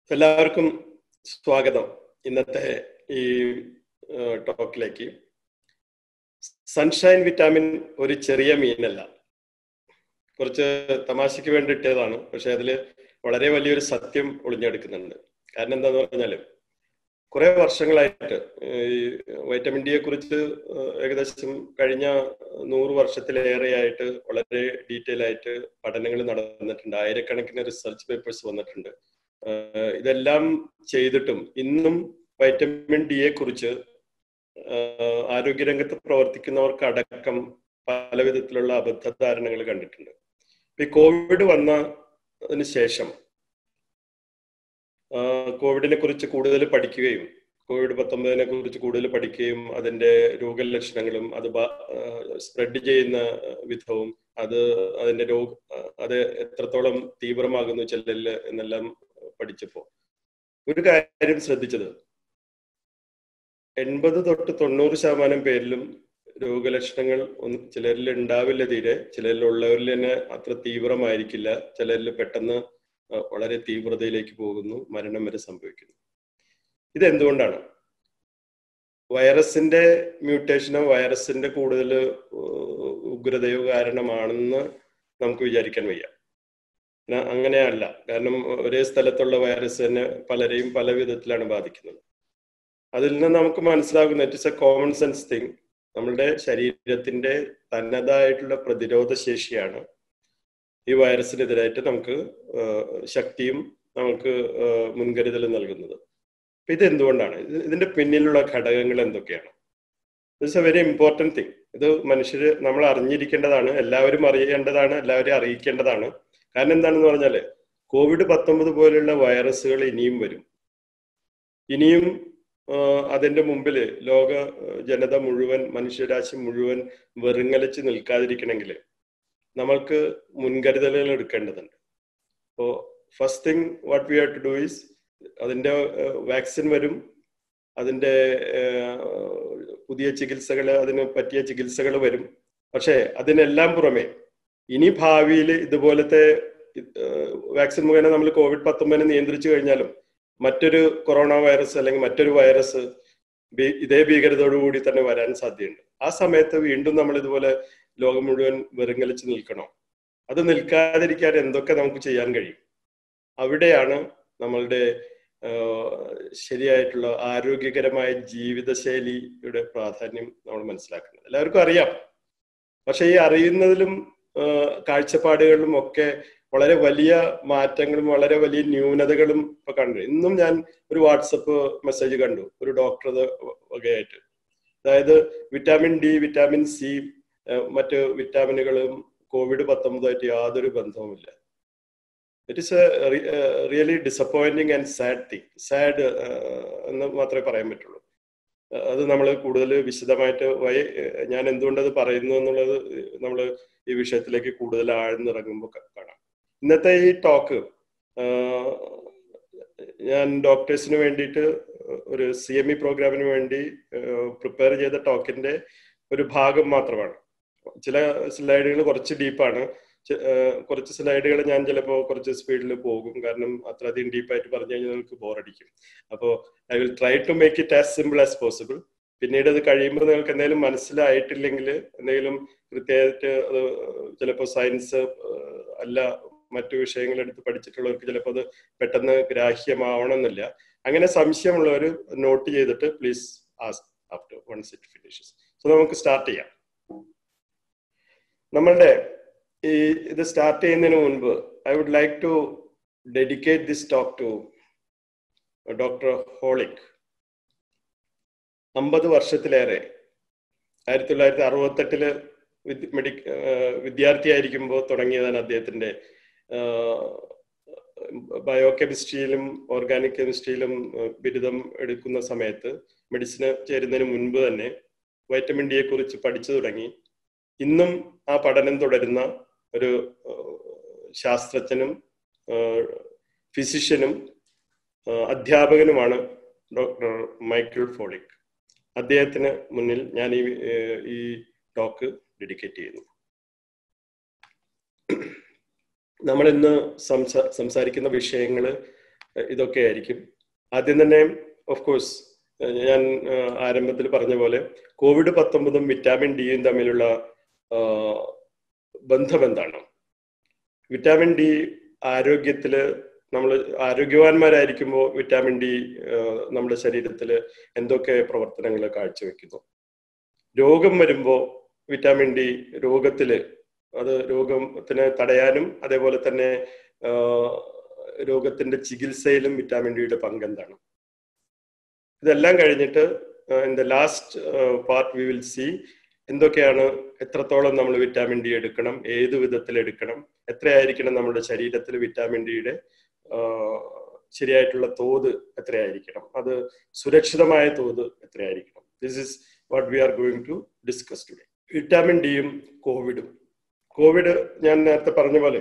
എല്ലാവർക്കും സ്വാഗതം ഇന്നത്തെ ഈ ടോക്കിലേക്ക് സൺഷൈൻ വിറ്റാമിൻ ഒരു ചെറിയ മീനല്ല കുറച്ച് തമാശയ്ക്ക് വേണ്ടി ഇട്ടതാണ് പക്ഷെ അതിൽ വളരെ വലിയൊരു സത്യം ഒളിഞ്ഞെടുക്കുന്നുണ്ട് കാരണം എന്താന്ന് പറഞ്ഞാല് കുറെ വർഷങ്ങളായിട്ട് ഈ വൈറ്റമിൻ ഡിയെ കുറിച്ച് ഏകദേശം കഴിഞ്ഞ നൂറ് വർഷത്തിലേറെയായിട്ട് വളരെ ഡീറ്റെയിൽ ആയിട്ട് പഠനങ്ങൾ നടന്നിട്ടുണ്ട് ആയിരക്കണക്കിന് റിസർച്ച് പേപ്പേഴ്സ് വന്നിട്ടുണ്ട് ഇതെല്ലാം ചെയ്തിട്ടും ഇന്നും വൈറ്റമിൻ ഡിയെ കുറിച്ച് ആരോഗ്യരംഗത്ത് പ്രവർത്തിക്കുന്നവർക്ക് അടക്കം പല വിധത്തിലുള്ള അബദ്ധധാരണകൾ കണ്ടിട്ടുണ്ട് ഈ കോവിഡ് വന്നതിന് ശേഷം കോവിഡിനെ കുറിച്ച് കൂടുതൽ പഠിക്കുകയും കോവിഡ് പത്തൊമ്പതിനെ കുറിച്ച് കൂടുതൽ പഠിക്കുകയും അതിന്റെ രോഗലക്ഷണങ്ങളും അത് സ്പ്രെഡ് ചെയ്യുന്ന വിധവും അത് അതിന്റെ രോഗ അത് എത്രത്തോളം തീവ്രമാകുന്നു ചെല്ലല് എന്നെല്ലാം പഠിച്ചപ്പോ ഒരു കാര്യം ശ്രദ്ധിച്ചത് എൺപത് തൊട്ട് തൊണ്ണൂറ് ശതമാനം പേരിലും രോഗലക്ഷണങ്ങൾ ചിലരിൽ ഉണ്ടാവില്ല തീരെ ചിലരിൽ ഉള്ളവരിൽ തന്നെ അത്ര തീവ്രമായിരിക്കില്ല ചിലരിൽ പെട്ടെന്ന് വളരെ തീവ്രതയിലേക്ക് പോകുന്നു മരണം വരെ സംഭവിക്കുന്നു ഇതെന്തുകൊണ്ടാണ് വൈറസിന്റെ മ്യൂട്ടേഷനോ വൈറസിന്റെ കൂടുതൽ ഉഗ്രതയോ കാരണമാണെന്ന് നമുക്ക് വിചാരിക്കാൻ വയ്യ അങ്ങനെയല്ല കാരണം ഒരേ സ്ഥലത്തുള്ള വൈറസ് തന്നെ പലരെയും പല വിധത്തിലാണ് ബാധിക്കുന്നത് അതിൽ നിന്ന് നമുക്ക് മനസ്സിലാകുന്ന it is a common sense thing നമ്മളുടെ ശരീരത്തിന്റെ തനതായിട്ടുള്ള പ്രതിരോധ ശേഷിയാണ് ഈ വൈറസിനെതിരായിട്ട് നമുക്ക് ശക്തിയും നമുക്ക് മുൻകരുതൽ നൽകുന്നത് അപ്പൊ ഇത് എന്തുകൊണ്ടാണ് ഇതിന്റെ പിന്നിലുള്ള ഘടകങ്ങൾ എന്തൊക്കെയാണ് it's a very important thing ഇത് മനുഷ്യർ നമ്മൾ അറിഞ്ഞിരിക്കേണ്ടതാണ് എല്ലാവരും അറിയേണ്ടതാണ് എല്ലാവരും അറിയിക്കേണ്ടതാണ് കാരണം എന്താണെന്ന് പറഞ്ഞാല് കോവിഡ് പത്തൊമ്പത് പോലുള്ള വൈറസുകൾ ഇനിയും വരും ഇനിയും അതിന്റെ മുമ്പിൽ ലോക ജനത മുഴുവൻ മനുഷ്യരാശി മുഴുവൻ വെറുങ്ങലിച്ച് നിൽക്കാതിരിക്കണമെങ്കിൽ നമ്മൾക്ക് മുൻകരുതലുകൾ എടുക്കേണ്ടതുണ്ട് അപ്പോൾ first thing what we have to do is അതിന്റെ വാക്സിൻ വരും അതിന്റെ പുതിയ ചികിത്സകൾ അതിന് പറ്റിയ ചികിത്സകൾ വരും പക്ഷേ അതിനെല്ലാം പുറമെ ഇനി ഭാവിയിൽ ഇതുപോലത്തെ വാക്സിൻ മുഖേന നമ്മൾ കോവിഡ് പത്തൊമ്പതിനെ നിയന്ത്രിച്ചു കഴിഞ്ഞാലും മറ്റൊരു കൊറോണ വൈറസ് അല്ലെങ്കിൽ മറ്റൊരു വൈറസ് ഇതേ ഭീകരതയോടുകൂടി തന്നെ വരാൻ സാധ്യതയുണ്ട് ആ സമയത്ത് വീണ്ടും നമ്മൾ ഇതുപോലെ ലോകം മുഴുവൻ വെറുങ്ങലിച്ച് നിൽക്കണോ അത് നിൽക്കാതിരിക്കാൻ എന്തൊക്കെ നമുക്ക് ചെയ്യാൻ കഴിയും അവിടെയാണ് നമ്മളുടെ ശരിയായിട്ടുള്ള ആരോഗ്യകരമായ ജീവിതശൈലിയുടെ പ്രാധാന്യം നമ്മൾ മനസ്സിലാക്കുന്നത് എല്ലാവർക്കും അറിയാം പക്ഷെ ഈ അറിയുന്നതിലും കാഴ്ചപ്പാടുകളിലും ഒക്കെ വളരെ വലിയ മാറ്റങ്ങളും വളരെ വലിയ ന്യൂനതകളും ഇപ്പൊ കണ്ടു ഇന്നും ഞാൻ ഒരു വാട്സപ്പ് മെസ്സേജ് കണ്ടു ഒരു ഡോക്ടർ വകയായിട്ട് അതായത് വിറ്റാമിൻ ഡി വിറ്റാമിൻ സി മറ്റ് വിറ്റാമിനുകളും കോവിഡ് പത്തൊമ്പതായിട്ട് യാതൊരു ബന്ധവുമില്ല it is a really disappointing and sad thing sad എന്ന് മാത്രമേ പറയാൻ പറ്റുള്ളൂ അത് നമ്മൾ കൂടുതൽ വിശദമായിട്ട് വൈ ഞാൻ എന്തുകൊണ്ടത് പറയുന്നു എന്നുള്ളത് നമ്മൾ ഈ വിഷയത്തിലേക്ക് കൂടുതൽ ആഴ്ന്നിറങ്ങുമ്പോൾ കാണാം ഇന്നത്തെ ഈ ടോക്ക് ഞാൻ ഡോക്ടേഴ്സിന് വേണ്ടിയിട്ട് ഒരു സി എം ഇ പ്രോഗ്രാമിന് വേണ്ടി പ്രിപ്പയർ ചെയ്ത ടോക്കിന്റെ ഒരു ഭാഗം മാത്രമാണ് ചില സ്ലൈഡുകൾ കുറച്ച് ഡീപ്പാണ് കുറച്ച് സ്ലൈഡുകൾ ഞാൻ ചിലപ്പോൾ കുറച്ച് സ്പീഡിൽ പോകും കാരണം അത്രയധികം ഡീപ്പായിട്ട് പറഞ്ഞു കഴിഞ്ഞാൽ നിങ്ങൾക്ക് ബോറടിക്കും അപ്പോൾ I will try to make it as simple as possible പിന്നീട് അത് കഴിയുമ്പോൾ നിങ്ങൾക്ക് എന്തെങ്കിലും മനസ്സിലായിട്ടില്ലെങ്കിൽ എന്തെങ്കിലും കൃത്യമായിട്ട് അത് ചിലപ്പോൾ സയൻസ് അല്ല മറ്റു വിഷയങ്ങൾ എടുത്ത് പഠിച്ചിട്ടുള്ളവർക്ക് ചിലപ്പോൾ അത് പെട്ടെന്ന് ഗ്രാഹ്യമാവണമെന്നില്ല അങ്ങനെ സംശയമുള്ളവർ നോട്ട് ചെയ്തിട്ട് please ask after once it finishes so നമുക്ക് സ്റ്റാർട്ട് ചെയ്യാം നമ്മളുടെ ഈ ഇത് സ്റ്റാർട്ട് ചെയ്യുന്നതിന് മുൻപ് I would like to dedicate this talk to doctor Holick അമ്പത് വർഷത്തിലേറെ ആയിരത്തി തൊള്ളായിരത്തി അറുപത്തെട്ടില് മെഡി വിദ്യാർത്ഥിയായിരിക്കുമ്പോൾ തുടങ്ങിയതാണ് അദ്ദേഹത്തിന്റെ ബയോ കെമിസ്ട്രിയിലും ഓർഗാനിക് കെമിസ്ട്രിയിലും ബിരുദം എടുക്കുന്ന സമയത്ത് മെഡിസിന് ചേരുന്നതിന് മുൻപ് തന്നെ വൈറ്റമിൻ ഡിയെ കുറിച്ച് പഠിച്ചു തുടങ്ങി ഇന്നും ആ പഠനം തുടരുന്ന ഒരു ശാസ്ത്രജ്ഞനും ഫിസിഷ്യനും അധ്യാപകനുമാണ് ഡോക്ടർ മൈക്കിൾ ഫോളിക് അദ്ദേഹത്തിന് മുന്നിൽ ഞാൻ ഈ ഈ ടോക്ക് ഡെഡിക്കേറ്റ് ചെയ്യുന്നു നമ്മൾ ഇന്ന് സംസാ സംസാരിക്കുന്ന വിഷയങ്ങൾ ഇതൊക്കെ ആയിരിക്കും ആദ്യം തന്നെ ഓഫ് കോഴ്സ് ഞാൻ ആരംഭത്തിൽ പറഞ്ഞ പോലെ കോവിഡ് പത്തൊമ്പതും വിറ്റാമിൻ ഡിയും തമ്മിലുള്ള ബന്ധം എന്താണ് വിറ്റാമിൻ ഡി ആരോഗ്യത്തിൽ നമ്മൾ ആരോഗ്യവാന്മാരായിരിക്കുമ്പോൾ വിറ്റാമിൻ ഡി നമ്മുടെ ശരീരത്തിൽ എന്തൊക്കെ പ്രവർത്തനങ്ങൾ കാഴ്ചവെക്കുന്നു രോഗം വരുമ്പോൾ വിറ്റാമിൻ ഡി രോഗത്തിൽ അത് രോഗത്തിനെ തടയാനും അതേപോലെ തന്നെ രോഗത്തിന്റെ ചികിത്സയിലും വിറ്റാമിൻ ഡിയുടെ പങ്ക് എന്താണ് ഇതെല്ലാം കഴിഞ്ഞിട്ട് in the last part we will see എന്തൊക്കെയാണ് എത്രത്തോളം നമ്മൾ വിറ്റാമിൻ ഡി എടുക്കണം ഏത് വിധത്തിൽ എടുക്കണം എത്രയായിരിക്കണം നമ്മുടെ ശരീരത്തിൽ വിറ്റാമിൻ ഡിയുടെ ശരിയായിട്ടുള്ള തോത് എത്രയായിരിക്കണം അത് സുരക്ഷിതമായ തോത് എത്രയായിരിക്കണം this is what we are going to discuss today vitamin ഡിയും കോവിഡും കോവിഡ് ഞാൻ നേരത്തെ പറഞ്ഞ പോലെ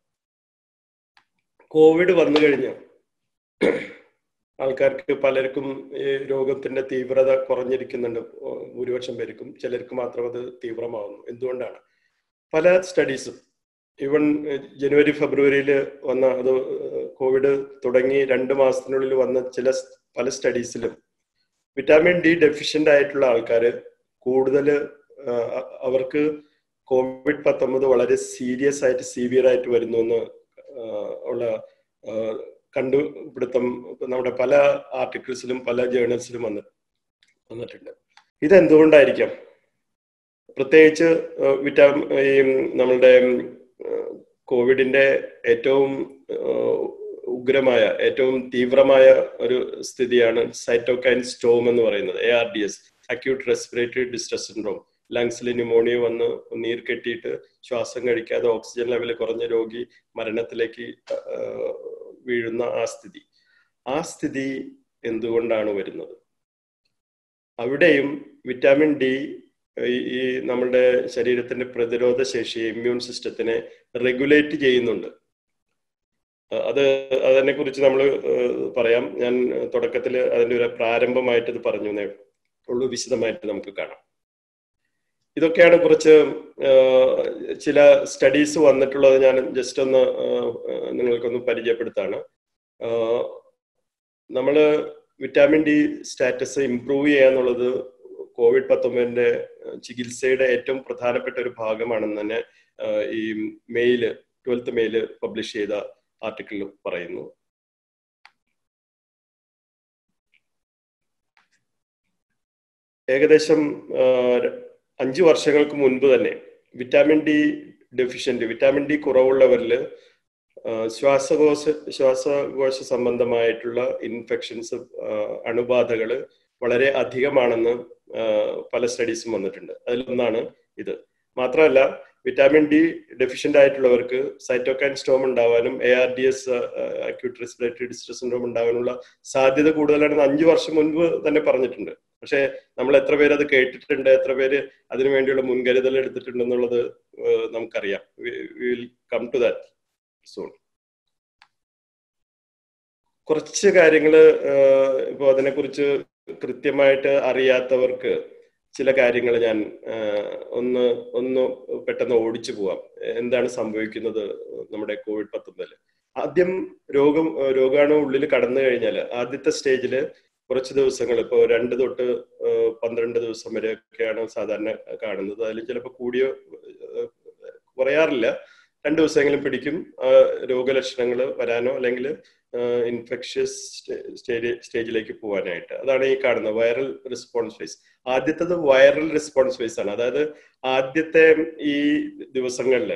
കോവിഡ് വന്നു കഴിഞ്ഞാൽ ആൾക്കാർക്ക് പലർക്കും ഈ രോഗത്തിന്റെ തീവ്രത കുറഞ്ഞിരിക്കുന്നുണ്ട് ഭൂരിപക്ഷം പേർക്കും ചിലർക്ക് മാത്രം അത് തീവ്രമാവുന്നു എന്തുകൊണ്ടാണ് പല സ്റ്റഡീസും ഈവൻ ജനുവരി ഫെബ്രുവരിയിൽ വന്ന അത് കോവിഡ് തുടങ്ങി രണ്ട് മാസത്തിനുള്ളിൽ വന്ന ചില പല സ്റ്റഡീസിലും വിറ്റാമിൻ ഡി ഡെഫിഷ്യൻ്റ് ആയിട്ടുള്ള ആൾക്കാർ കൂടുതൽ അവർക്ക് കോവിഡ് പത്തൊമ്പത് വളരെ സീരിയസ് ആയിട്ട് സീവിയർ ആയിട്ട് വരുന്നു എന്ന് ഉള്ള കണ്ടുപിടുത്തം നമ്മുടെ പല ആർട്ടിക്കിൾസിലും പല ജേർണൽസിലും വന്ന് വന്നിട്ടുണ്ട് ഇതെന്തുകൊണ്ടായിരിക്കാം പ്രത്യേകിച്ച് വിറ്റാമിൻ ഈ നമ്മളുടെ കോവിഡിന്റെ ഏറ്റവും ഉഗ്രമായ ഏറ്റവും തീവ്രമായ ഒരു സ്ഥിതിയാണ് സൈറ്റോകൈൻ സ്റ്റോം എന്ന് പറയുന്നത് A R D S acute respiratory distress syndrome ലങ്സിൽ ന്യൂമോണിയ വന്ന് നീർ കെട്ടിയിട്ട് ശ്വാസം കഴിക്കാതെ ഓക്സിജൻ ലെവൽ കുറഞ്ഞ രോഗി മരണത്തിലേക്ക് വീഴുന്ന ആ സ്ഥിതി ആ സ്ഥിതി എന്തുകൊണ്ടാണ് വരുന്നത് അവിടെയും വിറ്റാമിൻ ഡി ഈ നമ്മുടെ ശരീരത്തിന്റെ പ്രതിരോധ ശേഷി ഇമ്മ്യൂൺ സിസ്റ്റത്തിനെ റെഗുലേറ്റ് ചെയ്യുന്നുണ്ട് അത് അതിനെ കുറിച്ച് നമ്മൾ പറയാം ഞാൻ തുടക്കത്തിൽ അതിന്റെ ഒരു പ്രാരംഭമായിട്ട് ഇത് പറഞ്ഞു ഉള്ളൂ വിശദമായിട്ട് നമുക്ക് കാണാം ഇതൊക്കെയാണ് കുറച്ച് ചില സ്റ്റഡീസ് വന്നിട്ടുള്ളത് ഞാൻ ജസ്റ്റ് ഒന്ന് നിങ്ങൾക്കൊന്ന് പരിചയപ്പെടുത്താണ് നമ്മൾ വിറ്റാമിൻ ഡി സ്റ്റാറ്റസ് ഇംപ്രൂവ് ചെയ്യാന്നുള്ളത് കോവിഡ് പത്തൊമ്പതിന്റെ ചികിത്സയുടെ ഏറ്റവും പ്രധാനപ്പെട്ട ഒരു ഭാഗമാണെന്ന് തന്നെ ഈ മെയില് ട്വൽത്ത് മെയില് പബ്ലിഷ് ചെയ്ത ആർട്ടിക്കിളിൽ പറയുന്നു ഏകദേശം അഞ്ചു വർഷങ്ങൾക്ക് മുൻപ് തന്നെ vitamin D deficient vitamin D കുറവുള്ളവരിൽ ശ്വാസകോശ ശ്വാസകോശ സംബന്ധമായിട്ടുള്ള ഇൻഫെക്ഷൻസ് അണുബാധകൾ വളരെ അധികമാണെന്ന് പല സ്റ്റഡീസും വന്നിട്ടുണ്ട് അതിലൊന്നാണ് ഇത് മാത്രമല്ല വിറ്റാമിൻ ഡി ഡെഫിഷ്യന്റ് ആയിട്ടുള്ളവർക്ക് സൈറ്റോകൈൻ സ്റ്റോം ഉണ്ടാവാനും A R D S acute respiratory distress syndrome ഉണ്ടാവാനുള്ള സാധ്യത കൂടുതലാണെന്ന് അഞ്ചു വർഷം മുൻപ് തന്നെ പറഞ്ഞിട്ടുണ്ട് പക്ഷെ നമ്മൾ എത്ര പേര് അത് കേട്ടിട്ടുണ്ട് എത്ര പേര് അതിനു വേണ്ടിയുള്ള മുൻകരുതൽ എടുത്തിട്ടുണ്ട് എന്നുള്ളത് നമുക്കറിയാം will come to that soon കുറച്ച് കാര്യങ്ങൾ ഇപ്പോൾ അതിനെക്കുറിച്ച് കൃത്യമായിട്ട് അറിയാത്തവർക്ക് ചില കാര്യങ്ങൾ ഞാൻ ഒന്ന് ഒന്ന് പെട്ടെന്ന് ഓടിച്ചു പോവാം എന്താണ് സംഭവിക്കുന്നത് നമ്മുടെ കോവിഡ് പത്തൊമ്പതില് ആദ്യം രോഗം രോഗാണു ഉള്ളിൽ കടന്നു കഴിഞ്ഞാൽ ആദ്യത്തെ സ്റ്റേജിൽ കുറച്ച് ദിവസങ്ങൾ ഇപ്പോൾ രണ്ട് തൊട്ട് പന്ത്രണ്ട് ദിവസം വരെയൊക്കെയാണ് സാധാരണ കാണുന്നത് അതിൽ ചിലപ്പോൾ കൂടിയോ കുറയാറില്ല രണ്ട് ദിവസമെങ്കിലും പിടിക്കും രോഗലക്ഷണങ്ങൾ വരാനോ അല്ലെങ്കിൽ ഇൻഫെക്ഷ്യസ് സ്റ്റേജ് സ്റ്റേജിലേക്ക് പോകാനായിട്ട് അതാണ് ഈ കാണുന്നത് വൈറൽ റെസ്പോൺസ് ഫേസ് ആദ്യത്തത് വൈറൽ റെസ്പോൺസ് ഫേസ് ആണ് അതായത് ആദ്യത്തെ ഈ ദിവസങ്ങളിൽ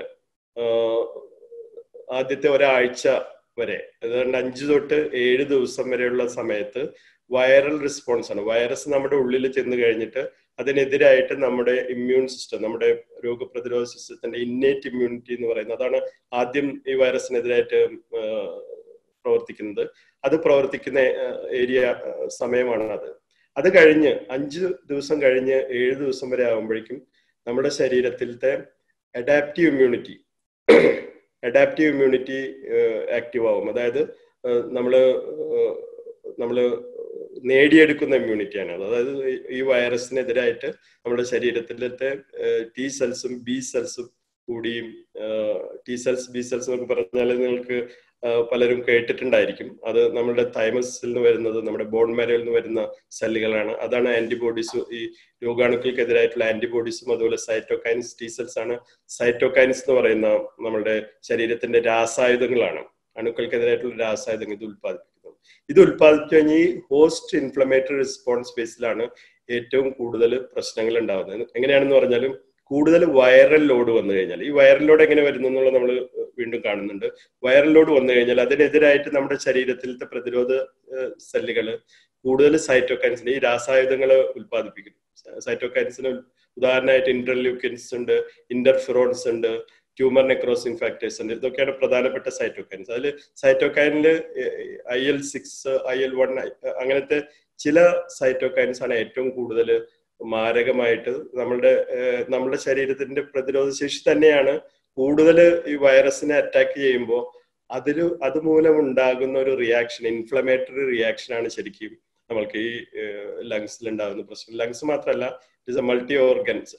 ആദ്യത്തെ ഒരാഴ്ച വരെ അതുകൊണ്ട് അഞ്ച് തൊട്ട് ഏഴ് ദിവസം വരെയുള്ള സമയത്ത് വൈറൽ റെസ്പോൺസ് ആണ് വൈറസ് നമ്മുടെ ഉള്ളിൽ ചെന്ന് കഴിഞ്ഞിട്ട് അതിനെതിരായിട്ട് നമ്മുടെ ഇമ്മ്യൂൺ സിസ്റ്റം നമ്മുടെ രോഗപ്രതിരോധ സിസ്റ്റത്തിന്റെ ഇന്നേറ്റ് ഇമ്മ്യൂണിറ്റി എന്ന് പറയുന്നത് അതാണ് ആദ്യം ഈ വൈറസിനെതിരായിട്ട് പ്രവർത്തിക്കുന്നത് അത് പ്രവർത്തിക്കുന്ന ഏരിയ സമയമാണ് അത് അത് കഴിഞ്ഞ് അഞ്ച് ദിവസം കഴിഞ്ഞ് ഏഴ് ദിവസം വരെ ആകുമ്പോഴേക്കും നമ്മുടെ ശരീരത്തിലത്തെ adaptive immunity adaptive immunity active ആവും അതായത് നമ്മൾ നമ്മൾ നേടിയെടുക്കുന്ന ഇമ്മ്യൂണിറ്റിയാണ് അതായത് ഈ വൈറസിനെതിരായിട്ട് നമ്മുടെ ശരീരത്തിലത്തെ ടി സെൽസും ബി സെൽസും കൂടിയും ടി സെൽസ് ബി സെൽസ് എന്നൊക്കെ പറഞ്ഞാൽ നിങ്ങൾക്ക് പലരും കേട്ടിട്ടുണ്ടായിരിക്കും അത് നമ്മുടെ തൈമസിൽ നിന്ന് വരുന്നത് നമ്മുടെ ബോൺ മാരോയിൽ നിന്ന് വരുന്ന സെല്ലുകളാണ് അതാണ് ആന്റിബോഡീസ് ഈ രോഗാണുക്കൾക്കെതിരായിട്ടുള്ള ആന്റിബോഡീസും അതുപോലെ സൈറ്റോകൈൻസ് ടി സെൽസ് ആണ് സൈറ്റോകൈൻസ് എന്ന് പറയുന്ന നമ്മുടെ ശരീരത്തിന്റെ രാസായുധങ്ങളാണ് അണുക്കൾക്കെതിരായിട്ടുള്ള രാസായുധങ്ങൾ ഇത് ഉത്പാദിപ്പിക്കുന്നത് ഇത് ഉത്പാദിപ്പിച്ചു കഴിഞ്ഞാൽ ഈ ഹോസ്റ്റ് ഇൻഫ്ലമേറ്ററി റെസ്പോൺസ് ബേസിലാണ് ഏറ്റവും കൂടുതൽ പ്രശ്നങ്ങൾ ഉണ്ടാകുന്നത് എങ്ങനെയാണെന്ന് പറഞ്ഞാലും കൂടുതൽ വൈറൽ ലോഡ് വന്നു കഴിഞ്ഞാൽ ഈ വൈറൽ ലോഡ് എങ്ങനെ വരുന്നു എന്നുള്ളത് നമ്മൾ വീണ്ടും കാണുന്നുണ്ട് വൈറൽ ലോഡ് വന്നു കഴിഞ്ഞാൽ അതിനെതിരായിട്ട് നമ്മുടെ ശരീരത്തിലത്തെ പ്രതിരോധ സെല്ലുകൾ കൂടുതൽ സൈറ്റോകൈൻസിന് ഈ രാസായുധങ്ങൾ ഉത്പാദിപ്പിക്കുന്നു സൈറ്റോകൈൻസിന് ഉദാഹരണമായിട്ട് ഇന്റർലൂക്കിൻസ് ഉണ്ട് ഇന്റർഫിറോൺസ് ഉണ്ട് ട്യൂമർ നെക്രോസിംഗ് ഫാക്ടേഴ്സ് ഉണ്ട് ഇതൊക്കെയാണ് പ്രധാനപ്പെട്ട സൈറ്റോകൈൻസ് അതിൽ സൈറ്റോകൈനിൽ I L six I L one അങ്ങനത്തെ ചില സൈറ്റോകൈൻസ് ആണ് ഏറ്റവും കൂടുതൽ മാരകമായിട്ട് നമ്മളുടെ നമ്മുടെ ശരീരത്തിന്റെ പ്രതിരോധ ശേഷി തന്നെയാണ് കൂടുതൽ ഈ വൈറസിനെ അറ്റാക്ക് ചെയ്യുമ്പോൾ അതിൽ അതുമൂലം ഉണ്ടാകുന്ന ഒരു റിയാക്ഷൻ ഇൻഫ്ലമേറ്ററി റിയാക്ഷൻ ആണ് ശരിക്കും നമ്മൾക്ക് ഈ ലങ്സിൽ ഉണ്ടാകുന്ന പ്രശ്നം ലങ്സ് മാത്രമല്ല it is a multi organs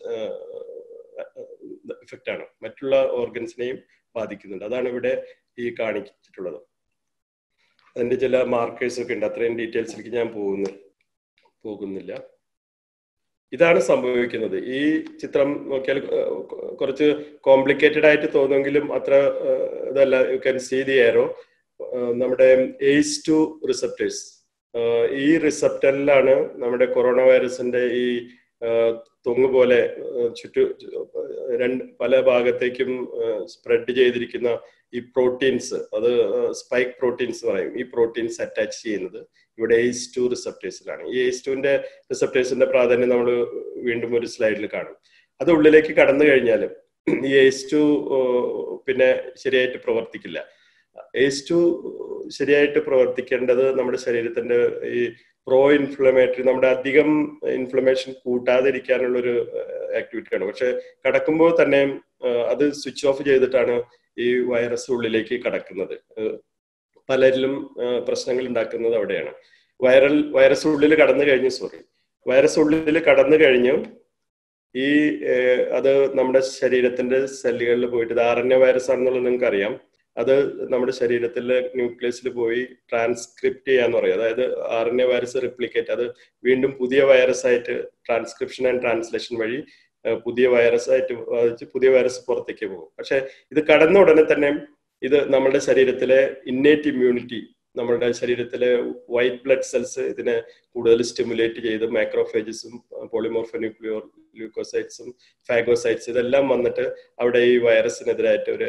effect ആണ് മറ്റുള്ള ഓർഗൻസിനെയും ബാധിക്കുന്നുണ്ട് അതാണ് ഇവിടെ ഈ കാണിച്ചിട്ടുള്ളത് അതിന്റെ ചില മാർക്കേഴ്സ് ഒക്കെ ഉണ്ട് അത്രയും ഡീറ്റെയിൽസിലേക്ക് ഞാൻ പോകുന്നു പോകുന്നില്ല ഇതാണ് സംഭവിക്കുന്നത് ഈ ചിത്രം നോക്കിയാൽ കുറച്ച് കോംപ്ലിക്കേറ്റഡ് ആയിട്ട് തോന്നുമെങ്കിലും അത്ര ഇതല്ല you can see the arrow നമ്മുടെ എയ്സ് ടു റിസപ്റ്റേഴ്സ് ഈ റിസപ്റ്ററിലാണ് നമ്മുടെ കൊറോണ വൈറസിന്റെ ഈ തൊങ്ങ് പോലെ ചുറ്റു രണ്ട് പല ഭാഗത്തേക്കും സ്പ്രെഡ് ചെയ്തിരിക്കുന്ന ഈ പ്രോട്ടീൻസ് അത് സ്പൈക്ക് പ്രോട്ടീൻസ് പറയും ഈ പ്രോട്ടീൻസ് അറ്റാച്ച് ചെയ്യുന്നത് ഇവിടെ എയ്സ് ടു റിസപ്റ്റേഴ്സിലാണ് ഈ എയ്സ് ടുവിന്റെ റിസപ്റ്റേഴ്സിന്റെ പ്രാധാന്യം നമ്മൾ വീണ്ടും ഒരു സ്ലൈഡിൽ കാണും അത് ഉള്ളിലേക്ക് കടന്നു കഴിഞ്ഞാൽ ഈ എയ്സ് ടു പിന്നെ ശരിയായിട്ട് പ്രവർത്തിക്കില്ല എയ്സ് ടു ശരിയായിട്ട് പ്രവർത്തിക്കേണ്ടത് നമ്മുടെ ശരീരത്തിന്റെ ഈ പ്രോ ഇൻഫ്ലമേറ്ററി നമ്മുടെ അധികം ഇൻഫ്ലമേഷൻ കൂട്ടാതിരിക്കാനുള്ള ഒരു ആക്ടിവിറ്റിയാണ് പക്ഷെ കടക്കുമ്പോൾ തന്നെ അത് സ്വിച്ച് ഓഫ് ചെയ്തിട്ടാണ് ഈ വൈറസ് ഉള്ളിലേക്ക് കടക്കുന്നത് പലരിലും പ്രശ്നങ്ങൾ ഉണ്ടാക്കുന്നത് അവിടെയാണ് വൈറൽ വൈറസ് ഉള്ളിൽ കടന്നു കഴിഞ്ഞു സോറി വൈറസ് ഉള്ളിൽ കടന്നു കഴിഞ്ഞു ഈ അത് നമ്മുടെ ശരീരത്തിന്റെ സെല്ലുകളിൽ പോയിട്ട് ഇത് ആർ എൻ എ വൈറസ് ആണെന്നുള്ളത് നിങ്ങൾക്ക് അറിയാം അത് നമ്മുടെ ശരീരത്തിലെ ന്യൂക്ലിയസിൽ പോയി ട്രാൻസ്ക്രിപ്റ്റ് ചെയ്യാന്ന് പറയും അതായത് R N A virus replicate അത് വീണ്ടും പുതിയ വൈറസ് ആയിട്ട് ട്രാൻസ്ക്രിപ്ഷൻ ആൻഡ് ട്രാൻസ്ലേഷൻ വഴി പുതിയ വൈറസ് ആയിട്ട് ബാധിച്ച് പുതിയ വൈറസ് പുറത്തേക്ക് പോകും പക്ഷെ ഇത് കടന്ന ഉടനെ തന്നെ ഇത് നമ്മുടെ ശരീരത്തിലെ ഇന്നേറ്റ് ഇമ്മ്യൂണിറ്റി നമ്മുടെ ശരീരത്തിലെ വൈറ്റ് ബ്ലഡ് സെൽസ് ഇതിനെ കൂടുതൽ സ്റ്റിമുലേറ്റ് ചെയ്ത് മൈക്രോഫേജസും പോളിമോർഫോന്യൂക്ലിയോ ല്യൂക്കോസൈറ്റ്സും ഫാഗോസൈറ്റ്സ് ഇതെല്ലാം വന്നിട്ട് അവിടെ ഈ വൈറസിനെതിരായിട്ട് ഒരു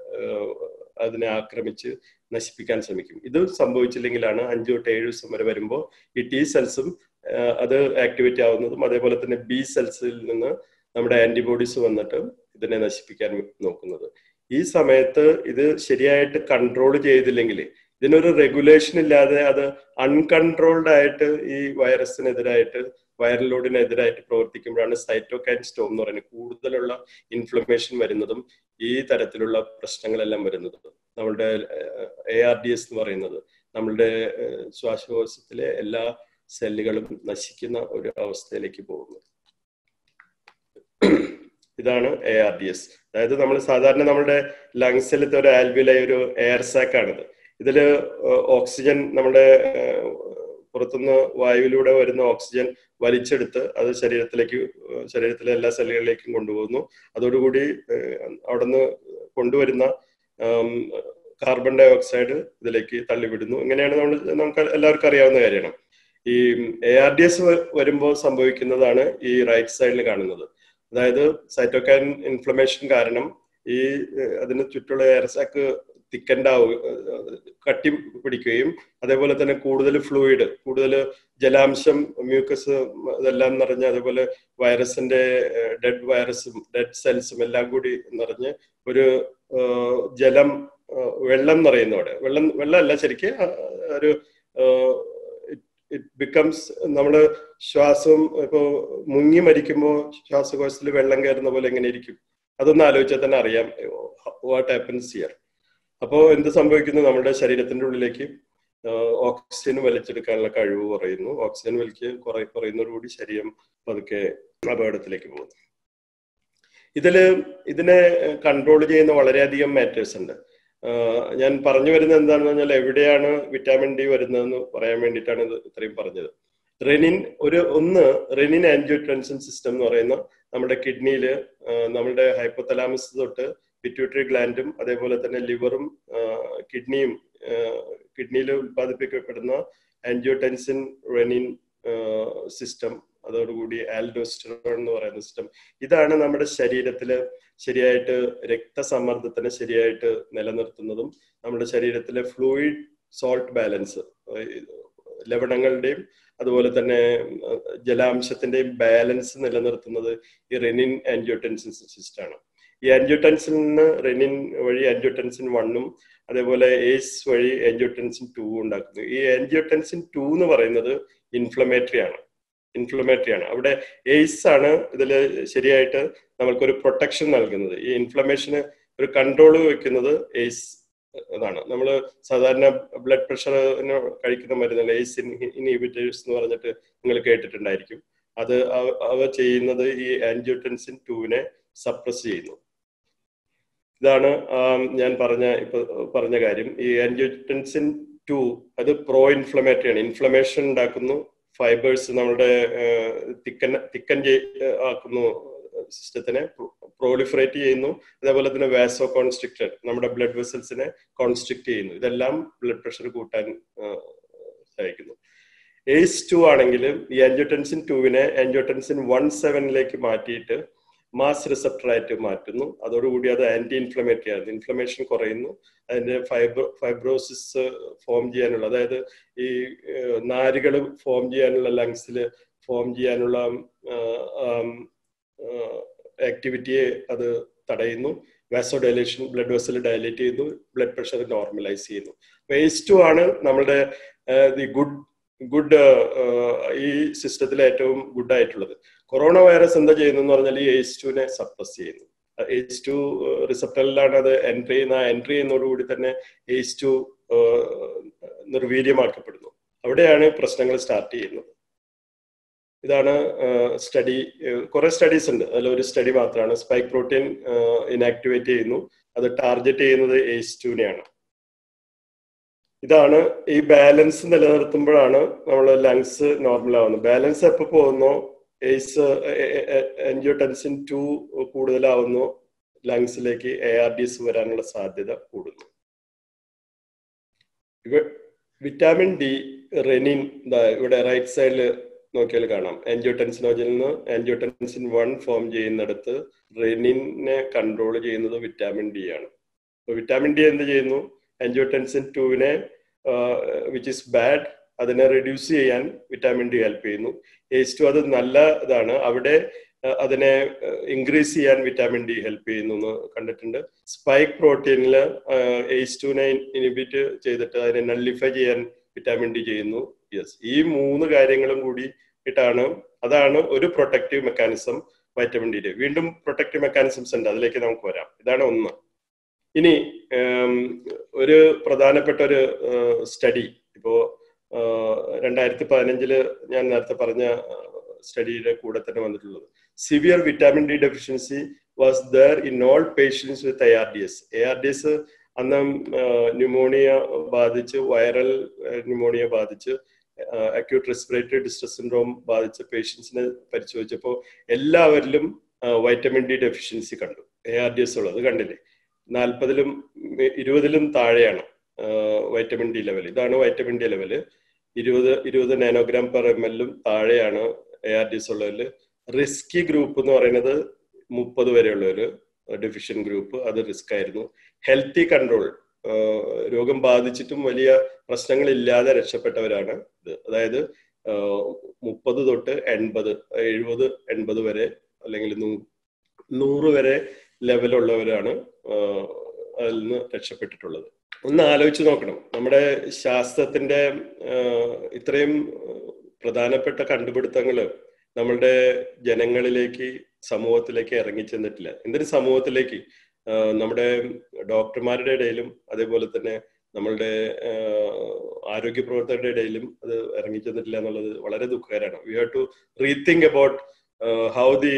അതിനെ ആക്രമിച്ച് നശിപ്പിക്കാൻ ശ്രമിക്കും ഇത് സംഭവിച്ചില്ലെങ്കിലാണ് അഞ്ചു തൊട്ട് ഏഴ് ദിവസം വരെ വരുമ്പോൾ ഈ ടി സെൽസും അത് ആക്ടിവേറ്റ് ആവുന്നതും അതേപോലെ തന്നെ ബി സെൽസിൽ നിന്ന് നമ്മുടെ ആന്റിബോഡീസ് വന്നിട്ട് ഇതിനെ നശിപ്പിക്കാൻ നോക്കുന്നത് ഈ സമയത്ത് ഇത് ശരിയായിട്ട് കൺട്രോൾ ചെയ്തില്ലെങ്കിൽ ഇതിനൊരു റെഗുലേഷൻ ഇല്ലാതെ അത് അൺകൺട്രോൾഡ് ആയിട്ട് ഈ വൈറസിനെതിരായിട്ട് വൈറൽ ലോഡിനെതിരായിട്ട് പ്രവർത്തിക്കുമ്പോഴാണ് സൈറ്റോകൈൻ സ്റ്റോം എന്ന് പറയുന്നത് കൂടുതലുള്ള ഇൻഫ്ലമേഷൻ വരുന്നതും ഈ തരത്തിലുള്ള പ്രശ്നങ്ങളെല്ലാം വരുന്നത് നമ്മളുടെ എ ആർ ഡി എസ് എന്ന് പറയുന്നത് നമ്മളുടെ ശ്വാസകോശത്തിലെ എല്ലാ സെല്ലുകളും നശിക്കുന്ന ഒരു അവസ്ഥയിലേക്ക് പോകുന്നത് ഇതാണ് എ ആർ ഡി എസ് അതായത് നമ്മൾ സാധാരണ നമ്മുടെ ലങ്സിലത്തെ ഒരു ആൽവിലെ ഒരു എയർ സാക്ക് ആണിത് ഇതില് ഓക്സിജൻ നമ്മുടെ പുറത്തുനിന്ന് വായുവിലൂടെ വരുന്ന ഓക്സിജൻ വലിച്ചെടുത്ത് അത് ശരീരത്തിലേക്ക് ശരീരത്തിലെ എല്ലാ സെല്ലുകളിലേക്കും കൊണ്ടുപോകുന്നു അതോടുകൂടി അവിടുന്ന് കൊണ്ടുവരുന്ന കാർബൺ ഡൈ ഓക്സൈഡ് ഇതിലേക്ക് തള്ളിവിടുന്നു ഇങ്ങനെയാണ് നമ്മൾ നമുക്ക് എല്ലാവർക്കും അറിയാവുന്ന കാര്യമാണ് ഈ എ ആർ ഡി എസ് വരുമ്പോൾ സംഭവിക്കുന്നതാണ് ഈ റൈറ്റ് സൈഡിൽ കാണുന്നത് അതായത് സൈറ്റോകൈൻ ഇൻഫ്ലമേഷൻ കാരണം ഈ അതിന് ചുറ്റുള്ള എയർസാക്ക് തിക്കൻഡാവുക കട്ടി പിടിക്കുകയും അതേപോലെ തന്നെ കൂടുതൽ ഫ്ലൂയിഡ് കൂടുതൽ ജലാംശം മ്യൂക്കസ് ഇതെല്ലാം നിറഞ്ഞ് അതേപോലെ വൈറസിന്റെ ഡെഡ് വൈറസും ഡെഡ് സെൽസും എല്ലാം കൂടി നിറഞ്ഞ് ഒരു ജലം വെള്ളം നിറയുന്നവിടെ വെള്ളം വെള്ളമല്ല ശരിക്ക് ഒരു ഇറ്റ് ബിക്കംസ് നമ്മൾ ശ്വാസം ഇപ്പോൾ മുങ്ങി മരിക്കുമ്പോൾ ശ്വാസകോശത്തിൽ വെള്ളം കയറുന്ന പോലെ എങ്ങനെ ഇരിക്കും അതൊന്ന് ആലോചിച്ചാൽ തന്നെ അറിയാം വാട്ട് ഹാപ്പൻസ് ഹിയർ അപ്പോൾ എന്ത് സംഭവിക്കുന്നു നമ്മുടെ ശരീരത്തിന്റെ ഉള്ളിലേക്ക് ഓക്സിജൻ വലിച്ചെടുക്കാനുള്ള കഴിവ് കുറയുന്നു ഓക്സിജൻ വലിക്ക് കുറെ കുറയുന്നതോടുകൂടി ശരീരം പതുക്കെ അപകടത്തിലേക്ക് പോകുന്നു ഇതില് ഇതിനെ കൺട്രോൾ ചെയ്യുന്ന വളരെയധികം മാറ്റേഴ്സ് ഉണ്ട് ഞാൻ പറഞ്ഞു വരുന്നത് എന്താണെന്ന് പറഞ്ഞാൽ എവിടെയാണ് വിറ്റാമിൻ ഡി വരുന്നതെന്ന് പറയാൻ വേണ്ടിയിട്ടാണ് ഇത് ഇത്രയും പറഞ്ഞത് റെനിൻ ഒരു ഒന്ന് റെനിൻ ആൻജിയോട്ടെൻസിൻ സിസ്റ്റം എന്ന് പറയുന്ന നമ്മുടെ കിഡ്നിയിൽ നമ്മുടെ ഹൈപ്പോതലാമസ് തൊട്ട് പിറ്റ്യൂട്ടറി ഗ്ലാൻഡും അതേപോലെ തന്നെ ലിവറും കിഡ്നിയും കിഡ്നിയിൽ ഉത്പാദിപ്പിക്കപ്പെടുന്ന ആൻജിയോടെൻസിൻ റെനിൻ സിസ്റ്റം അതോടുകൂടി ആൽഡോസ്റ്ററോൺ എന്ന് പറയുന്ന സിസ്റ്റം ഇതാണ് നമ്മുടെ ശരീരത്തിൽ ശരിയായിട്ട് രക്തസമ്മർദ്ദത്തിനെ ശരിയായിട്ട് നിലനിർത്തുന്നതും നമ്മുടെ ശരീരത്തിലെ ഫ്ലൂയിഡ് സോൾട്ട് ബാലൻസ് ലവണങ്ങളുടെയും അതുപോലെ തന്നെ ജലാംശത്തിന്റെയും ബാലൻസ് നിലനിർത്തുന്നത് ഈ റെനിൻ ആൻജിയോടെൻസിൻ സിസ്റ്റാണ് ഈ ആൻജിയോടെൻസിന് റെനിൻ വഴി ആൻജിയോടെൻസിൻ വണ്ണും അതേപോലെ ഏസ് വഴി ആൻജിയോടെൻസിൻ ടു ഉണ്ടാക്കുന്നു ഈ ആൻജിയോടെൻസിൻ ടു എന്ന് പറയുന്നത് ഇൻഫ്ലമേറ്ററി ആണ് ഇൻഫ്ലമേറ്ററി ആണ് അവിടെ എയ്സ് ആണ് ഇതിൽ ശരിയായിട്ട് നമ്മൾക്കൊരു പ്രൊട്ടക്ഷൻ നൽകുന്നത് ഈ ഇൻഫ്ലമേഷന് ഒരു കൺട്രോൾ വെക്കുന്നത് എയ്സ് അതാണ് നമ്മൾ സാധാരണ ബ്ലഡ് പ്രഷറിന് കഴിക്കുന്ന മരുന്നുകൾ എയ്സ് ഇൻഹിബിറ്റേഴ്സ് എന്ന് പറഞ്ഞിട്ട് നിങ്ങൾ കേട്ടിട്ടുണ്ടായിരിക്കും അത് അവ ചെയ്യുന്നത് ഈ ആൻജിയോടെൻസിൻ ടൂവിനെ സപ്രസ് ചെയ്യുന്നു ഇതാണ് ഞാൻ പറഞ്ഞ ഇപ്പൊ പറഞ്ഞ കാര്യം ഈ ആൻജിയോടെൻസിൻ ടു അത് പ്രോ ഇൻഫ്ലമേറ്ററി ആണ് ഇൻഫ്ലമേഷൻ ഉണ്ടാക്കുന്നു ഫൈബേഴ്സ് നമ്മുടെ തിക്കൻ തിക്കൻ ആക്കുന്നു സിസ്റ്റത്തിനെ പ്രോളിഫറേറ്റ് ചെയ്യുന്നു അതേപോലെ തന്നെ വാസോ കോൺസ്ട്രിക്റ്റർ നമ്മുടെ ബ്ലഡ് വെസൽസിനെ കോൺസ്ട്രിക്ട് ചെയ്യുന്നു ഇതെല്ലാം ബ്ലഡ് പ്രഷർ കൂട്ടാൻ സഹായിക്കുന്നു എയ്സ് ടു ആണെങ്കിൽ ഈ ആൻജിയോടെൻസിൻ ടുവിനെ ആൻജിയോടെൻസിൻ വൺ സെവനിലേക്ക് മാറ്റിയിട്ട് മാസ് റിസപ്റ്ററായിട്ട് മാറ്റുന്നു അതോടുകൂടി അത് ആന്റി ഇൻഫ്ലമേറ്ററി ആണ് ഇൻഫ്ലമേഷൻ കുറയുന്നു അതിന്റെ ഫൈബ്രോ ഫൈബ്രോസിസ് ഫോം ചെയ്യാനുള്ള അതായത് ഈ നാരുകൾ ഫോം ചെയ്യാനുള്ള ലങ്സിൽ ഫോം ചെയ്യാനുള്ള ആക്ടിവിറ്റിയെ അത് തടയുന്നു വാസോഡൈലേഷൻ ബ്ലഡ് വെസൽ ഡയലേറ്റ് ചെയ്യുന്നു ബ്ലഡ് പ്രഷർ നോർമലൈസ് ചെയ്യുന്നു വേസ് ടു ആണ് നമ്മുടെ ദി ഗുഡ് ഗുഡ് ഈ സിസ്റ്റത്തിലെ ഏറ്റവും ഗുഡ് ആയിട്ടുള്ളത് കൊറോണ വൈറസ് എന്താ ചെയ്യുന്നു പറഞ്ഞാൽ ഈ എയ്സ് ടുവിനെ സപ്രസ് ചെയ്യുന്നു എയ്സ് ടു റിസപ്റ്ററിലാണ് അത് എൻട്രി ചെയ്യുന്ന എൻട്രി ചെയ്യുന്നതോടുകൂടി തന്നെ എയ്സ് ടു നിർവീര്യമാക്കപ്പെടുന്നു അവിടെയാണ് പ്രശ്നങ്ങൾ സ്റ്റാർട്ട് ചെയ്യുന്നത് ഇതാണ് സ്റ്റഡി കുറെ സ്റ്റഡീസ് ഉണ്ട് അതിൽ ഒരു സ്റ്റഡി മാത്രമാണ് സ്പൈക്ക് പ്രോട്ടീൻ ഇനാക്ടിവേറ്റ് ചെയ്യുന്നു അത് ടാർഗറ്റ് ചെയ്യുന്നത് എയ്സ് ടുവിനെയാണ് ഇതാണ് ഈ ബാലൻസ് നിലനിർത്തുമ്പോഴാണ് നമ്മൾ ലങ്സ് നോർമൽ ആവുന്നത് ബാലൻസ് എപ്പോൾ പോകുന്നോ എയ്സ് എൻജിയോടെൻസിൻ ടു കൂടുതലാവുന്നു ലങ്സിലേക്ക് എ ആർ ഡി എസ് വരാനുള്ള സാധ്യത കൂടുന്നു ഇവ വിറ്റാമിൻ ഡി റെനിൻ ഇവിടെ റൈറ്റ് സൈഡിൽ നോക്കിയാൽ കാണാം ആൻജിയോടെൻസിനോജിൽ നിന്ന് ആൻജിയോടെൻസിൻ വൺ ഫോം ചെയ്യുന്നിടത്ത് റെനിനെ കൺട്രോൾ ചെയ്യുന്നത് വിറ്റാമിൻ ഡി ആണ് അപ്പൊ വിറ്റാമിൻ ഡി എന്ത് ചെയ്യുന്നു ആൻജിയോടെൻസിൻ ടുവിനെ വിച്ച് ഇസ് ബാഡ് അതിനെ റെഡ്യൂസ് ചെയ്യാൻ വിറ്റാമിൻ ഡി ഹെൽപ്പ് ചെയ്യുന്നു എയ്സ് ടു അത് നല്ല ഇതാണ് അവിടെ അതിനെ ഇൻക്രീസ് ചെയ്യാൻ വിറ്റാമിൻ ഡി ഹെൽപ്പ് ചെയ്യുന്നു എന്ന് കണ്ടിട്ടുണ്ട് സ്പൈക്ക് പ്രോട്ടീനിൽ എയ്സ് ടുവിനെ ഇനിബിറ്റ് ചെയ്തിട്ട് അതിനെ നള്ളിഫൈ ചെയ്യാൻ വിറ്റാമിൻ ഡി ചെയ്യുന്നു യെസ് ഈ മൂന്ന് കാര്യങ്ങളും കൂടി ഇട്ടാണ് അതാണ് ഒരു പ്രൊട്ടക്റ്റീവ് മെക്കാനിസം വൈറ്റമിൻ ഡിയുടെ വീണ്ടും പ്രൊട്ടക്റ്റീവ് മെക്കാനിസംസ് ഉണ്ട് അതിലേക്ക് നമുക്ക് വരാം ഇതാണ് ഒന്ന് ഇനി ഒരു പ്രധാനപ്പെട്ട ഒരു സ്റ്റഡി ഇപ്പോ രണ്ടായിരത്തി പതിനഞ്ചില് ഞാൻ നേരത്തെ പറഞ്ഞ സ്റ്റഡിയുടെ കൂടെ തന്നെ വന്നിട്ടുള്ളത് severe vitamin D deficiency was there in all patients with A R D S A R D S അന്ന് ന്യൂമോണിയ ബാധിച്ച് വൈറൽ ന്യൂമോണിയ ബാധിച്ച് അക്യൂട്ട് റെസ്പിറേറ്ററി ഡിസ്ട്രസ് സിൻഡ്രോം ബാധിച്ച പേഷ്യൻസിനെ പരിശോധിച്ചപ്പോൾ എല്ലാവരിലും വൈറ്റമിൻ ഡി ഡെഫിഷ്യൻസി കണ്ടു എ ആർ ഡി എസ് ഉള്ളത് കണ്ടില്ലേ നാൽപ്പതിലും ഇരുപതിലും താഴെയാണ് വൈറ്റമിൻ ഡി ലെവൽ ഇതാണ് വൈറ്റമിൻ ഡി ലെവൽ ഇരുപത് ഇരുപത് നാനോഗ്രാം പെർ എം എല്ലും താഴെയാണ് എ ആർ ഡി എസ് ഉള്ളതിൽ റിസ്കി ഗ്രൂപ്പ് എന്ന് പറയുന്നത് മുപ്പത് വരെയുള്ള ഒരു ഡെഫിഷ്യൻ ഗ്രൂപ്പ് അത് റിസ്ക് ആയിരുന്നു ഹെൽത്തി കൺട്രോൾ രോഗം ബാധിച്ചിട്ടും വലിയ പ്രശ്നങ്ങളില്ലാതെ രക്ഷപ്പെട്ടവരാണ് ഇത് അതായത് മുപ്പത് തൊട്ട് എൺപത് എഴുപത് എൺപത് വരെ അല്ലെങ്കിൽ നൂറ് വരെ ലെവലുള്ളവരാണ് അതിൽ നിന്ന് രക്ഷപ്പെട്ടിട്ടുള്ളത് ഒന്ന് ആലോചിച്ച് നോക്കണം നമ്മുടെ ശാസ്ത്രത്തിന്റെ ഇത്രയും പ്രധാനപ്പെട്ട കണ്ടുപിടുത്തങ്ങൾ നമ്മളുടെ ജനങ്ങളിലേക്ക് സമൂഹത്തിലേക്ക് ഇറങ്ങിച്ചെന്നിട്ടില്ല എന്തൊരു സമൂഹത്തിലേക്ക് നമ്മുടെ ഡോക്ടർമാരുടെ ഇടയിലും അതേപോലെ തന്നെ നമ്മളുടെ ആരോഗ്യ പ്രവർത്തകരുടെ ഇടയിലും അത് ഇറങ്ങിച്ചെന്നിട്ടില്ല എന്നുള്ളത് വളരെ ദുഃഖകരമാണ് we have to rethink about how the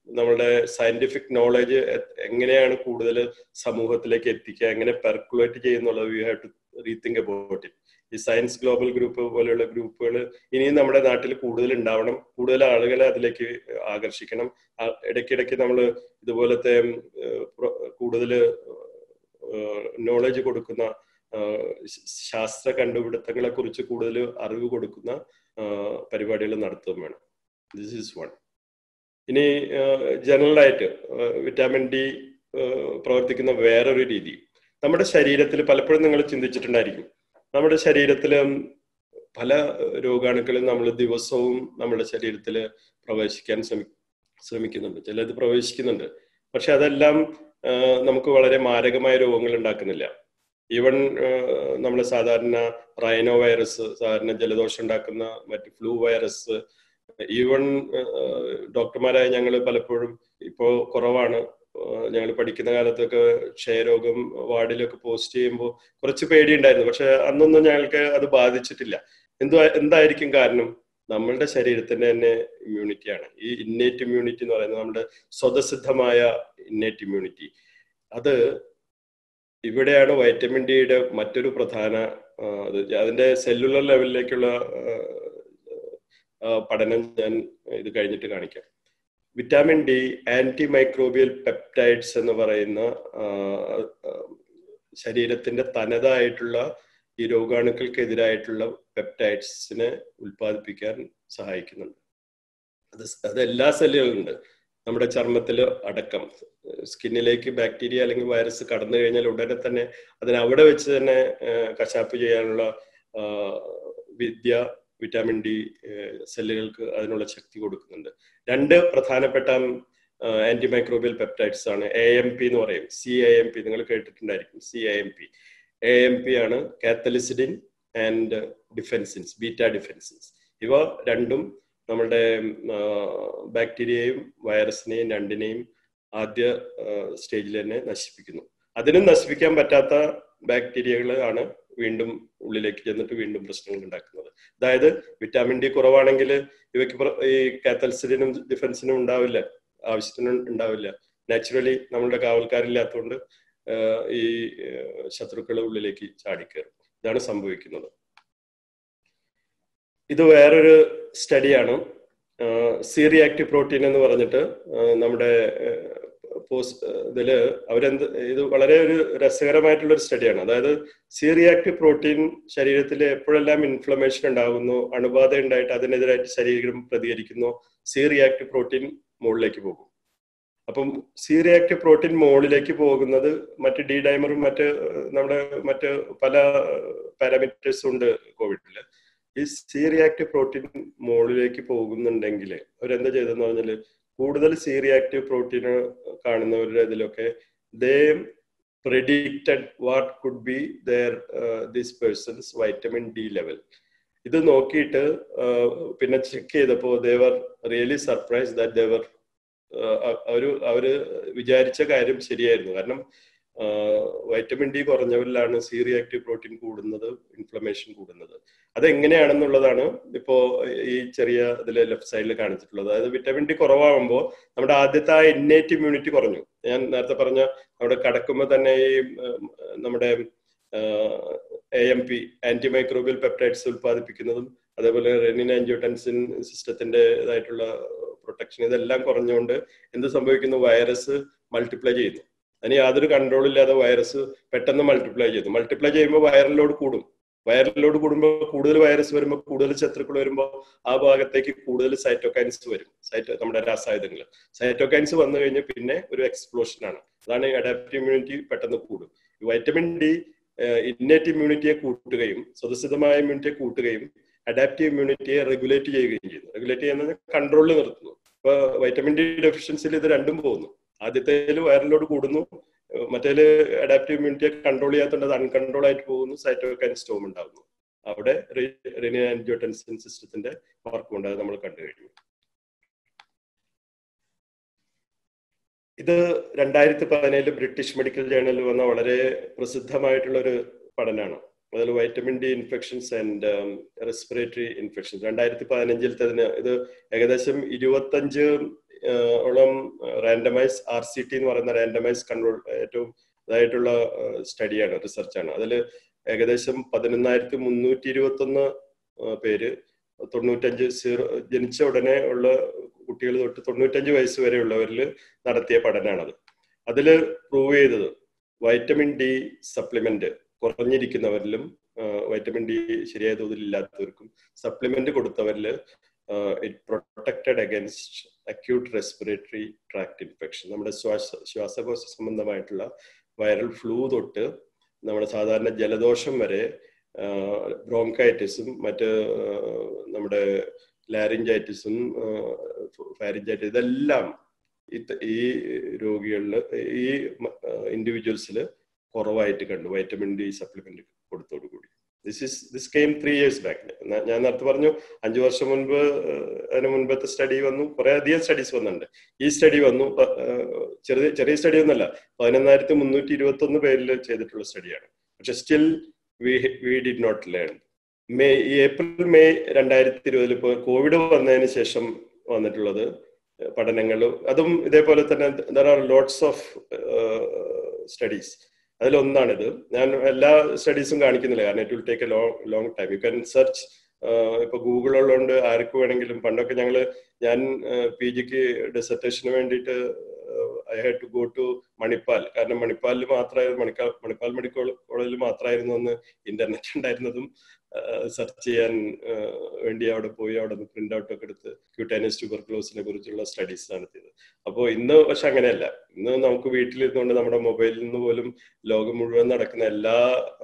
നമ്മളുടെ സയന്റിഫിക് നോളജ് എങ്ങനെയാണ് കൂടുതൽ സമൂഹത്തിലേക്ക് എത്തിക്കുക എങ്ങനെ പെർക്കുലേറ്റ് ചെയ്യുന്നുള്ളത് we have to rethink about it ഈ സയൻസ് ഗ്ലോബൽ ഗ്രൂപ്പ് പോലെയുള്ള ഗ്രൂപ്പുകൾ ഇനിയും നമ്മുടെ നാട്ടിൽ കൂടുതൽ ഉണ്ടാവണം കൂടുതൽ ആളുകളെ അതിലേക്ക് ആകർഷിക്കണം ഇടയ്ക്കിടയ്ക്ക് നമ്മൾ ഇതുപോലത്തെ കൂടുതൽ നോളജ് കൊടുക്കുന്ന ശാസ്ത്ര കണ്ടുപിടുത്തങ്ങളെ കുറിച്ച് കൂടുതൽ അറിവ് കൊടുക്കുന്ന പരിപാടികൾ നടത്തുകയും വേണം ദിസ് ഈസ് വൺ ഇനി ജനറലായിട്ട് വിറ്റാമിൻ ഡി പ്രവർത്തിക്കുന്ന വേറൊരു രീതി നമ്മുടെ ശരീരത്തിൽ പലപ്പോഴും നിങ്ങൾ ചിന്തിച്ചിട്ടുണ്ടായിരിക്കും നമ്മുടെ ശരീരത്തിൽ പല രോഗാണുക്കളും നമ്മൾ ദിവസവും നമ്മുടെ ശരീരത്തിൽ പ്രവേശിക്കാൻ ശ്രമി ശ്രമിക്കുന്നുണ്ട് ചിലത് പ്രവേശിക്കുന്നുണ്ട് പക്ഷെ അതെല്ലാം നമുക്ക് വളരെ മാരകമായ രോഗങ്ങൾ ഉണ്ടാക്കുന്നില്ല ഈവൻ നമ്മൾ സാധാരണ റൈനോ വൈറസ് സാധാരണ ജലദോഷം ഉണ്ടാക്കുന്ന മറ്റ് ഫ്ലൂ വൈറസ് ഈവൻ ഡോക്ടർമാരായ ഞങ്ങൾ പലപ്പോഴും ഇപ്പോൾ കുറവാണ് ഞങ്ങൾ പഠിക്കുന്ന കാലത്തൊക്കെ ക്ഷയരോഗം വാർഡിലൊക്കെ പോസ്റ്റ് ചെയ്യുമ്പോൾ കുറച്ച് പേടിയുണ്ടായിരുന്നു പക്ഷെ അന്നൊന്നും ഞങ്ങൾക്ക് അത് ബാധിച്ചിട്ടില്ല എന്തു എന്തായിരിക്കും കാരണം നമ്മളുടെ ശരീരത്തിന്റെ തന്നെ ഇമ്മ്യൂണിറ്റിയാണ് ഈ ഇന്നേറ്റ് ഇമ്മ്യൂണിറ്റി എന്ന് പറയുന്നത് നമ്മുടെ സ്വതസിദ്ധമായ ഇന്നേറ്റ് ഇമ്മ്യൂണിറ്റി അത് ഇവിടെയാണ് വൈറ്റമിൻ ഡിയുടെ മറ്റൊരു പ്രധാന അത് അതിന്റെ സെല്ലുലർ ലെവലിലേക്കുള്ള പഠനം ഞാൻ ഇത് കഴിഞ്ഞിട്ട് കാണിക്കാം vitamin D antimicrobial peptides എന്ന് പറയുന്ന ശരീരത്തിന്റെ തനതായിട്ടുള്ള ഈ രോഗാണുക്കൾക്കെതിരായിട്ടുള്ള പെപ്റ്റൈഡ്സിനെ ഉൽപ്പാദിപ്പിക്കാൻ സഹായിക്കുന്നുണ്ട് അത് അത് എല്ലാ സെല്ലുകളുണ്ട് നമ്മുടെ ചർമ്മത്തിൽ അടക്കം സ്കിന്നിലേക്ക് ബാക്ടീരിയ അല്ലെങ്കിൽ വൈറസ് കടന്നു കഴിഞ്ഞാൽ ഉടനെ തന്നെ അതിനെ അവിടെ വെച്ച് തന്നെ കശാപ്പ് ചെയ്യാനുള്ള വിദ്യ വിറ്റാമിൻ ഡി സെല്ലുകൾക്ക് അതിനുള്ള ശക്തി കൊടുക്കുന്നുണ്ട് രണ്ട് പ്രധാനപ്പെട്ട ആന്റി മൈക്രോബിയൽ പെപ്റ്റൈഡ്സ് ആണ് എ എം പി എന്ന് പറയും സി എ എം പി നിങ്ങൾ കേട്ടിട്ടുണ്ടായിരിക്കും C A M P A M P ആണ് cathelicidin and defensins beta defensins ഇവ രണ്ടും നമ്മുടെ ബാക്ടീരിയയും വൈറസിനെയും രണ്ടിനെയും ആദ്യ സ്റ്റേജിൽ തന്നെ നശിപ്പിക്കുന്നു അതിനും നശിപ്പിക്കാൻ പറ്റാത്ത ബാക്ടീരിയകൾ ആണ് വീണ്ടും ഉള്ളിലേക്ക് ചെന്നിട്ട് വീണ്ടും പ്രശ്നങ്ങൾ ഉണ്ടാക്കുന്നത് അതായത് വിറ്റാമിൻ ഡി കുറവാണെങ്കിൽ ഇവയ്ക്ക് ഈ കാത്തൽസിനും ഡിഫൻസിനും ഉണ്ടാവില്ല ആവശ്യത്തിന് ഉണ്ടാവില്ല നാച്ചുറലി നമ്മളുടെ കാവൽക്കാരില്ലാത്തതുകൊണ്ട് ഈ ശത്രുക്കൾ ഉള്ളിലേക്ക് ചാടിക്കയറും ഇതാണ് സംഭവിക്കുന്നത് ഇത് വേറൊരു സ്റ്റഡിയാണ് സി റിയാക്റ്റീവ് പ്രോട്ടീൻ എന്ന് പറഞ്ഞിട്ട് നമ്മുടെ പോസ്റ്റ് ഇതില് അവരെന്ത് ഇത് വളരെ ഒരു രസകരമായിട്ടുള്ള ഒരു സ്റ്റഡിയാണ് അതായത് സി റിയാക്റ്റീവ് പ്രോട്ടീൻ ശരീരത്തിൽ എപ്പോഴെല്ലാം ഇൻഫ്ലമേഷൻ ഉണ്ടാകുന്നു അണുബാധ ഉണ്ടായിട്ട് അതിനെതിരായിട്ട് ശരീരം പ്രതികരിക്കുന്നു സി റിയാക്റ്റീവ് പ്രോട്ടീൻ മുകളിലേക്ക് പോകും അപ്പം സി റിയാക്റ്റീവ് പ്രോട്ടീൻ മുകളിലേക്ക് പോകുന്നത് മറ്റ് ഡി ഡൈമറും മറ്റ് നമ്മുടെ മറ്റ് പല പാരാമീറ്റേഴ്സും ഉണ്ട് കോവിഡില് ഈ സി റിയാക്റ്റീവ് പ്രോട്ടീൻ മുകളിലേക്ക് പോകുന്നുണ്ടെങ്കിൽ അവരെന്താ ചെയ്തെന്ന് പറഞ്ഞാൽ കൂടുതൽ സി റിയാക്റ്റീവ് പ്രോട്ടീൻ കാണുന്നവരുടെ ഇതിലൊക്കെ they predicted what could be their this persons vitamin D level ഇത് നോക്കിയിട്ട് പിന്നെ ചെക്ക് ചെയ്തപ്പോൾ they were really surprise that they were അവര് അവര് വിചാരിച്ച കാര്യം ശരിയായിരുന്നു കാരണം വൈറ്റമിൻ ഡി കുറഞ്ഞവരിലാണ് സി റിയാക്റ്റീവ് പ്രോട്ടീൻ കൂടുന്നത് ഇൻഫ്ലമേഷൻ കൂടുന്നത് അതെങ്ങനെയാണെന്നുള്ളതാണ് ഇപ്പോ ഈ ചെറിയ ഇതിൽ ലെഫ്റ്റ് സൈഡിൽ കാണിച്ചിട്ടുള്ളത് അതായത് വിറ്റമിൻ ഡി കുറവാകുമ്പോൾ നമ്മുടെ ആദ്യത്തെ ആ ഇന്നേറ്റ് ഇമ്മ്യൂണിറ്റി കുറഞ്ഞു ഞാൻ നേരത്തെ പറഞ്ഞ അവിടെ കടക്കുമ്പോൾ തന്നെ ഈ നമ്മുടെ A M P antimicrobial peptides ഉൽപ്പാദിപ്പിക്കുന്നതും അതേപോലെ റെനിൻ ആൻജിയോടെൻസിൻ സിസ്റ്റത്തിന്റെ ഇതായിട്ടുള്ള പ്രൊട്ടക്ഷൻ ഇതെല്ലാം കുറഞ്ഞുകൊണ്ട് എന്ത് സംഭവിക്കുന്നു വൈറസ് മൾട്ടിപ്ലൈ ചെയ്യുന്നു അതിന് യാതൊരു കൺട്രോൾ ഇല്ലാതെ വൈറസ് പെട്ടെന്ന് മൾട്ടിപ്ലൈ ചെയ്യുന്നു മൾട്ടിപ്ലൈ ചെയ്യുമ്പോൾ വൈറൽ ലോഡ് കൂടും വൈറൽ ലോഡ് കൂടുമ്പോൾ കൂടുതൽ വൈറസ് വരുമ്പോൾ കൂടുതൽ ശത്രുക്കൾ വരുമ്പോൾ ആ ഭാഗത്തേക്ക് കൂടുതൽ സൈറ്റോകൈൻസ് വരും സൈറ്റോ നമ്മുടെ രാസായുധങ്ങൾ സൈറ്റോകൈൻസ് വന്നു കഴിഞ്ഞാൽ പിന്നെ ഒരു എക്സ്പ്ലോഷൻ ആണ് അതാണ് അഡാപ്റ്റീവ് ഇമ്മ്യൂണിറ്റി പെട്ടെന്ന് കൂടും വൈറ്റമിൻ ഡി ഇന്നേറ്റ് ഇമ്മ്യൂണിറ്റിയെ കൂട്ടുകയും സ്വതസിദ്ധമായ ഇമ്മ്യൂണിറ്റിയെ കൂട്ടുകയും അഡാപ്റ്റീവ് ഇമ്മ്യൂണിറ്റിയെ റെഗുലേറ്റ് ചെയ്യുകയും ചെയ്യുന്നു റെഗുലേറ്റ് ചെയ്യുന്നത് കൺട്രോളിൽ നിർത്തുന്നു ഇപ്പൊ വൈറ്റമിൻ ഡി ഡെഫിഷ്യൻസിൽ ഇത് രണ്ടും പോകുന്നു ആദ്യത്തേല് വൈറലോട് കൂടുന്നു മറ്റേല് അഡാപ്റ്റീവ് ഇമ്മ്യൂണിറ്റിയെ കൺട്രോൾ ചെയ്യാത്തതുകൊണ്ട് അത് അൺകൺട്രോൾ ആയിട്ട് പോകുന്നു സൈറ്റോകൈൻ സ്റ്റോം ഉണ്ടാകുന്നു അവിടെ റെനിൻ ആൻജിയോടെൻസിൻ സിസ്റ്റത്തിന്റെ വർക്ക് കൊണ്ട് അത് നമ്മൾ കണ്ടു കഴിഞ്ഞു ഇത് രണ്ടായിരത്തി പതിനേഴില് ബ്രിട്ടീഷ് മെഡിക്കൽ ജേണലിൽ വന്ന വളരെ പ്രസിദ്ധമായിട്ടുള്ള ഒരു പഠനമാണ് അതിൽ vitamin D infections and respiratory infections രണ്ടായിരത്തി പതിനഞ്ചിലത്തെ ഇത് ഏകദേശം ഇരുപത്തഞ്ച് ഓളം റാൻഡമൈസ് ആർ സി ടി എന്ന് പറയുന്ന റാൻഡമൈസ് കൺട്രോൾ ഏറ്റവും ഇതായിട്ടുള്ള സ്റ്റഡിയാണ് റിസർച്ചാണ് അതിൽ ഏകദേശം പതിനൊന്നായിരത്തി മുന്നൂറ്റി ഇരുപത്തി ഒന്ന് പേര് തൊണ്ണൂറ്റഞ്ച് സീറോ ജനിച്ച ഉടനെ ഉള്ള കുട്ടികൾ തൊട്ട് തൊണ്ണൂറ്റഞ്ച് വയസ്സ് വരെയുള്ളവരിൽ നടത്തിയ പഠനമാണത് അതിൽ പ്രൂവ് ചെയ്തത് വൈറ്റമിൻ ഡി സപ്ലിമെന്റ് കുറഞ്ഞിരിക്കുന്നവരിലും വൈറ്റമിൻ ഡി ശരിയായ തോതിൽ ഇല്ലാത്തവർക്കും സപ്ലിമെന്റ് കൊടുത്തവരിൽ it protected against acute respiratory tract infection നമ്മുടെ ശ്വാസ ശ്വാസകോശ സംബന്ധമായിട്ടുള്ള വൈറൽ ഫ്ലൂ തൊട്ട് നമ്മുടെ സാധാരണ ജലദോഷം വരെ ബ്രോങ്കൈറ്റിസും മറ്റ് നമ്മുടെ ലാരിഞ്ചൈറ്റിസും ഫാരിഞ്ചൈറ്റിസ് ഇതെല്ലാം ഈ രോഗികളിൽ ഈ ഇൻഡിവിജ്വൽസിൽ കുറവായിട്ട് കണ്ടു വൈറ്റമിൻ ഡി സപ്ലിമെന്റ് കൊടുത്തോടുകൂടി this is this came three years back ഞാൻ നേരത്തെ പറഞ്ഞു അഞ്ചു വർഷം മുൻപ് അതിന് മുൻപത്തെ സ്റ്റഡി വന്നു കുറെ അധികം സ്റ്റഡീസ് വന്നിട്ടുണ്ട് ഈ സ്റ്റഡി വന്നു ചെറിയ ചെറിയ സ്റ്റഡി ഒന്നല്ല പതിനൊന്നായിരത്തി മുന്നൂറ്റി ഇരുപത്തി ഒന്ന് പേരിൽ ചെയ്തിട്ടുള്ള സ്റ്റഡിയാണ് പക്ഷെ still we we did not learn May April May രണ്ടായിരത്തി ഇരുപതിൽ ഇപ്പോൾ കോവിഡ് വന്നതിന് ശേഷം വന്നിട്ടുള്ളത് പഠനങ്ങൾ അതും ഇതേപോലെ തന്നെ there are lots of studies അതിലൊന്നാണിത് ഞാൻ എല്ലാ സ്റ്റഡീസും കാണിക്കുന്നില്ല കാരണം it will take a long long time you can search ഇപ്പൊ ഗൂഗിൾ ഉള്ളതുകൊണ്ട് ആർക്കും വേണമെങ്കിലും പണ്ടൊക്കെ ഞങ്ങൾ ഞാൻ പി ജിക്ക് ഡിസർട്ടേഷന് വേണ്ടിയിട്ട് I had to go to Manipal കാരണം മണിപ്പാലിൽ മാത്രമായിരുന്നു മണിക്കാൽ മണിപ്പാൽ മെഡിക്കൽ കോളേജിൽ മാത്രമായിരുന്നു അന്ന് ഇന്റർനെറ്റ് ഉണ്ടായിരുന്നതും സെർച്ച് ചെയ്യാൻ വേണ്ടി അവിടെ പോയി അവിടെ നിന്ന് പ്രിന്റ് ഔട്ട് ഒക്കെ എടുത്ത് ക്യൂട്ടാനിയസ് ട്യൂബർക്ലോസിനെ കുറിച്ചുള്ള സ്റ്റഡീസ് നടത്തിയത് അപ്പോൾ ഇന്ന് പക്ഷെ അങ്ങനെയല്ല ഇന്ന് നമുക്ക് വീട്ടിലിരുന്നുകൊണ്ട് നമ്മുടെ മൊബൈലിൽ നിന്ന് പോലും ലോകം മുഴുവൻ നടക്കുന്ന എല്ലാ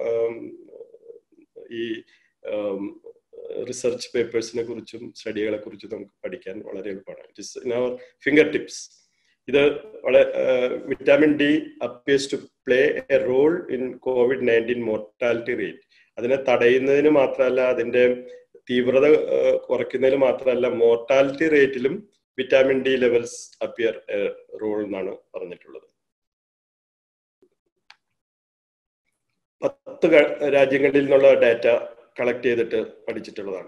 ഈ റിസർച്ച് പേപ്പേഴ്സിനെ കുറിച്ചും സ്റ്റഡികളെ കുറിച്ചും നമുക്ക് പഠിക്കാൻ വളരെ എളുപ്പമാണ് it is in our fingertips ഇത് വളരെ vitamin D appears to play a role in COVID nineteen mortality rate അതിനെ തടയുന്നതിന് മാത്രമല്ല അതിന്റെ തീവ്രത കുറയ്ക്കുന്നതിന് മാത്രമല്ല മോർട്ടാലിറ്റി റേറ്റിലും vitamin D levels appear role എന്നാണ് പറഞ്ഞിട്ടുള്ളത് പത്ത് രാജ്യങ്ങളിൽ നിന്നുള്ള ഡാറ്റ കളക്ട് ചെയ്തിട്ട് പഠിച്ചിട്ടുള്ളതാണ്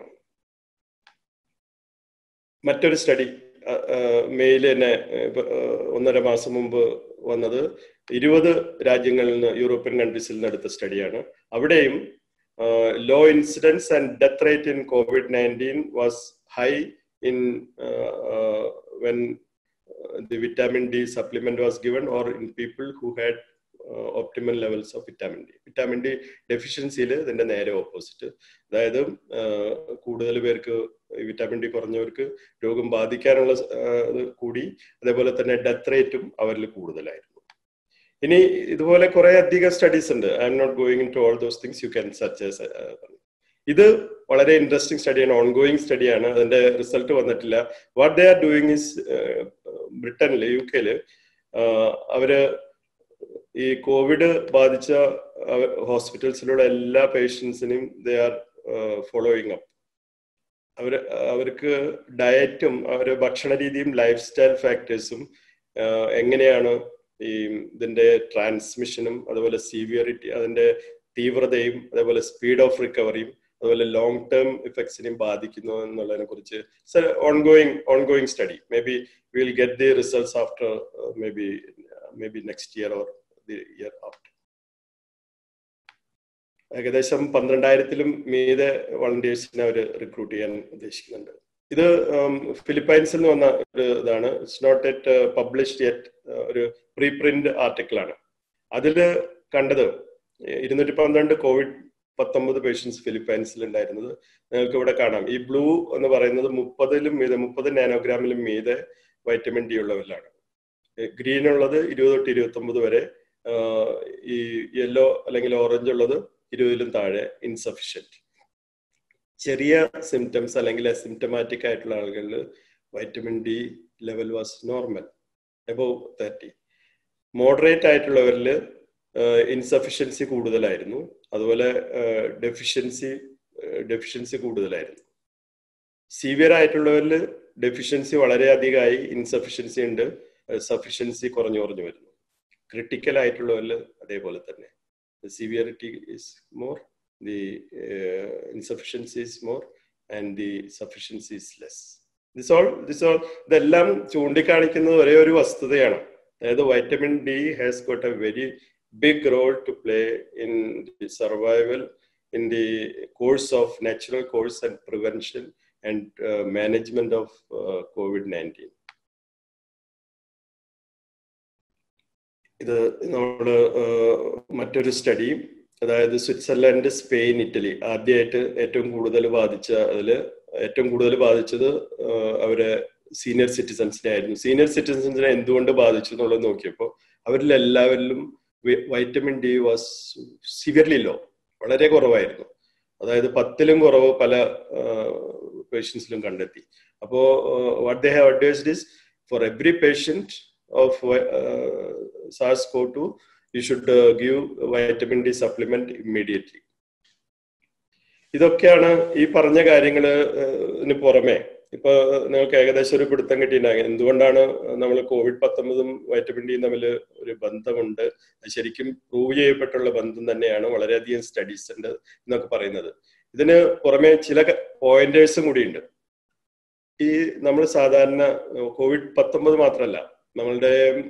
മറ്റൊരു സ്റ്റഡി മെയിൽ തന്നെ ഒന്നര മാസം മുമ്പ് വന്നത് ഇരുപത് രാജ്യങ്ങളിൽ നിന്ന് യൂറോപ്യൻ കൺട്രീസിൽ നിന്ന് എടുത്ത സ്റ്റഡിയാണ് അവിടെയും low incidence and death rate in COVID nineteen was high in when the vitamin D supplement was given or in people who had optimal levels of vitamin D vitamin D ഡെഫിഷ്യൻസിയിൽ ഇതിന്റെ നേരെ opposite അതായത് കൂടുതൽ പേർക്ക് vitamin D കുറഞ്ഞവർക്ക് രോഗം ബാധിക്കാനുള്ള കൂടി അതേപോലെ തന്നെ ഡെത്ത് റേറ്റും അവരിൽ കൂടുതലായിരുന്നു ഇനി ഇതുപോലെ കുറെ അധികം സ്റ്റഡീസ് ഉണ്ട് I'm not going in to all those things you can search ഇത് വളരെ ഇൻട്രസ്റ്റിംഗ് സ്റ്റഡിയാണ് ഓൺ ഗോയിങ് സ്റ്റഡിയാണ് അതിന്റെ റിസൾട്ട് വന്നിട്ടില്ല what they are doing is ബ്രിട്ടനിൽ യു കെയില് അവര് ഈ കോവിഡ് ബാധിച്ച ഹോസ്പിറ്റൽസിലുള്ള എല്ലാ പേഷ്യൻസിനെയും ദേ ആർ ഫോളോയിങ് അപ്പ് അവർ അവർക്ക് ഡയറ്റും അവരുടെ ഭക്ഷണ രീതിയും ലൈഫ് സ്റ്റൈൽ ഫാക്ടേഴ്സും എങ്ങനെയാണ് ഈ ഇതിന്റെ ട്രാൻസ്മിഷനും അതുപോലെ സീവിയറിറ്റി അതിന്റെ തീവ്രതയും അതേപോലെ സ്പീഡ് ഓഫ് റിക്കവറിയും അതുപോലെ ലോങ് ടേം ഇഫക്ട്സിനെയും ബാധിക്കുന്നു എന്നുള്ളതിനെ കുറിച്ച് ongoing ongoing study maybe will get the results after maybe maybe next year or the year after ഏകദേശം പന്ത്രണ്ടായിരത്തിലും മീതെ വളണ്ടിയേഴ്സിനെ അവർ റിക്രൂട്ട് ചെയ്യാൻ ഉദ്ദേശിക്കുന്നുണ്ട് ഇത് ഫിലിപ്പൈൻസിൽ നിന്ന് വന്ന ഒരു ഇതാണ് it's not yet published yet ഒരു പ്രീ പ്രിന്റ് ആർട്ടിക്കിൾ ആണ് അതിൽ കണ്ടത് ഇരുന്നൂറ്റി പന്ത്രണ്ട് കോവിഡ് പത്തൊമ്പത് പേഷ്യൻസ് ഫിലിപ്പൈൻസിൽ ഉണ്ടായിരുന്നത് നിങ്ങൾക്ക് ഇവിടെ കാണാം ഈ ബ്ലൂ എന്ന് പറയുന്നത് മുപ്പതിലും മീതെ മുപ്പത് നാനോഗ്രാമിലും മീതെ വൈറ്റമിൻ ഡി ഉള്ളവരിലാണ് ഗ്രീൻ ഉള്ളത് ഇരുപത് തൊട്ട് ഇരുപത്തി ഒമ്പത് വരെ ഈ യെല്ലോ അല്ലെങ്കിൽ ഓറഞ്ച് ഉള്ളത് ഇരുപതിലും താഴെ ഇൻസഫിഷ്യൻറ്റ് ചെറിയ സിംറ്റംസ് അല്ലെങ്കിൽ അസിംറ്റമാറ്റിക് ആയിട്ടുള്ള ആളുകളിൽ vitamin D level was normal above thirty moderate ആയിട്ടുള്ളവരിൽ ഇൻസഫിഷ്യൻസി കൂടുതലായിരുന്നു അതുപോലെ ഡെഫിഷ്യൻസി ഡെഫിഷ്യൻസി കൂടുതലായിരുന്നു സീവിയർ ആയിട്ടുള്ളവരിൽ ഡെഫിഷ്യൻസി വളരെ അധികമായി ഇൻസഫിഷ്യൻസി ഉണ്ട് സഫിഷ്യൻസി കുറഞ്ഞു കുറഞ്ഞു വരുന്നു ക്രിട്ടിക്കൽ ആയിട്ടുള്ളവരിൽ അതേപോലെ തന്നെ severity is more the uh, insufficiency is more and the sufficiency is less. This all this all ഇതെല്ലാം ചൂണ്ടിക്കാണിക്കുന്നത് ഒരേ ഒരു വസ്തുതയാണ് അതായത് vitamin D has got a very big role to play in the survival in the course of natural course and prevention and management of COVID nineteen ഇത് നമ്മൾ മറ്റൊരു study അതായത് സ്വിറ്റ്സർലൻഡ് സ്പെയിൻ ഇറ്റലി ആദ്യമായിട്ട് ഏറ്റവും കൂടുതൽ ബാധിച്ച അതിൽ ഏറ്റവും കൂടുതൽ ബാധിച്ചത് അവരെ സീനിയർ സിറ്റിസൺസിനെ ആയിരുന്നു സീനിയർ സിറ്റിസൺസിനെ എന്തുകൊണ്ട് ബാധിച്ചു എന്നുള്ളത് നോക്കിയപ്പോൾ അവരിൽ എല്ലാവരിലും vitamin D was severely low വളരെ കുറവായിരുന്നു അതായത് പത്തിലും കുറവ് പല പേഷ്യൻസിലും കണ്ടെത്തി അപ്പോ what they have advised is for every patient of സാസ് CoV two you should give vitamin D supplement immediately ഇതൊക്കെയാണ് ഈ പറഞ്ഞ കാര്യങ്ങളിന് പുറമെ ഇപ്പൊ നിങ്ങൾക്ക് ഏകദേശം ഒരു പിടുത്തം കിട്ടിയിട്ടുണ്ടാകും എന്തുകൊണ്ടാണ് നമ്മൾ കോവിഡ് പത്തൊമ്പതും വൈറ്റമിൻ ഡിയും തമ്മിൽ ഒരു ബന്ധമുണ്ട് ശരിക്കും പ്രൂവ് ചെയ്യപ്പെട്ടുള്ള ബന്ധം തന്നെയാണ് വളരെയധികം സ്റ്റഡീസ് ഉണ്ട് എന്നൊക്കെ പറയുന്നത് ഇതിന് പുറമെ ചില പോയിന്റേഴ്സും കൂടിയുണ്ട് ഈ നമ്മൾ സാധാരണ കോവിഡ് പത്തൊമ്പത് മാത്രമല്ല നമ്മളുടെ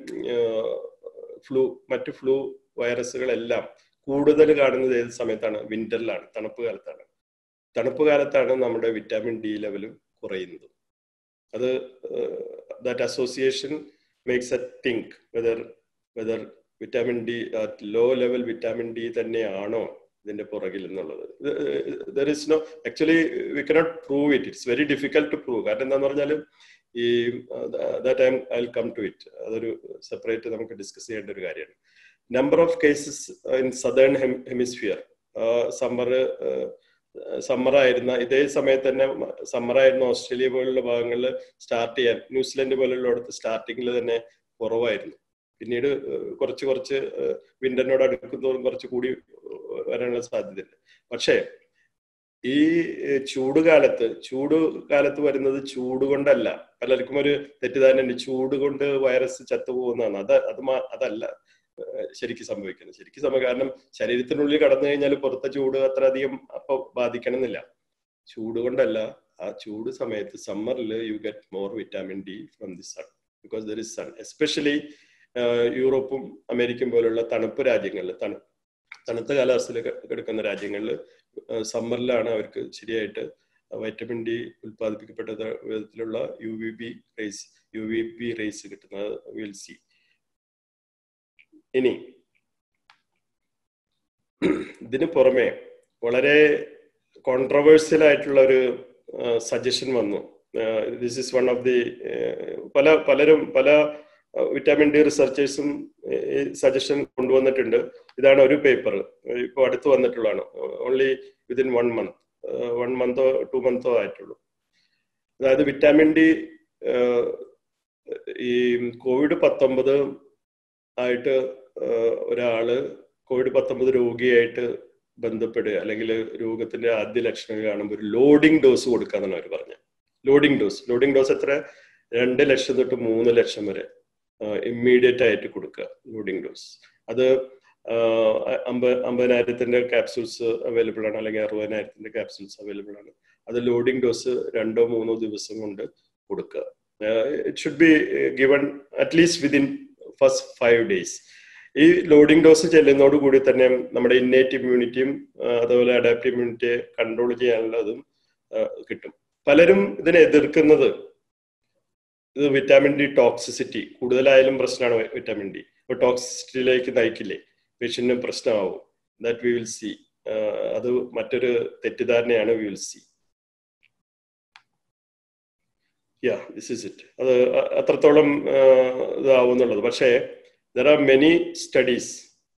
ഫ്ലൂ മറ്റു ഫ്ലൂ വൈറസുകളെല്ലാം കൂടുതൽ കാണുന്നത് ഏത് സമയത്താണ് വിന്ററിലാണ് തണുപ്പ് കാലത്താണ് തണുപ്പ് കാലത്താണ് നമ്മുടെ വിറ്റാമിൻ ഡി ലെവലും കുറയുന്നത് അത് that association makes a think whether whether vitamin D low level vitamin D തന്നെയാണോ ഇതിന്റെ പുറകിൽ എന്നുള്ളത് there is no actually we cannot prove it it's very difficult to prove കാരണം എന്താന്ന് പറഞ്ഞാൽ ഈ that I I come to it അതൊരു separate നമുക്ക് ഡിസ്കസ് ചെയ്യേണ്ട ഒരു കാര്യമാണ് number of cases in southern hemisphere summer summer ആയിരുന്ന ഇതേ സമയത്ത് തന്നെ സമ്മർ ആയിരുന്ന ഓസ്ട്രേലിയ പോലുള്ള ഭാഗങ്ങളിൽ സ്റ്റാർട്ട് ചെയ്യാൻ ന്യൂസിലൻഡ് പോലുള്ളിടത്ത് സ്റ്റാർട്ടിങ്ങിൽ തന്നെ കുറവായിരുന്നു പിന്നീട് കുറച്ച് കുറച്ച് വിന്ററിനോട് അടുക്കും തോറും കുറച്ച് കൂടി വരാനുള്ള സാധ്യതയുണ്ട് പക്ഷേ ഈ ചൂട് കാലത്ത് ചൂട് കാലത്ത് വരുന്നത് ചൂട് കൊണ്ടല്ല പലർക്കും ഒരു തെറ്റിദ്ധാരണ ഉണ്ട് ചൂട് കൊണ്ട് വൈറസ് ചത്തുപോകുന്നതാണ് അത് അത് അതല്ല ശരിക്കും സംഭവിക്കുന്നത് ശരിക്കും സംഭവിക്കും കാരണം ശരീരത്തിനുള്ളിൽ കടന്നു കഴിഞ്ഞാൽ പുറത്തെ ചൂട് അത്ര അധികം അപ്പൊ ബാധിക്കണമെന്നില്ല ചൂട് കൊണ്ടല്ല ആ ചൂട് സമയത്ത് സമ്മറിൽ you get more vitamin D from the sun because there is sun especially യൂറോപ്പും അമേരിക്കൻ പോലുള്ള തണുപ്പ് രാജ്യങ്ങളിൽ തണു തണുത്ത കാലാവസ്ഥയിൽ കിടക്കുന്ന രാജ്യങ്ങളിൽ സമ്മറിലാണ് അവർക്ക് ശരിയായിട്ട് വൈറ്റമിൻ ഡി ഉൽപ്പാദിപ്പിക്കപ്പെട്ട വിധത്തിലുള്ള U V B rays U V B rays കിട്ടുന്നത് വിൽ സി ഇനി ഇതിന് പുറമെ വളരെ കോൺട്രവേഴ്സ്യൽ ആയിട്ടുള്ള ഒരു സജഷൻ വന്നു this is one of the പല പലരും പല വിറ്റാമിൻ ഡി റിസർച്ചേഴ്സും ഈ സജഷൻ കൊണ്ടുവന്നിട്ടുണ്ട് ഇതാണ് ഒരു പേപ്പർ ഇപ്പോൾ അടുത്ത് വന്നിട്ടുള്ളതാണ് only within one month one മന്തോ ടു മന്തോ ആയിട്ടുള്ളൂ അതായത് വിറ്റാമിൻ ഡി ഈ കോവിഡ് പത്തൊമ്പത് ആയിട്ട് ഒരാള് കോവിഡ് പത്തൊമ്പത് രോഗിയായിട്ട് ബന്ധപ്പെടുക അല്ലെങ്കിൽ രോഗത്തിന്റെ ആദ്യ ലക്ഷണങ്ങൾ കാണുമ്പോൾ ഒരു ലോഡിംഗ് ഡോസ് കൊടുക്കാന്നാണ് അവർ പറഞ്ഞത് ലോഡിംഗ് ഡോസ് ലോഡിംഗ് ഡോസ് എത്ര രണ്ട് ലക്ഷം തൊട്ട് മൂന്ന് ലക്ഷം വരെ ഇമ്മീഡിയറ്റ് ആയിട്ട് കൊടുക്കുക ലോഡിംഗ് ഡോസ് അത് അമ്പ അമ്പതിനായിരത്തിന്റെ ക്യാപ്സൂൾസ് അവൈലബിൾ ആണ് അല്ലെങ്കിൽ അറുപതിനായിരത്തിന്റെ ക്യാപ്സൂൾസ് അവൈലബിൾ ആണ് അത് ലോഡിംഗ് ഡോസ് രണ്ടോ മൂന്നോ ദിവസം കൊണ്ട് കൊടുക്കുക it should be given at least within first five days ഈ ലോഡിംഗ് ഡോസ് ചെല്ലുന്നതോട് കൂടി തന്നെ നമ്മുടെ ഇന്നേറ്റ് ഇമ്മ്യൂണിറ്റിയും അതുപോലെ അഡാപ്റ്റീവ് ഇമ്മ്യൂണിറ്റിയെ കൺട്രോൾ ചെയ്യാനുള്ളതും കിട്ടും പലരും ഇതിനെ എതിർക്കുന്നത് ഇത് വിറ്റാമിൻ ഡി ടോക്സിസിറ്റി കൂടുതലായാലും പ്രശ്നമാണ് വിറ്റാമിൻ ഡി അപ്പോൾ ടോക്സിസിറ്റിയിലേക്ക് നയിക്കില്ലേ പേഷ്യന്റിനും പ്രശ്നമാവും ദാറ്റ് വി വിൽ സി അത് മറ്റൊരു തെറ്റിദ്ധാരണയാണ് we will see yeah this is it അത് അത്രത്തോളം ഇതാവും എന്നുള്ളത് പക്ഷേ ദർ ആർ മെനി സ്റ്റഡീസ്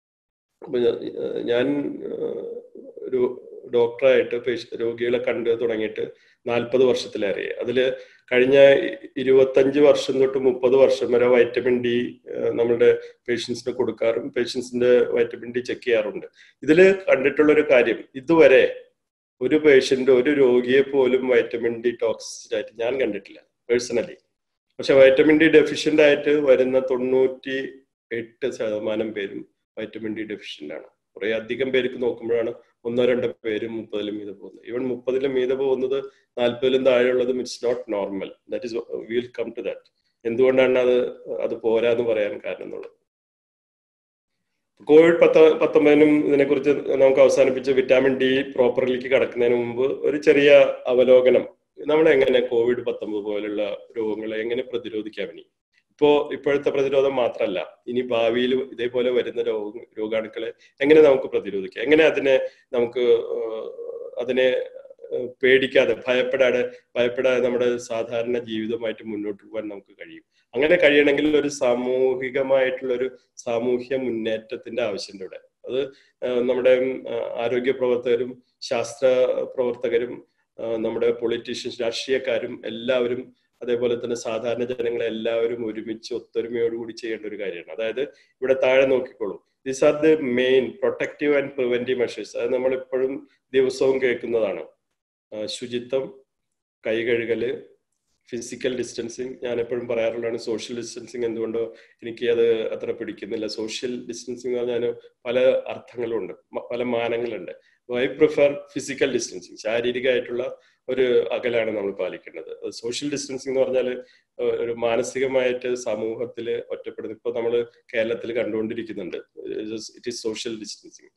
ഞാൻ ഒരു ഡോക്ടറായിട്ട് രോഗികളെ കണ്ട് തുടങ്ങിയിട്ട് നാൽപ്പത് വർഷത്തിലേറെ അതിൽ കഴിഞ്ഞ ഇരുപത്തഞ്ച് വർഷം തൊട്ട് മുപ്പത് വർഷം വരെ വൈറ്റമിൻ ഡി നമ്മുടെ പേഷ്യൻസിന് കൊടുക്കാറും പേഷ്യൻസിന്റെ വൈറ്റമിൻ ഡി ചെക്ക് ചെയ്യാറുണ്ട് ഇതിൽ കണ്ടിട്ടുള്ള ഒരു കാര്യം ഇതുവരെ ഒരു പേഷ്യന്റ് ഒരു രോഗിയെ പോലും വൈറ്റമിൻ ഡി ടോക്സിസിറ്റി ആയിട്ട് ഞാൻ കണ്ടിട്ടില്ല പേഴ്സണലി പക്ഷെ വൈറ്റമിൻ ഡി ഡെഫിഷ്യന്റ് ആയിട്ട് വരുന്ന തൊണ്ണൂറ്റി എട്ട് ശതമാനം പേരും വൈറ്റമിൻ ഡി ഡെഫിഷ്യന്റ് ആണ് കുറെ അധികം പേർക്ക് നോക്കുമ്പോഴാണ് ഒന്നോ രണ്ടോ പേരും മുപ്പതിലും മീതെ പോകുന്നത് ഈവൻ മുപ്പതിലും മീതെ പോകുന്നത് നാൽപ്പതിലും താഴെയുള്ളതും it's not normal that is will come to that എന്തുകൊണ്ടാണ് അത് അത് പോരാന്ന് പറയാൻ കാരണം എന്നുള്ളത് കോവിഡ് പത്ത പത്തൊമ്പതിനും ഇതിനെക്കുറിച്ച് നമുക്ക് അവസാനിപ്പിച്ച് വിറ്റാമിൻ ഡി പ്രോപ്പറിലേക്ക് കടക്കുന്നതിന് മുമ്പ് ഒരു ചെറിയ അവലോകനം നമ്മൾ എങ്ങനെ കോവിഡ് പത്തൊമ്പത് പോലുള്ള രോഗങ്ങളെ എങ്ങനെ പ്രതിരോധിക്കാം ഇനി ഇപ്പോ ഇപ്പോഴത്തെ പ്രതിരോധം മാത്രമല്ല ഇനി ഭാവിയിൽ ഇതേപോലെ വരുന്ന രോഗ രോഗാണുക്കളെ എങ്ങനെ നമുക്ക് പ്രതിരോധിക്കാം എങ്ങനെ അതിനെ നമുക്ക് അതിനെ പേടിക്കാതെ ഭയപ്പെടാതെ ഭയപ്പെടാതെ നമ്മുടെ സാധാരണ ജീവിതമായിട്ട് മുന്നോട്ട് പോകാൻ നമുക്ക് കഴിയും അങ്ങനെ കഴിയണമെങ്കിൽ ഒരു സാമൂഹികമായിട്ടുള്ള ഒരു സാമൂഹ്യ മുന്നേറ്റത്തിന്റെ ആവശ്യമുണ്ട് ഇവിടെ അത് നമ്മുടെ ആരോഗ്യ പ്രവർത്തകരും ശാസ്ത്ര പ്രവർത്തകരും നമ്മുടെ പൊളിറ്റീഷ്യൻസ് രാഷ്ട്രീയക്കാരും എല്ലാവരും അതേപോലെ തന്നെ സാധാരണ ജനങ്ങളെ എല്ലാവരും ഒരുമിച്ച് ഒത്തൊരുമയോടുകൂടി ചെയ്യേണ്ട ഒരു കാര്യമാണ് അതായത് ഇവിടെ താഴെ നോക്കിക്കോളൂ these are the main protective and preventive measures അത് നമ്മൾ ഇപ്പോഴും ദിവസവും കേൾക്കുന്നതാണ് ശുചിത്വം കൈ കഴുകല് ഫിസിക്കൽ ഡിസ്റ്റൻസിങ് ഞാൻ എപ്പോഴും പറയാറുള്ളതാണ് സോഷ്യൽ ഡിസ്റ്റൻസിങ് എന്തുകൊണ്ടോ എനിക്ക് അത് അത്ര പിടിക്കുന്നില്ല സോഷ്യൽ ഡിസ്റ്റൻസിങ് എന്ന് പറഞ്ഞാൽ പല അർത്ഥങ്ങളുണ്ട് പല മാനങ്ങളുണ്ട് ഐ പ്രിഫർ ഫിസിക്കൽ ഡിസ്റ്റൻസിങ് ശാരീരികമായിട്ടുള്ള ഒരു അകലാണ് നമ്മൾ പാലിക്കേണ്ടത് സോഷ്യൽ ഡിസ്റ്റൻസിങ് എന്ന് പറഞ്ഞാൽ ഒരു മാനസികമായിട്ട് സമൂഹത്തിൽ ഒറ്റപ്പെടുന്നു ഇപ്പൊ നമ്മൾ കേരളത്തിൽ കണ്ടുകൊണ്ടിരിക്കുന്നുണ്ട് it is social distancing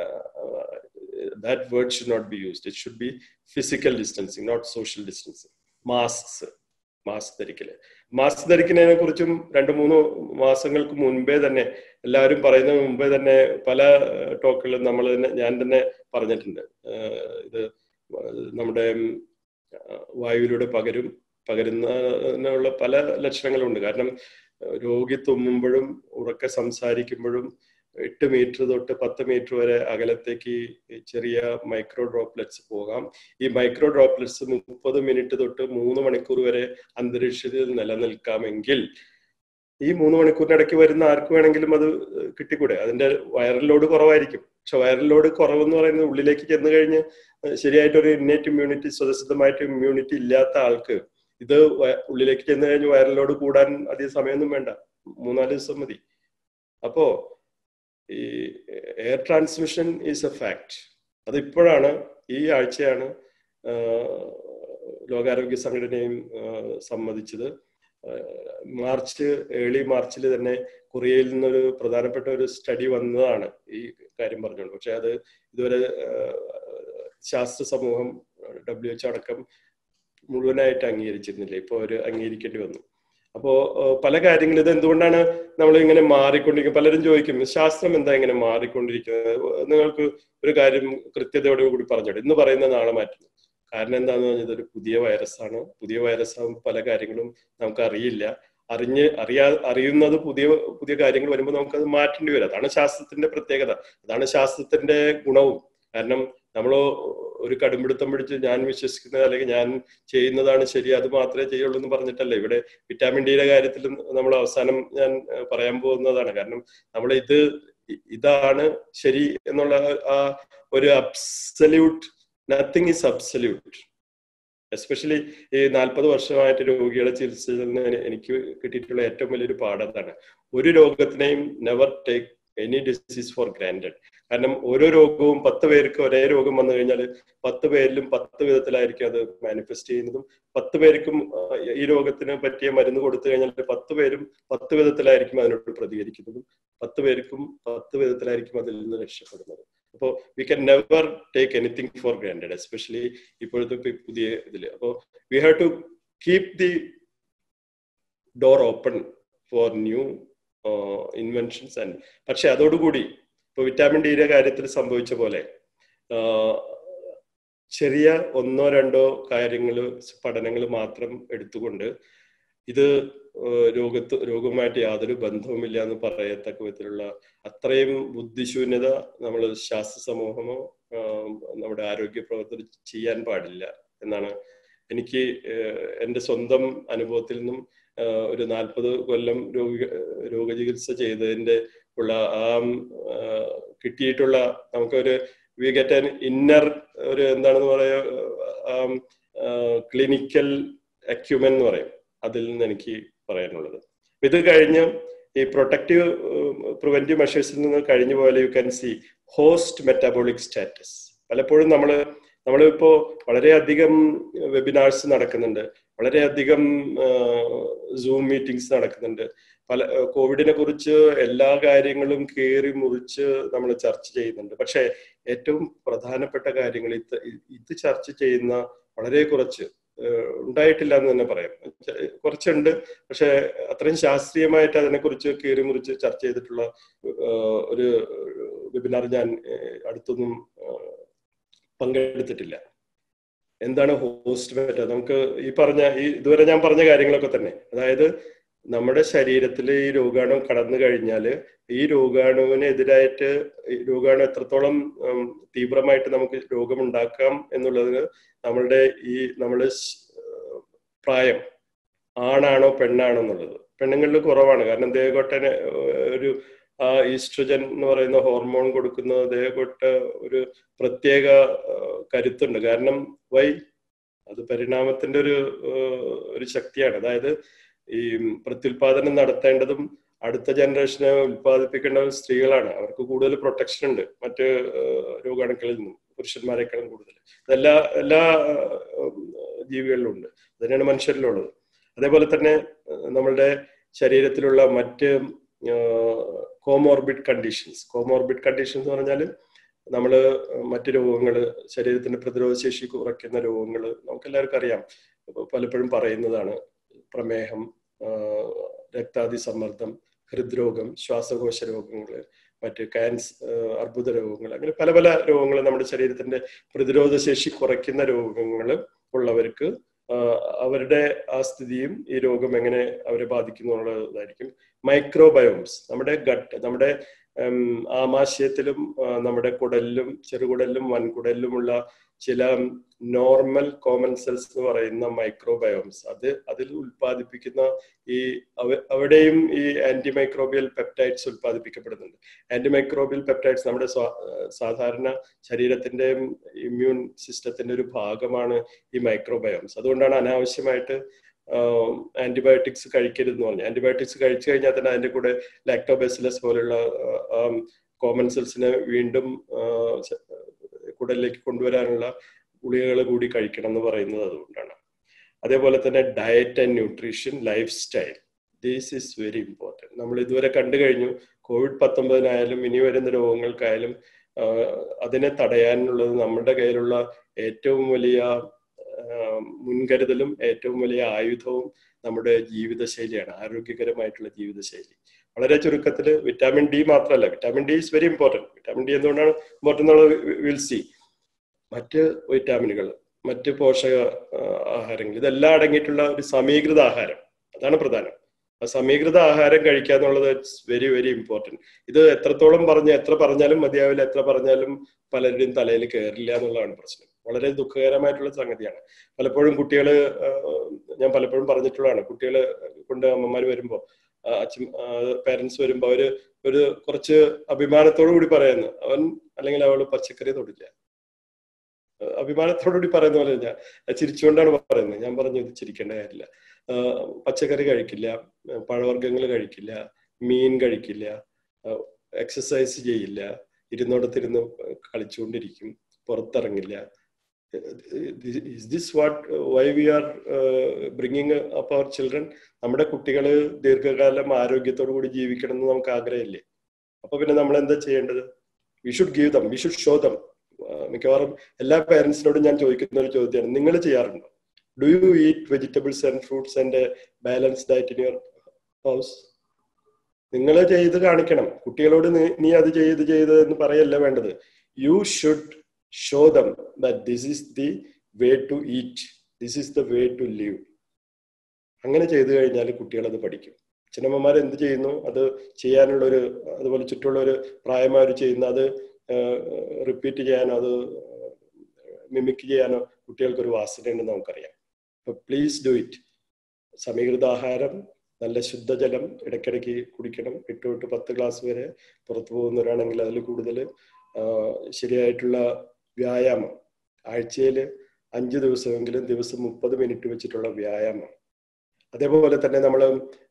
that word should not be used it should be physical distancing not social distancing masks mask ധരിക്കല് മാസ്ക് ധരിക്കുന്നതിനെ കുറിച്ചും രണ്ട് മൂന്ന് മാസങ്ങൾക്ക് മുൻപേ തന്നെ എല്ലാവരും പറയുന്ന മുമ്പേ തന്നെ പല ടോക്കുകളിലും നമ്മൾ തന്നെ ഞാൻ തന്നെ പറഞ്ഞിട്ടുണ്ട് ഇത് നമ്മുടെ വായുവിലൂടെ പകരും പകരുന്നതിനുള്ള പല ലക്ഷണങ്ങളുണ്ട് കാരണം രോഗി തുമ്മുമ്പോഴും ഉറക്കെ സംസാരിക്കുമ്പോഴും എട്ട് മീറ്റർ തൊട്ട് പത്ത് മീറ്റർ വരെ അകലത്തേക്ക് ചെറിയ മൈക്രോ ഡ്രോപ്ലെറ്റ്സ് പോകാം ഈ മൈക്രോ ഡ്രോപ്ലെറ്റ്സ് മുപ്പത് മിനിറ്റ് തൊട്ട് മൂന്ന് മണിക്കൂർ വരെ അന്തരീക്ഷത്തിൽ നിലനിൽക്കാമെങ്കിൽ ഈ മൂന്ന് മണിക്കൂറിനിടയ്ക്ക് വരുന്ന ആർക്ക് വേണമെങ്കിലും അത് കിട്ടിക്കൂടെ അതിന്റെ വൈറൽ ലോഡ് കുറവായിരിക്കും പക്ഷെ വൈറൽ ലോഡ് കുറവെന്ന് പറയുന്നത് ഉള്ളിലേക്ക് ചെന്ന് കഴിഞ്ഞ് ശരിയായിട്ടൊരു ഇന്നേറ്റ് ഇമ്മ്യൂണിറ്റി സ്വതസിദ്ധമായിട്ട് ഇമ്മ്യൂണിറ്റി ഇല്ലാത്ത ആൾക്ക് ഇത് ഉള്ളിലേക്ക് ചെന്ന് കഴിഞ്ഞ് വൈറൽ ലോഡ് കൂടാൻ അധികം സമയമൊന്നും വേണ്ട മൂന്നാല് ദിവസം മതി അപ്പോ ഈ air transmission is a fact അത് ഇപ്പോഴാണ് ഈ ആഴ്ചയാണ് ലോകാരോഗ്യ സംഘടനയും സമ്മതിച്ചത് മാർച്ച് ഏർലി മാർച്ചിൽ തന്നെ കൊറിയയിൽ നിന്നൊരു പ്രധാനപ്പെട്ട ഒരു സ്റ്റഡി വന്നതാണ് ഈ കാര്യം പറഞ്ഞുകൊണ്ട് പക്ഷെ അത് ഇതുവരെ ശാസ്ത്ര സമൂഹം ഡബ്ല്യു എച്ച് അടക്കം മുഴുവനായിട്ട് അംഗീകരിച്ചിരുന്നില്ല ഇപ്പോൾ അവർ അംഗീകരിക്കേണ്ടി വന്നു അപ്പോ പല കാര്യങ്ങൾ ഇത് എന്തുകൊണ്ടാണ് നമ്മൾ ഇങ്ങനെ മാറിക്കൊണ്ടിരിക്കുന്നത് പലരും ചോദിക്കും ശാസ്ത്രം എന്താ ഇങ്ങനെ മാറിക്കൊണ്ടിരിക്കുന്നത് നിങ്ങൾക്ക് ഒരു കാര്യം കൃത്യതയോടെ കൂടി പറഞ്ഞോട്ടെ ഇന്ന് പറയുന്ന നാളെ മാറ്റുന്നു കാരണം എന്താണെന്ന് പറഞ്ഞാൽ ഇതൊരു പുതിയ വൈറസാണ് പുതിയ വൈറസ് ആകുമ്പോൾ പല കാര്യങ്ങളും നമുക്ക് അറിയില്ല അറിഞ്ഞ് അറിയാ അറിയുന്നത് പുതിയ പുതിയ കാര്യങ്ങൾ വരുമ്പോൾ നമുക്കത് മാറ്റേണ്ടി വരും അതാണ് ശാസ്ത്രത്തിന്റെ പ്രത്യേകത അതാണ് ശാസ്ത്രത്തിന്റെ ഗുണവും കാരണം നമ്മൾ ഒരു കടുംപിടുത്തം പിടിച്ച് ഞാൻ വിശ്വസിക്കുന്നത് അല്ലെങ്കിൽ ഞാൻ ചെയ്യുന്നതാണ് ശരി അത് മാത്രമേ ചെയ്യുള്ളൂ എന്ന് പറഞ്ഞിട്ടല്ല ഇവിടെ വിറ്റാമിൻ ഡിയുടെ കാര്യത്തിൽ നമ്മൾ അവസാനം ഞാൻ പറയാൻ പോകുന്നതാണ് കാരണം നമ്മൾ ഇത് ഇതാണ് ശരി എന്നുള്ള ആ ഒരു absolute nothing is absolute especially ഈ നാൽപ്പത് വർഷമായിട്ട് രോഗികളെ ചികിത്സിച്ചതിന് എനിക്ക് കിട്ടിയിട്ടുള്ള ഏറ്റവും വലിയൊരു പാഠത്താണ് ഒരു രോഗത്തിനെയും never take any disease for granted കാരണം ഓരോ രോഗവും പത്ത് പേർക്ക് ഒരേ രോഗം വന്നു കഴിഞ്ഞാൽ പത്ത് പേരിലും പത്ത് വിധത്തിലായിരിക്കും അത് മാനിഫെസ്റ്റ് ചെയ്യുന്നതും പത്ത് പേർക്കും ഈ രോഗത്തിന് പറ്റിയ മരുന്ന് കൊടുത്തു കഴിഞ്ഞാൽ പത്ത് പേരും പത്ത് വിധത്തിലായിരിക്കും അതിനോട് പ്രതികരിക്കുന്നതും പത്ത് പേർക്കും പത്ത് വിധത്തിലായിരിക്കും അതിൽ നിന്ന് രക്ഷപ്പെടുന്നത് അപ്പോൾ we can never take anything for granted especially ഇപ്പോഴത്തെ പുതിയ ഇതിൽ അപ്പോൾ we have to keep the door open for new inventions and പക്ഷെ അതോടുകൂടി ഇപ്പൊ വിറ്റാമിൻ ഡിയുടെ കാര്യത്തിൽ സംഭവിച്ച പോലെ ചെറിയ ഒന്നോ രണ്ടോ കാര്യങ്ങൾ പഠനങ്ങൾ മാത്രം എടുത്തുകൊണ്ട് ഇത് രോഗത്ത് രോഗവുമായിട്ട് യാതൊരു ബന്ധവുമില്ല എന്ന് പറയത്തക്ക വിധത്തിലുള്ള അത്രയും ബുദ്ധിശൂന്യത നമ്മൾ ശാസ്ത്ര സമൂഹമോ നമ്മുടെ ആരോഗ്യ പ്രവർത്തകർ ചെയ്യാൻ പാടില്ല എന്നാണ് എനിക്ക് എൻ്റെ സ്വന്തം അനുഭവത്തിൽ നിന്നും ഒരു നാൽപ്പത് കൊല്ലം രോഗ രോഗചികിത്സ ചെയ്തതിൻ്റെ ഉള്ള ആ കിട്ടിയിട്ടുള്ള നമുക്കൊരു വി ഗെറ്റ് ആൻ ഇന്നർ ഒരു എന്താണെന്ന് പറയുക ക്ലിനിക്കൽ അക്യുമെൻ എന്ന് പറയും അതിൽ നിന്ന് എനിക്ക് പറയാനുള്ളത് ഇത് കഴിഞ്ഞ് ഈ പ്രൊട്ടക്റ്റീവ് പ്രിവെന്റീവ് മെഷേഴ്സിൽ നിന്ന് കഴിഞ്ഞ പോലെ you can see host metabolic status പലപ്പോഴും നമ്മൾ നമ്മളിപ്പോ വളരെയധികം വെബിനാർസ് നടക്കുന്നുണ്ട് വളരെയധികം സൂം മീറ്റിംഗ്സ് നടക്കുന്നുണ്ട് പല കോവിഡിനെ കുറിച്ച് എല്ലാ കാര്യങ്ങളും കയറി മുറിച്ച് നമ്മൾ ചർച്ച ചെയ്യുന്നുണ്ട് പക്ഷെ ഏറ്റവും പ്രധാനപ്പെട്ട കാര്യങ്ങൾ ഇത് ഇത് ചർച്ച ചെയ്യുന്ന വളരെ കുറച്ച് ഉണ്ടായിട്ടില്ല എന്ന് തന്നെ പറയാം കുറച്ചുണ്ട് പക്ഷെ അത്രയും ശാസ്ത്രീയമായിട്ട് അതിനെക്കുറിച്ച് കീറി മുറിച്ച് ചർച്ച ചെയ്തിട്ടുള്ള ഒരു വെബിനാർ ഞാൻ അടുത്തൊന്നും പങ്കെടുത്തിട്ടില്ല എന്താണ് ഹോസ്റ്റ് മെറ്റ നമുക്ക് ഈ പറഞ്ഞ ഈ ഇതുവരെ ഞാൻ പറഞ്ഞ കാര്യങ്ങളൊക്കെ തന്നെ അതായത് നമ്മുടെ ശരീരത്തിൽ ഈ രോഗാണു കടന്നു കഴിഞ്ഞാൽ ഈ രോഗാണുവിനെതിരായിട്ട് രോഗാണു എത്രത്തോളം തീവ്രമായിട്ട് നമുക്ക് രോഗമുണ്ടാക്കാം എന്നുള്ളതിന് നമ്മളുടെ ഈ നമ്മള് പ്രായം ആണാണോ പെണ്ണാണോ എന്നുള്ളത് പെണ്ണുങ്ങളിൽ കുറവാണ് കാരണം ദേഹകൊട്ടന് ഒരു ആ ഈസ്ട്രജൻ എന്ന് പറയുന്ന ഹോർമോൺ കൊടുക്കുന്ന ദേഹകൊട്ട ഒരു പ്രത്യേക കരുത്തുണ്ട് കാരണം വൈ അത് പരിണാമത്തിന്റെ ഒരു ഒരു ശക്തിയാണ് അതായത് ഈ പ്രത്യുൽപാദനം നടത്തേണ്ടതും അടുത്ത ജനറേഷനെ ഉൽപ്പാദിപ്പിക്കേണ്ടത് സ്ത്രീകളാണ് അവർക്ക് കൂടുതൽ പ്രൊട്ടക്ഷൻ ഉണ്ട് മറ്റ് രോഗാണുക്കളിൽ നിന്നും പുരുഷന്മാരെക്കാളും കൂടുതൽ ഇതെല്ലാ എല്ലാ ജീവികളിലും ഉണ്ട് തന്നെയാണ് മനുഷ്യരിലുള്ളത് അതേപോലെ തന്നെ നമ്മളുടെ ശരീരത്തിലുള്ള മറ്റ് കോമോർബിഡ് കണ്ടീഷൻസ് കോമോർബിഡ് കണ്ടീഷൻസ് എന്ന് പറഞ്ഞാൽ നമ്മൾ മറ്റ് രോഗങ്ങൾ ശരീരത്തിന്റെ പ്രതിരോധ ശേഷി കുറയ്ക്കുന്ന രോഗങ്ങൾ നമുക്ക് എല്ലാവർക്കും അറിയാം പലപ്പോഴും പറയുന്നതാണ് പ്രമേഹം രക്താതി സമ്മർദ്ദം ഹൃദ്രോഗം ശ്വാസകോശ രോഗങ്ങൾ മറ്റ് ക്യാൻസർ അർബുദ രോഗങ്ങൾ അങ്ങനെ പല പല രോഗങ്ങൾ നമ്മുടെ ശരീരത്തിന്റെ പ്രതിരോധ ശേഷി കുറയ്ക്കുന്ന രോഗങ്ങൾ ഉള്ളവർക്ക് അവരുടെ ആ സ്ഥിതിയും ഈ രോഗം എങ്ങനെ അവരെ ബാധിക്കുന്നു എന്നുള്ളതായിരിക്കും മൈക്രോബയോംസ് നമ്മുടെ ഗട്ട് നമ്മുടെ ആമാശയത്തിലും നമ്മുടെ കുടലിലും ചെറുകുടലിലും വൻകുടലിലുമുള്ള ചില നോർമൽ കോമൺ സെൽസ് എന്ന് പറയുന്ന മൈക്രോബയോംസ് അത് അതിൽ ഉൽപ്പാദിപ്പിക്കുന്ന ഈ അവിടെയും ഈ ആന്റി മൈക്രോബിയൽ പെപ്റ്റൈഡ്സ് ഉൽപ്പാദിപ്പിക്കപ്പെടുന്നുണ്ട് ആന്റി മൈക്രോബിയൽ പെപ്റ്റൈഡ്സ് നമ്മുടെ സാധാരണ ശരീരത്തിന്റെ ഇമ്മ്യൂൺ സിസ്റ്റത്തിന്റെ ഒരു ഭാഗമാണ് ഈ മൈക്രോബയോംസ് അതുകൊണ്ടാണ് അനാവശ്യമായിട്ട് ആന്റിബയോട്ടിക്സ് കഴിക്കരുത് എന്ന് പറഞ്ഞു ആന്റിബയോട്ടിക്സ് കഴിച്ചു കഴിഞ്ഞാൽ തന്നെ അതിന്റെ കൂടെ ലാക്ടോബെസിലസ് പോലുള്ള കോമൺ സെൽസിനെ വീണ്ടും കുടലിലേക്ക് കൊണ്ടുവരാനുള്ള ഗുളികകൾ കൂടി കഴിക്കണം എന്ന് പറയുന്നത് അതുകൊണ്ടാണ് അതേപോലെ തന്നെ diet and nutrition lifestyle these is very important നമ്മൾ ഇതുവരെ കണ്ടു കഴിഞ്ഞു കോവിഡ് പത്തൊമ്പതിനായാലും ഇനി വരുന്ന രോഗങ്ങൾക്കായാലും അതിനെ തടയാനുള്ളത് നമ്മുടെ കയ്യിലുള്ള ഏറ്റവും വലിയ മുൻകരുതലും ഏറ്റവും വലിയ ആയുധവും നമ്മുടെ ജീവിതശൈലിയാണ് ആരോഗ്യകരമായിട്ടുള്ള ജീവിതശൈലി വളരെ ചുരുക്കത്തിൽ വിറ്റാമിൻ ഡി മാത്രമല്ല vitamin D is very important vitamin D എന്തുകൊണ്ടാണ് ഇമ്പോർട്ടൻ്റ് എന്നുള്ളത് വിൽ സി മറ്റ് വിറ്റാമിനുകൾ മറ്റ് പോഷക ആഹാരങ്ങൾ ഇതെല്ലാം അടങ്ങിയിട്ടുള്ള ഒരു സമീകൃത ആഹാരം അതാണ് പ്രധാനം ആ സമീകൃത ആഹാരം കഴിക്കുക എന്നുള്ളത് ഇറ്റ്സ് വെരി വെരി ഇമ്പോർട്ടൻറ്റ് ഇത് എത്രത്തോളം പറഞ്ഞ് എത്ര പറഞ്ഞാലും മതിയാവില്ല എത്ര പറഞ്ഞാലും പലരുടെയും തലയിൽ കയറില്ല എന്നുള്ളതാണ് പ്രശ്നം വളരെ ദുഃഖകരമായിട്ടുള്ള സംഗതിയാണ് പലപ്പോഴും കുട്ടികൾ ഞാൻ പലപ്പോഴും പറഞ്ഞിട്ടുള്ളതാണ് കുട്ടികൾ കൊണ്ട് അമ്മമാർ വരുമ്പോൾ അച്ഛൻ പേരൻസ് വരുമ്പോൾ അവര് ഒരു കുറച്ച് അഭിമാനത്തോടു കൂടി പറയുന്നു അവൻ അല്ലെങ്കിൽ അവൾ പച്ചക്കറി തൊടില്ല അഭിമാനത്തോടുകൂടി പറയുന്ന പോലെ ഞാൻ ചിരിച്ചുകൊണ്ടാണ് പറയുന്നത് ഞാൻ പറഞ്ഞു ഇത് ചിരിക്കേണ്ട കാര്യമില്ല പച്ചക്കറി കഴിക്കില്ല പഴവർഗ്ഗങ്ങൾ കഴിക്കില്ല മീൻ കഴിക്കില്ല എക്സസൈസ് ചെയ്യില്ല ഇരുന്നോടത്തിരുന്ന് കളിച്ചുകൊണ്ടിരിക്കും പുറത്തിറങ്ങില്ല is this what why we are bringing up our children നമ്മുടെ കുട്ടികൾ ദീർഘകാലം ആരോഗ്യത്തോടു കൂടി ജീവിക്കണം എന്ന് നമുക്ക് ആഗ്രഹമില്ലേ അപ്പൊ പിന്നെ നമ്മൾ എന്താ ചെയ്യേണ്ടത് we should give them we should show them മിക്കവാറും എല്ലാ പേരൻസിനോടും ഞാൻ ചോദിക്കുന്ന ഒരു ചോദ്യമാണ് നിങ്ങൾ ചെയ്യാറുണ്ടോ do you eat vegetables and fruits and balance diet in your house നിങ്ങൾ ചെയ്ത് കാണിക്കണം കുട്ടികളോട് നീ അത് ചെയ്ത് ചെയ്ത് എന്ന് പറയല്ല വേണ്ടത് you should show them that this is the way to eat this is the way to live അങ്ങനെ ചെയ്തു കഴിഞ്ഞാൽ കുട്ടികൾ അത് പഠിക്കും അച്ഛനമ്മമാർ എന്ത് ചെയ്യുന്നു അത് ചെയ്യാനുള്ള ഒരു അതുപോലെ ചുറ്റുള്ള ഒരു പ്രായമാർ ചെയ്യുന്ന അത് റിപ്പീറ്റ് ചെയ്യാനോ അത് മിമിക് ചെയ്യാനോ കുട്ടികൾക്കൊരു വാസനയുണ്ടെന്ന് നമുക്കറിയാം അപ്പൊ പ്ലീസ് ഡു ഇറ്റ് സമീകൃത ആഹാരം നല്ല ശുദ്ധജലം ഇടയ്ക്കിടയ്ക്ക് കുടിക്കണം എട്ട് തൊട്ട് പത്ത് ഗ്ലാസ് വരെ പുറത്തു പോകുന്നവരാണെങ്കിൽ അതിൽ കൂടുതൽ ശരിയായിട്ടുള്ള വ്യായാമം ആഴ്ചയിൽ അഞ്ച് ദിവസമെങ്കിലും ദിവസം മുപ്പത് മിനിറ്റ് വെച്ചിട്ടുള്ള വ്യായാമം അതേപോലെ തന്നെ നമ്മൾ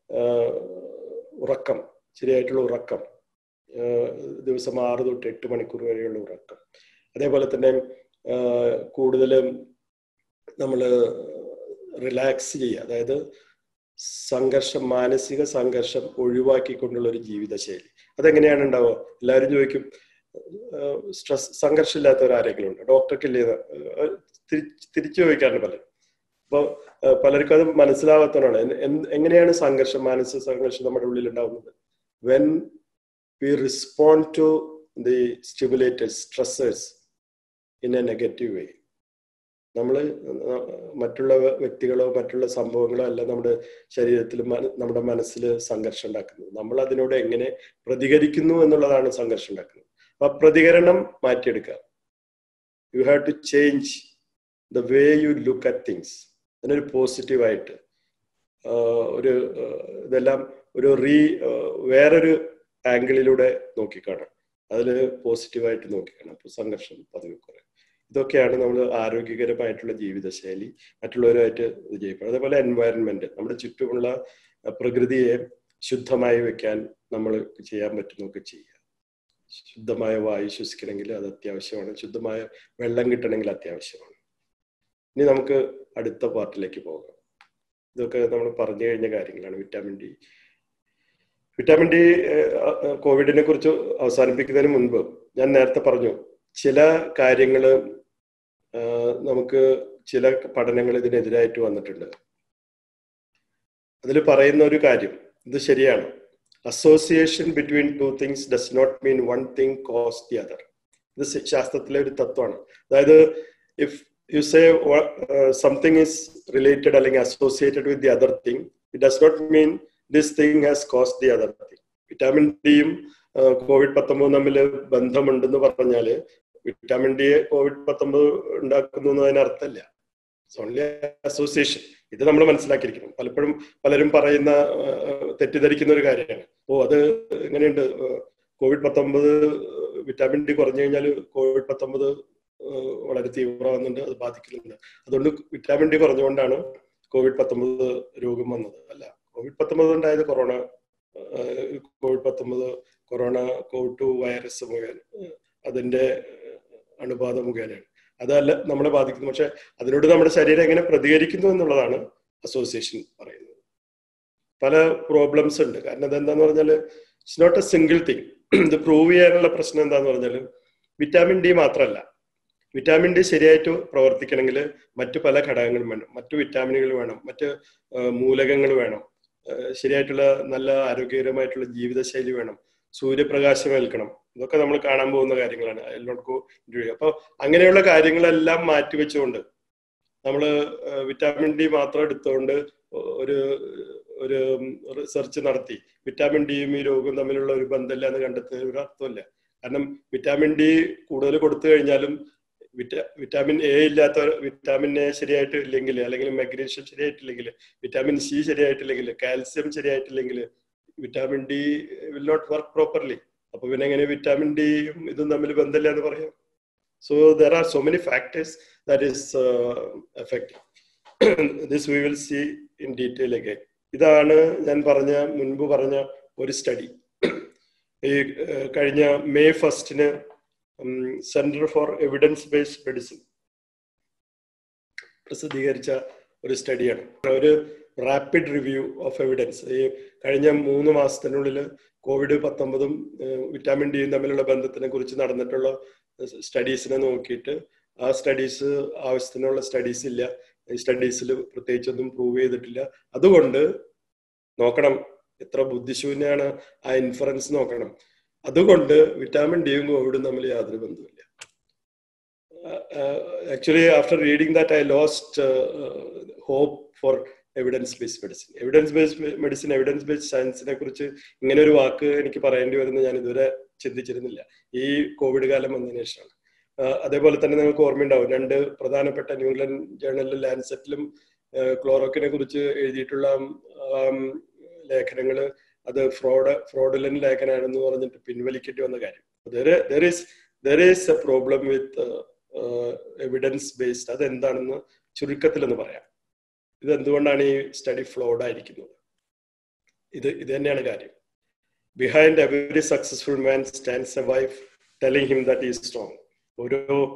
ഉറക്കം ശരിയായിട്ടുള്ള ഉറക്കം ദിവസം ആറ് തൊട്ട് എട്ട് മണിക്കൂർ വരെയുള്ള ഉറക്കം അതേപോലെ തന്നെ കൂടുതലും നമ്മൾ റിലാക്സ് ചെയ്യുക അതായത് സംഘർഷം മാനസിക സംഘർഷം ഒഴിവാക്കിക്കൊണ്ടുള്ള ഒരു ജീവിതശൈലി അതെങ്ങനെയാണ് ഉണ്ടാവുക എല്ലാവരും ചോദിക്കും സ്ട്രെസ് സംഘർഷം ഇല്ലാത്തവരാരെങ്കിലും ഉണ്ട് ഡോക്ടർക്ക് ഇല്ലേ തിരിച്ചു ചോദിക്കാറുണ്ട് പലരും അപ്പോൾ പലർക്കും അത് മനസ്സിലാവാത്തതാണ് എങ്ങനെയാണ് സംഘർഷം മാനസിക സംഘർഷം നമ്മുടെ ഉള്ളിൽ ഉണ്ടാവുന്നത് when we respond to the stimulated stressors in a negative way നമ്മൾ മറ്റുള്ള വ്യക്തികളോ മറ്റുള്ള സംഭവങ്ങളോ അല്ല നമ്മുടെ ശരീരത്തിൽ നമ്മുടെ മനസ്സിൽ സംഘർഷം ഉണ്ടാക്കുന്നത് നമ്മൾ അതിനോട് എങ്ങനെ പ്രതികരിക്കുന്നു എന്നുള്ളതാണ് സംഘർഷം ഉണ്ടാക്കുന്നത് അപ്പൊ പ്രതികരണം മാറ്റിയെടുക്കുക you have to change the way you look at things അതിനൊരു പോസിറ്റീവായിട്ട് ഒരു ഇതെല്ലാം ഒരു റീ വേറൊരു ആംഗിളിലൂടെ നോക്കിക്കാണാം അതിൽ പോസിറ്റീവായിട്ട് നോക്കിക്കാണാം അപ്പോൾ സംഘർഷം പതിവ് കുറയും ഇതൊക്കെയാണ് നമ്മൾ ആരോഗ്യകരമായിട്ടുള്ള ജീവിതശൈലി മറ്റുള്ളവരുമായിട്ട് ഇത് ചെയ്യപ്പെടും അതേപോലെ എൻവയറൺമെന്റ് നമ്മുടെ ചുറ്റുമുള്ള പ്രകൃതിയെ ശുദ്ധമായി വെക്കാൻ നമ്മൾ ചെയ്യാൻ പറ്റുന്നൊക്കെ ചെയ്യുക ശുദ്ധമായ വായു ശ്വസിക്കണമെങ്കിൽ അത് അത്യാവശ്യമാണ് ശുദ്ധമായ വെള്ളം കിട്ടണമെങ്കിൽ അത്യാവശ്യമാണ് ഇനി നമുക്ക് അടുത്ത പാർട്ടിലേക്ക് പോകാം ഇതൊക്കെ നമ്മൾ പറഞ്ഞു കഴിഞ്ഞ കാര്യങ്ങളാണ് വിറ്റാമിൻ ഡി വിറ്റാമിൻ ഡി കോവിഡിനെ കുറിച്ച് അവസാനിപ്പിക്കുന്നതിന് മുൻപ് ഞാൻ നേരത്തെ പറഞ്ഞു ചില കാര്യങ്ങൾ നമുക്ക് ചില പഠനങ്ങൾ ഇതിനെതിരായിട്ട് വന്നിട്ടുണ്ട് അതിൽ പറയുന്ന ഒരു കാര്യം ഇത് ശരിയാണ് association between two things does not mean one thing cause the other ഇത് ശാസ്ത്രത്തിലെ ഒരു തത്വമാണ് അതായത് if you say something is related അല്ലെങ്കിൽ associated with the other thing it does not mean this thing has cause the other thing vitamin ഡിയും Covid പത്തൊമ്പതും തമ്മിൽ ബന്ധമുണ്ടെന്ന് പറഞ്ഞാല് വിറ്റാമിൻ ഡി കോവിഡ് പത്തൊമ്പത് ഉണ്ടാക്കുന്നു എന്നതിന് അർത്ഥമല്ല ഓൺലി അസോസിയേഷൻ ഇത് നമ്മൾ മനസ്സിലാക്കിയിരിക്കണം പലപ്പോഴും പലരും പറയുന്ന തെറ്റിദ്ധരിക്കുന്ന ഒരു കാര്യമാണ് ഓ അത് എങ്ങനെയുണ്ട് കോവിഡ് പത്തൊമ്പത് വിറ്റാമിൻ ഡി കുറഞ്ഞു കഴിഞ്ഞാൽ കോവിഡ് പത്തൊമ്പത് വളരെ തീവ്രമാകുന്നുണ്ട് അത് ബാധിക്കുന്നുണ്ട് അതുകൊണ്ട് വിറ്റാമിൻ ഡി കുറഞ്ഞുകൊണ്ടാണ് കോവിഡ് പത്തൊമ്പത് രോഗം വന്നത് അല്ല കോവിഡ് പത്തൊമ്പത് ഉണ്ടായത് കൊറോണ കോവിഡ് പത്തൊമ്പത് കൊറോണ കോവിഡ് ടു വൈറസ് മുഖേന അതിന്റെ അണുബാധ മുഖേനയാണ് അതല്ല നമ്മളെ ബാധിക്കുന്നു പക്ഷെ അതിനോട് നമ്മുടെ ശരീരം എങ്ങനെ പ്രതികരിക്കുന്നു എന്നുള്ളതാണ് അസോസിയേഷൻ പറയുന്നത് പല പ്രോബ്ലംസ് ഉണ്ട് കാരണം അതെന്താന്ന് പറഞ്ഞാൽ it's not a single thing ഇത് പ്രൂവ് ചെയ്യാനുള്ള പ്രശ്നം എന്താന്ന് പറഞ്ഞാൽ വിറ്റാമിൻ ഡി മാത്രമല്ല വിറ്റാമിൻ ഡി ശരിയായിട്ട് പ്രവർത്തിക്കണമെങ്കിൽ മറ്റു പല ഘടകങ്ങളും വേണം മറ്റു വിറ്റാമിനുകൾ വേണം മറ്റ് മൂലകങ്ങൾ വേണം ശരിയായിട്ടുള്ള നല്ല ആരോഗ്യകരമായിട്ടുള്ള ജീവിതശൈലി വേണം സൂര്യപ്രകാശം ഏൽക്കണം ഇതൊക്കെ നമ്മൾ കാണാൻ പോകുന്ന കാര്യങ്ങളാണ് അതിലോട്ട് അപ്പൊ അങ്ങനെയുള്ള കാര്യങ്ങളെല്ലാം മാറ്റിവെച്ചുകൊണ്ട് നമ്മൾ വിറ്റാമിൻ ഡി മാത്രം എടുത്തുകൊണ്ട് ഒരു ഒരു റിസർച്ച് നടത്തി വിറ്റാമിൻ ഡിയും ഈ രോഗം തമ്മിലുള്ള ഒരു ബന്ധമില്ല എന്ന് കണ്ടെത്തുന്ന ഒരു അർത്ഥമില്ല കാരണം വിറ്റാമിൻ ഡി കൂടുതൽ കൊടുത്തു കഴിഞ്ഞാലും വിറ്റ വിറ്റാമിൻ എ ഇല്ലാത്ത വിറ്റാമിൻ എ ശരിയായിട്ട് ഇല്ലെങ്കിൽ അല്ലെങ്കിൽ മഗ്നീഷ്യം ശരിയായിട്ടില്ലെങ്കിൽ വിറ്റാമിൻ സി ശരിയായിട്ടില്ലെങ്കിൽ കാൽസ്യം ശരിയായിട്ടില്ലെങ്കിൽ vitamin D will not work properly അപ്പൊ പിന്നെ എങ്ങനെ വിറ്റാമിൻ ഡിയും ഇതും തമ്മിൽ ബന്ധമില്ല എന്ന് പറയാം so there are so many factors that is effect this we will see in detail again ഇതാണ് ഞാൻ പറഞ്ഞ മുൻപ് പറഞ്ഞ ഒരു സ്റ്റഡി ഈ കഴിഞ്ഞ മെയ് ഫസ്റ്റിന് centre for evidence based medicine പ്രസിദ്ധീകരിച്ച ഒരു സ്റ്റഡിയാണ് ഒരു റാപ്പിഡ് റിവ്യൂ ഓഫ് എവിഡൻസ് ഈ കഴിഞ്ഞ മൂന്ന് മാസത്തിനുള്ളിൽ കോവിഡ് പത്തൊമ്പതും വിറ്റാമിൻ ഡിയും തമ്മിലുള്ള ബന്ധത്തിനെ കുറിച്ച് നടന്നിട്ടുള്ള സ്റ്റഡീസിനെ നോക്കിയിട്ട് ആ സ്റ്റഡീസ് ആവശ്യത്തിനുള്ള സ്റ്റഡീസ് ഇല്ല ഈ സ്റ്റഡീസിൽ പ്രത്യേകിച്ചൊന്നും പ്രൂവ് ചെയ്തിട്ടില്ല അതുകൊണ്ട് നോക്കണം എത്ര ബുദ്ധിശൂന്യാണ് ആ ഇൻഫറൻസ് നോക്കണം അതുകൊണ്ട് വിറ്റാമിൻ ഡിയും കോവിഡും തമ്മിൽ യാതൊരു ബന്ധമില്ല actually after reading that I lost hope for evidence based medicine evidence based medicine evidence based സയൻസിനെ കുറിച്ച് ഇങ്ങനെ ഒരു വാക്ക് എനിക്ക് പറയേണ്ടി വരുന്ന ഞാൻ ഇതുവരെ ചിന്തിച്ചിരുന്നില്ല ഈ കോവിഡ് കാലം വന്നതിന് ശേഷമാണ് അതേപോലെ തന്നെ നിങ്ങൾക്ക് ഓർമ്മയുണ്ടാവും രണ്ട് പ്രധാനപ്പെട്ട ന്യൂ ഇംഗ്ലണ്ട് ജേർണലിലും ലാൻസെറ്റിലും ക്ലോറോക്കിനെ കുറിച്ച് എഴുതിയിട്ടുള്ള ലേഖനങ്ങൾ അത് ഫ്രോഡ് ഫ്രോഡുലൻ ലേഖനാണെന്ന് പറഞ്ഞിട്ട് പിൻവലിക്കേണ്ടി വന്ന കാര്യം there is there is a problem with evidence based അതെന്താണെന്ന് ചുരുക്കത്തിലെന്ന് പറയാം ഇത് എന്തുകൊണ്ടാണ് ഈ സ്റ്റഡി ഫ്ലോഡ് ആയിരിക്കുന്നത് ഇത് ഇത് തന്നെയാണ് കാര്യം behind every successful man stands a wife telling him that is strong ഓരോ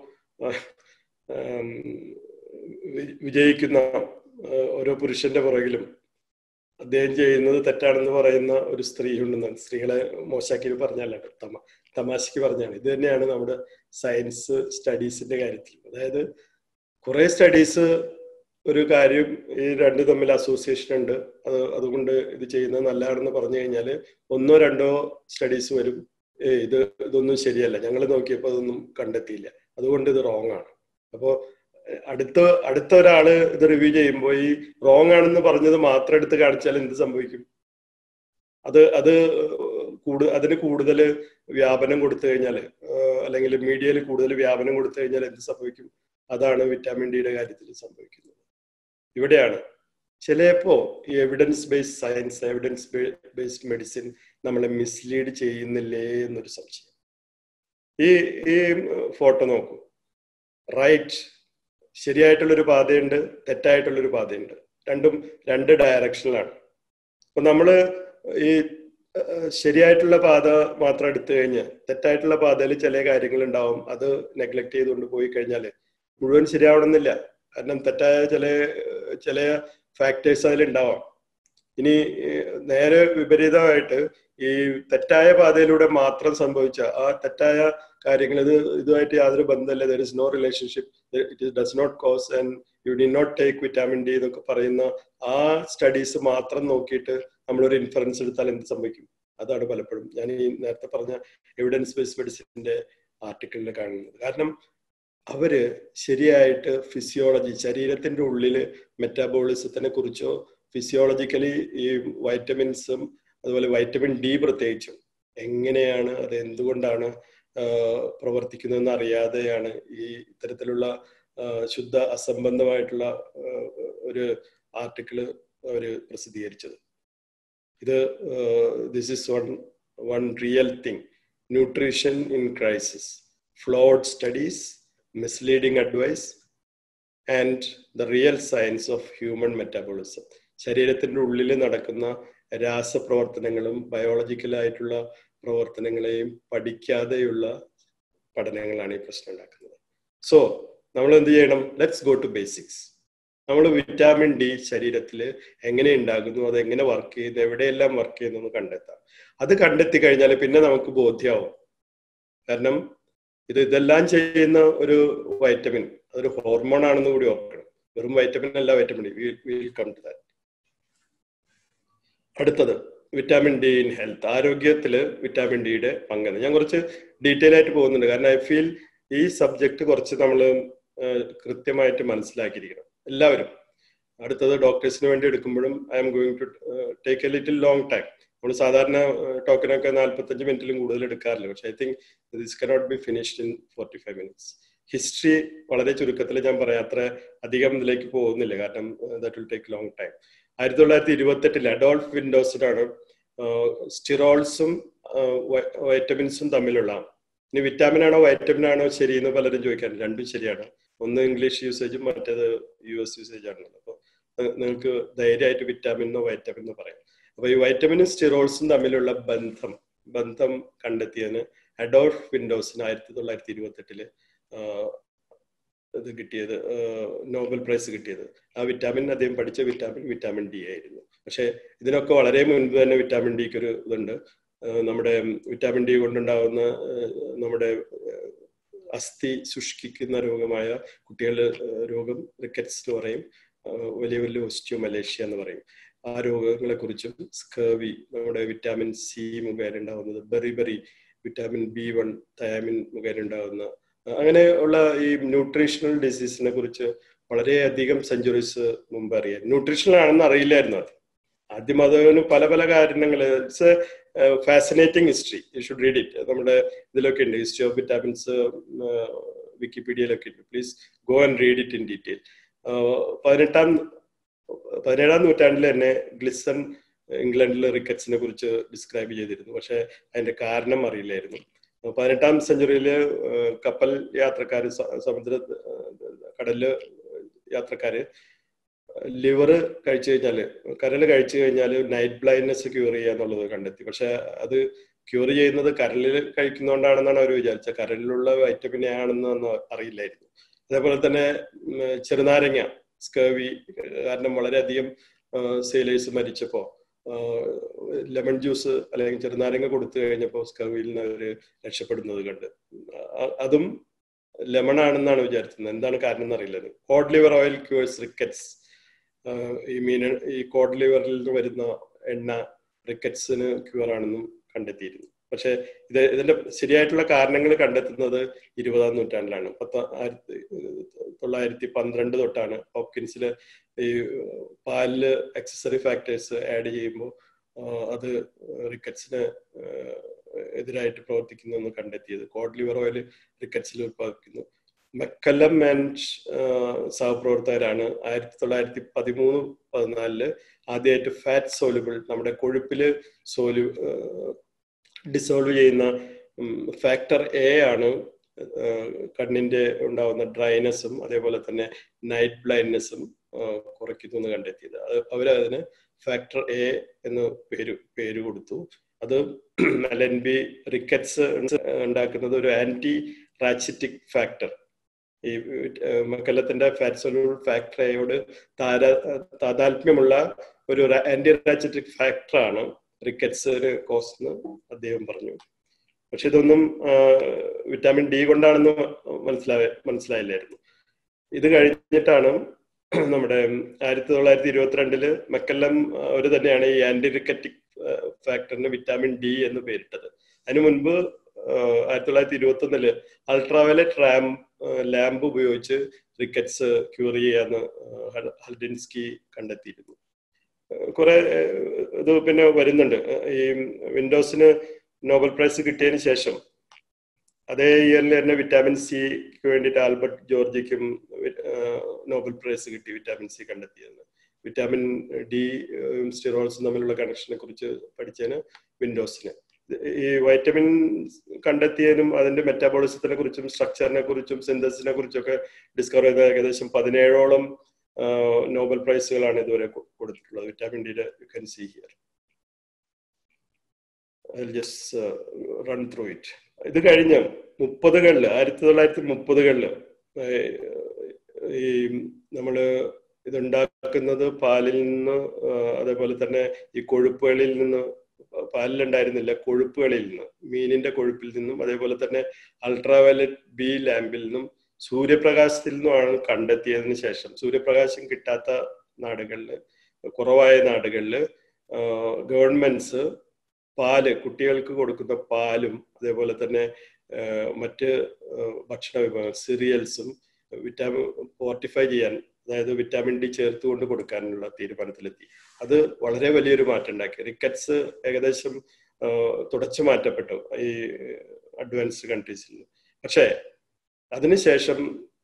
വിജയിക്കുന്ന ഓരോ പുരുഷന്റെ പുറകിലും അദ്ദേഹം ചെയ്യുന്നത് തെറ്റാണെന്ന് പറയുന്ന ഒരു സ്ത്രീ ഉണ്ടെന്നാണ് സ്ത്രീകളെ മോശാക്കി പറഞ്ഞല്ല തമ തമാശക്ക് പറഞ്ഞാണ് ഇത് തന്നെയാണ് നമ്മുടെ സയൻസ് സ്റ്റഡീസിന്റെ കാര്യത്തിൽ അതായത് കുറെ സ്റ്റഡീസ് ഒരു കാര്യം ഈ രണ്ട് തമ്മിൽ അസോസിയേഷൻ ഉണ്ട് അത് അതുകൊണ്ട് ഇത് ചെയ്യുന്നത് നല്ലതാണെന്ന് പറഞ്ഞു കഴിഞ്ഞാൽ ഒന്നോ രണ്ടോ സ്റ്റഡീസ് വരും ഏ ഇത് ഇതൊന്നും ശരിയല്ല ഞങ്ങൾ നോക്കിയപ്പോൾ അതൊന്നും കണ്ടെത്തിയില്ല അതുകൊണ്ട് ഇത് റോങ് ആണ് അപ്പോൾ അടുത്ത അടുത്ത ഒരാള് ഇത് റിവ്യൂ ചെയ്യുമ്പോൾ ഈ റോങ് ആണെന്ന് പറഞ്ഞത് മാത്രം എടുത്ത് കാണിച്ചാൽ എന്ത് സംഭവിക്കും അത് അത് കൂടു അതിന് കൂടുതൽ വ്യാപനം കൊടുത്തു കഴിഞ്ഞാൽ അല്ലെങ്കിൽ മീഡിയയിൽ കൂടുതൽ വ്യാപനം കൊടുത്തു കഴിഞ്ഞാൽ എന്ത് സംഭവിക്കും അതാണ് വിറ്റാമിൻ ഡിയുടെ കാര്യത്തിൽ സംഭവിക്കുന്നത് ഇവിടെയാണ് ചിലപ്പോ ഈ evidence based science evidence based medicine നമ്മളെ മിസ്ലീഡ് ചെയ്യുന്നില്ലേ എന്നൊരു സംശയം ഈ ഈ ഫോട്ടോ നോക്കൂ റൈറ്റ് ശരിയായിട്ടുള്ളൊരു പാതയുണ്ട് തെറ്റായിട്ടുള്ളൊരു പാതയുണ്ട് രണ്ടും രണ്ട് ഡയറക്ഷനിലാണ് അപ്പൊ നമ്മള് ഈ ശരിയായിട്ടുള്ള പാത മാത്രം എടുത്തു കഴിഞ്ഞ് തെറ്റായിട്ടുള്ള പാതയിൽ ചില കാര്യങ്ങൾ ഉണ്ടാവും അത് നെഗ്ലക്ട് ചെയ്തുകൊണ്ട് പോയി കഴിഞ്ഞാൽ മുഴുവൻ ശരിയാവണമെന്നില്ല കാരണം തെറ്റായ ചില ചില ഫാക്ടേഴ്സ് അതിലുണ്ടാവാം ഇനി നേരെ വിപരീതമായിട്ട് ഈ തെറ്റായ പാതയിലൂടെ മാത്രം സംഭവിച്ച ആ തെറ്റായ കാര്യങ്ങൾ ഇത് ഇതുമായിട്ട് യാതൊരു ബന്ധമില്ല there is no relationship it does not cause and you did not take vitamin D എന്നൊക്കെ പറയുന്ന ആ സ്റ്റഡീസ് മാത്രം നോക്കിയിട്ട് നമ്മളൊരു ഇൻഫറൻസ് എടുത്താൽ എന്ത് സംഭവിക്കും അതാണ് പലപ്പോഴും ഞാൻ ഈ നേരത്തെ പറഞ്ഞ എവിഡൻസ് ബേസ്ഡ് മെഡിസിന്റെ ആർട്ടിക്കിളിൽ കാണുന്നത് കാരണം അവര് ശരിയായിട്ട് ഫിസിയോളജി ശരീരത്തിന്റെ ഉള്ളില് മെറ്റാബോളിസത്തിനെ കുറിച്ചോ ഫിസിയോളജിക്കലി ഈ വൈറ്റമിൻസും അതുപോലെ വൈറ്റമിൻ ഡി പ്രത്യേകിച്ചും എങ്ങനെയാണ് അത് എന്തുകൊണ്ടാണ് പ്രവർത്തിക്കുന്നതെന്ന് അറിയാതെയാണ് ഈ ഇത്തരത്തിലുള്ള ശുദ്ധ അസംബന്ധമായിട്ടുള്ള ഒരു ആർട്ടിക്കിള് അവർ പ്രസിദ്ധീകരിച്ചത് ഇത് this is one one real thing nutrition in crisis flawed studies misleading advice and the real science of human metabolism ശരീരത്തിന്റെ ഉള്ളിൽ നടക്കുന്ന രാസപ്രവർത്തനങ്ങളും ബയോളജിക്കലായിട്ടുള്ള പ്രവർത്തനങ്ങളെയും പഠിക്കാതെയുള്ള പഠനങ്ങളാണ് ഈ പ്രശ്നം ഉണ്ടാക്കുന്നത് സോ നമ്മൾ എന്ത് ചെയ്യണം ലെറ്റ്സ് ഗോ ടു ബേസിക്സ് നമ്മൾ വിറ്റാമിൻ ഡി ശരീരത്തിൽ എങ്ങനെ ഉണ്ടാകുന്നു അത് എങ്ങനെ വർക്ക് ചെയ്യുന്നു എവിടെയെല്ലാം വർക്ക് ചെയ്യുന്നു എന്ന് കണ്ടെത്താം അത് കണ്ടെത്തി കഴിഞ്ഞാൽ പിന്നെ നമുക്ക് ബോധ്യമാവും കാരണം ഇത് ഇതെല്ലാം ചെയ്യുന്ന ഒരു വൈറ്റമിൻ അതൊരു ഹോർമോൺ ആണെന്ന് കൂടി ഓർക്കണം വെറും വൈറ്റമിൻ അല്ല vitamin D will come to that അടുത്തത് വിറ്റാമിൻ ഡി ഇൻ ഹെൽത്ത് ആരോഗ്യത്തിൽ വിറ്റാമിൻ ഡിയുടെ പങ്കെന്ന് ഞാൻ കുറച്ച് ഡീറ്റെയിൽ ആയിട്ട് പോകുന്നുണ്ട് കാരണം ഐ ഫീൽ ഈ സബ്ജക്ട് കുറച്ച് നമ്മൾ കൃത്യമായിട്ട് മനസ്സിലാക്കിയിരിക്കണം എല്ലാവരും അടുത്തത് ഡോക്ടേഴ്സിന് വേണ്ടി എടുക്കുമ്പോഴും I'm going to take a little long time നമ്മൾ സാധാരണ ടോക്കനൊക്കെ നാൽപ്പത്തഞ്ച് മിനിറ്റിലും കൂടുതൽ എടുക്കാറില്ല പക്ഷെ I think this cannot be finished in forty five minutes history വളരെ ചുരുക്കത്തിൽ ഞാൻ പറയാം അത്ര അധികം ഇതിലേക്ക് പോകുന്നില്ല കാരണം that will take long time ആയിരത്തി തൊള്ളായിരത്തി ഇരുപത്തെട്ടിൽ അഡോൾഫ് വിൻഡോസിനാണ് സ്റ്റിറോൾസും വൈറ്റമിൻസും തമ്മിലുള്ള ഇനി വിറ്റാമിൻ ആണോ വൈറ്റമിൻ ആണോ ശരിയെന്ന് പലരും ചോദിക്കാൻ രണ്ടും ശരിയാണ് ഒന്ന് ഇംഗ്ലീഷ് യൂസേജും മറ്റേത് യു എസ് യൂസേജ് ആണല്ലോ അപ്പോൾ നിങ്ങൾക്ക് ധൈര്യമായിട്ട് വിറ്റാമിൻ എന്നോ വൈറ്റമിൻ എന്നോ പറയാം അപ്പൊ ഈ വൈറ്റമിനും സ്റ്റിറോൾസും തമ്മിലുള്ള ബന്ധം ബന്ധം കണ്ടെത്തിയതിന് അഡോൾഫ് വിൻഡോസിന് ആയിരത്തി തൊള്ളായിരത്തി ഇരുപത്തി എട്ടില് ഇത് കിട്ടിയത് നോബൽ പ്രൈസ് കിട്ടിയത് ആ വിറ്റാമിൻ അദ്ദേഹം പഠിച്ച വിറ്റാമിൻ വിറ്റാമിൻ ഡി ആയിരുന്നു പക്ഷെ ഇതിനൊക്കെ വളരെ മുൻപ് തന്നെ വിറ്റാമിൻ ഡിക്ക് ഒരു ഇതുണ്ട് നമ്മുടെ വിറ്റാമിൻ ഡി കൊണ്ടുണ്ടാകുന്ന നമ്മുടെ അസ്ഥി ശുഷ്കിക്കുന്ന രോഗമായ കുട്ടികളുടെ രോഗം റിക്കറ്റ്സ് എന്ന് പറയും വലിയ വലിയ ഒസ്റ്റിയോ മലേഷ്യ എന്ന് പറയും ആ രോഗങ്ങളെ കുറിച്ചും സ്കേവി നമ്മുടെ വിറ്റാമിൻ സി മുഖേന ഉണ്ടാകുന്നത് beriberi vitamin B one thiamine മുഖേന ഉണ്ടാകുന്ന അങ്ങനെ ഉള്ള ഈ ന്യൂട്രീഷണൽ ഡിസീസിനെ കുറിച്ച് വളരെയധികം സെഞ്ചുറീസ് മുമ്പ് അറിയാം ന്യൂട്രീഷണൽ ആണെന്ന് അറിയില്ലായിരുന്നു അത് ആദ്യം അതിന് പല പല കാരണങ്ങൾ it's a fascinating history you should read it നമ്മുടെ ഇതിലൊക്കെ ഉണ്ട് ഹിസ്റ്ററി ഓഫ് വിറ്റാമിൻസ് വിക്കിപീഡിയയിലൊക്കെ ഉണ്ട് please go and read it in detail പതിനെട്ടാം പതിനേഴാം നൂറ്റാണ്ടിൽ തന്നെ ഗ്ലിസൺ ഇംഗ്ലണ്ടിൽ റിക്കറ്റ്സിനെ കുറിച്ച് ഡിസ്ക്രൈബ് ചെയ്തിരുന്നു പക്ഷെ അതിന്റെ കാരണം അറിയില്ലായിരുന്നു പതിനെട്ടാം സെഞ്ചുറിയിൽ കപ്പൽ യാത്രക്കാർ സമുദ്ര കടലില് യാത്രക്കാര് ലിവർ കഴിച്ചു കഴിഞ്ഞാൽ കരൽ കഴിച്ചു കഴിഞ്ഞാൽ നൈറ്റ് ബ്ലൈൻഡ്നെസ് ക്യൂർ ചെയ്യുക എന്നുള്ളത് കണ്ടെത്തി പക്ഷെ അത് ക്യൂർ ചെയ്യുന്നത് കരളിൽ കഴിക്കുന്നതുകൊണ്ടാണെന്നാണ് അവർ വിചാരിച്ചത് കരളിലുള്ള വൈറ്റമിൻ എ ആണെന്ന് അറിയില്ലായിരുന്നു അതേപോലെ തന്നെ ചെറുനാരങ്ങ സ്കേവി കാരണം വളരെയധികം സെയിലേഴ്സ് മരിച്ചപ്പോ ലെമൺ ജ്യൂസ് അല്ലെങ്കിൽ ചെറുനാരങ്ങ കൊടുത്തു കഴിഞ്ഞപ്പോൾ സ്കവിയിൽ നിന്ന് അവർ രക്ഷപ്പെടുന്നത് കണ്ട് അതും ലെമൺ ആണെന്നാണ് വിചാരിച്ചത് എന്താണ് കാരണം എന്നറിയില്ല cod liver oil cures rickets ഈ മീൻ ഈ കോഡ് ലിവറിൽ നിന്ന് വരുന്ന എണ്ണ റിക്കറ്റ്സിന് ക്യൂർ ആണെന്നും കണ്ടെത്തിയിരുന്നു പക്ഷെ ഇത് ഇതിന്റെ ശരിയായിട്ടുള്ള കാരണങ്ങൾ കണ്ടെത്തുന്നത് ഇരുപതാം നൂറ്റാണ്ടിലാണ് പത്ത് ആയിരത്തി തൊള്ളായിരത്തി പന്ത്രണ്ട് തൊട്ടാണ് ഹോപ്കിൻസിൽ ഈ പാലില് എക്സസറി ഫാക്ടേഴ്സ് ആഡ് ചെയ്യുമ്പോൾ അത് റിക്കറ്റ്സിന് എതിരായിട്ട് പ്രവർത്തിക്കുന്നു എന്ന് കണ്ടെത്തിയത് കോഡ് ലിവർ ഓയിൽ റിക്കറ്റ്സിൽ ഉത്പാദിക്കുന്നു മെക്കല്ലം ആൻഡ് സഹപ്രവർത്തകരാണ് ആയിരത്തി തൊള്ളായിരത്തി പതിമൂന്ന് പതിനാലില് ആദ്യമായിട്ട് ഫാറ്റ് സോലുബിൾ നമ്മുടെ കൊഴുപ്പില് സോലു ഡിസോൾവ് ചെയ്യുന്ന ഫാക്ടർ എ ആണ് കണ്ണിന്റെ ഉണ്ടാവുന്ന ഡ്രൈനെസ്സും അതേപോലെ തന്നെ നൈറ്റ് ബ്ലൈൻഡ്നെസ്സും കുറയ്ക്കുന്നു എന്ന് കണ്ടെത്തിയത് അത് അവരതിന് ഫാക്ടർ എ എന്ന് പേര് പേര് കൊടുത്തു അത് എൽ എൻ ബി റിക്കറ്റ്സ് ഉണ്ടാക്കുന്നത് ഒരു ആന്റി റാച്ചിറ്റിക് ഫാക്ടർ ഈ മക്കല്ലത്തിന്റെ ഫാറ്റ് സൊല്യൂൾ ഫാക്ടർ എയോട് താര താതാത്മ്യമുള്ള ഒരു ആന്റി റാച്ചിറ്റിക് ഫാക്ടറാണ് റിക്കറ്റ്സിന് കോസ് എന്ന് അദ്ദേഹം പറഞ്ഞു പക്ഷെ ഇതൊന്നും വിറ്റാമിൻ ഡി കൊണ്ടാണെന്ന് മനസ്സിലായ മനസ്സിലായില്ലായിരുന്നു ഇത് കഴിഞ്ഞിട്ടാണ് നമ്മുടെ ആയിരത്തി തൊള്ളായിരത്തി ഇരുപത്തിരണ്ടില് മെക്കെല്ലം അവർ തന്നെയാണ് ഈ ആന്റി റിക്കറ്റിക് ഫാക്ടറിന് വിറ്റാമിൻ ഡി എന്ന് പേരിട്ടത് അതിനു മുൻപ് ആയിരത്തി തൊള്ളായിരത്തി ഇരുപത്തി ഒന്നില് അൾട്രാവയലറ്റ് റാം ലാമ്പ് ഉപയോഗിച്ച് റിക്കറ്റ്സ് ക്യൂർ ചെയ്യാന്ന് ഹൽഡിൻസ്കി കണ്ടെത്തിയിരുന്നു കുറെ ഇത് പിന്നെ വരുന്നുണ്ട് ഈ വിൻഡോസിന് നോബൽ പ്രൈസ് കിട്ടിയതിന് ശേഷം അതേ ഇയറിൽ തന്നെ വിറ്റാമിൻ സിക്ക് വേണ്ടിയിട്ട് ആൽബർട്ട് ജോർജിക്കും നോബൽ പ്രൈസ് കിട്ടി വിറ്റാമിൻ സി കണ്ടെത്തിയെന്ന് വിറ്റാമിൻ ഡി സ്റ്റിറോൾസും തമ്മിലുള്ള കണക്ഷനെ കുറിച്ച് പഠിച്ചതിന് വിൻഡോസിന് ഈ വൈറ്റമിൻ കണ്ടെത്തിയതിനും അതിന്റെ മെറ്റാബോളിസത്തിനെ കുറിച്ചും സ്ട്രക്ചറിനെ കുറിച്ചും സിന്തസിനെ കുറിച്ചൊക്കെ ഡിസ്കവർ ചെയ്ത ഏകദേശം പതിനേഴോളം നോബൽ പ്രൈസുകളാണ് ഇതുവരെ കൊടുത്തിട്ടുള്ളത് വിറ്റാമിൻ ഡിയുടെ you can see here just run through it ഇത് കഴിഞ്ഞ് മുപ്പതുകളില് ആയിരത്തി തൊള്ളായിരത്തി മുപ്പതുകളില് ഈ നമ്മള് ഇതുണ്ടാക്കുന്നത് പാലിൽ നിന്ന് അതേപോലെ തന്നെ ഈ കൊഴുപ്പുകളിൽ നിന്ന് പാലിലുണ്ടായിരുന്നില്ല കൊഴുപ്പുകളിൽ നിന്ന് മീനിന്റെ കൊഴുപ്പിൽ നിന്നും അതേപോലെ തന്നെ അൾട്രാവയലറ്റ് ബി ലാമ്പിൽ നിന്നും സൂര്യപ്രകാശത്തിൽ നിന്നുമാണ് കണ്ടെത്തിയതിന് ശേഷം സൂര്യപ്രകാശം കിട്ടാത്ത നാടുകളിൽ കുറവായ നാടുകളിൽ ഗവൺമെന്റ്സ് പാല് കുട്ടികൾക്ക് കൊടുക്കുന്ന പാലും അതേപോലെ തന്നെ മറ്റ് ഭക്ഷണ വിഭവങ്ങൾ സിറിയൽസും വിറ്റാമിൻ ഫോർട്ടിഫൈ ചെയ്യാൻ അതായത് വിറ്റാമിൻ ഡി ചേർത്തുകൊണ്ട് കൊടുക്കാനുള്ള തീരുമാനത്തിലെത്തി അത് വളരെ വലിയൊരു മാറ്റം ഉണ്ടാക്കി റിക്കറ്റ്സ് ഏകദേശം തുടച്ചു മാറ്റപ്പെട്ടു ഈ അഡ്വാൻസ്ഡ് കൺട്രീസിൽ പക്ഷേ അതിനുശേഷം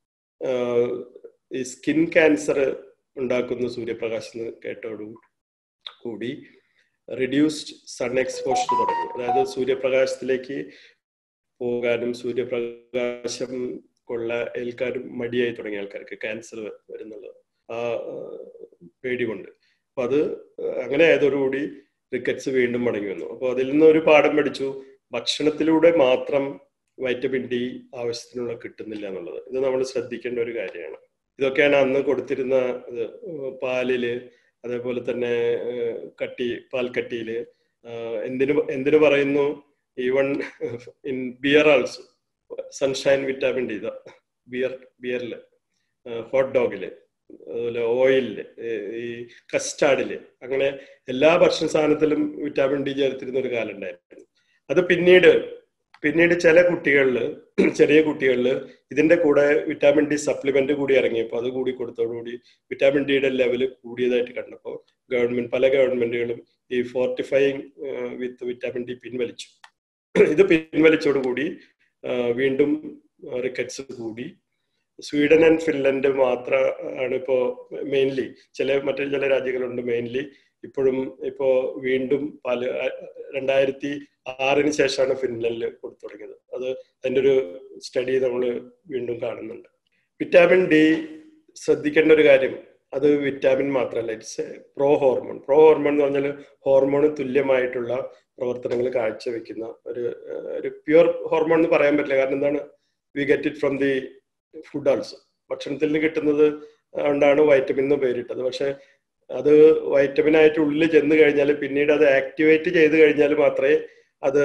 ഈ സ്കിൻ ക്യാൻസർ ഉണ്ടാക്കുന്ന സൂര്യപ്രകാശം കേട്ടോടു കൂടി റിഡ്യൂസ്ഡ് സൺ എക്സ്പോഷർ തുടങ്ങി അതായത് സൂര്യപ്രകാശത്തിലേക്ക് പോകാനും സൂര്യപ്രകാശം കൊള്ള ഏൽക്കാനും മടിയായി തുടങ്ങിയ ആൾക്കാർക്ക് ക്യാൻസർ വരുന്നുള്ളത് ആ പേടി കൊണ്ട് അപ്പൊ അത് അങ്ങനെ ആയതോടുകൂടി റിക്കറ്റ്സ് വീണ്ടും മടങ്ങി വന്നു അപ്പോൾ അതിൽ നിന്ന് ഒരു പാഠം പഠിച്ചു ഭക്ഷണത്തിലൂടെ മാത്രം വൈറ്റമിൻ ഡി ആവശ്യത്തിനുള്ള കിട്ടുന്നില്ല എന്നുള്ളത് ഇത് നമ്മൾ ശ്രദ്ധിക്കേണ്ട ഒരു കാര്യമാണ് ഇതൊക്കെയാണ് അന്ന് കൊടുത്തിരുന്ന ഇത് പാലില് അതേപോലെ തന്നെ കട്ടി പാൽക്കട്ടിയില് എന്തിനു എന്തിനു പറയുന്നു even in beer also sunshine vitamin D beer ബിയറില് ഹോട്ട് ഡോഗില് അതുപോലെ ഓയിലില് ഈ കസ്റ്റാർഡില് അങ്ങനെ എല്ലാ ഭക്ഷണ സാധനത്തിലും വിറ്റാമിൻ ഡി ചേർത്തിരുന്ന ഒരു കാലം ഉണ്ടായിരുന്നു അത് പിന്നീട് പിന്നീട് ചില കുട്ടികളിൽ ചെറിയ കുട്ടികളിൽ ഇതിന്റെ കൂടെ വിറ്റാമിൻ ഡി സപ്ലിമെന്റ് കൂടി ഇറങ്ങിയപ്പോൾ അത് കൂടി കൊടുത്തോടുകൂടി വിറ്റാമിൻ ഡിയുടെ ലെവൽ കൂടിയതായിട്ട് കണ്ടപ്പോൾ ഗവൺമെന്റ് പല ഗവൺമെന്റുകളും ഈ ഫോർട്ടിഫൈങ് വിത്ത് വിറ്റാമിൻ ഡി പിൻവലിച്ചു ഇത് പിൻവലിച്ചോടുകൂടി വീണ്ടും റിക്കറ്റ്സ് കൂടി സ്വീഡൻ ആൻഡ് ഫിൻലൻഡ് മാത്രമാണ് ഇപ്പോ മെയിൻലി ചില മറ്റു ചില രാജ്യങ്ങളുണ്ട് മെയിൻലി ഇപ്പോഴും ഇപ്പോ വീണ്ടും പല രണ്ടായിരത്തി ആറിന് ശേഷമാണ് ഫിൻലൻഡിൽ കൊടുത്തു തുടങ്ങിയത് അത് അതിൻ്റെ ഒരു സ്റ്റഡി നമ്മൾ വീണ്ടും കാണുന്നുണ്ട് വിറ്റാമിൻ ഡി ശ്രദ്ധിക്കേണ്ട ഒരു കാര്യം അത് വിറ്റാമിൻ മാത്രമല്ല it's pro hormone pro hormone എന്ന് പറഞ്ഞാൽ ഹോർമോണ് തുല്യമായിട്ടുള്ള പ്രവർത്തനങ്ങൾ കാഴ്ചവെക്കുന്ന ഒരു ഒരു പ്യുവർ ഹോർമോൺ എന്ന് പറയാൻ പറ്റില്ല കാരണം എന്താണ് we get it from the food also ഭക്ഷണത്തിൽ നിന്ന് കിട്ടുന്നത് കൊണ്ടാണ് വൈറ്റമിൻ എന്ന് പേരിട്ടത് പക്ഷെ അത് വൈറ്റമിൻ ആയിട്ട് ഉള്ളിൽ ചെന്ന് കഴിഞ്ഞാൽ പിന്നീട് അത് ആക്ടിവേറ്റ് ചെയ്ത് കഴിഞ്ഞാൽ മാത്രമേ അത്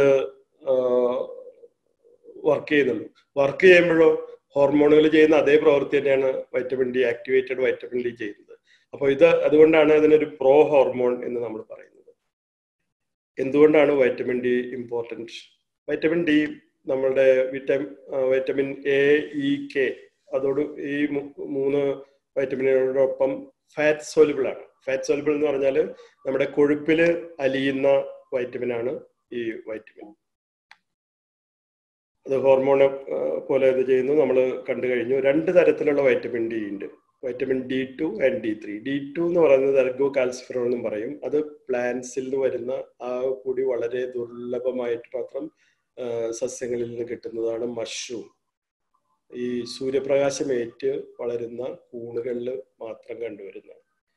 വർക്ക് ചെയ്യുന്നുള്ളൂ വർക്ക് ചെയ്യുമ്പോഴോ ഹോർമോണുകൾ ചെയ്യുന്ന അതേ പ്രവൃത്തി തന്നെയാണ് vitamin D activated vitamin D ചെയ്യുന്നത് അപ്പോൾ ഇത് അതുകൊണ്ടാണ് അതിനൊരു പ്രോ ഹോർമോൺ എന്ന് നമ്മൾ പറയുന്നത് എന്തുകൊണ്ടാണ് vitamin D important vitamin D നമ്മളുടെ vitamin vitamin A E K അതോട് ഈ മൂന്ന് വൈറ്റമിനുകളോടൊപ്പം ഫാറ്റ് സോലിബിൾ ആണ് ഫാറ്റ് സോലിബിൾ എന്ന് പറഞ്ഞാൽ നമ്മുടെ കൊഴുപ്പിൽ അലിയുന്ന വൈറ്റമിൻ ആണ് ഈ വൈറ്റമിൻ അത് ഹോർമോൺ പോലെ ഇത് ചെയ്യുന്നു നമ്മൾ കണ്ടു കഴിഞ്ഞു രണ്ട് തരത്തിലുള്ള വൈറ്റമിൻ ഡി ഉണ്ട് vitamin D two and D three D two എന്ന് പറയുന്നത് എർഗോ കാൽസിഫറോൺ എന്നും പറയും അത് പ്ലാന്റ്സിൽ നിന്ന് വരുന്ന ആ കൂടി വളരെ ദുർലഭമായിട്ട് മാത്രം സസ്യങ്ങളിൽ നിന്ന് കിട്ടുന്നതാണ് മഷ്റൂം ഈ സൂര്യപ്രകാശം ഏറ്റ് വളരുന്ന കൂണുകളിൽ മാത്രം കണ്ടുവരുന്ന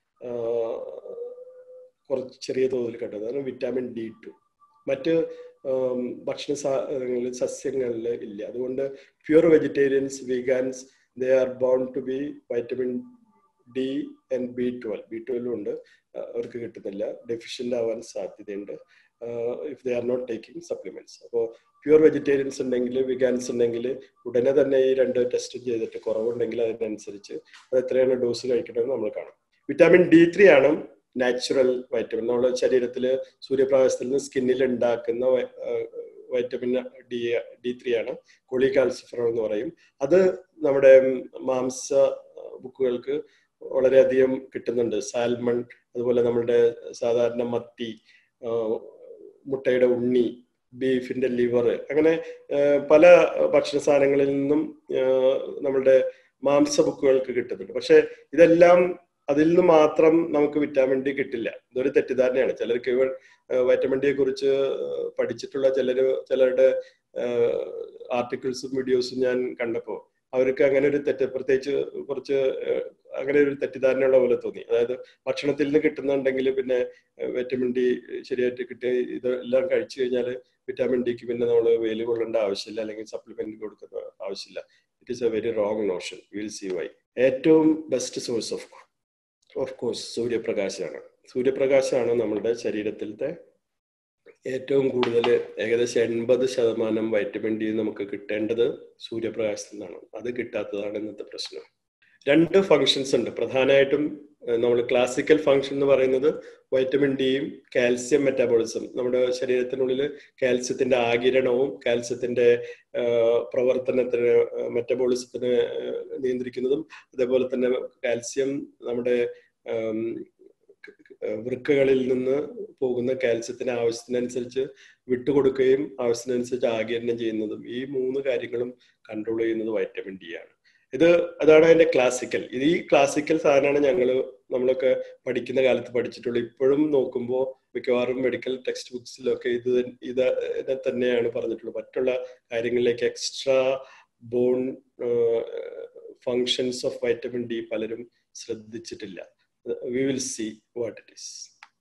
കുറച്ച് ചെറിയ തോതിൽ കണ്ടത് അതാണ് വിറ്റാമിൻ ഡി ടു മറ്റ് ഭക്ഷണ സാധനങ്ങളിൽ സസ്യങ്ങളിൽ ഇല്ല അതുകൊണ്ട് pure vegetarians vegans they are born to be vitamin D and B twelve B twelve ഉണ്ട് അവർക്ക് കിട്ടുന്നില്ല ഡെഫിഷ്യൻ്റ് ആവാൻ സാധ്യതയുണ്ട് if they are not taking supplements അപ്പോൾ പ്യുവർ വെജിറ്റേറിയൻസ് ഉണ്ടെങ്കിൽ വിഗാൻസ് ഉണ്ടെങ്കിൽ ഉടനെ തന്നെ ഈ രണ്ട് ടെസ്റ്റ് ചെയ്തിട്ട് കുറവുണ്ടെങ്കിൽ അതിനനുസരിച്ച് അത് എത്രയാണ് ഡോസ് കഴിക്കണമെന്ന് നമ്മൾ കാണും വിറ്റാമിൻ ഡി ത്രീ ആണ് നാച്ചുറൽ വൈറ്റമിൻ നമ്മുടെ ശരീരത്തിൽ സൂര്യപ്രകാശത്തിൽ നിന്ന് സ്കിന്നിൽ ഉണ്ടാക്കുന്ന വൈറ്റമിൻ ഡി ഡി ത്രീ ആണ് കൊളികാൽസിഫറോൾ എന്ന് പറയും അത് നമ്മുടെ മാംസ ബുക്കുകൾക്ക് വളരെയധികം കിട്ടുന്നുണ്ട് സാൽമൺ അതുപോലെ നമ്മുടെ സാധാരണ മത്തി മുട്ടയുടെ ഉണ്ണി ബീഫിന്റെ ലിവർ അങ്ങനെ പല ഭക്ഷണ സാധനങ്ങളിൽ നിന്നും നമ്മളുടെ മാംസ ബുക്കുകൾക്ക് കിട്ടുന്നുണ്ട് പക്ഷെ ഇതെല്ലാം അതിൽ നിന്ന് മാത്രം നമുക്ക് വിറ്റാമിൻ ഡി കിട്ടില്ല ഇതൊരു തെറ്റിദ്ധാരണയാണ് ചിലർക്ക് വൈറ്റമിൻ ഡിയെ കുറിച്ച് പഠിച്ചിട്ടുള്ള ചിലര് ചിലരുടെ ആർട്ടിക്കിൾസും വീഡിയോസും ഞാൻ കണ്ടപ്പോൾ അവർക്ക് അങ്ങനെ ഒരു തെറ്റ് പ്രത്യേകിച്ച് കുറച്ച് അങ്ങനെ ഒരു തെറ്റിദ്ധാരണയുള്ള പോലെ തോന്നി അതായത് ഭക്ഷണത്തിൽ നിന്ന് കിട്ടുന്നുണ്ടെങ്കിൽ പിന്നെ വിറ്റമിൻ ഡി ശരിയായിട്ട് കിട്ടിയ ഇതെല്ലാം കഴിച്ചു കഴിഞ്ഞാൽ വിറ്റാമിൻ ഡിക്ക് പിന്നെ നമ്മൾ വെയിൽ കൊള്ളേണ്ട ആവശ്യമില്ല അല്ലെങ്കിൽ സപ്ലിമെന്റ് കൊടുക്കുന്ന ആവശ്യമില്ല it is a very wrong notion will see why ഏറ്റവും best source of of course സൂര്യപ്രകാശമാണ് സൂര്യപ്രകാശമാണ് നമ്മുടെ ശരീരത്തിലത്തെ ഏറ്റവും കൂടുതൽ ഏകദേശം എൺപത് ശതമാനം വൈറ്റമിൻ ഡി നമുക്ക് കിട്ടേണ്ടത് സൂര്യപ്രകാശത്തിൽ നിന്നാണ് അത് കിട്ടാത്തതാണ് ഇന്നത്തെ പ്രശ്നം രണ്ട് ഫങ്ഷൻസ് ഉണ്ട് പ്രധാനമായിട്ടും നമ്മൾ ക്ലാസിക്കൽ ഫങ്ഷൻ എന്ന് പറയുന്നത് വൈറ്റമിൻ ഡിയും കാൽസ്യം മെറ്റാബോളിസം നമ്മുടെ ശരീരത്തിനുള്ളിൽ കാൽസ്യത്തിന്റെ ആകിരണവും കാൽസ്യത്തിന്റെ പ്രവർത്തനത്തിന് മെറ്റബോളിസത്തിന് നിയന്ത്രിക്കുന്നതും അതേപോലെ തന്നെ കാൽസ്യം നമ്മുടെ വൃക്കകളിൽ നിന്ന് പോകുന്ന കാൽസ്യത്തിന് ആവശ്യത്തിനനുസരിച്ച് വിട്ടുകൊടുക്കുകയും ആവശ്യത്തിനനുസരിച്ച് ആകിരണം ചെയ്യുന്നതും ഈ മൂന്ന് കാര്യങ്ങളും കൺട്രോൾ ചെയ്യുന്നത് വൈറ്റമിൻ ഡി ആണ് ഇത് അതാണ് അതിന്റെ ക്ലാസിക്കൽ ഇത് ഈ ക്ലാസിക്കൽ സാധനമാണ് ഞങ്ങൾ നമ്മളൊക്കെ പഠിക്കുന്ന കാലത്ത് പഠിച്ചിട്ടുള്ളത് ഇപ്പോഴും നോക്കുമ്പോൾ മിക്കവാറും മെഡിക്കൽ ടെക്സ്റ്റ് ബുക്സിലൊക്കെ ഇത് ഇത് തന്നെയാണ് പറഞ്ഞിട്ടുള്ളത് മറ്റുള്ള കാര്യങ്ങളിലേക്ക് extra bone functions of vitamin D പലരും ശ്രദ്ധിച്ചിട്ടില്ല we will see what it is.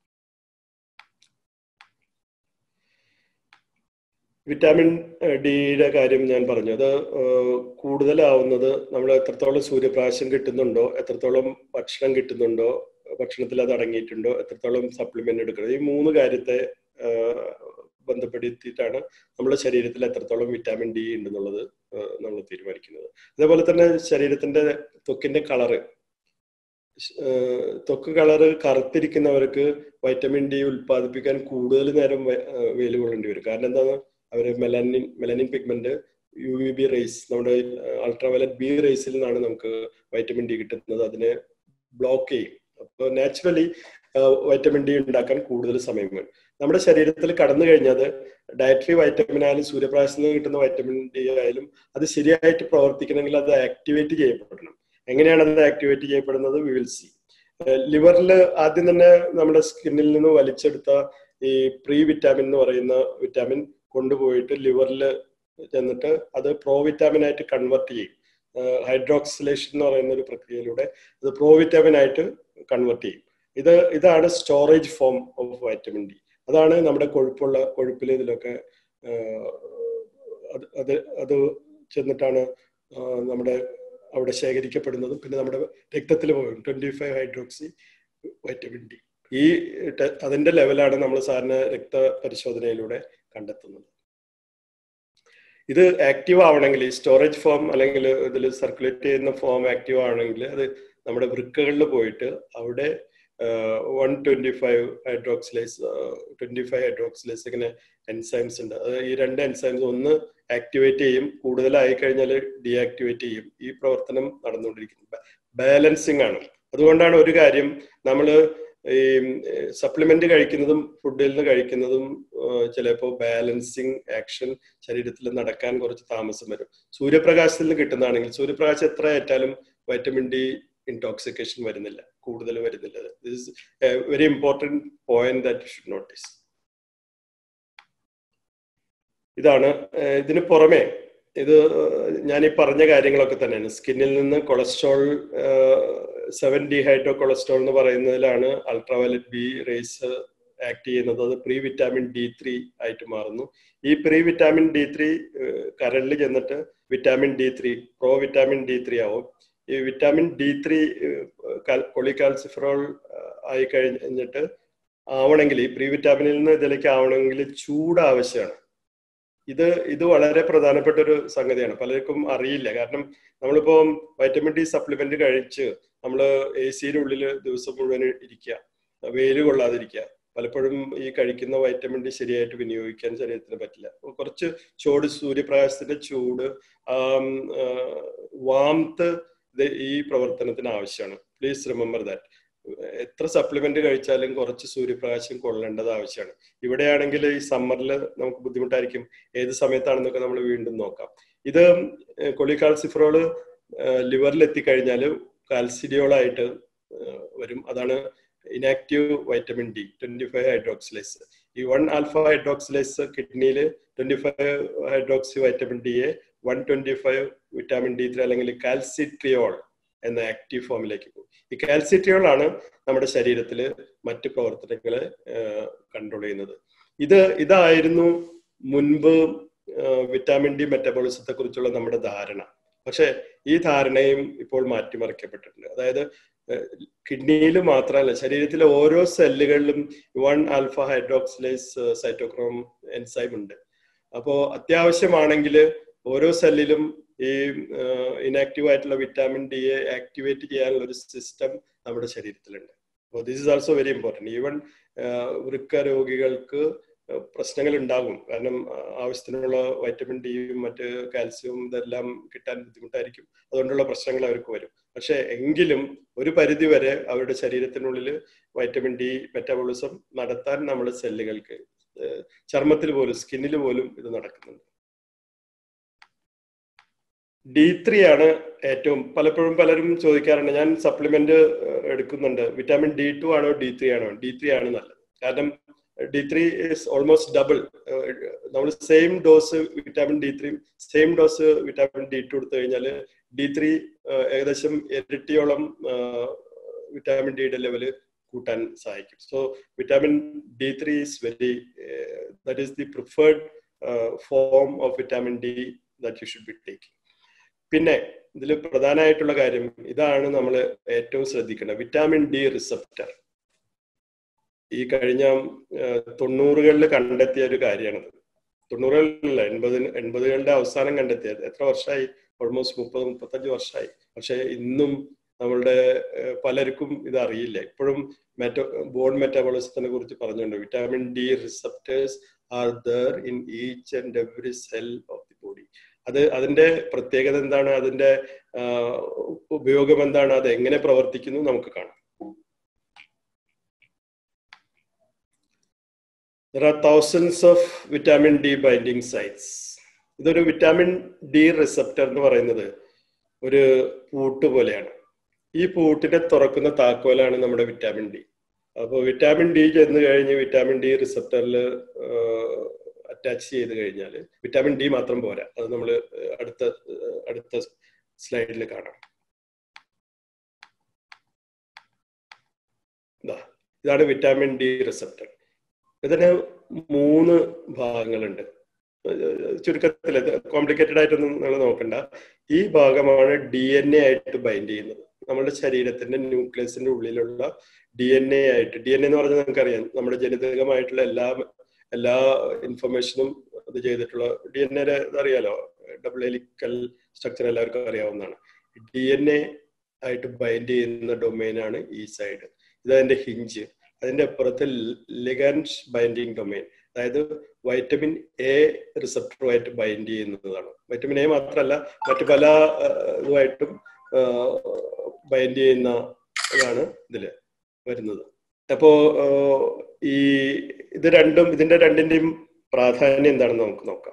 Vitamin ഡിയുടെ കാര്യം ഞാൻ പറഞ്ഞു അത് കൂടുതലാവുന്നത് നമ്മൾ എത്രത്തോളം സൂര്യപ്രകാശം കിട്ടുന്നുണ്ടോ എത്രത്തോളം ഭക്ഷണം കിട്ടുന്നുണ്ടോ ഭക്ഷണത്തിൽ അത് അടങ്ങിയിട്ടുണ്ടോ എത്രത്തോളം സപ്ലിമെന്റ് എടുക്കണം ഈ മൂന്ന് കാര്യത്തെ ബന്ധപ്പെടുത്തിയിട്ടാണ് നമ്മുടെ ശരീരത്തിൽ എത്രത്തോളം വിറ്റാമിൻ ഡി ഉണ്ടെന്നുള്ളത് നമ്മൾ തീരുമാനിക്കുന്നത് അതേപോലെ തന്നെ ശരീരത്തിന്റെ ത്വക്കിന്റെ കളറ് ത്വക്ക് കളറ് കറുത്തിരിക്കുന്നവർക്ക് വൈറ്റമിൻ ഡി ഉൽപ്പാദിപ്പിക്കാൻ കൂടുതൽ നേരം വെയിൽ കൊള്ളേണ്ടി വരും കാരണം എന്താണ് അവർ melanin melanin pigment U V B rays നമ്മുടെ അൾട്രാവയലറ്റ് ബി റേസിൽ നിന്നാണ് നമുക്ക് വൈറ്റമിൻ ഡി കിട്ടുന്നത് അതിനെ ബ്ലോക്ക് ചെയ്യും അപ്പോൾ നാച്ചുറലി വൈറ്റമിൻ ഡി ഉണ്ടാക്കാൻ കൂടുതൽ സമയം വേണം നമ്മുടെ ശരീരത്തിൽ കടന്നു കഴിഞ്ഞാൽ ഡയറ്ററി വൈറ്റമിൻ ആയാലും സൂര്യപ്രകാശത്തിൽ നിന്ന് കിട്ടുന്ന വൈറ്റമിൻ ഡി ആയാലും അത് ശരിയായിട്ട് പ്രവർത്തിക്കണമെങ്കിൽ അത് ആക്ടിവേറ്റ് ചെയ്യപ്പെടണം എങ്ങനെയാണ് അത് ആക്ടിവേറ്റ് ചെയ്യപ്പെടുന്നത് വി വിൽ സി ലിവറിൽ ആദ്യം തന്നെ നമ്മുടെ സ്കിന്നിൽ നിന്ന് വലിച്ചെടുത്ത ഈ പ്രീ വിറ്റാമിൻ എന്ന് പറയുന്ന വിറ്റാമിൻ കൊണ്ടുപോയിട്ട് ലിവറിൽ ചെന്നിട്ട് അത് പ്രോ വിറ്റാമിൻ ആയിട്ട് കൺവെർട്ട് ചെയ്യും ഹൈഡ്രോക്സിലേഷൻ എന്ന് പറയുന്ന ഒരു പ്രക്രിയയിലൂടെ അത് പ്രോ വിറ്റാമിൻ ആയിട്ട് കൺവെർട്ട് ചെയ്യും ഇത് ഇതാണ് storage form of vitamin D അതാണ് നമ്മുടെ കൊഴുപ്പുള്ള കൊഴുപ്പിൽ ഇതിലൊക്കെ ആഹ്, അത് അത് അത് ചെന്നിട്ടാണ് ആഹ്, നമ്മുടെ അവിടെ ശേഖരിക്കപ്പെടുന്നതും പിന്നെ നമ്മുടെ രക്തത്തിൽ പോകും twenty five hydroxy vitamin D ഈ ടെ- അതിന്റെ ലെവലാണ് നമ്മൾ സാറിന് രക്ത പരിശോധനയിലൂടെ കണ്ടെത്തുന്നത് ഇത് ആക്റ്റീവ് ആവണമെങ്കിൽ ഈ സ്റ്റോറേജ് ഫോം അല്ലെങ്കിൽ ഇതിൽ സർക്കുലേറ്റ് ചെയ്യുന്ന ഫോം ആക്റ്റീവ് ആവണമെങ്കിൽ അത് നമ്മുടെ വൃക്കകളിൽ പോയിട്ട് അവിടെ one twenty five hydroxylase twenty five hydroxylase ഇങ്ങനെ എൻസൈംസ് ഉണ്ട് അത് ഈ രണ്ട് എൻസൈംസ് ഒന്ന് ആക്ടിവേറ്റ് ചെയ്യും കൂടുതലായി കഴിഞ്ഞാൽ ഡീആക്ടിവേറ്റ് ചെയ്യും ഈ പ്രവർത്തനം നടന്നുകൊണ്ടിരിക്കുന്നത് ബാലൻസിങ് ആണ് അതുകൊണ്ടാണ് ഒരു കാര്യം നമ്മൾ ഈ സപ്ലിമെന്റ് കഴിക്കുന്നതും ഫുഡിൽ നിന്ന് കഴിക്കുന്നതും ചിലപ്പോൾ ബാലൻസിങ് ആക്ഷൻ ശരീരത്തിൽ നടക്കാൻ കുറച്ച് താമസം വരും സൂര്യപ്രകാശത്തിൽ നിന്ന് കിട്ടുന്നതാണെങ്കിൽ സൂര്യപ്രകാശം എത്ര ഏറ്റാലും വൈറ്റമിൻ ഡി ഇൻടോക്സിക്കേഷൻ വരുന്നില്ല കൂടുതൽ വരുന്നില്ല this very important point that should notice ഇതാണ് ഏഹ് ഇതിന് പുറമെ ഇത് ഞാൻ ഈ പറഞ്ഞ കാര്യങ്ങളൊക്കെ തന്നെയാണ് സ്കിന്നിൽ നിന്ന് cholesterol seven D hydro cholesterol എന്ന് പറയുന്നതിലാണ് അൾട്രാവയലറ്റ് ബി റേസ് ആക്ട് ചെയ്യുന്നത് അത് പ്രീ വിറ്റാമിൻ ഡി ത്രീ ആയിട്ട് മാറുന്നു ഈ പ്രീ വിറ്റാമിൻ ഡി ത്രീ കരളിൽ ചെന്നിട്ട് vitamin D three pro vitamin D three ആവും ഈ വിറ്റാമിൻ ഡി ത്രീ പൊളികാൽസിഫറോൾ ആയി കഴിഞ്ഞിട്ട് ആവണമെങ്കിൽ ഈ പ്രീ വിറ്റാമിനിൽ നിന്ന് ഇതിലേക്ക് ആവണമെങ്കിൽ ചൂട് ആവശ്യമാണ് ഇത് ഇത് വളരെ പ്രധാനപ്പെട്ട ഒരു സംഗതിയാണ് പലർക്കും അറിയില്ല കാരണം നമ്മളിപ്പോ വൈറ്റമിൻ ഡി സപ്ലിമെന്റ് കഴിച്ച് നമ്മൾ എ സിയുടെ ഉള്ളിൽ ദിവസം മുഴുവൻ ഇരിക്കുക വെയിൽ കൊള്ളാതിരിക്കുക പലപ്പോഴും ഈ കഴിക്കുന്ന വൈറ്റമിൻ ഡി ശരിയായിട്ട് വിനിയോഗിക്കാൻ ശരീരത്തിന് പറ്റില്ല കുറച്ച് ചൂട് സൂര്യപ്രകാശത്തിന്റെ ചൂട് വാംത്ത് ഈ പ്രവർത്തനത്തിന് ആവശ്യമാണ് പ്ലീസ് റിമെമ്പർ ദാറ്റ് എത്ര സപ്ലിമെന്റ് കഴിച്ചാലും കുറച്ച് സൂര്യപ്രകാശം കൊള്ളേണ്ടത് ആവശ്യമാണ് ഇവിടെയാണെങ്കിൽ ഈ സമ്മറിൽ നമുക്ക് ബുദ്ധിമുട്ടായിരിക്കും ഏത് സമയത്താണെന്നൊക്കെ നമ്മൾ വീണ്ടും നോക്കാം ഇത് കൊളിക്കാൾസിഫറോള് ലിവറിൽ എത്തിക്കഴിഞ്ഞാൽ കാൽസിഡിയോളായിട്ട് വരും അതാണ് inactive vitamin D twenty five hydroxylase ഈ വൺ ആൽഫ ഹൈഡ്രോക്സിലൈസ് കിഡ്നിയിൽ ട്വന്റി ഫൈവ് ഹൈഡ്രോക്സി വൈറ്റമിൻ ഡിയെ one twenty five vitamin D three അല്ലെങ്കിൽ കാൽസിട്രിയോൾ എന്ന ആക്റ്റീവ് ഫോമിലേക്ക് പോകും ഈ കാൽസിട്രിയോൾ ആണ് നമ്മുടെ ശരീരത്തിൽ മറ്റ് പ്രവർത്തനങ്ങളെ കൺട്രോൾ ചെയ്യുന്നത് ഇത് ഇതായിരുന്നു മുൻപ് വിറ്റാമിൻ ഡി മെറ്റബോളിസത്തെ കുറിച്ചുള്ള നമ്മുടെ ധാരണ പക്ഷെ ഈ ധാരണയും ഇപ്പോൾ മാറ്റിമറിക്കപ്പെട്ടിട്ടുണ്ട് അതായത് കിഡ്നിയിൽ മാത്രമല്ല ശരീരത്തിലെ ഓരോ സെല്ലുകളിലും one alpha hydroxylase cytochrome enzyme ഉണ്ട് അപ്പോൾ അത്യാവശ്യമാണെങ്കിൽ ഓരോ സെല്ലിലും ഈ ഇനാക്റ്റീവ് ആയിട്ടുള്ള വിറ്റാമിൻ ഡിയെ ആക്ടിവേറ്റ് ചെയ്യാനുള്ള ഒരു സിസ്റ്റം നമ്മുടെ ശരീരത്തിലുണ്ട് അപ്പോൾ this is also very important even വൃക്ക രോഗികൾക്ക് പ്രശ്നങ്ങൾ ഉണ്ടാകും കാരണം ആവശ്യത്തിനുള്ള വൈറ്റമിൻ ഡിയും മറ്റ് കാൽസ്യവും ഇതെല്ലാം കിട്ടാൻ ബുദ്ധിമുട്ടായിരിക്കും അതുകൊണ്ടുള്ള പ്രശ്നങ്ങൾ അവർക്ക് വരും പക്ഷെ എങ്കിലും ഒരു പരിധി വരെ അവരുടെ ശരീരത്തിനുള്ളിൽ വൈറ്റമിൻ ഡി മെറ്റബോളിസം നടത്താൻ നമ്മുടെ സെല്ലുകൾക്ക് ചർമ്മത്തിൽ പോലും സ്കിന്നിൽ പോലും ഇത് നടക്കുന്നുണ്ട് ഡി ത്രീ ആണ് ഏറ്റവും പലപ്പോഴും പലരും ചോദിക്കാറുണ്ട് ഞാൻ സപ്ലിമെന്റ് എടുക്കുന്നുണ്ട് വിറ്റാമിൻ ഡി ടു ആണോ ഡി ത്രീ ആണോ ഡി ത്രീ ആണ് നല്ലത് കാരണം D three is almost double നമ്മൾ same dose vitamin D three same dose vitamin D two എടുത്തു കഴിഞ്ഞാൽ ഡി ത്രീ ഏകദേശം ഇരട്ടിയോളം വിറ്റാമിൻ ഡിയുടെ ലെവല് കൂട്ടാൻ സഹായിക്കും so vitamin D three is very that is the preferred form of vitamin D that you should be taking പിന്നെ ഇതിൽ പ്രധാനമായിട്ടുള്ള കാര്യം ഇതാണ് നമ്മൾ ഏറ്റവും ശ്രദ്ധിക്കേണ്ടത് വിറ്റാമിൻ ഡി റിസപ്റ്റർ ഈ കഴിഞ്ഞ തൊണ്ണൂറുകളിൽ കണ്ടെത്തിയ ഒരു കാര്യമാണത് തൊണ്ണൂറുകളിലല്ല എൺപത് എൺപതുകളുടെ അവസാനം കണ്ടെത്തിയത് എത്ര വർഷമായി ഓൾമോസ്റ്റ് മുപ്പത് മുപ്പത്തഞ്ച് വർഷമായി പക്ഷെ ഇന്നും നമ്മളുടെ പലർക്കും ഇത് അറിയില്ല ഇപ്പോഴും മെറ്റോ ബോൺ മെറ്റാബോളിസത്തിനെ കുറിച്ച് പറഞ്ഞുകൊണ്ട് vitamin D receptors are there in each and every cell of the body അത് അതിന്റെ പ്രത്യേകത എന്താണ് അതിന്റെ ഉപയോഗം എന്താണ് അത് എങ്ങനെ പ്രവർത്തിക്കുന്നു നമുക്ക് കാണാം There are thousands of vitamin D binding sites. ഇതൊരു വിറ്റാമിൻ ഡി റിസപ്റ്റർ എന്ന് പറയുന്നത് ഒരു പൂട്ട് പോലെയാണ് ഈ പൂട്ടിനെ തുറക്കുന്ന താക്കോലാണ് നമ്മുടെ വിറ്റാമിൻ ഡി അപ്പോൾ വിറ്റാമിൻ ഡി ചെന്ന് കഴിഞ്ഞ് വിറ്റാമിൻ ഡി റിസപ്റ്ററിൽ അറ്റാച്ച് ചെയ്ത് കഴിഞ്ഞാൽ വിറ്റാമിൻ ഡി മാത്രം പോരാ അത് നമ്മൾ അടുത്ത അടുത്ത സ്ലൈഡിൽ കാണാം ഇതാണ് വിറ്റാമിൻ ഡി റിസപ്റ്റർ ഇതിന് മൂന്ന് ഭാഗങ്ങളുണ്ട് ചുരുക്കത്തിൽ കോംപ്ലിക്കേറ്റഡ് ആയിട്ടൊന്നും നിങ്ങൾ നോക്കണ്ട ഈ ഭാഗമാണ് ഡി എൻ എ ആയിട്ട് ബൈൻഡ് ചെയ്യുന്നത് നമ്മുടെ ശരീരത്തിന്റെ ന്യൂക്ലിയസിന്റെ ഉള്ളിലുള്ള ഡി എൻ എ ആയിട്ട് ഡി എൻ എ എന്ന് പറഞ്ഞാൽ നമുക്കറിയാം നമ്മുടെ ജനിതകമായിട്ടുള്ള എല്ലാ എല്ലാ ഇൻഫർമേഷനും അത് ചെയ്തിട്ടുള്ള ഡി എൻ എ അറിയാലോ ഡബിൾ എലിക്കൽ സ്ട്രക്ചർ എല്ലാവർക്കും അറിയാവുന്നതാണ് ഡി എൻ എ ആയിട്ട് ബൈൻഡ് ചെയ്യുന്ന ഡൊമൈനാണ് ഈ സൈഡ് ഇത് അതിന്റെ ഹിഞ്ച് അതിന്റെ അപ്പുറത്ത് ലിഗൻസ് ബൈൻഡിങ് ഡൊമൈൻ അതായത് വൈറ്റമിൻ എ റിസപ്റ്ററുമായിട്ട് ബൈൻഡ് ചെയ്യുന്നതാണ് വൈറ്റമിൻ എ മാത്രമല്ല മറ്റു പല ഇതുമായിട്ടും ബൈൻഡ് ചെയ്യുന്ന ഇതാണ് ഇതില് വരുന്നത് അപ്പോ ഈ ഇത് രണ്ടും ഇതിന്റെ രണ്ടിന്റെയും പ്രാധാന്യം എന്താണെന്ന് നമുക്ക് നോക്കാം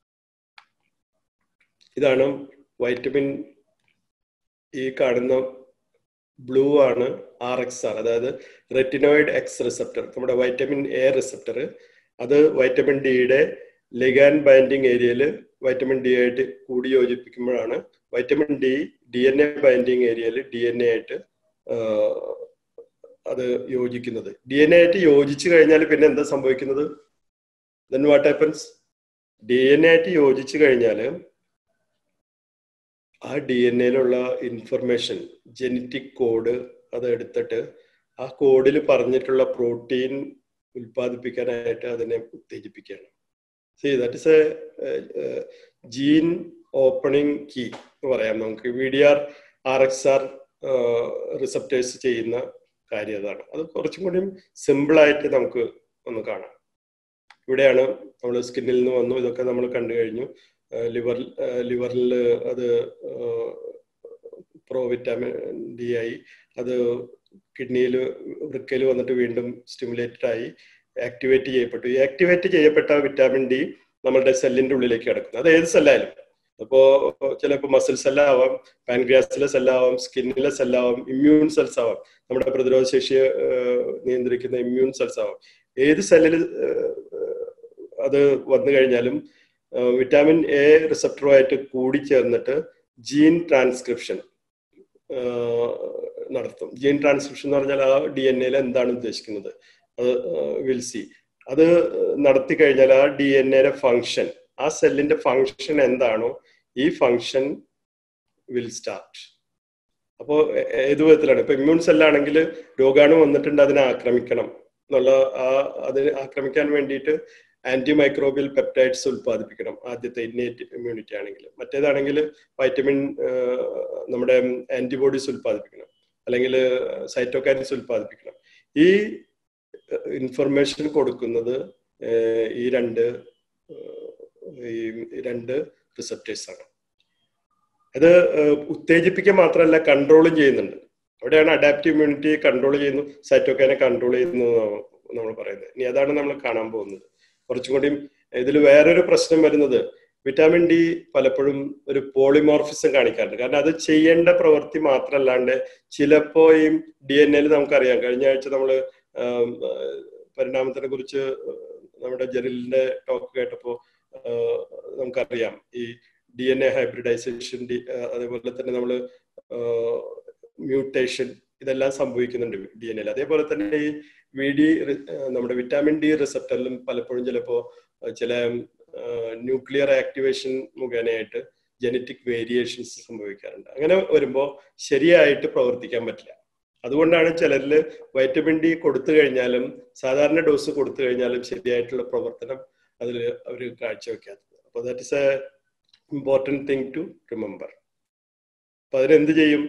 ഇതാണ് വൈറ്റമിൻ ഈ കാണുന്ന ബ്ലൂ ആണ് ആർ എക്സ് ആർ അതായത് റെറ്റിനോയിഡ് എക്സ് റിസപ്റ്റർ നമ്മുടെ വൈറ്റമിൻ എ റിസപ്റ്റർ അത് വൈറ്റമിൻ ഡിയുടെ ലിഗാൻ ബൈൻഡിങ് ഏരിയയിൽ വൈറ്റമിൻ ഡി ആയിട്ട് കൂടി യോജിപ്പിക്കുമ്പോഴാണ് vitamin D D N A binding ഏരിയയിൽ ഡി എൻ എ ആയിട്ട് അത് യോജിക്കുന്നത് ഡി എൻ എ ആയിട്ട് യോജിച്ചു കഴിഞ്ഞാൽ പിന്നെ എന്താ സംഭവിക്കുന്നത് then what happens D N A ആയിട്ട് യോജിച്ചു കഴിഞ്ഞാൽ ആ ഡി എൻ എയിലുള്ള ഇൻഫർമേഷൻ ജനറ്റിക് കോഡ് അത് എടുത്തിട്ട് ആ കോഡിൽ പറഞ്ഞിട്ടുള്ള പ്രോട്ടീൻ ഉൽപ്പാദിപ്പിക്കാനായിട്ട് അതിനെ ഉത്തേജിപ്പിക്കുകയാണ് see that is a gene opening key എന്ന് പറയാം നമുക്ക് V D R R X R receptors ചെയ്യുന്ന കാര്യം അതാണ് അത് കുറച്ചും കൂടി സിമ്പിളായിട്ട് നമുക്ക് ഒന്ന് കാണാം ഇവിടെയാണ് നമ്മൾ സ്കിന്നിൽ നിന്ന് വന്നു ഇതൊക്കെ നമ്മൾ കണ്ടു കഴിഞ്ഞു ലിവർ ലിവറിൽ അത് പ്രോ വിറ്റാമിൻ ഡി ആയി അത് കിഡ്നിയിൽ വൃക്കയിൽ വന്നിട്ട് വീണ്ടും സ്റ്റിമുലേറ്റഡ് ആയി ആക്ടിവേറ്റ് ചെയ്യപ്പെട്ടു ഈ ആക്ടിവേറ്റ് ചെയ്യപ്പെട്ട വിറ്റാമിൻ ഡി നമ്മളുടെ സെല്ലിന്റെ ഉള്ളിലേക്ക് കിടക്കുന്നു അത് ഏത് സെല്ലായാലും അപ്പോ ചിലപ്പോൾ മസിൽ സെല്ലാവാം പാൻക്രിയാസിലെ സെല്ലാവാം സ്കിന്നിലെ സെല്ലാവാം ഇമ്മ്യൂൺ സെൽസ് ആവാം നമ്മുടെ പ്രതിരോധ ശേഷിയെ നിയന്ത്രിക്കുന്ന ഇമ്മ്യൂൺ സെൽസ് ആവാം ഏത് സെല്ലിൽ അത് വന്നു കഴിഞ്ഞാലും വിറ്റാമിൻ എ റിസപ്റ്ററുമായിട്ട് കൂടി ചേർന്നിട്ട് ജീൻ ട്രാൻസ്ക്രിപ്ഷൻ നടത്തും ജീൻ ട്രാൻസ്ക്രിപ്ഷൻ എന്ന് പറഞ്ഞാൽ ആ ഡി എൻ എയിൽ എന്താണ് ഉദ്ദേശിക്കുന്നത് അത് വിൽ സി അത് നടത്തി കഴിഞ്ഞാൽ ആ ഡി എൻ എയുടെ ഫങ്ഷൻ ആ സെല്ലിന്റെ ഫങ്ഷൻ എന്താണോ ഈ ഫങ്ഷൻ വിൽ സ്റ്റാർട്ട് അപ്പോൾ ഏത് വിധത്തിലാണ് ഇപ്പൊ ഇമ്മ്യൂൺ സെല്ലാണെങ്കിൽ രോഗാണു വന്നിട്ടുണ്ട് അതിനെ ആക്രമിക്കണം എന്നുള്ള ആ അതിനെ ആക്രമിക്കാൻ വേണ്ടിയിട്ട് ആന്റി മൈക്രോബിയൽ പെപ്റ്റൈഡ്സ് ഉൽപ്പാദിപ്പിക്കണം ആദ്യത്തെ ഇന്നേറ്റ് ഇമ്മ്യൂണിറ്റി ആണെങ്കിൽ മറ്റേതാണെങ്കിൽ വൈറ്റമിൻ നമ്മുടെ ആന്റിബോഡീസ് ഉൽപ്പാദിപ്പിക്കണം അല്ലെങ്കിൽ സൈറ്റോകാനിസ് ഉൽപ്പാദിപ്പിക്കണം ഈ ഇൻഫർമേഷൻ കൊടുക്കുന്നത് ഈ രണ്ട് ഈ രണ്ട് റിസപ്റ്റേഴ്സ് ആണ് ഇത് ഉത്തേജിപ്പിക്കുക മാത്രമല്ല കൺട്രോളും ചെയ്യുന്നുണ്ട് അവിടെയാണ് അഡാപ്റ്റീവ് ഇമ്മ്യൂണിറ്റി കൺട്രോൾ ചെയ്യുന്നു സൈറ്റോക്കാനെ കൺട്രോൾ ചെയ്യുന്നു നമ്മൾ പറയുന്നത് ഇനി അതാണ് നമ്മൾ കാണാൻ പോകുന്നത് കുറച്ചും കൂടി ഇതിൽ വേറൊരു പ്രശ്നം വരുന്നത് വിറ്റാമിൻ ഡി പലപ്പോഴും ഒരു പോളിമോർഫിസം കാണിക്കാറുണ്ട് കാരണം അത് ചെയ്യേണ്ട പ്രവൃത്തി മാത്രമല്ലാണ്ട് ചിലപ്പോ ഈ ഡി എൻ എയിൽ നമുക്കറിയാം കഴിഞ്ഞ ആഴ്ച നമ്മൾ പരിണാമത്തിനെ കുറിച്ച് നമ്മുടെ ജെറിലിന്റെ ടോക്ക് കേട്ടപ്പോ നമുക്കറിയാം ഈ D N A hybridization D അതേപോലെ തന്നെ നമ്മൾ മ്യൂട്ടേഷൻ ഇതെല്ലാം സംഭവിക്കുന്നുണ്ട് ഡി എൻ എൽ അതേപോലെ തന്നെ ഈ വി ഡി നമ്മുടെ വിറ്റാമിൻ ഡി റിസപ്റ്ററിലും പലപ്പോഴും ചിലപ്പോ ചില ന്യൂക്ലിയർ ആക്ടിവേഷൻ മുഖേനയായിട്ട് ജനറ്റിക് വേരിയേഷൻസ് സംഭവിക്കാറുണ്ട് അങ്ങനെ വരുമ്പോൾ ശരിയായിട്ട് പ്രവർത്തിക്കാൻ പറ്റില്ല അതുകൊണ്ടാണ് ചിലരിൽ വൈറ്റമിൻ ഡി കൊടുത്തു കഴിഞ്ഞാലും സാധാരണ ഡോസ് കൊടുത്തു കഴിഞ്ഞാലും ശരിയായിട്ടുള്ള പ്രവർത്തനം അതിൽ അവർ കാഴ്ചവെക്കാത്തത് അപ്പോൾ that is a important thing to remember അപ്പൊ അതിനെന്ത് ചെയ്യും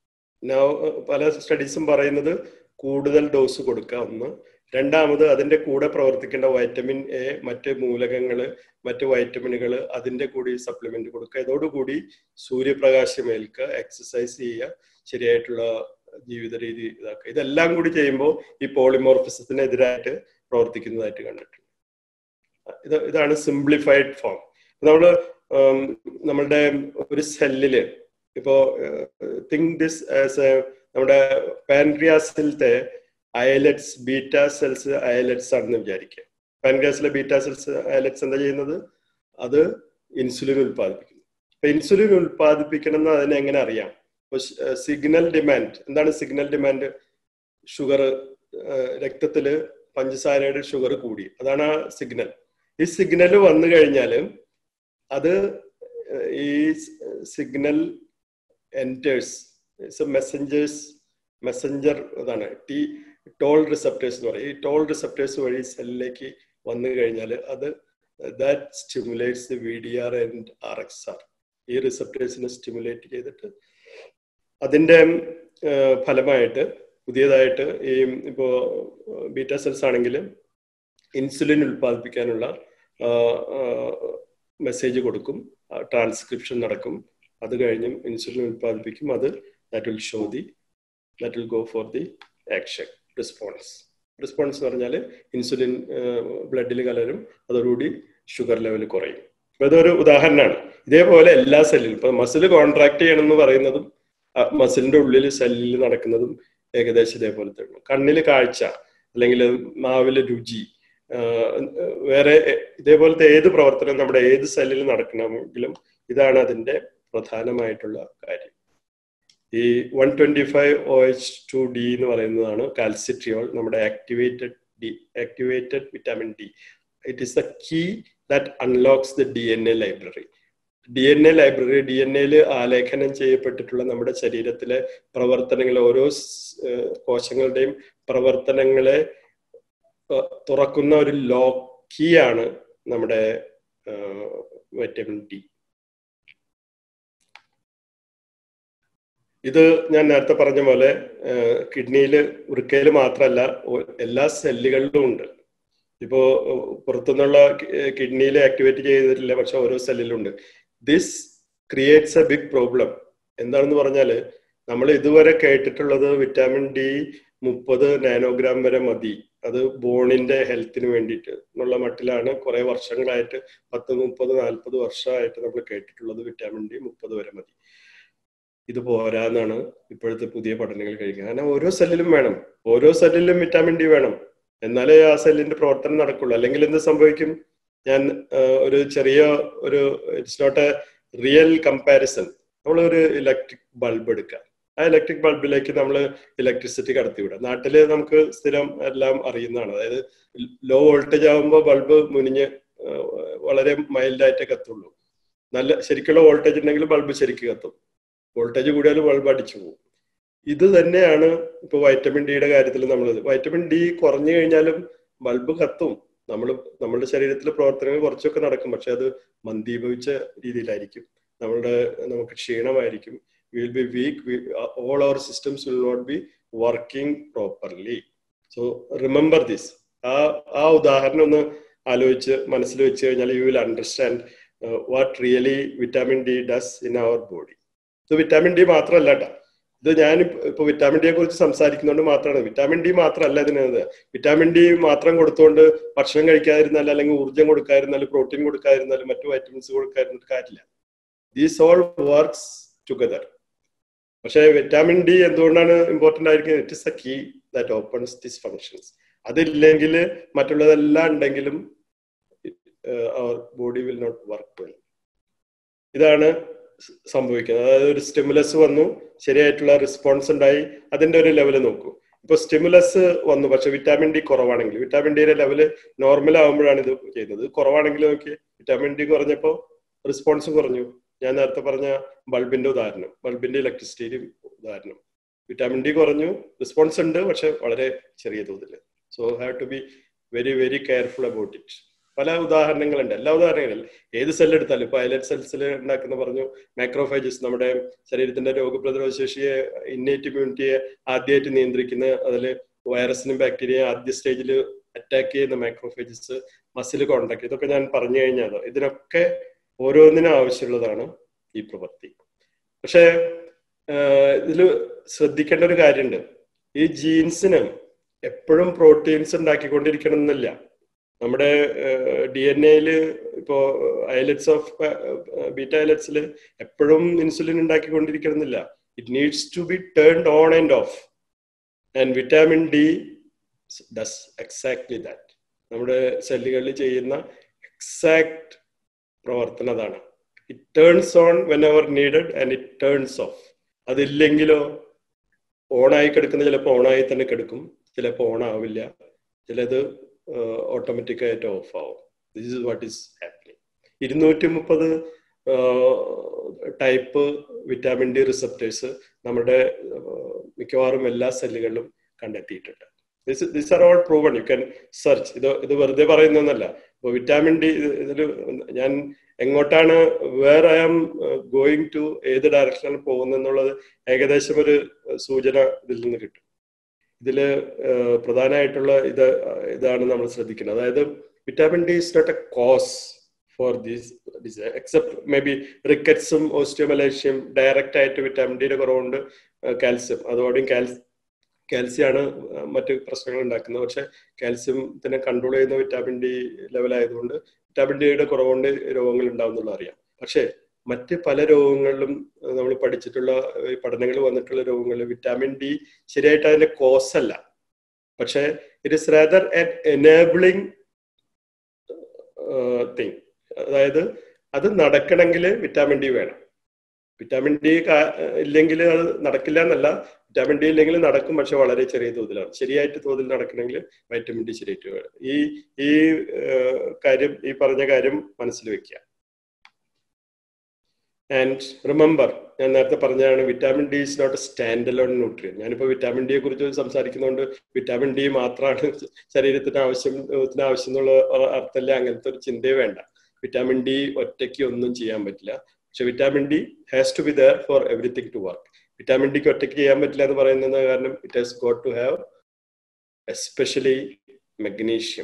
പല സ്റ്റഡീസും പറയുന്നത് കൂടുതൽ ഡോസ് കൊടുക്കുക ഒന്ന് രണ്ടാമത് അതിന്റെ കൂടെ പ്രവർത്തിക്കേണ്ട വൈറ്റമിൻ എ മറ്റ് മൂലകങ്ങൾ മറ്റ് വൈറ്റമിനുകൾ അതിന്റെ കൂടി സപ്ലിമെന്റ് കൊടുക്കുക ഇതോടുകൂടി സൂര്യപ്രകാശം ഏൽക്കുക എക്സസൈസ് ചെയ്യുക ശരിയായിട്ടുള്ള ജീവിത രീതി ഇതാക്കുക ഇതെല്ലാം കൂടി ചെയ്യുമ്പോൾ ഈ പോളിമോർഫിസത്തിനെതിരായിട്ട് പ്രവർത്തിക്കുന്നതായിട്ട് കണ്ടിട്ടുണ്ട് ഇത് ഇതാണ് സിംപ്ലിഫൈഡ് ഫോം നമ്മൾ നമ്മളുടെ ഒരു സെല്ലില് ഇപ്പോ തിങ്ക് ദിസ് ആസ് എ നമ്മുടെ പാൻക്രിയാസിലത്തെ അയലറ്റ്സ് ബീറ്റ സെൽസ് അയലറ്റ്സ് ആണെന്ന് വിചാരിക്കുക പാൻക്രിയാസിലെ ബീറ്റ സെൽസ് അയലറ്റ്സ് എന്താ ചെയ്യുന്നത് അത് ഇൻസുലിൻ ഉൽപ്പാദിപ്പിക്കുന്നു അപ്പൊ ഇൻസുലിൻ ഉൽപ്പാദിപ്പിക്കണം എന്ന് അതിനെ എങ്ങനെ അറിയാം സിഗ്നൽ ഡിമാൻഡ് എന്താണ് സിഗ്നൽ ഡിമാൻഡ് ഷുഗർ രക്തത്തില് പഞ്ചസാരയുടെ ഷുഗർ കൂടി അതാണ് ആ സിഗ്നൽ ഈ സിഗ്നൽ വന്നു കഴിഞ്ഞാൽ അത് ഈ സിഗ്നൽ എൻറ്റേഴ്സ് മെസ്സഞ്ചേഴ്സ് മെസ്സഞ്ചർ അതാണ് ടി ടോൾ റിസപ്റ്റേഴ്സ് എന്ന് പറയും ഈ ടോൾ റിസപ്റ്റേഴ്സ് വഴി സെല്ലിലേക്ക് വന്നു കഴിഞ്ഞാൽ അത് that stimulates V D R and R X R ഈ റിസപ്റ്റേഴ്സിനെ സ്റ്റിമുലേറ്റ് ചെയ്തിട്ട് അതിൻ്റെ ഫലമായിട്ട് പുതിയതായിട്ട് ഈ ഇപ്പോ ബീറ്റ സെൽസ് ആണെങ്കിൽ ഇൻസുലിൻ ഉൽപ്പാദിപ്പിക്കാനുള്ള മെസ്സേജ് കൊടുക്കും ട്രാൻസ്ക്രിപ്ഷൻ നടക്കും അത് കഴിഞ്ഞും ഇൻസുലിൻ ഉൽപ്പാദിപ്പിക്കും അത് that will show the that will go for the action response response എന്ന് പറഞ്ഞാൽ ഇൻസുലിൻ ബ്ലഡിൽ കലരും അതോടുകൂടി ഷുഗർ ലെവൽ കുറയും അപ്പൊ ഇതൊരു ഉദാഹരണമാണ് ഇതേപോലെ എല്ലാ സെല്ലിലും ഇപ്പൊ മസിൽ കോൺട്രാക്ട് ചെയ്യണം എന്ന് പറയുന്നതും മസിലിന്റെ ഉള്ളിൽ സെല്ലിൽ നടക്കുന്നതും ഏകദേശം ഇതേപോലത്തെ കണ്ണിൽ കാഴ്ച അല്ലെങ്കിൽ നാവില് രുചി വേറെ ഇതേപോലത്തെ ഏത് പ്രവർത്തനം നമ്മുടെ ഏത് സെല്ലിൽ നടക്കണമെങ്കിലും ഇതാണ് അതിന്റെ പ്രധാനമായിട്ടുള്ള കാര്യം ഈ one twenty five O H two D എന്ന് പറയുന്നതാണ് കാൽസിട്രിയോൾ നമ്മുടെ activated D activated vitamin D it is the key that unlocks the D N A library D N A library D N എയിൽ ആലേഖനം ചെയ്യപ്പെട്ടിട്ടുള്ള നമ്മുടെ ശരീരത്തിലെ പ്രവർത്തനങ്ങൾ ഓരോ കോശങ്ങളുടെയും പ്രവർത്തനങ്ങളെ തുറക്കുന്ന ഒരു ലോക്ക് കീ ആണ് നമ്മുടെ വൈറ്റമിൻ ഡി ഇത് ഞാൻ നേരത്തെ പറഞ്ഞ പോലെ കിഡ്നിയിൽ വൃക്കയിൽ മാത്രമല്ല എല്ലാ സെല്ലുകളിലും ഉണ്ട് ഇപ്പോ പുറത്തുനിന്നുള്ള കിഡ്നിയിൽ ആക്ടിവേറ്റ് ചെയ്തിട്ടില്ല പക്ഷെ ഓരോ സെല്ലിലും ഉണ്ട് this creates a big problem എന്താണെന്ന് പറഞ്ഞാൽ നമ്മൾ ഇതുവരെ കേട്ടിട്ടുള്ളത് വിറ്റാമിൻ ഡി മുപ്പത് നാനോഗ്രാം വരെ മതി അത് ബോണിന്റെ ഹെൽത്തിന് വേണ്ടിയിട്ട് എന്നുള്ള മട്ടിലാണ് കുറെ വർഷങ്ങളായിട്ട് പത്ത് മുപ്പത് നാൽപ്പത് വർഷമായിട്ട് നമ്മൾ കേട്ടിട്ടുള്ളത് വിറ്റാമിൻ ഡി മുപ്പത് വരെ മതി ഇത് പോരാന്നാണ് ഇപ്പോഴത്തെ പുതിയ പഠനങ്ങൾ കഴിക്കുക കാരണം ഓരോ സെല്ലിലും വേണം ഓരോ സെല്ലിലും വിറ്റാമിൻ ഡി വേണം എന്നാലേ ആ സെല്ലിന്റെ പ്രവർത്തനം നടക്കുള്ളൂ അല്ലെങ്കിൽ എന്ത് സംഭവിക്കും ഞാൻ ഒരു ചെറിയ ഒരു it's not a real comparison നമ്മൾ ഒരു ഇലക്ട്രിക് ബൾബ് എടുക്കുക ആ ഇലക്ട്രിക് ബൾബിലേക്ക് നമ്മൾ ഇലക്ട്രിസിറ്റി കടത്തിവിടാം നാട്ടില് നമുക്ക് സ്ഥിരം എല്ലാം അറിയുന്നതാണ് അതായത് ലോ വോൾട്ടേജ് ആകുമ്പോൾ ബൾബ് മുനിഞ്ഞ് വളരെ മൈൽഡായിട്ടേ കത്തുള്ളൂ നല്ല ശരിക്കുള്ള വോൾട്ടേജ് ഉണ്ടെങ്കിൽ ബൾബ് ശരിക്ക് കത്തും വോൾട്ടേജ് കൂടിയാൽ ബൾബ് അടിച്ചു പോകും ഇത് തന്നെയാണ് ഇപ്പൊ വൈറ്റമിൻ ഡിയുടെ കാര്യത്തിൽ നമ്മൾ വൈറ്റമിൻ ഡി കുറഞ്ഞു കഴിഞ്ഞാലും ബൾബ് കത്തും നമ്മൾ നമ്മുടെ ശരീരത്തിലെ പ്രവർത്തനങ്ങൾ കുറച്ചൊക്കെ നടക്കും പക്ഷെ അത് മന്ദീഭവിച്ച രീതിയിലായിരിക്കും നമ്മളുടെ നമുക്ക് ക്ഷീണമായിരിക്കും will be weak all our systems will not be working properly so remember this ആ ആ ഉദാഹരണം ഒന്ന് ആലോചിച്ച് മനസ്സിൽ വെച്ച് കഴിഞ്ഞാൽ you will understand what really vitamin D does in our body ഇത് വിറ്റാമിൻ ഡി മാത്രമല്ല കേട്ടോ ഇത് ഞാൻ ഇപ്പൊ വിറ്റാമിൻ ഡിയെ കുറിച്ച് സംസാരിക്കുന്നതുകൊണ്ട് മാത്രമാണ് വിറ്റാമിൻ ഡി മാത്രമല്ല ഇതിനത് വിറ്റാമിൻ ഡി മാത്രം കൊടുത്തുകൊണ്ട് ഭക്ഷണം കഴിക്കാതിരുന്നാൽ അല്ലെങ്കിൽ ഊർജ്ജം കൊടുക്കാതിരുന്നാൽ പ്രോട്ടീൻ കൊടുക്കാതിരുന്നാലും മറ്റു വൈറ്റമിൻസ് കൊടുക്കാതിരുന്നിട്ട് കാര്യമില്ല ദീസ് ഓൾ വർക്ക്സ് ടുഗദർ പക്ഷേ വിറ്റാമിൻ ഡി എന്തുകൊണ്ടാണ് ഇമ്പോർട്ടന്റ് ആയിരിക്കുന്നത് it is a key that opens this functions അതില്ലെങ്കിൽ മറ്റുള്ളതെല്ലാം ഉണ്ടെങ്കിലും our body will not work well ഇതാണ് സംഭവിക്കുന്നത് അതായത് ഒരു സ്റ്റിമുലസ് വന്നു ശരിയായിട്ടുള്ള റെസ്പോൺസ് ഉണ്ടായി അതിന്റെ ഒരു ലെവൽ നോക്കൂ ഇപ്പൊ സ്റ്റിമുലസ് വന്നു പക്ഷെ വിറ്റാമിൻ ഡി കുറവാണെങ്കിൽ വിറ്റാമിൻ ഡിയുടെ ലെവല് നോർമൽ ആകുമ്പോഴാണ് ഇത് ചെയ്യുന്നത് കുറവാണെങ്കിൽ നോക്കി വിറ്റാമിൻ ഡി കുറഞ്ഞപ്പോൾ റെസ്പോൺസ് കുറഞ്ഞു ഞാൻ നേരത്തെ പറഞ്ഞ ബൾബിന്റെ ഉദാഹരണം ബൾബിന്റെ ഇലക്ട്രിസിറ്റിയുടെ ഉദാഹരണം വിറ്റാമിൻ ഡി കുറഞ്ഞു റെസ്പോൺസ് ഉണ്ട് പക്ഷെ വളരെ ചെറിയ തോതിൽ so have to be very very careful about it പല ഉദാഹരണങ്ങളുണ്ട് എല്ലാ ഉദാഹരണങ്ങളും ഏത് സെൽ എടുത്താലും ഇപ്പൊ ഐലറ്റ് സെൽസിൽ ഉണ്ടാക്കുന്ന പറഞ്ഞു മൈക്രോഫൈജസ് നമ്മുടെ ശരീരത്തിന്റെ രോഗപ്രതിരോധ ശേഷിയെ ഇന്നേറ്റ് ഇമ്മ്യൂണിറ്റിയെ ആദ്യമായിട്ട് നിയന്ത്രിക്കുന്ന അതിൽ വൈറസിനും ബാക്ടീരിയ ആദ്യ സ്റ്റേജിൽ അറ്റാക്ക് ചെയ്യുന്ന മൈക്രോഫൈജസ് മസിൽ കോണ്ടാക്ട് ഇതൊക്കെ ഞാൻ പറഞ്ഞു കഴിഞ്ഞാൽ ഇതിനൊക്കെ ഓരോന്നിനും ആവശ്യമുള്ളതാണ് ഈ പ്രവൃത്തി പക്ഷേ ഇതിൽ ശ്രദ്ധിക്കേണ്ട ഒരു കാര്യമുണ്ട് ഈ ജീൻസിന് എപ്പോഴും പ്രോട്ടീൻസ് ഉണ്ടാക്കിക്കൊണ്ടിരിക്കണം എന്നില്ല നമ്മുടെ ഡി എൻ എയിൽ ഇപ്പോ ഐലറ്റ്സ് ഓഫ് ബീറ്റ ഐലറ്റ്സിൽ എപ്പോഴും ഇൻസുലിൻ ഉണ്ടാക്കിക്കൊണ്ടിരിക്കണമെന്നില്ല it needs to be turned on and off and vitamin D does exactly that നമ്മുടെ സെല്ലുകളിൽ ചെയ്യുന്ന എക്സാക്ട് പ്രവർത്തനം അതാണ് it turns on whenever needed and it turns off അതില്ലെങ്കിലോ ഓണായി കിടക്കുന്ന ചിലപ്പോൾ ഓണായി തന്നെ കിടക്കും ചിലപ്പോൾ ഓണാവില്ല ചിലത് ഓട്ടോമാറ്റിക്കായിട്ട് ഓഫ് ആവും this is what is happening ഇരുന്നൂറ്റി മുപ്പത് ടൈപ്പ് വിറ്റാമിൻ ഡി റിസപ്റ്റേഴ്സ് നമ്മുടെ മിക്കവാറും എല്ലാ സെല്ലുകളിലും കണ്ടെത്തിയിട്ടുണ്ട് this this are all proven you can search ഇത് ഇത് വെറുതെ പറയുന്നതല്ല ഇപ്പോൾ വിറ്റാമിൻ ഡി ഇതിൽ ഞാൻ എങ്ങോട്ടാണ് where I am going to ഏത് ഡയറക്ഷനിൽ പോകുന്നെന്നുള്ളത് ഏകദേശം ഒരു സൂചന ഇതിൽ നിന്ന് കിട്ടും ഇതിൽ പ്രധാനമായിട്ടുള്ള ഇത് ഇതാണ് നമ്മൾ ശ്രദ്ധിക്കുന്നത് അതായത് vitamin D is not a cause for these design except maybe റിക്കറ്റ്സും ഓസ്റ്റിയോമലേഷ്യം ഡയറക്റ്റ് ആയിട്ട് വിറ്റാമിൻ ഡിയുടെ കുറവുണ്ട് കാൽസ്യം അതോടെയും കാൽസ്യം കാൽസ്യമാണ് മറ്റ് പ്രശ്നങ്ങൾ ഉണ്ടാക്കുന്നത് പക്ഷെ കാൽസ്യത്തിനെ കൺട്രോൾ ചെയ്യുന്ന വിറ്റാമിൻ ഡി ലെവൽ ആയതുകൊണ്ട് വിറ്റാമിൻ ഡിയുടെ കുറവുകൊണ്ട് രോഗങ്ങൾ ഉണ്ടാവുന്നുള്ള അറിയാം പക്ഷേ മറ്റ് പല രോഗങ്ങളിലും നമ്മൾ പഠിച്ചിട്ടുള്ള പഠനങ്ങൾ വന്നിട്ടുള്ള രോഗങ്ങളിൽ വിറ്റാമിൻ ഡി ശരിയായിട്ട് അതിന്റെ കോസ് അല്ല പക്ഷേ it is rather enabling thing അതായത് അത് നടക്കണമെങ്കിൽ വിറ്റാമിൻ ഡി വേണം വിറ്റാമിൻ ഡി ഇല്ലെങ്കിൽ അത് നടക്കില്ല എന്നല്ല വിറ്റാമിൻ ഡി ഇല്ലെങ്കിൽ നടക്കും പക്ഷെ വളരെ ചെറിയ തോതിലാണ് ശരിയായിട്ട് തോതിൽ നടക്കണമെങ്കിൽ വൈറ്റമിൻ ഡി ശരിയായിട്ട് വേണം ഈ ഈ കാര്യം ഈ പറഞ്ഞ കാര്യം മനസ്സിൽ വെക്കുക ആൻഡ് റിമെമ്പർ ഞാൻ നേരത്തെ പറഞ്ഞതാണ് vitamin D is not stand alone nutrient ഞാനിപ്പോൾ വിറ്റാമിൻ ഡിയെ കുറിച്ച് സംസാരിക്കുന്നതുകൊണ്ട് വിറ്റാമിൻ ഡി മാത്രമാണ് ശരീരത്തിന് ആവശ്യം ത്തിന് ആവശ്യം എന്നുള്ള അർത്ഥമില്ല അങ്ങനത്തെ ഒരു ചിന്തയെ വേണ്ട വിറ്റാമിൻ ഡി ഒറ്റയ്ക്ക് ഒന്നും ചെയ്യാൻ പറ്റില്ല പക്ഷെ vitamin D has to be there for everything to work vitamin ഡിക്ക് ഒറ്റയ്ക്ക് ചെയ്യാൻ പറ്റില്ല എന്ന് പറയുന്നത് കാരണം it has got to have especially magnesium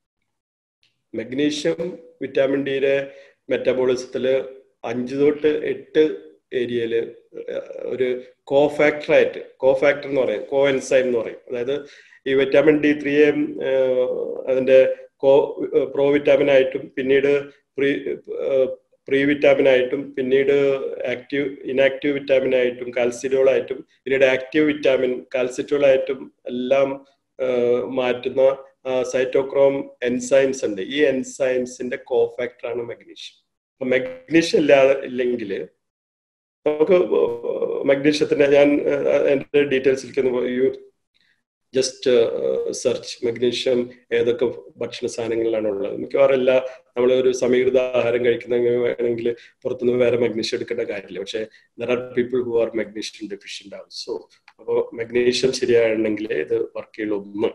magnesium vitamin ഡിയുടെ മെറ്റബോളിസത്തിൽ അഞ്ച് തൊട്ട് എട്ട് ഏരിയയിൽ ഒരു കോ ഫാക്ടറായിട്ട് കോ ഫാക്ടർ എന്ന് പറയും കോ എൻസൈം എന്ന് പറയും അതായത് ഈ വിറ്റാമിൻ ഡി ത്രീ അതിന്റെ കോ പ്രോ വിറ്റാമിൻ ആയിട്ടും പിന്നീട് പ്രീ പ്രീ വിറ്റാമിൻ ആയിട്ടും പിന്നീട് ആക്റ്റീവ് ഇനാക്റ്റീവ് വിറ്റാമിൻ ആയിട്ടും കാൽസിറ്റോൾ ആയിട്ടും പിന്നീട് ആക്റ്റീവ് വിറ്റാമിൻ കാൽസിറ്റോൾ ആയിട്ടും എല്ലാം മാറ്റുന്ന സൈറ്റോക്രോം എൻസൈംസ് ഉണ്ട് ഈ എൻസൈംസിന്റെ കോ ഫാക്ടറാണ് മഗ്നീഷ്യം അപ്പൊ മഗ്നീഷ്യം ഇല്ലാതെ ഇല്ലെങ്കിൽ നമുക്ക് മഗ്നീഷ്യത്തിന്റെ ഞാൻ എന്റെ ഡീറ്റെയിൽസിലേക്ക് യു ജസ്റ്റ് സെർച്ച് മഗ്നീഷ്യം ഏതൊക്കെ ഭക്ഷണ സാധനങ്ങളിലാണ് ഉള്ളത് മിക്കവാറും എല്ലാ നമ്മൾ ഒരു സമീകൃത ആഹാരം കഴിക്കുന്ന വേണമെങ്കിൽ പുറത്തുനിന്ന് വേറെ മഗ്നീഷ്യം എടുക്കേണ്ട കാര്യമില്ല പക്ഷെ there are people who are magnesium deficient also അപ്പോൾ മഗ്നീഷ്യം ശരിയാണെങ്കിൽ ഇത് വർക്ക് ചെയ്യുള്ളൂ ഒന്ന്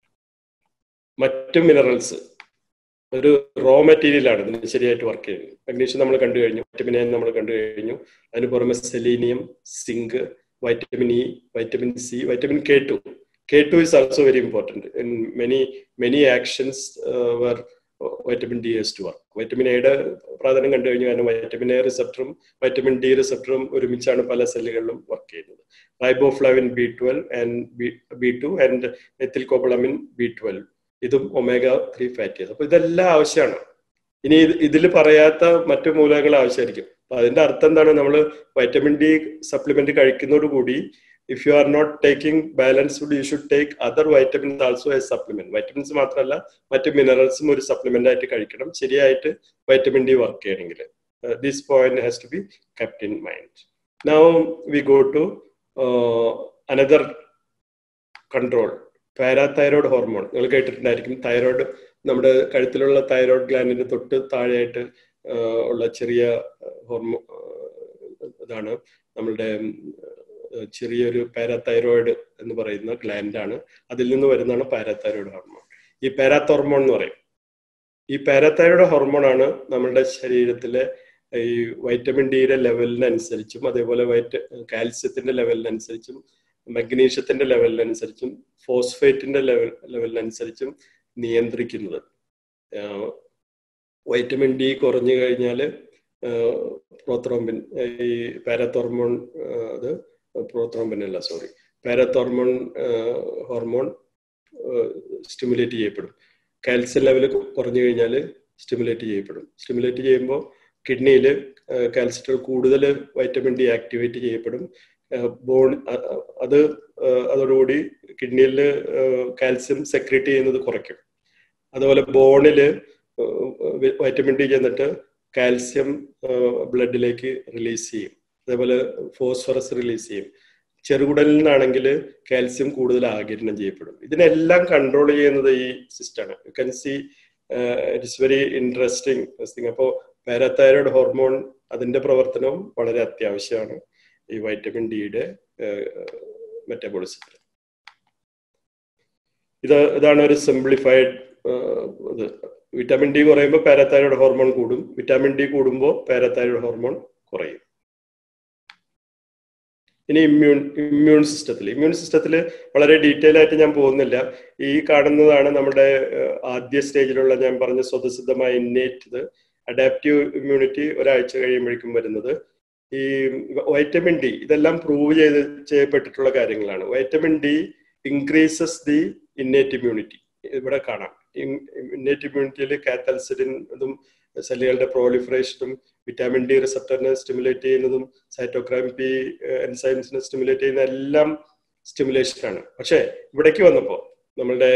മറ്റു മിനറൽസ് ഒരു റോ മെറ്റീരിയലാണ് ഇതിന് ശരിയായിട്ട് വർക്ക് ചെയ്യുന്നത് മഗ്നീഷ്യം നമ്മൾ കണ്ടു കഴിഞ്ഞു വൈറ്റമിൻ എ നമ്മൾ കണ്ടു കഴിഞ്ഞു അതിന് പുറമെ selenium zinc vitamin E vitamin C vitamin K two K two is also very important in many many actions where vitamin D as to work vitamin എയുടെ പ്രാധാന്യം കണ്ടു കഴിഞ്ഞു കാരണം വൈറ്റമിൻ എ റിസപ്റ്ററും വൈറ്റമിൻ ഡി റിസപ്റ്ററും ഒരുമിച്ചാണ് പല സെല്ലുകളിലും വർക്ക് ചെയ്യുന്നത് riboflavin B twelve and B two and ethyl cobalamin B twelve ഇതും ഒമേഗ ത്രീ ഫാറ്റി ആസിഡ് അപ്പൊ ഇതെല്ലാം ആവശ്യമാണ് ഇനി ഇതിൽ പറയാത്ത മറ്റു മൂലകങ്ങൾ ആവശ്യമായിരിക്കും അപ്പൊ അതിന്റെ അർത്ഥം എന്താണ് നമ്മൾ വൈറ്റമിൻ ഡി സപ്ലിമെന്റ് കഴിക്കുന്നതോടുകൂടി if you are not taking balance food you should take other vitamins also a supplement vitamins മാത്രമല്ല മറ്റ് മിനറൽസും ഒരു സപ്ലിമെന്റ് ആയിട്ട് കഴിക്കണം ശരിയായിട്ട് വൈറ്റമിൻ ഡി വർക്ക് ചെയ്യണമെങ്കിൽ this point has to be kept in mind now we go to another control parathyroid hormone നിങ്ങൾ കേട്ടിട്ടുണ്ടായിരിക്കും തൈറോയ്ഡ് നമ്മുടെ കഴുത്തിലുള്ള തൈറോയ്ഡ് ഗ്ലാൻഡിന്റെ തൊട്ട് താഴെയായിട്ട് ഉള്ള ചെറിയ ഹോർമോ ഇതാണ് നമ്മളുടെ ചെറിയൊരു പാരാതൈറോയിഡ് എന്ന് പറയുന്ന ഗ്ലാൻഡാണ് അതിൽ നിന്ന് വരുന്നതാണ് പാരാതൈറോയിഡ് ഹോർമോൺ ഈ പാരാത്തോർമോൺ എന്ന് പറയും ഈ പാരാതൈറോയിഡ് ഹോർമോൺ ആണ് നമ്മുടെ ശരീരത്തിലെ ഈ വൈറ്റമിൻ ഡിയുടെ ലെവലിനനുസരിച്ചും അതേപോലെ വൈറ്റ് കാൽസ്യത്തിന്റെ ലെവലിനനുസരിച്ചും മഗ്നീഷ്യത്തിന്റെ ലെവലിനനുസരിച്ചും ഫോസ്ഫേറ്റിന്റെ ലെവൽ ലെവലിനനുസരിച്ചും നിയന്ത്രിക്കുന്നത് വൈറ്റമിൻ ഡി കുറഞ്ഞു കഴിഞ്ഞാൽ പ്രോത്രോംബിൻ ഈ പാരാത്തോർമോൺ അത് പ്രോത്രോംബിൻ അല്ല സോറി പാരാത്തോർമോൺ ഹോർമോൺ സ്റ്റിമുലേറ്റ് ചെയ്യപ്പെടും കാൽസ്യം ലെവൽ കുറഞ്ഞു കഴിഞ്ഞാൽ സ്റ്റിമുലേറ്റ് ചെയ്യപ്പെടും സ്റ്റിമുലേറ്റ് ചെയ്യുമ്പോൾ കിഡ്നിയിൽ കാൽസ്യത്തിൽ കൂടുതൽ വൈറ്റമിൻ ഡി ആക്ടിവേറ്റ് ചെയ്യപ്പെടും ബോൺ അത് അതോടുകൂടി കിഡ്നിയിൽ കാൽസ്യം സെക്രേറ്റ് ചെയ്യുന്നത് കുറയ്ക്കും അതുപോലെ ബോണിൽ വൈറ്റമിൻ ഡി ചെന്നിട്ട് കാൽസ്യം ബ്ലഡിലേക്ക് റിലീസ് ചെയ്യും അതേപോലെ ഫോസ്ഫറസ് റിലീസ് ചെയ്യും ചെറുകുടലിൽ നിന്നാണെങ്കിൽ കാൽസ്യം കൂടുതൽ ആകിരണം ചെയ്യപ്പെടും ഇതിനെല്ലാം കൺട്രോൾ ചെയ്യുന്നത് ഈ സിസ്റ്റമാണ് you can see it's very interesting thing അപ്പോൾ പാരാതൈറോയ്ഡ് ഹോർമോൺ അതിന്റെ പ്രവർത്തനവും വളരെ അത്യാവശ്യമാണ് ഈ വൈറ്റമിൻ ഡിയുടെ മെറ്റബോളിസത്തിൽ ഇത് ഇതാണ് ഒരു സിംപ്ലിഫൈഡ് ഇത് വിറ്റാമിൻ ഡി കുറയുമ്പോൾ പാരാതൈറോയ്ഡ് ഹോർമോൺ കൂടും വിറ്റാമിൻ ഡി കൂടുമ്പോൾ പാരാതൈറോയ്ഡ് ഹോർമോൺ കുറയും ഇനി ഇമ്മ്യൂൺ ഇമ്മ്യൂൺ സിസ്റ്റത്തിൽ ഇമ്മ്യൂൺ സിസ്റ്റത്തിൽ വളരെ ഡീറ്റെയിൽ ആയിട്ട് ഞാൻ പോകുന്നില്ല ഈ കാണുന്നതാണ് നമ്മുടെ ആദ്യ സ്റ്റേജിലുള്ള ഞാൻ പറഞ്ഞ സ്വതസിദ്ധമായ ഇന്നേറ്റ് ഇത് അഡാപ്റ്റീവ് ഇമ്മ്യൂണിറ്റി ഒരാഴ്ച കഴിയുമ്പോഴേക്കും വരുന്നത് ഈ വൈറ്റമിൻ ഡി ഇതെല്ലാം പ്രൂവ് ചെയ്ത് ചെയ്യപ്പെട്ടിട്ടുള്ള കാര്യങ്ങളാണ് vitamin D increases the innate immunity ഇവിടെ കാണാം ഇന്നേറ്റ് ഇമ്മ്യൂണിറ്റിയിൽ കാത്തൽസിഡിൻ ഇതും സെല്ലുകളുടെ പ്രോളിഫറേഷനും വിറ്റാമിൻ ഡി റിസപ്റ്ററിനെ സ്റ്റിമുലേറ്റ് ചെയ്യുന്നതും സൈറ്റോക്രൈം പി എൻസൈംസിനെ സ്റ്റിമുലേറ്റ് ചെയ്യുന്ന എല്ലാം സ്റ്റിമുലേഷൻ ആണ് പക്ഷേ ഇവിടേക്ക് വന്നപ്പോൾ നമ്മളുടെ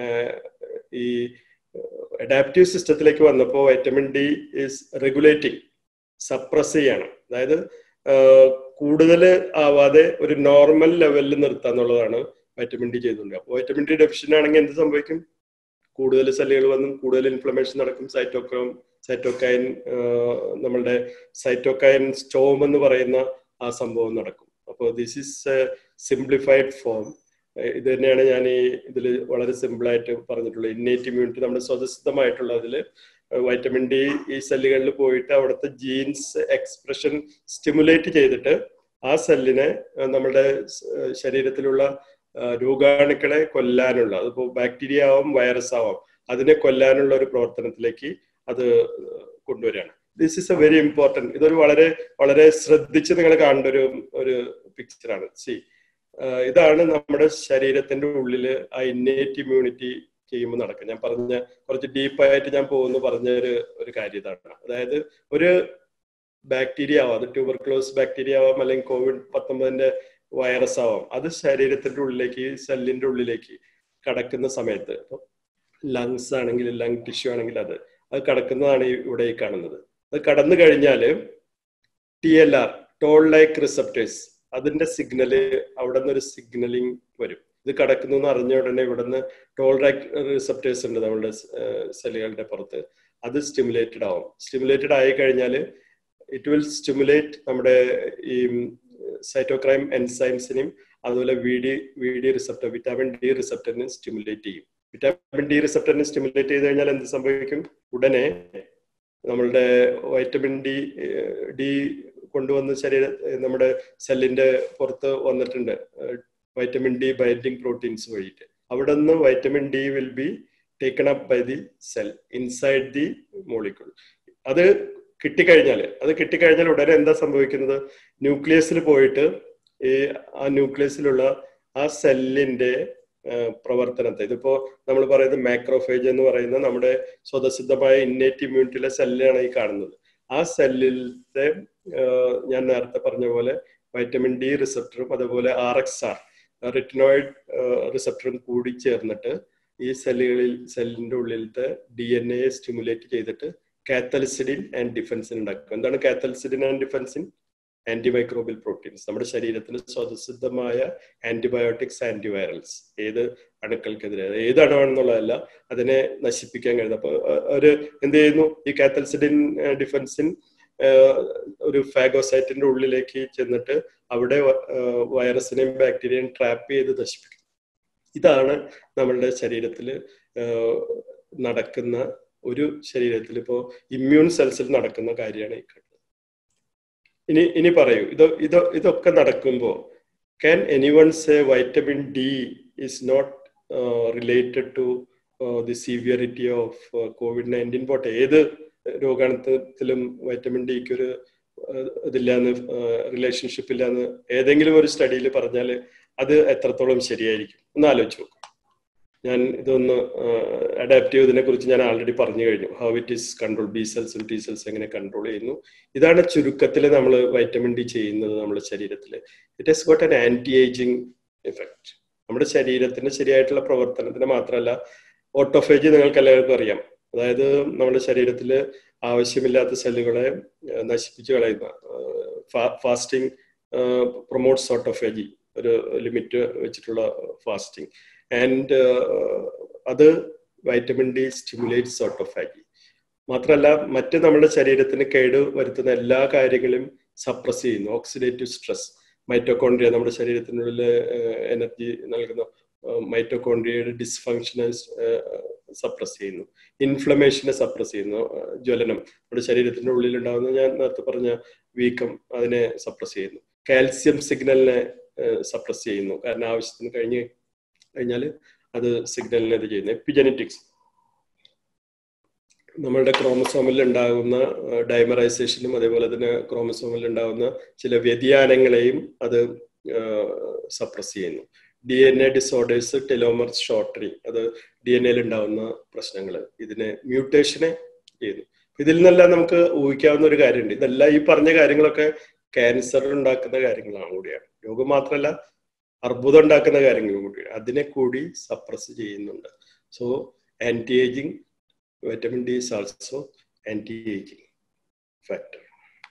ഈ അഡാപ്റ്റീവ് സിസ്റ്റത്തിലേക്ക് വന്നപ്പോൾ vitamin D is regulating suppress ചെയ്യാണ് അതായത് കൂടുതൽ ആവാതെ ഒരു നോർമൽ ലെവലിൽ നിർത്തുക എന്നുള്ളതാണ് വൈറ്റമിൻ ഡി ചെയ്തുകൊണ്ട് അപ്പോൾ വൈറ്റമിൻ ഡി ഡെഫിഷ്യൻ ആണെങ്കിൽ എന്ത് സംഭവിക്കും കൂടുതൽ സെല്ലുകൾ വന്നും കൂടുതൽ ഇൻഫ്ലമേഷൻ നടക്കും സൈറ്റോക്രോം സൈറ്റോക്കൈൻ നമ്മളുടെ സൈറ്റോക്കൈൻ സ്റ്റോം എന്ന് പറയുന്ന ആ സംഭവം നടക്കും അപ്പോൾ ദിസ് ഈസ് സിംപ്ലിഫൈഡ് ഫോം ഇത് തന്നെയാണ് ഞാൻ ഈ ഇതിൽ വളരെ സിമ്പിളായിട്ട് പറഞ്ഞിട്ടുള്ളത് ഇന്നേറ്റ് ഇമ്മ്യൂണിറ്റി നമ്മുടെ സ്വതസിദ്ധമായിട്ടുള്ള അതിൽ വൈറ്റമിൻ ഡി ഈ സെല്ലുകളിൽ പോയിട്ട് അവിടുത്തെ ജീൻസ് എക്സ്പ്രഷൻ സ്റ്റിമുലേറ്റ് ചെയ്തിട്ട് ആ സെല്ലിനെ നമ്മുടെ ശരീരത്തിലുള്ള രോഗാണുക്കളെ കൊല്ലാനുള്ള അതിപ്പോ ബാക്ടീരിയ ആവാം വൈറസ് ആവാം അതിനെ കൊല്ലാനുള്ള ഒരു പ്രവർത്തനത്തിലേക്ക് അത് കൊണ്ടുവരികയാണ് this is a very important ഇതൊരു വളരെ വളരെ ശ്രദ്ധിച്ച് നിങ്ങൾ കാണേണ്ട ഒരു ഒരു പിക്ചറാണ് സി ഇതാണ് നമ്മുടെ ശരീരത്തിന്റെ ഉള്ളിൽ ആ ഇന്നേറ്റ് ഇമ്മ്യൂണിറ്റി ചെയ്യുമ്പോൾ നടക്കുക ഞാൻ പറഞ്ഞ കുറച്ച് ഡീപ്പായിട്ട് ഞാൻ പോകുന്നു പറഞ്ഞ ഒരു ഒരു കാര്യം ഇതാണ് അതായത് ഒരു ബാക്ടീരിയ ആവാം അത് ട്യൂബർക്ലോസ് ബാക്ടീരിയ ആവാം അല്ലെങ്കിൽ കോവിഡ് പത്തൊമ്പതിന്റെ വൈറസ് ആവാം അത് ശരീരത്തിന്റെ ഉള്ളിലേക്ക് സെല്ലിന്റെ ഉള്ളിലേക്ക് കടക്കുന്ന സമയത്ത് ലങ്സ് ആണെങ്കിൽ ലങ് ടിഷ്യൂ ആണെങ്കിൽ അത് അത് കടക്കുന്നതാണ് ഇവിടെ ഈ കാണുന്നത് അത് കടന്നു കഴിഞ്ഞാൽ T L R toll like receptors അതിന്റെ സിഗ്നല് അവിടെ നിന്ന് ഒരു സിഗ്നലിംഗ് വരും ഇത് കടക്കുന്നു എന്ന് അറിഞ്ഞ ഉടനെ ഇവിടെ നിന്ന് ടോൾ ലൈക്ക് റിസപ്റ്റേഴ്സ് ഉണ്ട് നമ്മുടെ സെല്ലുകളുടെ പുറത്ത് അത് സ്റ്റിമുലേറ്റഡ് ആവും സ്റ്റിമുലേറ്റഡ് ആയി കഴിഞ്ഞാൽ ഇറ്റ് വിൽ സ്റ്റിമുലേറ്റ് നമ്മുടെ ഈ സൈറ്റോക്രൈം എൻസൈംസിനെയും അതുപോലെ V D V D receptor vitamin D റിസപ്റ്ററിനെ സ്റ്റിമുലേറ്റ് ചെയ്യും വിറ്റാമിൻ ഡി റിസപ്റ്ററിനെ സ്റ്റിമുലേറ്റ് ചെയ്ത് കഴിഞ്ഞാൽ എന്ത് സംഭവിക്കും ഉടനെ നമ്മളുടെ വൈറ്റമിൻ ഡി ഡി കൊണ്ടുവന്ന് ശരീര നമ്മുടെ സെല്ലിന്റെ പുറത്ത് വന്നിട്ടുണ്ട് വൈറ്റമിൻ ഡി ബൈൻഡിങ് പ്രോട്ടീൻസ് വഴിയിട്ട് അവിടെ നിന്ന് vitamin D will be taken up by the cell inside the molecule അത് കിട്ടിക്കഴിഞ്ഞാൽ അത് കിട്ടിക്കഴിഞ്ഞാൽ ഉടനെ എന്താ സംഭവിക്കുന്നത് ന്യൂക്ലിയസിൽ പോയിട്ട് ഈ ആ ന്യൂക്ലിയസിലുള്ള ആ സെല്ലിന്റെ പ്രവർത്തനത്തെ ഇതിപ്പോ നമ്മൾ പറയുന്നത് മാക്രോഫേജ് എന്ന് പറയുന്ന നമ്മുടെ സ്വതസിദ്ധമായ ഇന്നേറ്റ് ഇമ്മ്യൂണിറ്റിയിലെ സെല്ലാണ് ഈ കാണുന്നത് ആ സെല്ലിലത്തെ ഞാൻ നേരത്തെ പറഞ്ഞ പോലെ വൈറ്റമിൻ ഡി റിസപ്റ്ററും അതുപോലെ ആർ എക്സ് ആർ റിറ്റിനോയിഡ് റിസപ്റ്ററും കൂടി ചേർന്നിട്ട് ഈ സെല്ലുകളിൽ സെല്ലിന്റെ ഉള്ളിലത്തെ ഡി എൻ എ സ്റ്റിമുലേറ്റ് ചെയ്തിട്ട് കാത്തലിസിഡിൻ ആൻഡ് ഡിഫൻസിൻ ഉണ്ടാക്കും എന്താണ് cathelicidin and defensin antimicrobial proteins നമ്മുടെ ശരീരത്തിന് സ്വതസിദ്ധമായ ആന്റിബയോട്ടിക്സ് ആന്റിവൈറൽസ് ഏത് അണുക്കൾക്കെതിരെ ഏത് അണുവാണെന്നുള്ളതല്ല അതിനെ നശിപ്പിക്കാൻ കഴിയുന്നത് അപ്പൊ ഒരു എന്ത് ചെയ്യുന്നു ഈ കാത്തൽസിഡിൻ ഡിഫൻസിൻ ഒരു ഫാഗോസൈറ്റിന്റെ ഉള്ളിലേക്ക് ചെന്നിട്ട് അവിടെ വൈറസിനെയും ബാക്ടീരിയയും ട്രാപ്പ് ചെയ്ത് നശിപ്പിക്കും ഇതാണ് നമ്മളുടെ ശരീരത്തിൽ നടക്കുന്ന ഒരു ശരീരത്തിൽ ഇപ്പോ ഇമ്മ്യൂൺ സെൽസിൽ നടക്കുന്ന കാര്യമാണ് ഈ കണ്ടത് ഇനി ഇനി പറയൂ ഇത് ഇത് ഇതൊക്കെ നടക്കുമ്പോൾ can anyone say vitamin D is not related to the severity of COVID nineteen പോട്ടെ ഏത് രോഗാണത്തിലും വൈറ്റമിൻ ഡിക്ക് ഒരു ഇതില്ലാന്ന് റിലേഷൻഷിപ്പ് ഇല്ലാന്ന് ഏതെങ്കിലും ഒരു സ്റ്റഡിയിൽ പറഞ്ഞാൽ അത് എത്രത്തോളം ശരിയായിരിക്കും ഒന്ന് ആലോചിച്ച് നോക്കും ഞാൻ ഇതൊന്ന് അഡാപ്റ്റീവ് ഇതിനെ കുറിച്ച് ഞാൻ ആൾറെഡി പറഞ്ഞു കഴിഞ്ഞു how it is control B സെൽസും ടി സെൽസ് എങ്ങനെ കൺട്രോൾ ചെയ്യുന്നു ഇതാണ് ചുരുക്കത്തിൽ നമ്മൾ വൈറ്റമിൻ ഡി ചെയ്യുന്നത് നമ്മുടെ ശരീരത്തിൽ it has got an anti aging effect നമ്മുടെ ശരീരത്തിന്റെ ശരിയായിട്ടുള്ള പ്രവർത്തനത്തിന് മാത്രമല്ല ഓട്ടോഫേജ് നിങ്ങൾക്ക് എല്ലാവർക്കും അറിയാം അതായത് നമ്മുടെ ശരീരത്തിൽ ആവശ്യമില്ലാത്ത സെല്ലുകളെ നശിപ്പിച്ചു കളയുന്ന ഫാസ്റ്റിംഗ് പ്രൊമോട്ട്സ് ഓട്ടോഫേജി ഒരു ലിമിറ്റ് വെച്ചിട്ടുള്ള ഫാസ്റ്റിംഗ് ആൻഡ് അത് വൈറ്റമിൻ ഡി സ്റ്റിമുലേറ്റ്സ് ഓട്ടോഫാഗി മാത്രമല്ല മറ്റ് നമ്മുടെ ശരീരത്തിന് കേട് വരുത്തുന്ന എല്ലാ കാര്യങ്ങളും സപ്രസ് ചെയ്യുന്നു ഓക്സിഡേറ്റീവ് സ്ട്രെസ് മൈറ്റോകോൺഡ്രിയ നമ്മുടെ ശരീരത്തിനുള്ളിൽ എനർജി നൽകുന്ന മൈറ്റോകോൺഡ്രിയയുടെ ഡിസ്ഫങ്ഷനെ സപ്രസ് ചെയ്യുന്നു ഇൻഫ്ലമേഷനെ സപ്രസ് ചെയ്യുന്നു ജ്വലനം നമ്മുടെ ശരീരത്തിന്റെ ഉള്ളിൽ ഉണ്ടാകുന്ന ഞാൻ നേരത്തെ പറഞ്ഞ വീക്കം അതിനെ സപ്രസ് ചെയ്യുന്നു കാൽസ്യം സിഗ്നലിനെ സപ്രസ് ചെയ്യുന്നു കാരണം ആവശ്യത്തിന് കഴിഞ്ഞ് കഴിഞ്ഞാൽ അത് സിഗ്നലിനെ ഇത് ചെയ്യുന്നു എപ്പിജനറ്റിക്സ് നമ്മളുടെ ക്രോമസോമിൽ ഉണ്ടാകുന്ന ഡൈമറൈസേഷനും അതേപോലെ തന്നെ ക്രോമസോമിൽ ഉണ്ടാകുന്ന ചില വ്യതിയാനങ്ങളെയും അത് സപ്രസ് ചെയ്യുന്നു D N A disorders telomere shortening അത് ഡി എൻ എയിൽ ഉണ്ടാകുന്ന പ്രശ്നങ്ങൾ ഇതിനെ മ്യൂട്ടേഷനെ ചെയ്യുന്നു ഇതിൽ നിന്നെല്ലാം നമുക്ക് ഊഹിക്കാവുന്ന ഒരു കാര്യമുണ്ട് ഇതെല്ലാം ഈ പറഞ്ഞ കാര്യങ്ങളൊക്കെ ക്യാൻസർ ഉണ്ടാക്കുന്ന കാര്യങ്ങളാണ് കൂടിയാണ് രോഗം മാത്രമല്ല അർബുദം ഉണ്ടാക്കുന്ന കാര്യങ്ങളും കൂടിയാണ് അതിനെ കൂടി സപ്രസ് ചെയ്യുന്നുണ്ട് so anti aging vitamin D is also anti aging factor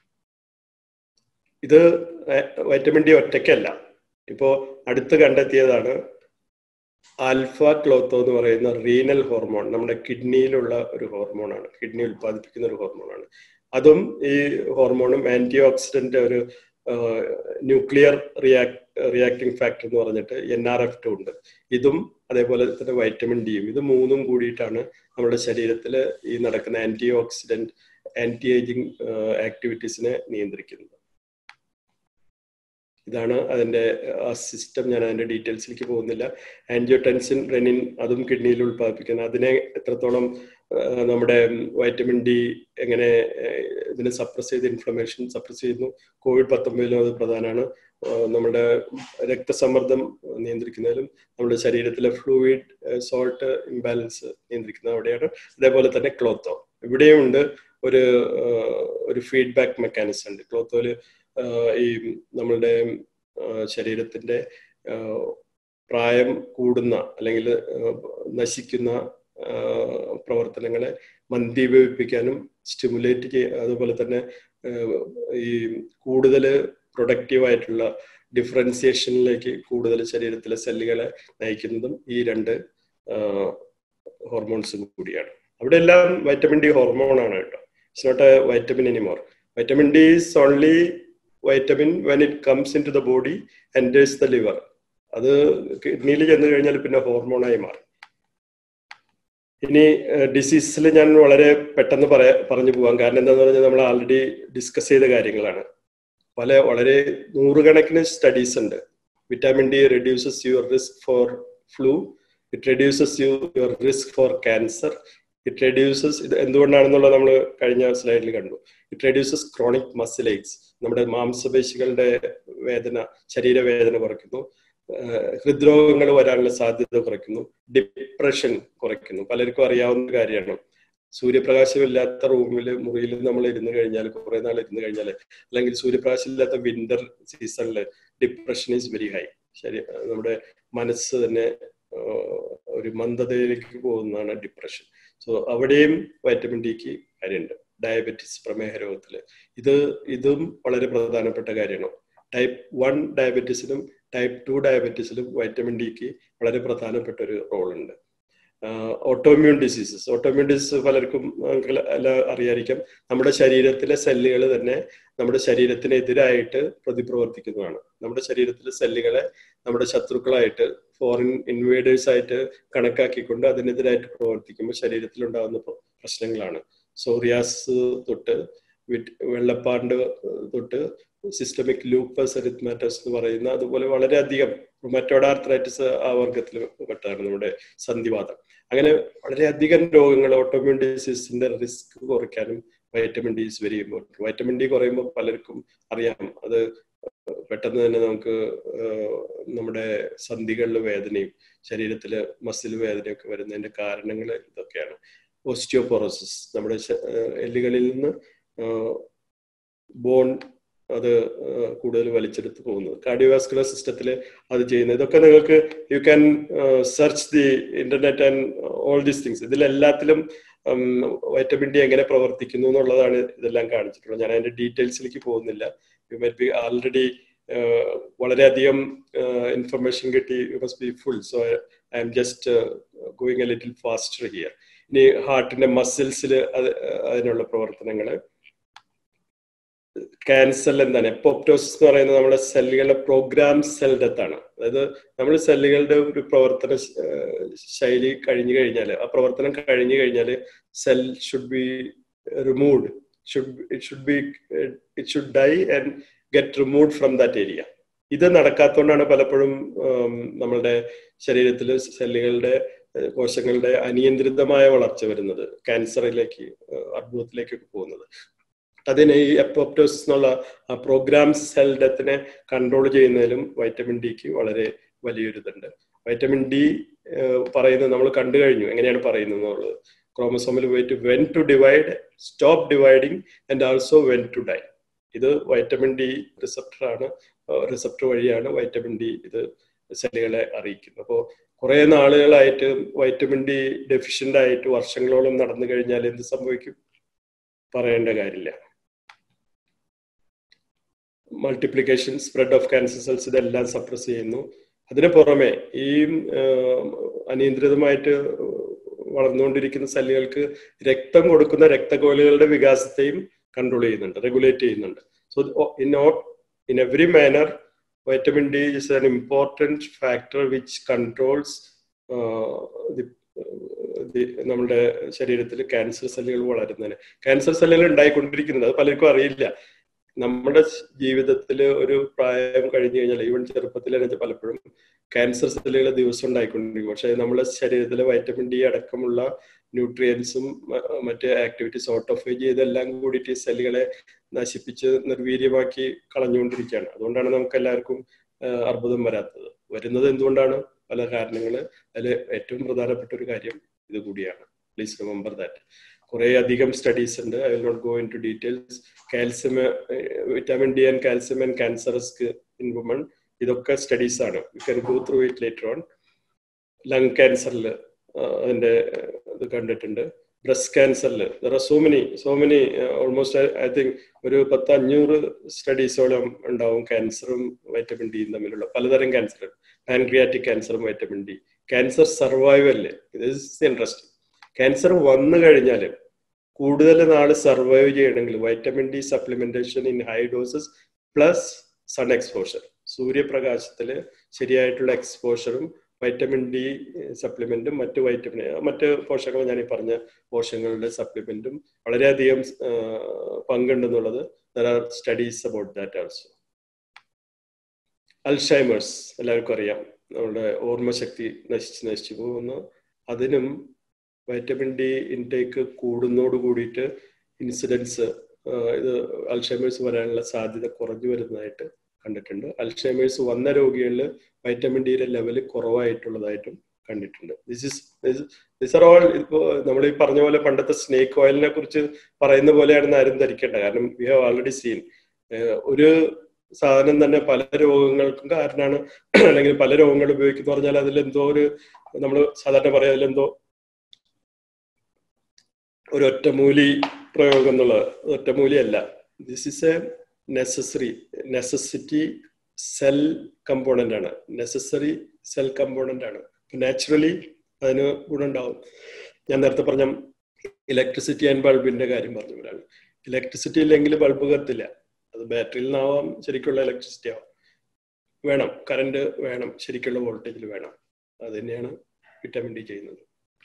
ഇത് വൈറ്റമിൻ ഡി ഒറ്റയ്ക്കല്ല ഇപ്പോ അടുത്ത് കണ്ടെത്തിയതാണ് ആൽഫ ക്ലോത്തോ എന്ന് പറയുന്ന റീനൽ ഹോർമോൺ നമ്മുടെ കിഡ്നിയിലുള്ള ഒരു ഹോർമോണാണ് കിഡ്നി ഉൽപ്പാദിപ്പിക്കുന്ന ഒരു ഹോർമോണാണ് അതും ഈ ഹോർമോണും ആന്റി ഓക്സിഡന്റ് ഒരു ന്യൂക്ലിയർ റിയാക് റിയാക്ടിങ് ഫാക്ടർ എന്ന് പറഞ്ഞിട്ട് എൻ ആർ എഫ് ടു ഉണ്ട് ഇതും അതേപോലെ തന്നെ വൈറ്റമിൻ ഡിയും ഇത് മൂന്നും കൂടിയിട്ടാണ് നമ്മുടെ ശരീരത്തിൽ ഈ നടക്കുന്ന ആന്റി ഓക്സിഡന്റ് ആന്റി ഏജിങ് ആക്ടിവിറ്റീസിനെ നിയന്ത്രിക്കുന്നത് ഇതാണ് അതിന്റെ ആ സിസ്റ്റം ഞാൻ അതിന്റെ ഡീറ്റെയിൽസിലേക്ക് പോകുന്നില്ല ആൻജിയോടെൻസിൻ റെനിൻ അതും കിഡ്നിയിൽ ഉൽപ്പാദിപ്പിക്കുന്നത് അതിനെ എത്രത്തോളം നമ്മുടെ വൈറ്റമിൻ ഡി എങ്ങനെ ഇതിനെ സപ്രസ് ചെയ്ത് ഇൻഫ്ലമേഷൻ സപ്രസ് ചെയ്യുന്നു കോവിഡ് പത്തൊമ്പതിലും അത് പ്രധാനമാണ് നമ്മുടെ രക്തസമ്മർദ്ദം നിയന്ത്രിക്കുന്നതിലും നമ്മുടെ ശരീരത്തിലെ ഫ്ലൂയിഡ് സോൾട്ട് ഇംബാലൻസ് നിയന്ത്രിക്കുന്നത് അവിടെയാണ് അതേപോലെ തന്നെ ക്ലോത്തോ ഇവിടെയുണ്ട് ഒരു ഒരു ഫീഡ്ബാക്ക് മെക്കാനിസം ഉണ്ട് ക്ലോത്തോയില് ഈ നമ്മളുടെ ശരീരത്തിന്റെ പ്രായം കൂടുന്ന അല്ലെങ്കിൽ നശിക്കുന്ന പ്രവർത്തനങ്ങളെ മന്ദീഭവിപ്പിക്കാനും സ്റ്റിമുലേറ്റ് ചെയ്യുക അതുപോലെ തന്നെ ഈ കൂടുതൽ പ്രൊഡക്റ്റീവ് ആയിട്ടുള്ള ഡിഫറൻസിയേഷനിലേക്ക് കൂടുതൽ ശരീരത്തിലെ സെല്ലുകളെ നയിക്കുന്നതും ഈ രണ്ട് ഹോർമോൺസും കൂടിയാണ് അവിടെ എല്ലാം വൈറ്റമിൻ ഡി ഹോർമോൺ ആണ് കേട്ടോ it's not a vitamin anymore vitamin D is only vitamin when it comes into the body enters the liver അത് കിഡ്നിയിൽ ചെന്ന് കഴിഞ്ഞാൽ പിന്നെ ഹോർമോണായി മാറും ഇനി ഡിസീസിൽ ഞാൻ വളരെ പെട്ടെന്ന് പറയാ പറഞ്ഞു പോവാം കാരണം എന്താന്ന് പറഞ്ഞാൽ നമ്മൾ ആൾറെഡി ഡിസ്കസ് ചെയ്ത കാര്യങ്ങളാണ് പല വളരെ നൂറുകണക്കിന് സ്റ്റഡീസ് ഉണ്ട് vitamin D reduces your risk for flu it reduces your risk for cancer it reduces ഇത് എന്തുകൊണ്ടാണെന്നുള്ളത് നമ്മൾ കഴിഞ്ഞ സ്ലൈഡിൽ കണ്ടു ഇറ്റ് റെഡ്യൂസസ് ക്രോണിക് മസിലൈറ്റ്സ് നമ്മുടെ മാംസപേശികളുടെ വേദന ശരീരവേദന കുറയ്ക്കുന്നു ഹൃദ്രോഗങ്ങൾ വരാനുള്ള സാധ്യത കുറയ്ക്കുന്നു ഡിപ്രഷൻ കുറയ്ക്കുന്നു പലർക്കും അറിയാവുന്ന കാര്യമാണ് സൂര്യപ്രകാശമില്ലാത്ത റൂമിൽ മുറിയിൽ നമ്മൾ ഇരുന്ന് കഴിഞ്ഞാൽ കുറെ നാൾ ഇരുന്ന് കഴിഞ്ഞാൽ അല്ലെങ്കിൽ സൂര്യപ്രകാശം ഇല്ലാത്ത വിന്റർ സീസണിൽ ഡിപ്രഷൻ ഈസ് വെരി ഹൈ ശരി നമ്മുടെ മനസ്സ് തന്നെ ഒരു മന്ദതയിലേക്ക് പോകുന്നതാണ് ഡിപ്രഷൻ സോ അവിടെയും വൈറ്റമിൻ ഡിക്ക് കാര്യമുണ്ട് ഡയബറ്റിസ് പ്രമേഹ രോഗത്തിൽ ഇത് ഇതും വളരെ പ്രധാനപ്പെട്ട കാര്യമാണ് ടൈപ്പ് വൺ ഡയബറ്റീസിലും ടൈപ്പ് ടു ഡയബറ്റീസിലും വൈറ്റമിൻ ഡിക്ക് വളരെ പ്രധാനപ്പെട്ട ഒരു റോളുണ്ട് ഓട്ടോമ്യൂൺ ഡിസീസസ് ഓട്ടോമ്യൂൺ ഡിസീസ് പലർക്കും അറിയായിരിക്കാം നമ്മുടെ ശരീരത്തിലെ സെല്ലുകൾ തന്നെ നമ്മുടെ ശരീരത്തിനെതിരായിട്ട് പ്രതിപ്രവർത്തിക്കുന്നതാണ് നമ്മുടെ ശരീരത്തിലെ സെല്ലുകളെ നമ്മുടെ ശത്രുക്കളായിട്ട് ഫോറിൻ ഇൻവേഡേഴ്സ് ആയിട്ട് കണക്കാക്കിക്കൊണ്ട് അതിനെതിരായിട്ട് പ്രവർത്തിക്കുമ്പോൾ ശരീരത്തിലുണ്ടാകുന്ന പ്രശ്നങ്ങളാണ് സോറിയാസ് തൊട്ട് വെള്ളപ്പാണ്ട് തൊട്ട് സിസ്റ്റമിക് ലൂപ്പസ് എറിത്മാറ്റസ് എന്ന് പറയുന്ന അതുപോലെ വളരെയധികം റുമറ്റോഡ് ആർത്രൈറ്റിസ് ആ വർഗത്തിൽ പെട്ടതാണ് നമ്മുടെ സന്ധിവാദം അങ്ങനെ വളരെയധികം രോഗങ്ങൾ ഓട്ടോമ്യൂൺ ഡിസീസിന്റെ റിസ്ക് കുറയ്ക്കാനും vitamin D is very important vitamin D കുറയുമ്പോൾ പലർക്കും അറിയാം അത് പെട്ടെന്ന് തന്നെ നമുക്ക് നമ്മുടെ സന്ധികളിൽ വേദനയും ശരീരത്തില് മസിൽ വേദനയൊക്കെ വരുന്നതിന്റെ കാരണങ്ങൾ ഇതൊക്കെയാണ് ഓസ്റ്റിയോപൊറോസിസ് നമ്മുടെ എല്ലുകളിൽ നിന്ന് ബോൺ അത് കൂടുതൽ വലിച്ചെടുത്ത് പോകുന്നത് കാർഡിയോവാസ്കുലർ സിസ്റ്റത്തിൽ അത് ചെയ്യുന്നത് ഇതൊക്കെ നിങ്ങൾക്ക് you can search the internet and all these things ഇതിലെല്ലാത്തിലും വൈറ്റമിൻ ഡി എങ്ങനെ പ്രവർത്തിക്കുന്നു എന്നുള്ളതാണ് ഇതെല്ലാം കാണിച്ചിട്ടുള്ളത് ഞാൻ അതിന്റെ ഡീറ്റെയിൽസിലേക്ക് പോകുന്നില്ല യു മൈറ്റ് ബി ആൾറെഡി വളരെയധികം ഇൻഫർമേഷൻ കിട്ടി you must be full so I'm just going a little faster here ഇനി ഹാർട്ടിന്റെ മസിൽസിൽ അതിനുള്ള പ്രവർത്തനങ്ങൾ ക്യാൻസറിൽ എന്താണ് എപ്പോപ്റ്റോസിസ് എന്ന് പറയുന്നത് നമ്മുടെ സെല്ലുകളുടെ പ്രോഗ്രാം സെൽ ഡെത്ത് ആണ് അതായത് നമ്മൾ സെല്ലുകളുടെ ഒരു പ്രവർത്തന ശൈലി കഴിഞ്ഞു കഴിഞ്ഞാൽ ആ പ്രവർത്തനം കഴിഞ്ഞു കഴിഞ്ഞാൽ cell should be removed should it should be it should die and get removed from that area ഇത് നടക്കാത്തതുകൊണ്ടാണ് പലപ്പോഴും നമ്മളുടെ ശരീരത്തിൽ സെല്ലുകളുടെ കോശങ്ങളുടെ അനിയന്ത്രിതമായ വളർച്ച വരുന്നത് ക്യാൻസറിലേക്ക് അർബുദത്തിലേക്കൊക്കെ പോകുന്നത് അതിന് ഈ എപ്പോപ്റ്റോസ് എന്നുള്ള ആ പ്രോഗ്രാം സെൽ ഡെത്തിനെ കൺട്രോൾ ചെയ്യുന്നതിലും വൈറ്റമിൻ ഡിക്ക് വളരെ വലിയൊരു ഇതുണ്ട് വൈറ്റമിൻ ഡി പറയുന്നത് നമ്മൾ കണ്ടു കഴിഞ്ഞു എങ്ങനെയാണ് പറയുന്നത് എന്നുള്ളത് ക്രോമസോമിൽ പോയിട്ട് when to divide stop dividing and also when to die ഇത് വൈറ്റമിൻ ഡി റിസപ്റ്റർ ആണ് റിസപ്റ്റർ വഴിയാണ് വൈറ്റമിൻ ഡി ഇത് സെല്ലുകളെ അറിയിക്കുന്നത് അപ്പോൾ കുറെ നാളുകളായിട്ട് വൈറ്റമിൻ ഡി ഡെഫിഷ്യൻ്റ് ആയിട്ട് വർഷങ്ങളോളം നടന്നു കഴിഞ്ഞാൽ എന്ത് സംഭവിക്കും പറയേണ്ട കാര്യമില്ല multiplication spread of cancer cells ഇതെല്ലാം സപ്രസ് ചെയ്യുന്നു അതിന് പുറമെ ഈ അനിയന്ത്രിതമായിട്ട് വളർന്നുകൊണ്ടിരിക്കുന്ന സെല്ലുകൾക്ക് രക്തം കൊടുക്കുന്ന രക്തകോലുകളുടെ വികാസത്തെയും കൺട്രോൾ ചെയ്യുന്നുണ്ട് റെഗുലേറ്റ് ചെയ്യുന്നുണ്ട് so in not in every manner vitamin D is an important factor which controls നമ്മുടെ ശരീരത്തിൽ ക്യാൻസർ സെല്ലുകൾ വളരുന്നതിന് ക്യാൻസർ സെല്ലുകൾ ഉണ്ടായിക്കൊണ്ടിരിക്കുന്നത് അത് പലർക്കും അറിയില്ല നമ്മുടെ ജീവിതത്തിൽ ഒരു പ്രായം കഴിഞ്ഞു കഴിഞ്ഞാൽ ഈവൻ ചെറുപ്പത്തിൽ തന്നെ പലപ്പോഴും ക്യാൻസർ സെല്ലുകൾ ദിവസം ഉണ്ടായിക്കൊണ്ടിരിക്കും പക്ഷേ നമ്മുടെ ശരീരത്തിലെ വൈറ്റമിൻ ഡി അടക്കമുള്ള ന്യൂട്രിയൻസും മറ്റ് ആക്ടിവിറ്റീസ് ഓട്ടോഫേജ് ചെയ്തെല്ലാം കൂടിയിട്ട് ഈ സെല്ലുകളെ നശിപ്പിച്ച് നിർവീര്യമാക്കി കളഞ്ഞുകൊണ്ടിരിക്കുകയാണ് അതുകൊണ്ടാണ് നമുക്ക് എല്ലാവർക്കും അർബുദം വരാത്തത് വരുന്നത് എന്തുകൊണ്ടാണ് പല കാരണങ്ങൾ അതിൽ ഏറ്റവും പ്രധാനപ്പെട്ട ഒരു കാര്യം ഇത് കൂടിയാണ് പ്ലീസ് റിമെമ്പർ ദാറ്റ് കുറെ അധികം സ്റ്റഡീസ് ഉണ്ട് I will not go into details calcium vitamin D and calcium and cancer risk in woman ഇതൊക്കെ സ്റ്റഡീസ് ആണ് you can go through it later on lung ക്യാൻസറിൽ അതിന്റെ ഇത് കണ്ടിട്ടുണ്ട് ബ്രസ്റ്റ് ക്യാൻസറിൽ there are so many so many almost I think ഒരു പത്ത് അഞ്ഞൂറ് സ്റ്റഡീസോളം ഉണ്ടാവും ക്യാൻസറും വൈറ്റമിൻ ഡിയും തമ്മിലുള്ള പലതരം ക്യാൻസർ പാൻക്രിയാറ്റിക് ക്യാൻസറും വൈറ്റമിൻ ഡി ക്യാൻസർ സർവൈവല് ഇത് ഇൻട്രസ്റ്റിംഗ് ക്യാൻസർ വന്നു കഴിഞ്ഞാൽ കൂടുതൽ നാൾ സർവൈവ് ചെയ്യണമെങ്കിൽ vitamin D supplementation in high doses plus sun exposure സൂര്യപ്രകാശത്തിൽ ശരിയായിട്ടുള്ള എക്സ്പോഷറും വൈറ്റമിൻ ഡി സപ്ലിമെന്റും മറ്റ് വൈറ്റമിൻ മറ്റ് പോഷകങ്ങൾ ഞാൻ ഈ പറഞ്ഞ പോഷകങ്ങളുടെ സപ്ലിമെന്റും വളരെയധികം പങ്കുണ്ടെന്നുള്ളത് there are studies about that also Alzheimer's എല്ലാവർക്കും അറിയാം നമ്മുടെ ഓർമ്മശക്തി നശിച്ച് നശിച്ചു പോകുന്നു അതിനും വൈറ്റമിൻ ഡി ഇൻടേക്ക് കൂടുന്നോട് കൂടിയിട്ട് ഇൻസിഡൻസ് ഇത് അൽഷൈമേഴ്സ് വരാനുള്ള സാധ്യത കുറഞ്ഞു വരുന്നതായിട്ട് കണ്ടിട്ടുണ്ട് അൽഷൈമേഴ്സ് വന്ന രോഗികളിൽ വൈറ്റമിൻ ഡിയുടെ ലെവൽ കുറവായിട്ടുള്ളതായിട്ടും കണ്ടിട്ടുണ്ട് this is this are all ഇപ്പോൾ നമ്മൾ ഈ പറഞ്ഞ പോലെ പണ്ടത്തെ സ്നേക്ക് ഓയിലിനെ കുറിച്ച് പറയുന്ന പോലെയാണെന്ന് ആരും ധരിക്കേണ്ട കാരണം വി ഹാവ് ഓൾറെഡി സീൻ ഒരു സാധനം തന്നെ പല രോഗങ്ങൾക്കും കാരണമാണ് അല്ലെങ്കിൽ പല രോഗങ്ങൾ ഉപയോഗിക്കുന്ന പറഞ്ഞാൽ അതിൽ എന്തോ ഒരു നമ്മൾ സാധാരണ പറയാം അതിലെന്തോ ഒരു ഒറ്റമൂലി പ്രയോഗം എന്നുള്ളത് ഒറ്റമൂലി അല്ല this is a necessary necessity cell component ആണ് നെസസറി സെൽ കമ്പോണന്റ് ആണ് നാച്ചുറലി അതിന് ഗുണമുണ്ടാവും ഞാൻ നേരത്തെ പറഞ്ഞ ഇലക്ട്രിസിറ്റി ആൻഡ് ബൾബിന്റെ കാര്യം പറഞ്ഞു ഒരാൾ ഇലക്ട്രിസിറ്റി ഇല്ലെങ്കിൽ ബൾബ് കത്തില്ല അത് ബാറ്ററിയിൽ നിന്നാവാം ശരിക്കുള്ള ഇലക്ട്രിസിറ്റി ആവാം വേണം കറണ്ട് വേണം ശരിക്കുള്ള വോൾട്ടേജിൽ വേണം അത് തന്നെയാണ് വിറ്റാമിൻ ഡി ചെയ്യുന്നത്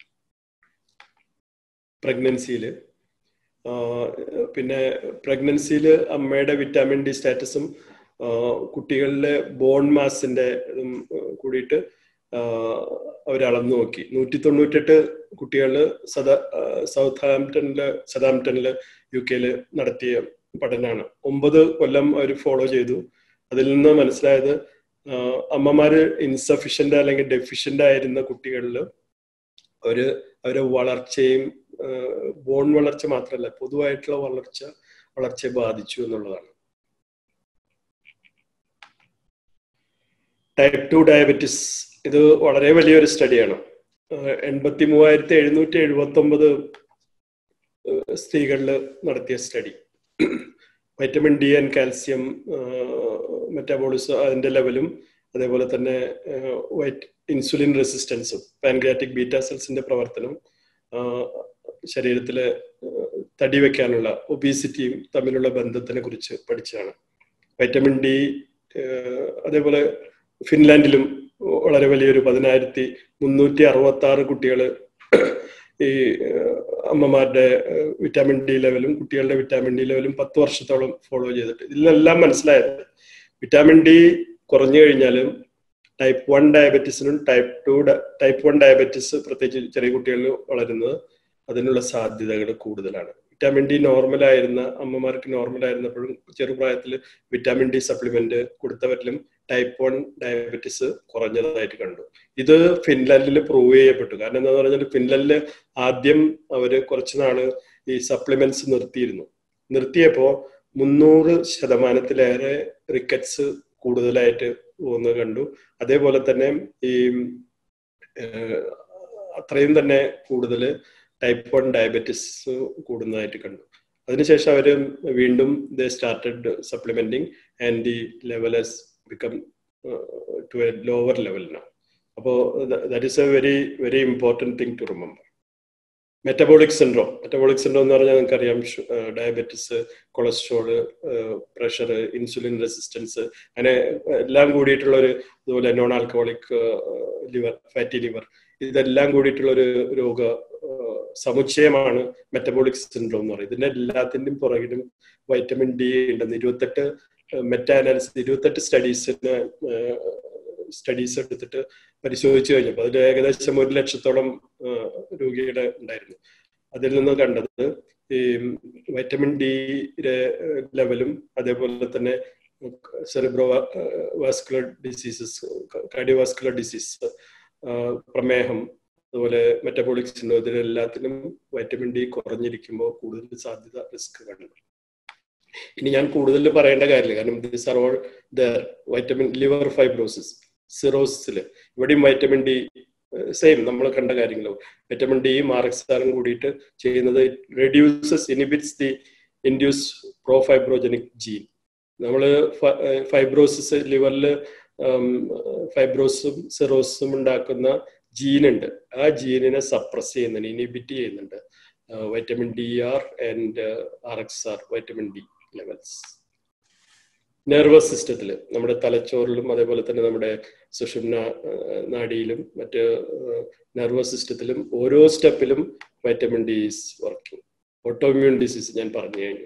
പ്രഗ്നൻസിയിൽ പിന്നെ പ്രഗ്നൻസിയിൽ അമ്മയുടെ വിറ്റാമിൻ ഡി സ്റ്റാറ്റസും കുട്ടികളിലെ ബോൺ മാസിന്റെ കൂടിയിട്ട് അവർ അളന്നു നോക്കി നൂറ്റി തൊണ്ണൂറ്റെട്ട് കുട്ടികൾ സദാ സൗത്ത് ഹാംപ്ടണില് സദാംപ്ടണില് യു കെയിൽ നടത്തിയ പഠനമാണ് ഒമ്പത് കൊല്ലം അവർ ഫോളോ ചെയ്തു അതിൽ നിന്ന് മനസ്സിലായത് അമ്മമാര് ഇൻസഫിഷ്യന്റ് അല്ലെങ്കിൽ ഡെഫിഷ്യന്റ് ആയിരുന്ന കുട്ടികളിൽ അവര് അവരെ വളർച്ചയും ബോൺ വളർച്ച മാത്രമല്ല പൊതുവായിട്ടുള്ള വളർച്ച വളർച്ചയെ ബാധിച്ചു എന്നുള്ളതാണ് ടൈപ്പ് ടു ഡയബറ്റിസ് ഇത് വളരെ വലിയൊരു സ്റ്റഡിയാണ് എൺപത്തി മൂവായിരത്തി എഴുന്നൂറ്റി എഴുപത്തി ഒമ്പത് സ്ത്രീകളിൽ നടത്തിയ study vitamin D and calcium metabolism അതിന്റെ ലെവലും അതേപോലെ തന്നെ വൈറ്റ് ഇൻസുലിൻ റെസിസ്റ്റൻസും പാൻക്രിയാറ്റിക് ബീറ്റ സെൽസിന്റെ പ്രവർത്തനം ശരീരത്തിലെ തടി വെക്കാനുള്ള ഒബീസിറ്റിയും തമ്മിലുള്ള ബന്ധത്തിനെ കുറിച്ച് പഠിച്ചതാണ് വൈറ്റമിൻ ഡി അതേപോലെ ഫിൻലാൻഡിലും വളരെ വലിയൊരു പതിനായിരത്തി മുന്നൂറ്റി അറുപത്തി ആറ് കുട്ടികൾ ഈ അമ്മമാരുടെ വിറ്റാമിൻ ഡി ലെവലും കുട്ടികളുടെ വിറ്റാമിൻ ഡി ലെവലും പത്ത് വർഷത്തോളം ഫോളോ ചെയ്തിട്ട് ഇതിലെല്ലാം മനസ്സിലായത് വിറ്റാമിൻ ഡി കുറഞ്ഞു കഴിഞ്ഞാലും ടൈപ്പ് വൺ ഡയബറ്റീസിനും type two type one diabetes പ്രത്യേകിച്ച് ചെറിയ കുട്ടികളിൽ വളരുന്നത് അതിനുള്ള സാധ്യതകൾ കൂടുതലാണ് വിറ്റാമിൻ ഡി നോർമൽ ആയിരുന്ന അമ്മമാർക്ക് നോർമൽ ആയിരുന്നപ്പോഴും ചെറുപ്രായത്തിൽ വിറ്റാമിൻ ഡി സപ്ലിമെന്റ് കൊടുത്തവരിലും ടൈപ്പ് വൺ ഡയബറ്റീസ് കുറഞ്ഞതായിട്ട് കണ്ടു ഇത് ഫിൻലാൻഡിൽ പ്രൂവ് ചെയ്യപ്പെട്ടു കാരണം എന്താന്ന് പറഞ്ഞാൽ ഫിൻലാൻഡിൽ ആദ്യം അവര് കുറച്ചു നാള് ഈ സപ്ലിമെന്റ്സ് നിർത്തിയിരുന്നു നിർത്തിയപ്പോ മുന്നൂറ് ശതമാനത്തിലേറെ റിക്കറ്റ്സ് കൂടുതലായിട്ട് പോകുന്നത് കണ്ടു അതേപോലെ തന്നെ ഈ അത്രയും തന്നെ കൂടുതൽ ടൈപ്പ് വൺ ഡയബറ്റിസ് കൂടുന്നതായിട്ട് കണ്ടു അതിനുശേഷം അവർ വീണ്ടും the started supplementing and the level is become to a lower level no അപ്പോൾ that is a very very important thing to remember metabolic syndrome metabolic syndrome എന്ന് പറഞ്ഞാൽ നിങ്ങൾക്കറിയാം diabetes cholesterol pressure insulin resistance അങ്ങനെ എല്ലാം കൂടിയിട്ടുള്ള ഒരു ഇതുപോലെ non alcoholic liver fatty liver ഇതെല്ലാം കൂടിയിട്ടുള്ള ഒരു രോഗ സമുച്ചയമാണ് മെറ്റബോളിക് സിൻഡ്രോം എന്ന് പറയുന്നത് ഇതിന്റെ എല്ലാത്തിന്റെയും പുറകിലും വൈറ്റമിൻ ഡി ഉണ്ടെന്ന് ഇരുപത്തെട്ട് മെറ്റാ അനാലിസിസ് ഇരുപത്തെട്ട് സ്റ്റഡീസിന് സ്റ്റഡീസ് എടുത്തിട്ട് പരിശോധിച്ചു കഴിഞ്ഞപ്പോൾ അതിൽ ഏകദേശം ഒരു ലക്ഷത്തോളം രോഗിയുടെ ഉണ്ടായിരുന്നു അതിൽ നിന്ന് കണ്ടത് ഈ വൈറ്റമിൻ ഡി ലെവലും അതേപോലെ തന്നെ cerebrovascular diseases cardiovascular disease പ്രമേഹം അതുപോലെ മെറ്റബോളിക് സിൻഡ്രോം ഇതിലെല്ലാത്തിനും വൈറ്റമിൻ ഡി കുറഞ്ഞിരിക്കുമ്പോൾ കൂടുതൽ സാധ്യത റിസ്ക് കണ്ടു ഇനി ഞാൻ കൂടുതൽ പറയേണ്ട കാര്യമില്ല കാരണം this are all the vitamin liver fibrosis സിറോസിസിൽ ഇവിടെയും വൈറ്റമിൻ ഡി സെയിം നമ്മൾ കണ്ട കാര്യങ്ങളും വൈറ്റമിൻ ഡിയും ആർ എക്സ് ആറും കൂടിയിട്ട് ചെയ്യുന്നത് reduces inhibits the induce profibrogenic gene നമ്മൾ ഫൈബ്രോസിസ് ലിവറിൽ ഫൈബ്രോസും സിറോസും ഉണ്ടാക്കുന്ന ജീനുണ്ട് ആ ജീനിനെ സപ്രസ് ചെയ്യുന്നുണ്ട് ഇനിബിറ്റ് ചെയ്യുന്നുണ്ട് vitamin D R and R X R vitamin D levels nervous സിസ്റ്റത്തിൽ നമ്മുടെ തലച്ചോറിലും അതേപോലെ തന്നെ നമ്മുടെ സുഷുമ്ന നാഡിയിലും മറ്റ് നെർവസ് സിസ്റ്റത്തിലും ഓരോ സ്റ്റെപ്പിലും vitamin D is working autoimmune disease ഞാൻ പറഞ്ഞു കഴിഞ്ഞു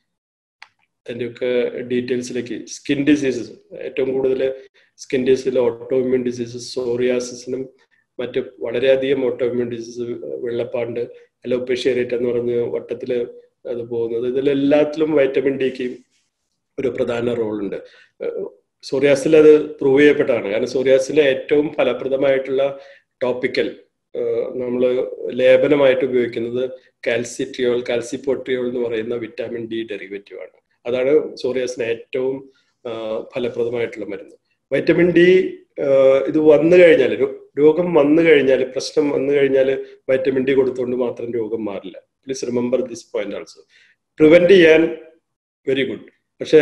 അതിൻ്റെയൊക്കെ ഡീറ്റെയിൽസിലേക്ക് സ്കിൻ ഡിസീസസ് ഏറ്റവും കൂടുതൽ സ്കിൻ ഡിസീസിൽ ഓട്ടോമ്യൂൺ ഡിസീസസ് സോറിയാസിസിനും മറ്റ് വളരെയധികം ഓട്ടോമ്യൂൺ ഡിസീസ് വെള്ളപ്പാണ്ട് അലോപേഷ്യ എന്ന് പറഞ്ഞ് വട്ടത്തിൽ അത് പോകുന്നത് ഇതിലെല്ലാത്തിലും വൈറ്റമിൻ ഡിക്ക് ഒരു പ്രധാന റോളുണ്ട് സോറിയാസിൽ അത് പ്രൂവ് ചെയ്യപ്പെട്ടതാണ് കാരണം സോറിയാസിലെ ഏറ്റവും ഫലപ്രദമായിട്ടുള്ള ടോപ്പിക്കൽ നമ്മൾ ലേപനമായിട്ട് ഉപയോഗിക്കുന്നത് കാൽസിട്രിയോൾ കാൽസിപ്പോട്രിയോൾ എന്ന് പറയുന്ന വിറ്റാമിൻ ഡി ഡെറിവേറ്റീവ് ആണ് അതാണ് സോറിയാസിന് ഏറ്റവും ഫലപ്രദമായിട്ടുള്ള മരുന്ന് വൈറ്റമിൻ ഡി ഇത് വന്നു കഴിഞ്ഞാൽ രോഗം വന്നു കഴിഞ്ഞാൽ പ്രശ്നം വന്നു കഴിഞ്ഞാൽ വൈറ്റമിൻ ഡി കൊടുത്തുകൊണ്ട് മാത്രം രോഗം മാറില്ല please remember this point also prevent ചെയ്യാൻ വെരി ഗുഡ് പക്ഷേ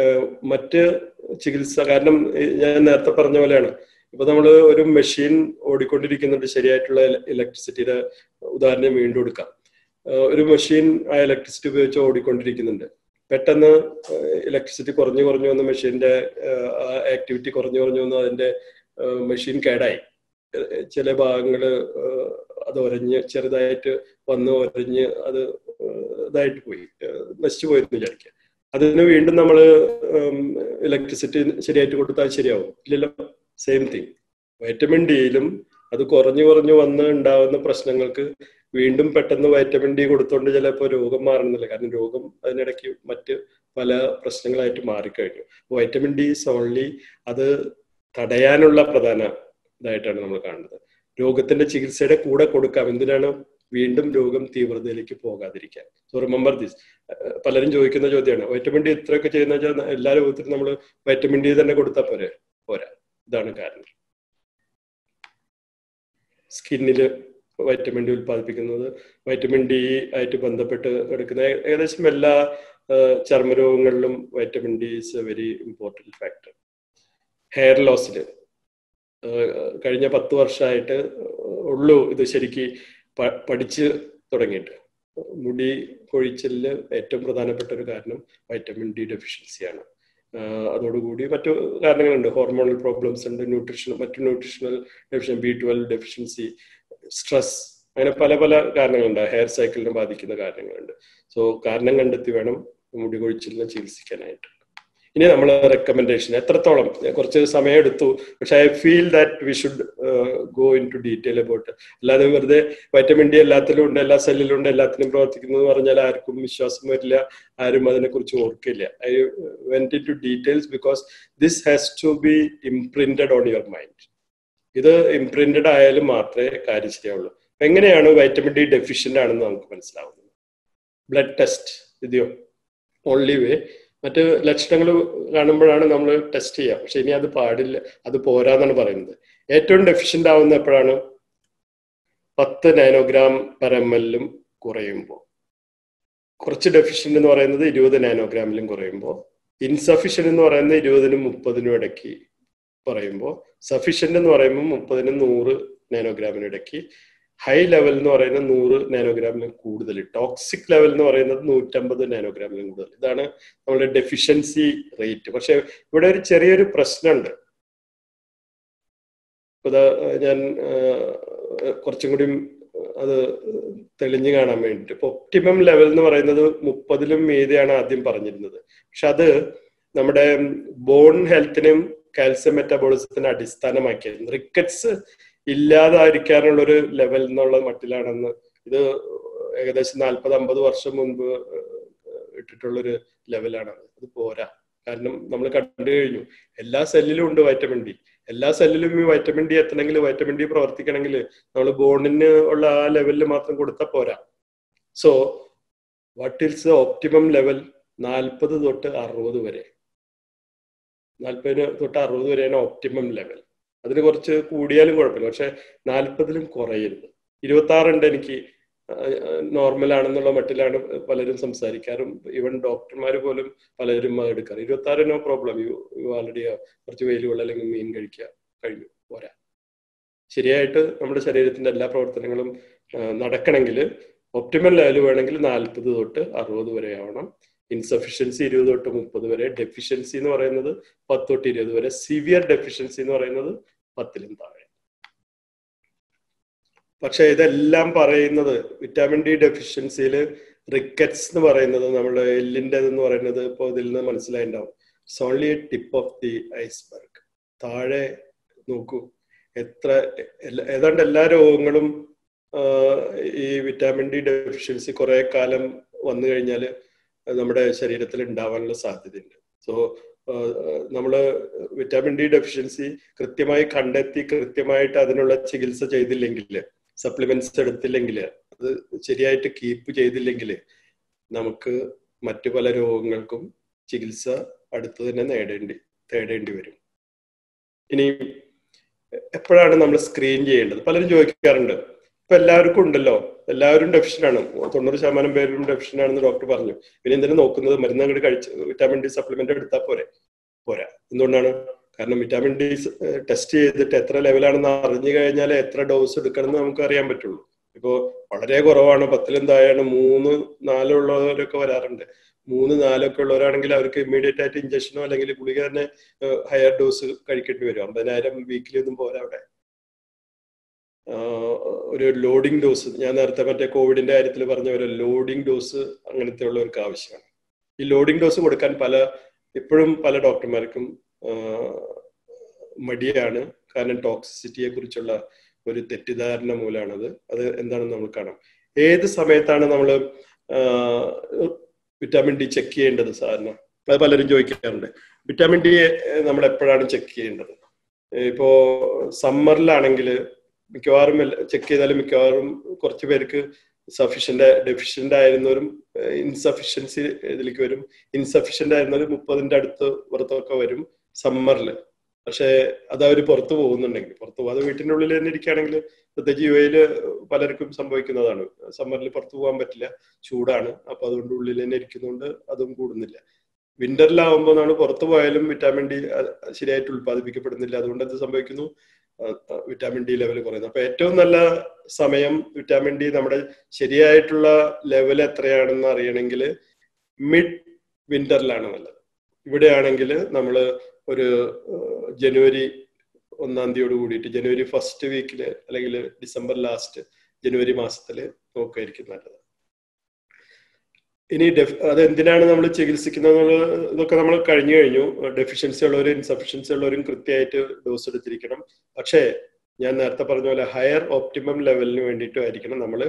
മറ്റ് ചികിത്സ കാരണം ഞാൻ നേരത്തെ പറഞ്ഞ പോലെയാണ് ഇപ്പൊ നമ്മൾ ഒരു മെഷീൻ ഓടിക്കൊണ്ടിരിക്കുന്നുണ്ട് ശരിയായിട്ടുള്ള ഇലക്ട്രിസിറ്റിയുടെ ഉദാഹരണം വീണ്ടും എടുക്കാം ഒരു മെഷീൻ ആ ഇലക്ട്രിസിറ്റി ഉപയോഗിച്ച് ഓടിക്കൊണ്ടിരിക്കുന്നുണ്ട് പെട്ടെന്ന് ഇലക്ട്രിസിറ്റി കുറഞ്ഞു കുറഞ്ഞു വന്ന മെഷീന്റെ ആക്ടിവിറ്റി കുറഞ്ഞു കുറഞ്ഞു വന്ന് അതിന്റെ മെഷീൻ കേടായി ചില ഭാഗങ്ങള് അത് ഒരഞ്ഞ് ചെറുതായിട്ട് വന്ന് ഒരഞ്ഞ് അത് ഇതായിട്ട് പോയി നശിച്ചു പോയെന്ന് വിചാരിക്കുക അതിന് വീണ്ടും നമ്മൾ ഇലക്ട്രിസിറ്റി ശരിയായിട്ട് കൊടുത്താൽ ശരിയാവും ഇല്ലല്ലോ സെയിം തിങ് വൈറ്റമിൻ ഡിയിലും അത് കുറഞ്ഞു കുറഞ്ഞു വന്ന് ഉണ്ടാവുന്ന പ്രശ്നങ്ങൾക്ക് വീണ്ടും പെട്ടെന്ന് വൈറ്റമിൻ ഡി കൊടുത്തോണ്ട് ചിലപ്പോൾ രോഗം മാറുന്നില്ല കാരണം രോഗം അതിനിടയ്ക്ക് മറ്റ് പല പ്രശ്നങ്ങളായിട്ട് മാറിക്കഴിഞ്ഞു വൈറ്റമിൻ ഡി ഈസ് ഓൺലി അത് തടയാനുള്ള പ്രധാന ഇതായിട്ടാണ് നമ്മൾ കാണുന്നത് രോഗത്തിന്റെ ചികിത്സയുടെ കൂടെ കൊടുക്കാം എന്തിനാണ് വീണ്ടും രോഗം തീവ്രതയിലേക്ക് പോകാതിരിക്കാൻ സോ റിമെമ്പർ ദിസ് പലരും ചോദിക്കുന്ന ചോദ്യമാണ് വൈറ്റമിൻ ഡി ഇത്രയൊക്കെ ചെയ്യുന്ന വെച്ചാൽ എല്ലാ രോഗത്തിനും നമ്മൾ വൈറ്റമിൻ ഡി തന്നെ കൊടുത്താൽ പോരെ പോരാ ഇതാണ് കാരണം സ്കിന്നിൽ വൈറ്റമിൻ ഡി ഉൽപ്പാദിപ്പിക്കുന്നത് വൈറ്റമിൻ ഡി ആയിട്ട് ബന്ധപ്പെട്ട് എടുക്കുന്ന ഏകദേശം എല്ലാ ചർമ്മരോഗങ്ങളിലും vitamin D is a very important factor hair ലോസിൽ കഴിഞ്ഞ പത്ത് വർഷമായിട്ട് ഉള്ളൂ ഇത് ശരിക്ക് പഠിച്ച് തുടങ്ങിയിട്ട് മുടി കൊഴിച്ചലില് ഏറ്റവും പ്രധാനപ്പെട്ട ഒരു കാരണം വൈറ്റമിൻ ഡി ഡെഫിഷ്യൻസിയാണ് അതോടുകൂടി മറ്റു കാരണങ്ങളുണ്ട് ഹോർമോണൽ പ്രോബ്ലംസ് ഉണ്ട് ന്യൂട്രീഷൻ മറ്റു nutritional deficient B twelve deficiency stress അങ്ങനെ പല പല കാരണങ്ങളുണ്ട് ഹെയർ സൈക്കിളിനെ ബാധിക്കുന്ന കാരണങ്ങളുണ്ട് സോ കാരണം കണ്ടെത്തി വേണം മുടി കൊഴിച്ചിലിനെ ചികിത്സിക്കാനായിട്ട് ഇനി നമ്മൾ റെക്കമെൻഡേഷൻ എത്രത്തോളം കുറച്ച് സമയം എടുത്തു പക്ഷെ I feel that we should go into detail about അല്ലാതെ വെറുതെ വൈറ്റമിൻ ഡി എല്ലാത്തിലും ഉണ്ട് എല്ലാ സെല്ലിലും ഉണ്ട് എല്ലാത്തിനും പ്രവർത്തിക്കുന്നു എന്ന് പറഞ്ഞാൽ ആർക്കും വിശ്വാസം വരില്ല ആരും അതിനെക്കുറിച്ച് ഓർക്കില്ല I went into details because this has to be imprinted on your mind ഇത് ഇംപ്രിന്റഡ് ആയാലും മാത്രമേ കാര്യം ശരിയാവുള്ളൂ എങ്ങനെയാണ് വൈറ്റമിൻ ഡി ഡെഫിഷ്യന്റ് ആണെന്ന് നമുക്ക് മനസ്സിലാവുന്നത് ബ്ലഡ് ടെസ്റ്റ് ഇതെയോ ഓൺലി വേ മറ്റ് ലക്ഷണങ്ങൾ കാണുമ്പോഴാണ് നമ്മൾ ടെസ്റ്റ് ചെയ്യുക പക്ഷെ ഇനി അത് പാടില്ല അത് പോരാന്നാണ് പറയുന്നത് ഏറ്റവും ഡെഫിഷ്യന്റ് ആവുന്ന എപ്പോഴാണ് പത്ത് നാനോഗ്രാം പെർ എം എല്ലും കുറയുമ്പോൾ കുറച്ച് ഡെഫിഷ്യന്റ് എന്ന് പറയുന്നത് ഇരുപത് നാനോഗ്രാമിലും കുറയുമ്പോൾ ഇൻസഫിഷ്യന്റ് എന്ന് പറയുന്നത് ഇരുപതിനും മുപ്പതിനും ഇടയ്ക്ക് പറയുമ്പോൾ സഫിഷ്യന്റ് എന്ന് പറയുമ്പോൾ മുപ്പതിനും നൂറ് നാനോഗ്രാമിനും ഇടയ്ക്ക് ഹൈ ലെവൽ എന്ന് പറയുന്നത് നൂറ് നാനോഗ്രാമിലും കൂടുതൽ ടോക്സിക് ലെവൽ എന്ന് പറയുന്നത് നൂറ്റമ്പത് നാനോഗ്രാമിലും കൂടുതൽ ഇതാണ് നമ്മുടെ ഡെഫിഷ്യൻസി റേറ്റ് പക്ഷെ ഇവിടെ ഒരു ചെറിയൊരു പ്രശ്നമുണ്ട് ഇപ്പൊ ഞാൻ കുറച്ചും കൂടി അത് തെളിഞ്ഞു കാണാൻ വേണ്ടിയിട്ട് ഇപ്പൊ ഒപ്റ്റിമം ലെവൽ എന്ന് പറയുന്നത് മുപ്പതിലും മീതെയാണ് ആദ്യം പറഞ്ഞിരുന്നത് പക്ഷെ അത് നമ്മുടെ ബോൺ ഹെൽത്തിനും കാൽസ്യം മെറ്റാബോളിസത്തിന് അടിസ്ഥാനമാക്കിയായിരുന്നു റിക്കറ്റ്സ് ഇല്ലാതായിരിക്കാനുള്ള ഒരു ലെവൽ എന്നുള്ള മട്ടിലാണെന്ന് ഇത് ഏകദേശം നാൽപ്പത് അമ്പത് വർഷം മുൻപ് ഇട്ടിട്ടുള്ളൊരു ലെവലാണ് അത് പോരാ കാരണം നമ്മൾ കണ്ടു കഴിഞ്ഞു എല്ലാ സെല്ലിലും ഉണ്ട് വൈറ്റമിൻ ഡി എല്ലാ സെല്ലിലും ഈ വൈറ്റമിൻ ഡി എത്തണമെങ്കിൽ വൈറ്റമിൻ ഡി പ്രവർത്തിക്കണമെങ്കിൽ നമ്മൾ ബോണിന് ഉള്ള ആ ലെവലിൽ മാത്രം കൊടുത്താൽ പോരാ so what is optimum level നാൽപ്പത് തൊട്ട് അറുപത് വരെ നാൽപ്പതിന് തൊട്ട് അറുപത് വരെയാണ് ഓപ്റ്റിമം ലെവൽ അതിന് കുറച്ച് കൂടിയാലും കുഴപ്പമില്ല പക്ഷെ നാൽപ്പതിലും കുറയരുത് ഇരുപത്തി ആറുണ്ട് എനിക്ക് നോർമൽ ആണെന്നുള്ള മട്ടിലാണ് പലരും സംസാരിക്കാറും ഈവൻ ഡോക്ടർമാർ പോലും പലരും എടുക്കാറ് ഇരുപത്തി ആറ് no problem you you already കുറച്ച് വെയിലുള്ള അല്ലെങ്കിൽ മീൻ കഴിക്കുക കഴിഞ്ഞു പോരാ ശരിയായിട്ട് നമ്മുടെ ശരീരത്തിന്റെ എല്ലാ പ്രവർത്തനങ്ങളും നടക്കണമെങ്കിൽ ഒപ്റ്റിമൽ ലെവൽ വേണമെങ്കിൽ നാൽപ്പത് തൊട്ട് അറുപത് വരെ ആവണം ഇൻസഫിഷ്യൻസി ഇരുപത് തൊട്ട് മുപ്പത് വരെ ഡെഫിഷ്യൻസി എന്ന് പറയുന്നത് പത്ത് തൊട്ട് ഇരുപത് വരെ സിവിയർ ഡെഫിഷ്യൻസി എന്ന് പറയുന്നത് പത്തിലും താഴെ പക്ഷെ ഇതെല്ലാം പറയുന്നത് വിറ്റാമിൻ ഡി ഡെഫിഷ്യൻസിയിൽ റിക്കറ്റ്സ് എന്ന് പറയുന്നത് നമ്മുടെ എല്ലിൻ്റെ എന്ന് പറയുന്നത് ഇപ്പോൾ ഇതിൽ നിന്ന് മനസ്സിലായിട്ടുണ്ടാവും it's only a tip of the iceberg താഴെ നോക്കൂ എത്ര ഏതാണ്ട് എല്ലാ രോഗങ്ങളും ഈ വിറ്റാമിൻ ഡി ഡെഫിഷ്യൻസി കുറെ കാലം വന്നു കഴിഞ്ഞാൽ നമ്മുടെ ശരീരത്തിൽ ഉണ്ടാവാനുള്ള സാധ്യതയുണ്ട് സോ നമ്മൾ വിറ്റാമിൻ ഡി ഡെഫിഷ്യൻസി കൃത്യമായി കണ്ടെത്തി കൃത്യമായിട്ട് അതിനുള്ള ചികിത്സ ചെയ്തില്ലെങ്കിൽ സപ്ലിമെന്റ്സ് എടുത്തില്ലെങ്കിൽ അത് ശരിയായിട്ട് കീപ്പ് ചെയ്തില്ലെങ്കിൽ നമുക്ക് മറ്റു പല രോഗങ്ങൾക്കും ചികിത്സ അടുത്ത് തന്നെ നേടേണ്ടി തേടേണ്ടി വരും ഇനി എപ്പോഴാണ് നമ്മൾ സ്ക്രീൻ ചെയ്യേണ്ടത് പലരും ചോദിക്കാറുണ്ട് ഇപ്പൊ എല്ലാവർക്കും ഉണ്ടല്ലോ എല്ലാവരും ഡെഫിഷ്യൻ ആണ് തൊണ്ണൂറ് ശതമാനം പേരും ഡെഫിഷ്യൻ ആണെന്ന് ഡോക്ടർ പറഞ്ഞു പിന്നെ എന്തിനു നോക്കുന്നത് മരുന്ന് അങ്ങോട്ട് കഴിച്ച് വിറ്റാമിൻ ഡി സപ്ലിമെന്റ് എടുത്താൽ പോരെ പോരാ എന്തുകൊണ്ടാണ് കാരണം വിറ്റാമിൻ ഡി ടെസ്റ്റ് ചെയ്തിട്ട് എത്ര ലെവലാണെന്ന് അറിഞ്ഞു കഴിഞ്ഞാൽ എത്ര ഡോസ് എടുക്കണം എന്ന് നമുക്ക് അറിയാൻ പറ്റുള്ളൂ ഇപ്പോ വളരെ കുറവാണ് പത്തിലും താഴെയാണ് മൂന്ന് നാലുള്ളവരൊക്കെ വരാറുണ്ട് മൂന്ന് നാലൊക്കെ ഉള്ളവരാണെങ്കിൽ അവർക്ക് ഇമ്മീഡിയറ്റ് ആയിട്ട് ഇഞ്ചക്ഷനോ അല്ലെങ്കിൽ ഗുളിക തന്നെ ഹയർ ഡോസ് കഴിക്കേണ്ടി വരും അമ്പതിനായിരം വീക്കിലി ഒന്നും പോരാ അവിടെ ഒരു ലോഡിംഗ് ഡോസ് ഞാൻ നേരത്തെ മറ്റേ കോവിഡിന്റെ കാര്യത്തിൽ പറഞ്ഞ പോലെ ലോഡിംഗ് ഡോസ് അങ്ങനത്തെ ഉള്ളവർക്ക് ആവശ്യമാണ് ഈ ലോഡിംഗ് ഡോസ് കൊടുക്കാൻ പല ഇപ്പോഴും പല ഡോക്ടർമാർക്കും മടിയാണ് കാരണം ടോക്സിസിറ്റിയെ കുറിച്ചുള്ള ഒരു തെറ്റിദ്ധാരണ മൂലമാണത് അത് എന്താണെന്ന് നമ്മൾ കാണാം ഏത് സമയത്താണ് നമ്മൾ വിറ്റാമിൻ ഡി ചെക്ക് ചെയ്യേണ്ടത് സാധാരണ അത് പലരും ചോദിക്കാറുണ്ട് വിറ്റാമിൻ ഡി നമ്മൾ എപ്പോഴാണ് ചെക്ക് ചെയ്യേണ്ടത് ഇപ്പോ സമ്മറിലാണെങ്കിൽ മിക്കവാറും ചെക്ക് ചെയ്താലും മിക്കവാറും കുറച്ച് പേർക്ക് സഫീഷ്യന്റ് ഡെഫിഷ്യന്റ് ആയിരുന്നവരും ഇൻസഫിഷ്യൻസി ഇതിലേക്ക് വരും ഇൻസഫിഷ്യന്റ് ആയിരുന്നവർ മുപ്പതിന്റെ അടുത്ത് പുറത്തൊക്കെ വരും സമ്മറിൽ പക്ഷെ അത് അവർ പുറത്തു പോകുന്നുണ്ടെങ്കിൽ പുറത്തു പോകാതെ വീട്ടിൻ്റെ ഉള്ളിൽ തന്നെ ഇരിക്കുകയാണെങ്കിൽ പ്രത്യേകിച്ച് യു എയിൽ പലർക്കും സംഭവിക്കുന്നതാണ് സമ്മറിൽ പുറത്തു പോകാൻ പറ്റില്ല ചൂടാണ് അപ്പൊ അതുകൊണ്ട് ഉള്ളിൽ തന്നെ ഇരിക്കുന്നതുകൊണ്ട് അതും കൂടുന്നില്ല വിന്ററിലാവുമ്പോൾ നമ്മൾ പുറത്തു പോയാലും വിറ്റാമിൻ ഡി ശരിയായിട്ട് ഉത്പാദിപ്പിക്കപ്പെടുന്നില്ല അതുകൊണ്ട് എന്ത് സംഭവിക്കുന്നു വിറ്റാമിൻ ഡി ലെവൽ കുറയുന്നു അപ്പൊ ഏറ്റവും നല്ല സമയം വിറ്റാമിൻ ഡി നമ്മുടെ ശരിയായിട്ടുള്ള ലെവൽ എത്രയാണെന്ന് അറിയണമെങ്കിൽ മിഡ് വിന്ററിലാണ് നല്ലത് ഇവിടെയാണെങ്കിൽ നമ്മൾ ഒരു ജനുവരി ഒന്നാം തീയതിയോട് കൂടിയിട്ട് ജനുവരി ഫസ്റ്റ് വീക്കിൽ അല്ലെങ്കിൽ ഡിസംബർ ലാസ്റ്റ് ജനുവരി മാസത്തിൽ നോക്കുകയായിരിക്കും നല്ലത് ഇനി ഡെഫ് അത് എന്തിനാണ് നമ്മൾ ചികിത്സിക്കുന്നത് ഇതൊക്കെ നമ്മൾ കഴിഞ്ഞു കഴിഞ്ഞു ഡെഫിഷ്യൻസി ഉള്ളവരും ഇൻസഫിഷ്യൻസി ഉള്ളവരും കൃത്യമായിട്ട് ഡോസ് എടുത്തിരിക്കണം പക്ഷേ ഞാൻ നേരത്തെ പറഞ്ഞ പോലെ ഹയർ ഓപ്റ്റിമം ലെവലിന് വേണ്ടിയിട്ടായിരിക്കണം നമ്മൾ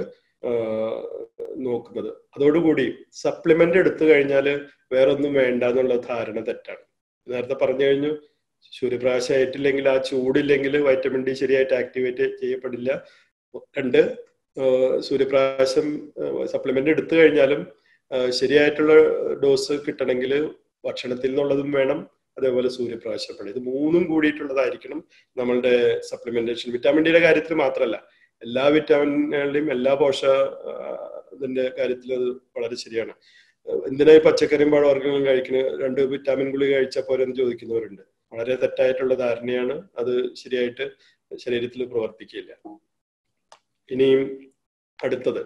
നോക്കുന്നത് അതോടുകൂടി സപ്ലിമെന്റ് എടുത്തു കഴിഞ്ഞാൽ വേറൊന്നും വേണ്ട എന്നുള്ള ധാരണ തെറ്റാണ് നേരത്തെ പറഞ്ഞു കഴിഞ്ഞു സൂര്യപ്രകാശം ആയിട്ടില്ലെങ്കിൽ ആ ചൂടില്ലെങ്കിൽ വൈറ്റമിൻ ഡി ശരിയായിട്ട് ആക്ടിവേറ്റ് ചെയ്യപ്പെടില്ല രണ്ട് സൂര്യപ്രകാശം സപ്ലിമെന്റ് എടുത്തു കഴിഞ്ഞാലും ശരിയായിട്ടുള്ള ഡോസ് കിട്ടണമെങ്കിൽ ഭക്ഷണത്തിൽ നിന്നുള്ളതും വേണം അതേപോലെ സൂര്യപ്രകാശം വേണം ഇത് മൂന്നും കൂടിയിട്ടുള്ളതായിരിക്കണം നമ്മളുടെ സപ്ലിമെന്റേഷൻ വിറ്റാമിൻ ഡിയുടെ കാര്യത്തിൽ മാത്രമല്ല എല്ലാ വിറ്റാമിനുകളുടെയും എല്ലാ പോഷ ഇതിന്റെ കാര്യത്തിൽ അത് വളരെ ശരിയാണ് എന്തിനാ ഈ പച്ചക്കറിയും പഴവർഗ്ഗങ്ങളും കഴിക്കുന്നത് രണ്ട് വിറ്റാമിൻ ഗുളിക കഴിച്ചാൽ പോരെന്ന് ചോദിക്കുന്നവരുണ്ട് വളരെ തെറ്റായിട്ടുള്ള ധാരണയാണ് അത് ശരിയായിട്ട് ശരീരത്തിൽ പ്രവർത്തിക്കില്ല ഇനിയും അടുത്തത്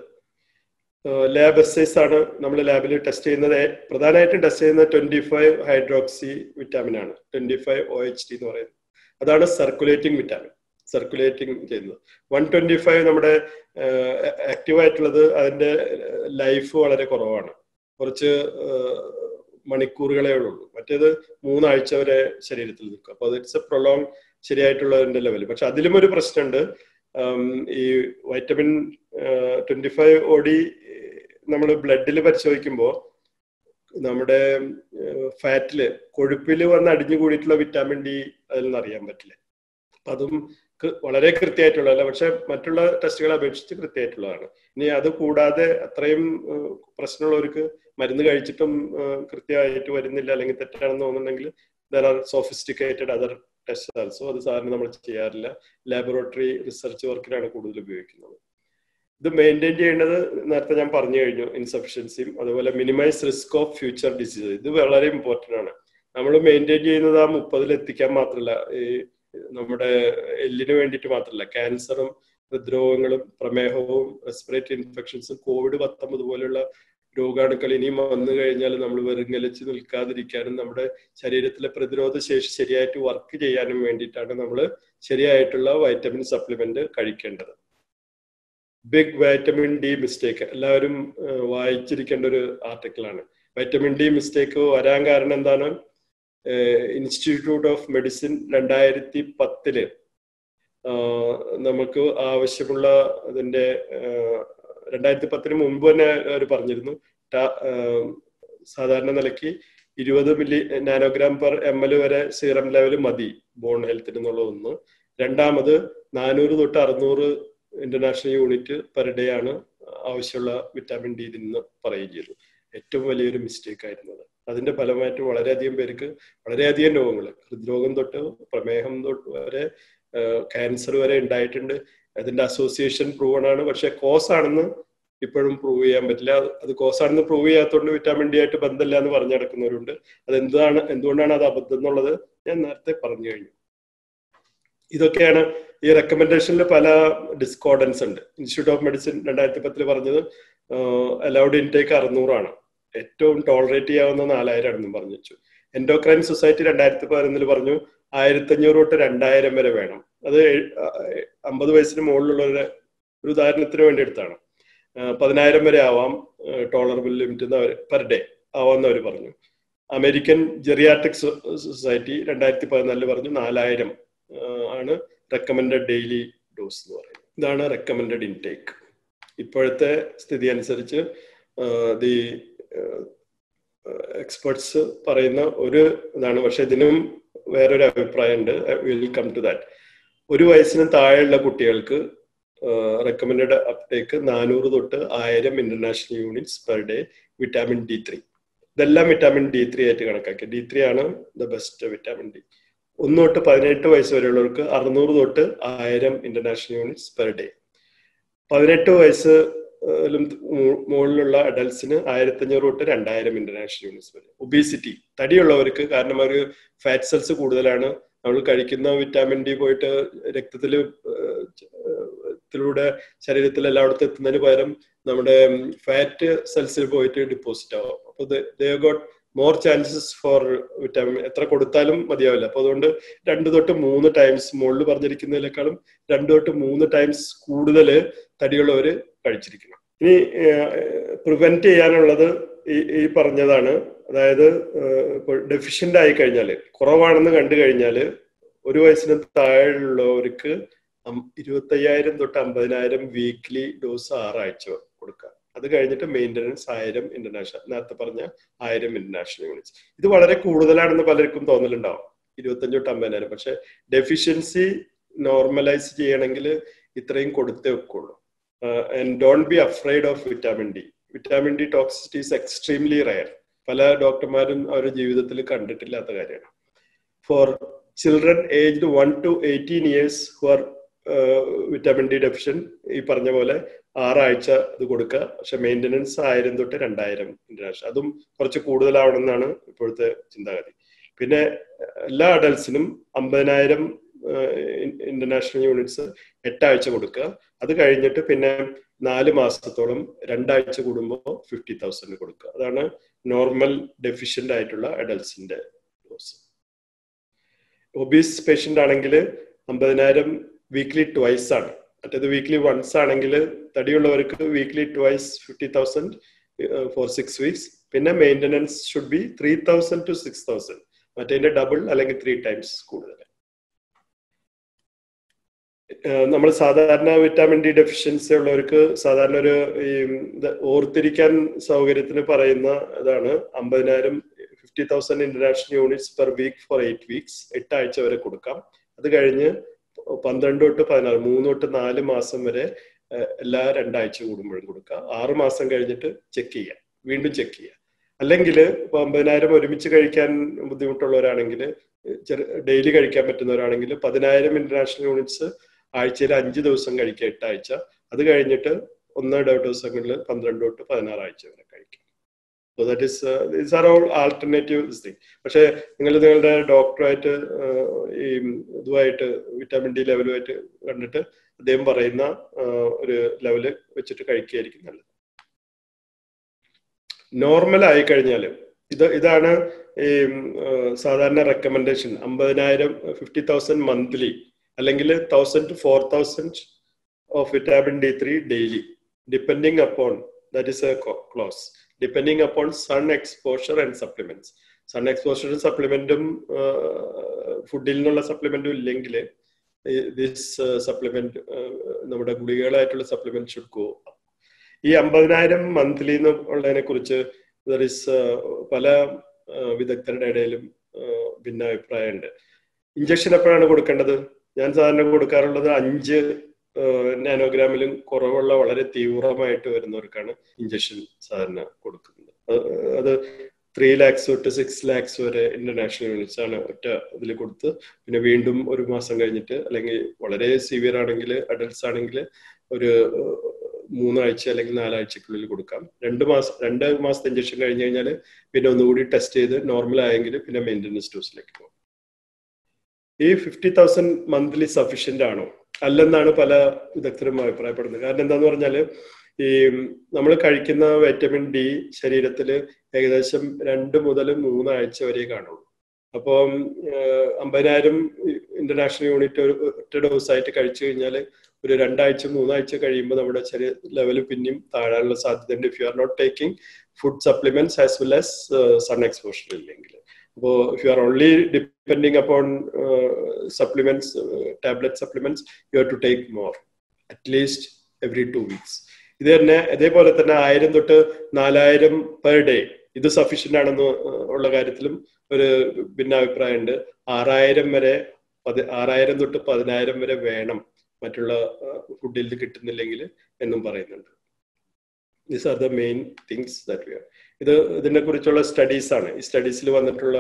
ലാബ് എക്സൈസ് ആണ് നമ്മൾ ലാബിൽ ടെസ്റ്റ് ചെയ്യുന്നത് പ്രധാനമായിട്ടും ടെസ്റ്റ് ചെയ്യുന്നത് ട്വന്റി ഫൈവ് ഹൈഡ്രോക്സി വിറ്റാമിൻ ആണ് twenty five O H T എന്ന് പറയുന്നത് അതാണ് സർക്കുലേറ്റിംഗ് വിറ്റാമിൻ സർക്കുലേറ്റിംഗ് ചെയ്യുന്നത് വൺ ട്വന്റി ഫൈവ് നമ്മുടെ ആക്റ്റീവ് ആയിട്ടുള്ളത് അതിന്റെ ലൈഫ് വളരെ കുറവാണ് കുറച്ച് മണിക്കൂറുകളേ ഉള്ളൂ മറ്റേത് മൂന്നാഴ്ച വരെ ശരീരത്തിൽ നിൽക്കും അപ്പൊ അത് ഇറ്റ്സ് എ പ്രൊലോങ് ശരിയായിട്ടുള്ളതിന്റെ ലെവൽ പക്ഷെ അതിലും ഒരു പ്രശ്നമുണ്ട് ഈ വൈറ്റമിൻ ട്വന്റി ഫൈവ് ഓടി നമ്മൾ ബ്ലഡിൽ പരിശോധിക്കുമ്പോൾ നമ്മുടെ ഫാറ്റില് കൊഴുപ്പിൽ വന്ന് അടിഞ്ഞു കൂടിയിട്ടുള്ള വിറ്റാമിൻ ഡി അതിൽ നിന്ന് അറിയാൻ പറ്റില്ല അതും വളരെ കൃത്യമായിട്ടുള്ളതല്ല പക്ഷെ മറ്റുള്ള ടെസ്റ്റുകളെ അപേക്ഷിച്ച് കൃത്യമായിട്ടുള്ളതാണ് ഇനി അത് കൂടാതെ അത്രയും പ്രശ്നമുള്ളവർക്ക് മരുന്ന് കഴിച്ചിട്ടും കൃത്യമായിട്ട് വരുന്നില്ല അല്ലെങ്കിൽ തെറ്റാണെന്ന് തോന്നുന്നുണ്ടെങ്കിൽ there are sophisticated other test also അത് സാറിന് നമ്മൾ ചെയ്യാറില്ല ലാബോറട്ടറി റിസർച്ച് വർക്കിനാണ് കൂടുതൽ ഉപയോഗിക്കുന്നത് ഇത് മെയിൻറ്റെയിൻ ചെയ്യേണ്ടത് നേരത്തെ ഞാൻ പറഞ്ഞു കഴിഞ്ഞു ഇൻസഫിഷ്യൻസിയും അതുപോലെ minimise risk of future disease ഇത് വളരെ ഇമ്പോർട്ടൻ്റ് ആണ് നമ്മൾ മെയിൻറ്റെയിൻ ചെയ്യുന്നത് ആ മുപ്പതിൽ എത്തിക്കാൻ മാത്രമല്ല ഈ നമ്മുടെ എല്ലിന് വേണ്ടിയിട്ട് മാത്രമല്ല ക്യാൻസറും ഹൃദ്രോഗങ്ങളും പ്രമേഹവും റെസ്പിറേറ്ററി ഇൻഫെക്ഷൻസും കോവിഡ് പത്തൊമ്പത് പോലെയുള്ള രോഗാണുക്കൾ ഇനിയും വന്നു കഴിഞ്ഞാൽ നമ്മൾ വെറുങ്ങലിച്ച് നിൽക്കാതിരിക്കാനും നമ്മുടെ ശരീരത്തിലെ പ്രതിരോധ ശേഷി ശരിയായിട്ട് വർക്ക് ചെയ്യാനും വേണ്ടിയിട്ടാണ് നമ്മൾ ശരിയായിട്ടുള്ള വൈറ്റമിൻ സപ്ലിമെന്റ് കഴിക്കേണ്ടത് ബിഗ് വൈറ്റമിൻ ഡി മിസ്റ്റേക്ക് എല്ലാവരും വായിച്ചിരിക്കേണ്ട ഒരു ആർട്ടിക്കിളാണ് വൈറ്റമിൻ ഡി മിസ്റ്റേക്ക് വരാൻ കാരണം എന്താണ് ഇൻസ്റ്റിറ്റ്യൂട്ട് ഓഫ് മെഡിസിൻ രണ്ടായിരത്തി പത്തില് നമുക്ക് ആവശ്യമുള്ള അതിന്റെ രണ്ടായിരത്തി പത്തിന് മുമ്പ് തന്നെ അവർ പറഞ്ഞിരുന്നു സാധാരണ നിലയ്ക്ക് ഇരുപത് milli nanogram per M L വരെ സീറം ലെവൽ മതി ബോൺ ഹെൽത്തിന് എന്നുള്ള ഒന്ന് രണ്ടാമത് നാനൂറ് തൊട്ട് അറുന്നൂറ് ഇന്റർനാഷണൽ യൂണിറ്റ് പെർ ഡേ ആണ് ആവശ്യമുള്ള വിറ്റാമിൻ ഡി ഇതിന്ന് പറയുകയും ചെയ്തു ഏറ്റവും വലിയൊരു മിസ്റ്റേക്ക് ആയിരുന്നത് അതിന്റെ ഫലമായിട്ട് വളരെയധികം പേർക്ക് വളരെയധികം രോഗങ്ങൾ ഹൃദ്രോഗം തൊട്ട് പ്രമേഹം തൊട്ട് വരെ ക്യാൻസർ വരെ ഉണ്ടായിട്ടുണ്ട് അതിന്റെ അസോസിയേഷൻ പ്രൂവൺ ആണ് പക്ഷെ കോസ് ആണെന്ന് ഇപ്പോഴും പ്രൂവ് ചെയ്യാൻ പറ്റില്ല അത് കോസ് ആണെന്ന് പ്രൂവ് ചെയ്യാത്തതുകൊണ്ട് വിറ്റാമിൻ ഡി ആയിട്ട് ബന്ധമില്ല എന്ന് പറഞ്ഞു നടക്കുന്നവരുണ്ട് അത് എന്താണ് എന്തുകൊണ്ടാണ് അത് അബദ്ധം എന്നുള്ളത് ഞാൻ നേരത്തെ പറഞ്ഞു കഴിഞ്ഞു ഇതൊക്കെയാണ് ഈ റെക്കമെൻഡേഷനിൽ പല ഡിസ്കോർഡൻസ് ഉണ്ട് ഇൻസ്റ്റിറ്റ്യൂട്ട് ഓഫ് മെഡിസിൻ രണ്ടായിരത്തി പത്തിൽ പറഞ്ഞത് അലൗഡ് ഇൻടേക്ക് അറുന്നൂറാണ് ഏറ്റവും ടോളറേറ്റ് ചെയ്യാവുന്ന നാലായിരം ആണെന്നും പറഞ്ഞു വെച്ചു എൻഡോക്രൈൻ സൊസൈറ്റി രണ്ടായിരത്തി പതിനൊന്നിൽ പറഞ്ഞു ആയിരത്തി അഞ്ഞൂറ് തൊട്ട് രണ്ടായിരം വരെ വേണം അത് അമ്പത് വയസ്സിന് മുകളിലുള്ളവരുടെ ഒരു ഉദാഹരണത്തിന് വേണ്ടി എടുത്താണ് പതിനായിരം വരെ ആവാം ടോളറബിൾ ലിമിറ്റ് പെർ ഡേ ആവാമെന്ന് അവർ പറഞ്ഞു അമേരിക്കൻ ജെറിയാട്രിക് സൊസൈറ്റി രണ്ടായിരത്തി പതിനാലില് പറഞ്ഞു നാലായിരം ആണ് റെക്കമെൻഡഡ് ഡെയിലി ഡോസ് എന്ന് പറയുന്നത് ഇതാണ് റെക്കമെൻഡഡ് ഇൻടേക്ക് ഇപ്പോഴത്തെ സ്ഥിതി അനുസരിച്ച് ദി എക്സ്പേർട്സ് പറയുന്ന ഒരു ഇതാണ് പക്ഷെ ഇതിനും വേറൊരു അഭിപ്രായമുണ്ട് വിൽ കം ടു ദാറ്റ് ഒരു വയസ്സിന് താഴെയുള്ള കുട്ടികൾക്ക് റെക്കമെൻഡഡ് അപ്ടേക്ക് നാനൂറ് തൊട്ട് ആയിരം international units per day vitamin D three ഇതെല്ലാം വിറ്റാമിൻ ഡി ത്രീ ആയിട്ട് കണക്കാക്കി ഡി ത്രീ ആണ് ദ ബെസ്റ്റ് വിറ്റാമിൻ ഡി ഒന്ന് തൊട്ട് പതിനെട്ട് വയസ്സ് വരെയുള്ളവർക്ക് അറുന്നൂറ് തൊട്ട് ആയിരം ഇന്റർനാഷണൽ യൂണിറ്റ്സ് പെർ ഡേ പതിനെട്ട് വയസ്സ് മുകളിലുള്ള അഡൽസിന് ആയിരത്തഞ്ഞൂറ് തൊട്ട് രണ്ടായിരം ഇന്റർനാഷണൽ യൂണിറ്റ്സ് വരെ ഒബീസിറ്റി തടിയുള്ളവർക്ക് കാരണം അവർ ഫാറ്റ് സെൽസ് കൂടുതലാണ് നമ്മൾ കഴിക്കുന്ന വിറ്റാമിൻ ഡി പോയിട്ട് രക്തത്തിൽ ത്തിലൂടെ ശരീരത്തിൽ എല്ലായിടത്തും എത്തുന്നതിന് പകരം നമ്മുടെ ഫാറ്റ് സെൽസിൽ പോയിട്ട് ഡിപ്പോസിറ്റ് ആവും അപ്പോൾ they got more chances for vitamin എത്ര കൊടുത്താലും മതിയാവില്ല അപ്പൊ അതുകൊണ്ട് രണ്ട് തൊട്ട് മൂന്ന് ടൈംസ് മുകളിൽ പറഞ്ഞിരിക്കുന്നതിനേക്കാളും രണ്ട് തൊട്ട് മൂന്ന് ടൈംസ് കൂടുതൽ തടിയുള്ളവർ കഴിച്ചിരിക്കണം ഇനി പ്രിവെന്റ് ചെയ്യാനുള്ളത് ഈ ഈ പറഞ്ഞതാണ് അതായത് ഇപ്പോൾ ഡെഫിഷ്യന്റ് ആയി കഴിഞ്ഞാൽ കുറവാണെന്ന് കണ്ടു കഴിഞ്ഞാൽ ഒരു വയസ്സിന് താഴെയുള്ളവർക്ക് ഇരുപത്തയ്യായിരം തൊട്ട് അമ്പതിനായിരം വീക്ക്ലി ഡോസ് ആറാഴ്ച കൊടുക്കുക അത് കഴിഞ്ഞിട്ട് മെയിൻ്റനൻസ് ആയിരം ഇന്റർനാഷണൽ നേരത്തെ പറഞ്ഞ ആയിരം ഇന്റർനാഷണൽ യൂണിറ്റ്സ് ഇത് വളരെ കൂടുതലാണെന്ന് പലർക്കും തോന്നലുണ്ടാവും ഇരുപത്തഞ്ച് തൊട്ട് അമ്പതിനായിരം പക്ഷെ ഡെഫിഷ്യൻസി നോർമലൈസ് ചെയ്യണമെങ്കിൽ ഇത്രയും കൊടുത്തേ വെക്കുള്ളൂ and don't be afraid of vitamin D vitamin D toxicity is extremely rare പല ഡോക്ടർമാരും അവരുടെ ജീവിതത്തിൽ കണ്ടിട്ടില്ലാത്ത കാര്യമാണ് for children aged one to eighteen years who are vitamin D deficient ഈ പറഞ്ഞ പോലെ ആറാഴ്ച ഇത് കൊടുക്കുക പക്ഷെ മെയിൻ്റനൻസ് ആയിരം തൊട്ട് രണ്ടായിരം ഇന്റർനാഷണൽ അതും കുറച്ച് കൂടുതലാവണമെന്നാണ് ഇപ്പോഴത്തെ ചിന്താഗതി പിന്നെ എല്ലാ അഡൽസിനും അമ്പതിനായിരം ഇന്റർനാഷണൽ യൂണിറ്റ്സ് എട്ടാഴ്ച കൊടുക്കുക അത് കഴിഞ്ഞിട്ട് പിന്നെ നാല് മാസത്തോളം രണ്ടാഴ്ച കൂടുമ്പോൾ ഫിഫ്റ്റി തൗസൻഡ് കൊടുക്കുക അതാണ് നോർമൽ ഡെഫിഷ്യന്റ് ആയിട്ടുള്ള അഡൽസിന്റെ ഡോസ് ഒബീസ് പേഷ്യന്റ് ആണെങ്കിൽ അമ്പതിനായിരം വീക്ക്ലി ട്വൈസ് ആണ് മറ്റേത് വീക്ക്ലി വൺസ് ആണെങ്കിൽ തടിയുള്ളവർക്ക് weekly twice fifty thousand for six weeks പിന്നെ maintenance should be three thousand to six thousand മറ്റേതിന്റെ ഡബിൾ അല്ലെങ്കിൽ ത്രീ ടൈംസ് കൂടുതൽ നമ്മൾ സാധാരണ വിറ്റാമിൻ ഡി ഡെഫിഷ്യൻസി ഉള്ളവർക്ക് സാധാരണ ഒരു ഈ ഓർത്തിരിക്കാൻ സൗകര്യത്തിന് പറയുന്ന ഇതാണ് അമ്പതിനായിരം fifty thousand international units per week for eight weeks എട്ടാഴ്ച വരെ കൊടുക്കാം അത് കഴിഞ്ഞ് പന്ത്രണ്ട് തൊട്ട് പതിനാറ് മൂന്ന് തൊട്ട് നാല് മാസം വരെ എല്ലാ രണ്ടാഴ്ച കൂടുമ്പോഴും കൊടുക്കുക ആറ് മാസം കഴിഞ്ഞിട്ട് ചെക്ക് ചെയ്യുക വീണ്ടും ചെക്ക് ചെയ്യുക അല്ലെങ്കിൽ ഇപ്പൊ അമ്പതിനായിരം ഒരുമിച്ച് കഴിക്കാൻ ബുദ്ധിമുട്ടുള്ളവരാണെങ്കിൽ ഡെയിലി കഴിക്കാൻ പറ്റുന്നവരാണെങ്കിൽ പതിനായിരം ഇന്റർനാഷണൽ യൂണിറ്റ്സ് ആഴ്ചയിൽ അഞ്ച് ദിവസം കഴിക്കുക എട്ടാഴ്ച അത് കഴിഞ്ഞിട്ട് ഒന്നോ രണ്ടോ ദിവസങ്ങളിൽ പന്ത്രണ്ട് തൊട്ട് പതിനാറ് ആഴ്ച വരെ കഴിക്കാം so that is these are all alternative thing പക്ഷെ നിങ്ങൾ നിങ്ങളുടെ ഡോക്ടറായിട്ട് ഈ ഇതുമായിട്ട് വിറ്റാമിൻ ഡി ലെവലുമായിട്ട് കണ്ടിട്ട് അദ്ദേഹം പറയുന്ന ഒരു ലെവല് വെച്ചിട്ട് കഴിക്കുകയായിരിക്കും നല്ലത് നോർമൽ ആയി കഴിഞ്ഞാൽ ഇത് ഇതാണ് ഈ സാധാരണ റെക്കമെൻഡേഷൻ അമ്പതിനായിരം ഫിഫ്റ്റി തൗസൻഡ് മന്ത്ലി അല്ലെങ്കിൽ thousand to four thousand of vitamin D three daily depending upon that is a close depending upon sun exposure and supplements sun എക്സ്പോഷറും സപ്ലിമെന്റും ഫുഡിൽ നിന്നുള്ള സപ്ലിമെന്റും ഇല്ലെങ്കിൽ ദിസ് സപ്ലിമെന്റ് നമ്മുടെ ഗുളികകളായിട്ടുള്ള സപ്ലിമെന്റ് ഷുഡ് ഗോ ഈ അമ്പതിനായിരം മന്ത്ലി എന്ന് ഉള്ളതിനെ കുറിച്ച് ദർ ഇസ് പല വിദഗ്ധരുടെ ഇടയിലും ഭിന്നാഭിപ്രായമുണ്ട് ഇഞ്ചക്ഷൻ എപ്പോഴാണ് കൊടുക്കേണ്ടത് ഞാൻ സാധാരണ കൊടുക്കാറുള്ളത് അഞ്ച് നാനോഗ്രാമിലും കുറവുള്ള വളരെ തീവ്രമായിട്ട് വരുന്നവർക്കാണ് ഇഞ്ചക്ഷൻ സാധാരണ കൊടുക്കുന്നത് അത് ത്രീ ലാക്സ് തൊട്ട് സിക്സ് ലാക്സ് വരെ ഇന്റർനാഷണൽ യൂണിറ്റ്സ് ആണ് ഒറ്റ ഇതിൽ കൊടുത്ത് പിന്നെ വീണ്ടും ഒരു മാസം കഴിഞ്ഞിട്ട് അല്ലെങ്കിൽ വളരെ സിവിയർ ആണെങ്കിൽ അഡൽട്സ് ആണെങ്കിൽ ഒരു മൂന്നാഴ്ച അല്ലെങ്കിൽ നാലാഴ്ചക്കുള്ളിൽ കൊടുക്കാം രണ്ട് മാസം രണ്ട് മാസത്തെ ഇഞ്ചക്ഷൻ കഴിഞ്ഞ് കഴിഞ്ഞാൽ പിന്നെ ഒന്നുകൂടി ടെസ്റ്റ് ചെയ്ത് നോർമൽ ആയെങ്കിൽ പിന്നെ മെയിൻ്റനൻസ് ഡോസിലേക്ക് പോകും ഈ ഫിഫ്റ്റി തൗസൻഡ് മന്ത്ലി സഫീഷ്യന്റ് ആണോ അല്ലെന്നാണ് പല വിദഗ്ധരും അഭിപ്രായപ്പെടുന്നത് കാരണം എന്താന്ന് പറഞ്ഞാൽ ഈ നമ്മൾ കഴിക്കുന്ന വൈറ്റമിൻ ഡി ശരീരത്തിൽ ഏകദേശം രണ്ട് മുതൽ മൂന്നാഴ്ച വരെ കാണുള്ളൂ അപ്പം അമ്പതിനായിരം ഇന്റർനാഷണൽ യൂണിറ്റ് ഒരു ഒറ്റ ഡോസ് ആയിട്ട് കഴിച്ചു കഴിഞ്ഞാൽ ഒരു രണ്ടാഴ്ച മൂന്നാഴ്ച കഴിയുമ്പോൾ നമ്മുടെ ചെറിയ ലെവൽ പിന്നെയും താഴാനുള്ള സാധ്യതയുണ്ട് if you are not taking food supplements as well as sun exposure ഇല്ലെങ്കിൽ അപ്പോൾ if you are only depending upon supplements tablet supplements you are to take more at least every two weeks ഇത് തന്നെ അതേപോലെ തന്നെ ആയിരം തൊട്ട് നാലായിരം പെർ ഡേ ഇത് സഫീഷ്യന്റ് ആണെന്ന് ഉള്ള കാര്യത്തിലും ഒരു ഭിന്നാഭിപ്രായമുണ്ട് ആറായിരം വരെ പതി ആറായിരം തൊട്ട് പതിനായിരം വരെ വേണം മറ്റുള്ള ഫുഡിൽ നിന്ന് കിട്ടുന്നില്ലെങ്കിൽ എന്നും പറയുന്നുണ്ട് these are the main things that we are ഇത് ഇതിനെ കുറിച്ചുള്ള സ്റ്റഡീസ് ആണ് ഈ സ്റ്റഡീസിൽ വന്നിട്ടുള്ള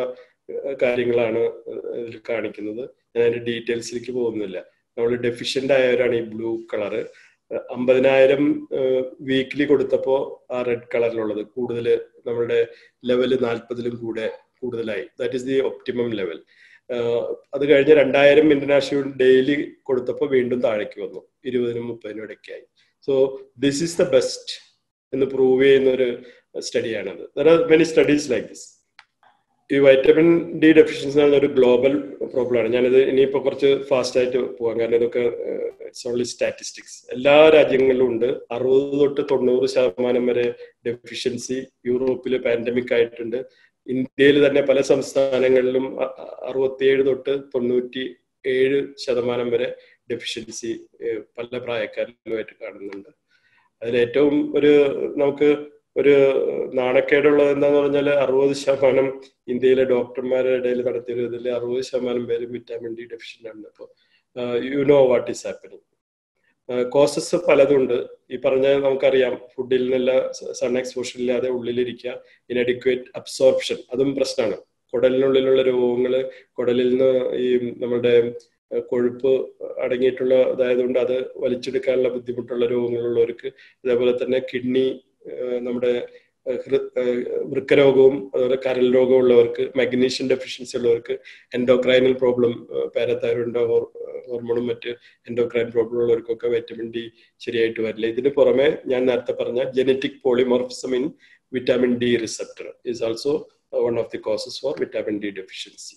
കാര്യങ്ങളാണ് ഇതിൽ കാണിക്കുന്നത് ഞാൻ അതിന്റെ ഡീറ്റെയിൽസിലേക്ക് പോകുന്നില്ല നമ്മൾ ഡെഫിഷ്യന്റ് ആയവരാണ് ഈ ബ്ലൂ കളറ് അമ്പതിനായിരം വീക്കിലി കൊടുത്തപ്പോൾ ആ റെഡ് കളറിലുള്ളത് കൂടുതൽ നമ്മുടെ ലെവല് നാൽപ്പതിലും കൂടെ കൂടുതലായി that is the optimum level അത് കഴിഞ്ഞ് രണ്ടായിരം ഇന്റർനാഷണൽ ഡെയിലി കൊടുത്തപ്പോൾ വീണ്ടും താഴേക്ക് വന്നു ഇരുപതിനും മുപ്പതിനും ഇടയ്ക്കായി so this is the best എന്ന് പ്രൂവ് ചെയ്യുന്ന ഒരു സ്റ്റഡിയാണത് there are many studies like this ഈ വൈറ്റമിൻ ഡി ഡെഫിഷ്യൻസി എന്ന ഒരു ഗ്ലോബൽ പ്രോബ്ലമാണ് ഞാനിത് ഇനിയിപ്പോൾ കുറച്ച് ഫാസ്റ്റ് ആയിട്ട് പോകാം കാരണം ഇതൊക്കെ ഇറ്റ്സ് ഓൺലി സ്റ്റാറ്റിസ്റ്റിക്സ് എല്ലാ രാജ്യങ്ങളിലും ഉണ്ട് അറുപത് തൊട്ട് തൊണ്ണൂറ് ശതമാനം വരെ ഡെഫിഷ്യൻസി യൂറോപ്പിൽ പാൻഡമിക് ആയിട്ടുണ്ട് ഇന്ത്യയിൽ തന്നെ പല സംസ്ഥാനങ്ങളിലും അറുപത്തിയേഴ് തൊട്ട് തൊണ്ണൂറ്റി ഏഴ് ശതമാനം വരെ ഡെഫിഷ്യൻസി പല പ്രായക്കാരിലുമായിട്ട് കാണുന്നുണ്ട് അതിൽ ഏറ്റവും ഒരു നമുക്ക് ഒരു നാണക്കേടുള്ളത് എന്താന്ന് പറഞ്ഞാൽ അറുപത് ശതമാനം ഇന്ത്യയിലെ ഡോക്ടർമാരുടെ ഇടയിൽ നടത്തിയ ഇതിൽ അറുപത് ശതമാനം പേര് വിറ്റാമിൻ ഡി ഡെഫിഷ്യൻ്റ് ആണ് അപ്പോൾ you know what is happening causes പലതുണ്ട് ഈ പറഞ്ഞ നമുക്കറിയാം ഫുഡിൽ നിന്നുള്ള സൺ എക്സ്പോഷർ ഇല്ലാതെ ഉള്ളിലിരിക്കുക ഇനഡിക്വേറ്റ് അബ്സോർപ്ഷൻ അതും പ്രശ്നമാണ് കുടലിനുള്ളിലുള്ള രോഗങ്ങൾ കുടലിൽ നിന്ന് ഈ നമ്മുടെ കൊഴുപ്പ് അടങ്ങിയിട്ടുള്ള അതായതുകൊണ്ട് അത് വലിച്ചെടുക്കാനുള്ള ബുദ്ധിമുട്ടുള്ള രോഗങ്ങളുള്ളവർക്ക് അതേപോലെ തന്നെ കിഡ്നി നമ്മുടെ വൃക്കരോഗവും അതുപോലെ കരൽ രോഗവും ഉള്ളവർക്ക് മഗ്നീഷ്യം ഡെഫിഷ്യൻസി ഉള്ളവർക്ക് എൻഡോക്രൈനൽ പ്രോബ്ലം പാരത്തൈറോയിഡ് ഹോർമോണും മറ്റ് എൻഡോക്രൈൻ പ്രോബ്ലം ഉള്ളവർക്കൊക്കെ വൈറ്റമിൻ ഡി ശരിയായിട്ട് വരില്ല ഇതിന് പുറമെ ഞാൻ നേരത്തെ പറഞ്ഞ genetic polymorphism in vitamin D receptor is also one of the causes for vitamin D deficiency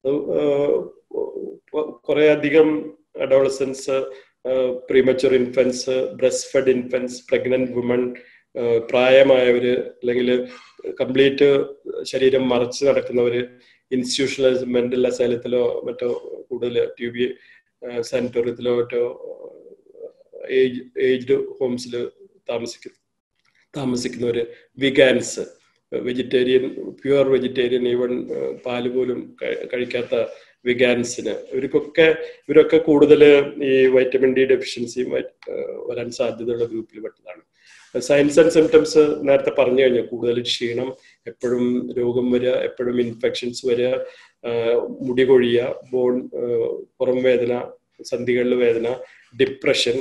കുറെ അധികം adolescents premature infants breast fed infants pregnant women പ്രായമായവര് അല്ലെങ്കിൽ കംപ്ലീറ്റ് ശരീരം മറച്ച് നടക്കുന്നവര് ഇൻസ്റ്റിറ്റ്യൂഷണൽ മെന്റൽ അസൈലത്തിലോ മറ്റോ കൂടുതൽ ട്യൂബി സാനിറ്റോറിയത്തിലോ മറ്റോ ഏജ് ഏജ്ഡ് ഹോംസിൽ താമസിക്കുന്ന താമസിക്കുന്നവര് vegans vegetarian pure vegetarian even പാല് പോലും കഴിക്കാത്ത വിഗാൻസിന് ഇവർക്കൊക്കെ ഇവരൊക്കെ കൂടുതൽ ഈ വൈറ്റമിൻ ഡി ഡെഫിഷ്യൻസിയും വരാൻ സാധ്യതയുള്ള ഗ്രൂപ്പിൽ പെട്ടതാണ് സയൻസ് ആൻഡ് സിംറ്റംസ് നേരത്തെ പറഞ്ഞു കഴിഞ്ഞു കൂടുതൽ ക്ഷീണം എപ്പോഴും രോഗം വരിക എപ്പോഴും ഇൻഫെക്ഷൻസ് വരിക മുടി കൊഴിയുക ബോൺ പുറം വേദന സന്ധികളിൽ വേദന ഡിപ്രഷൻ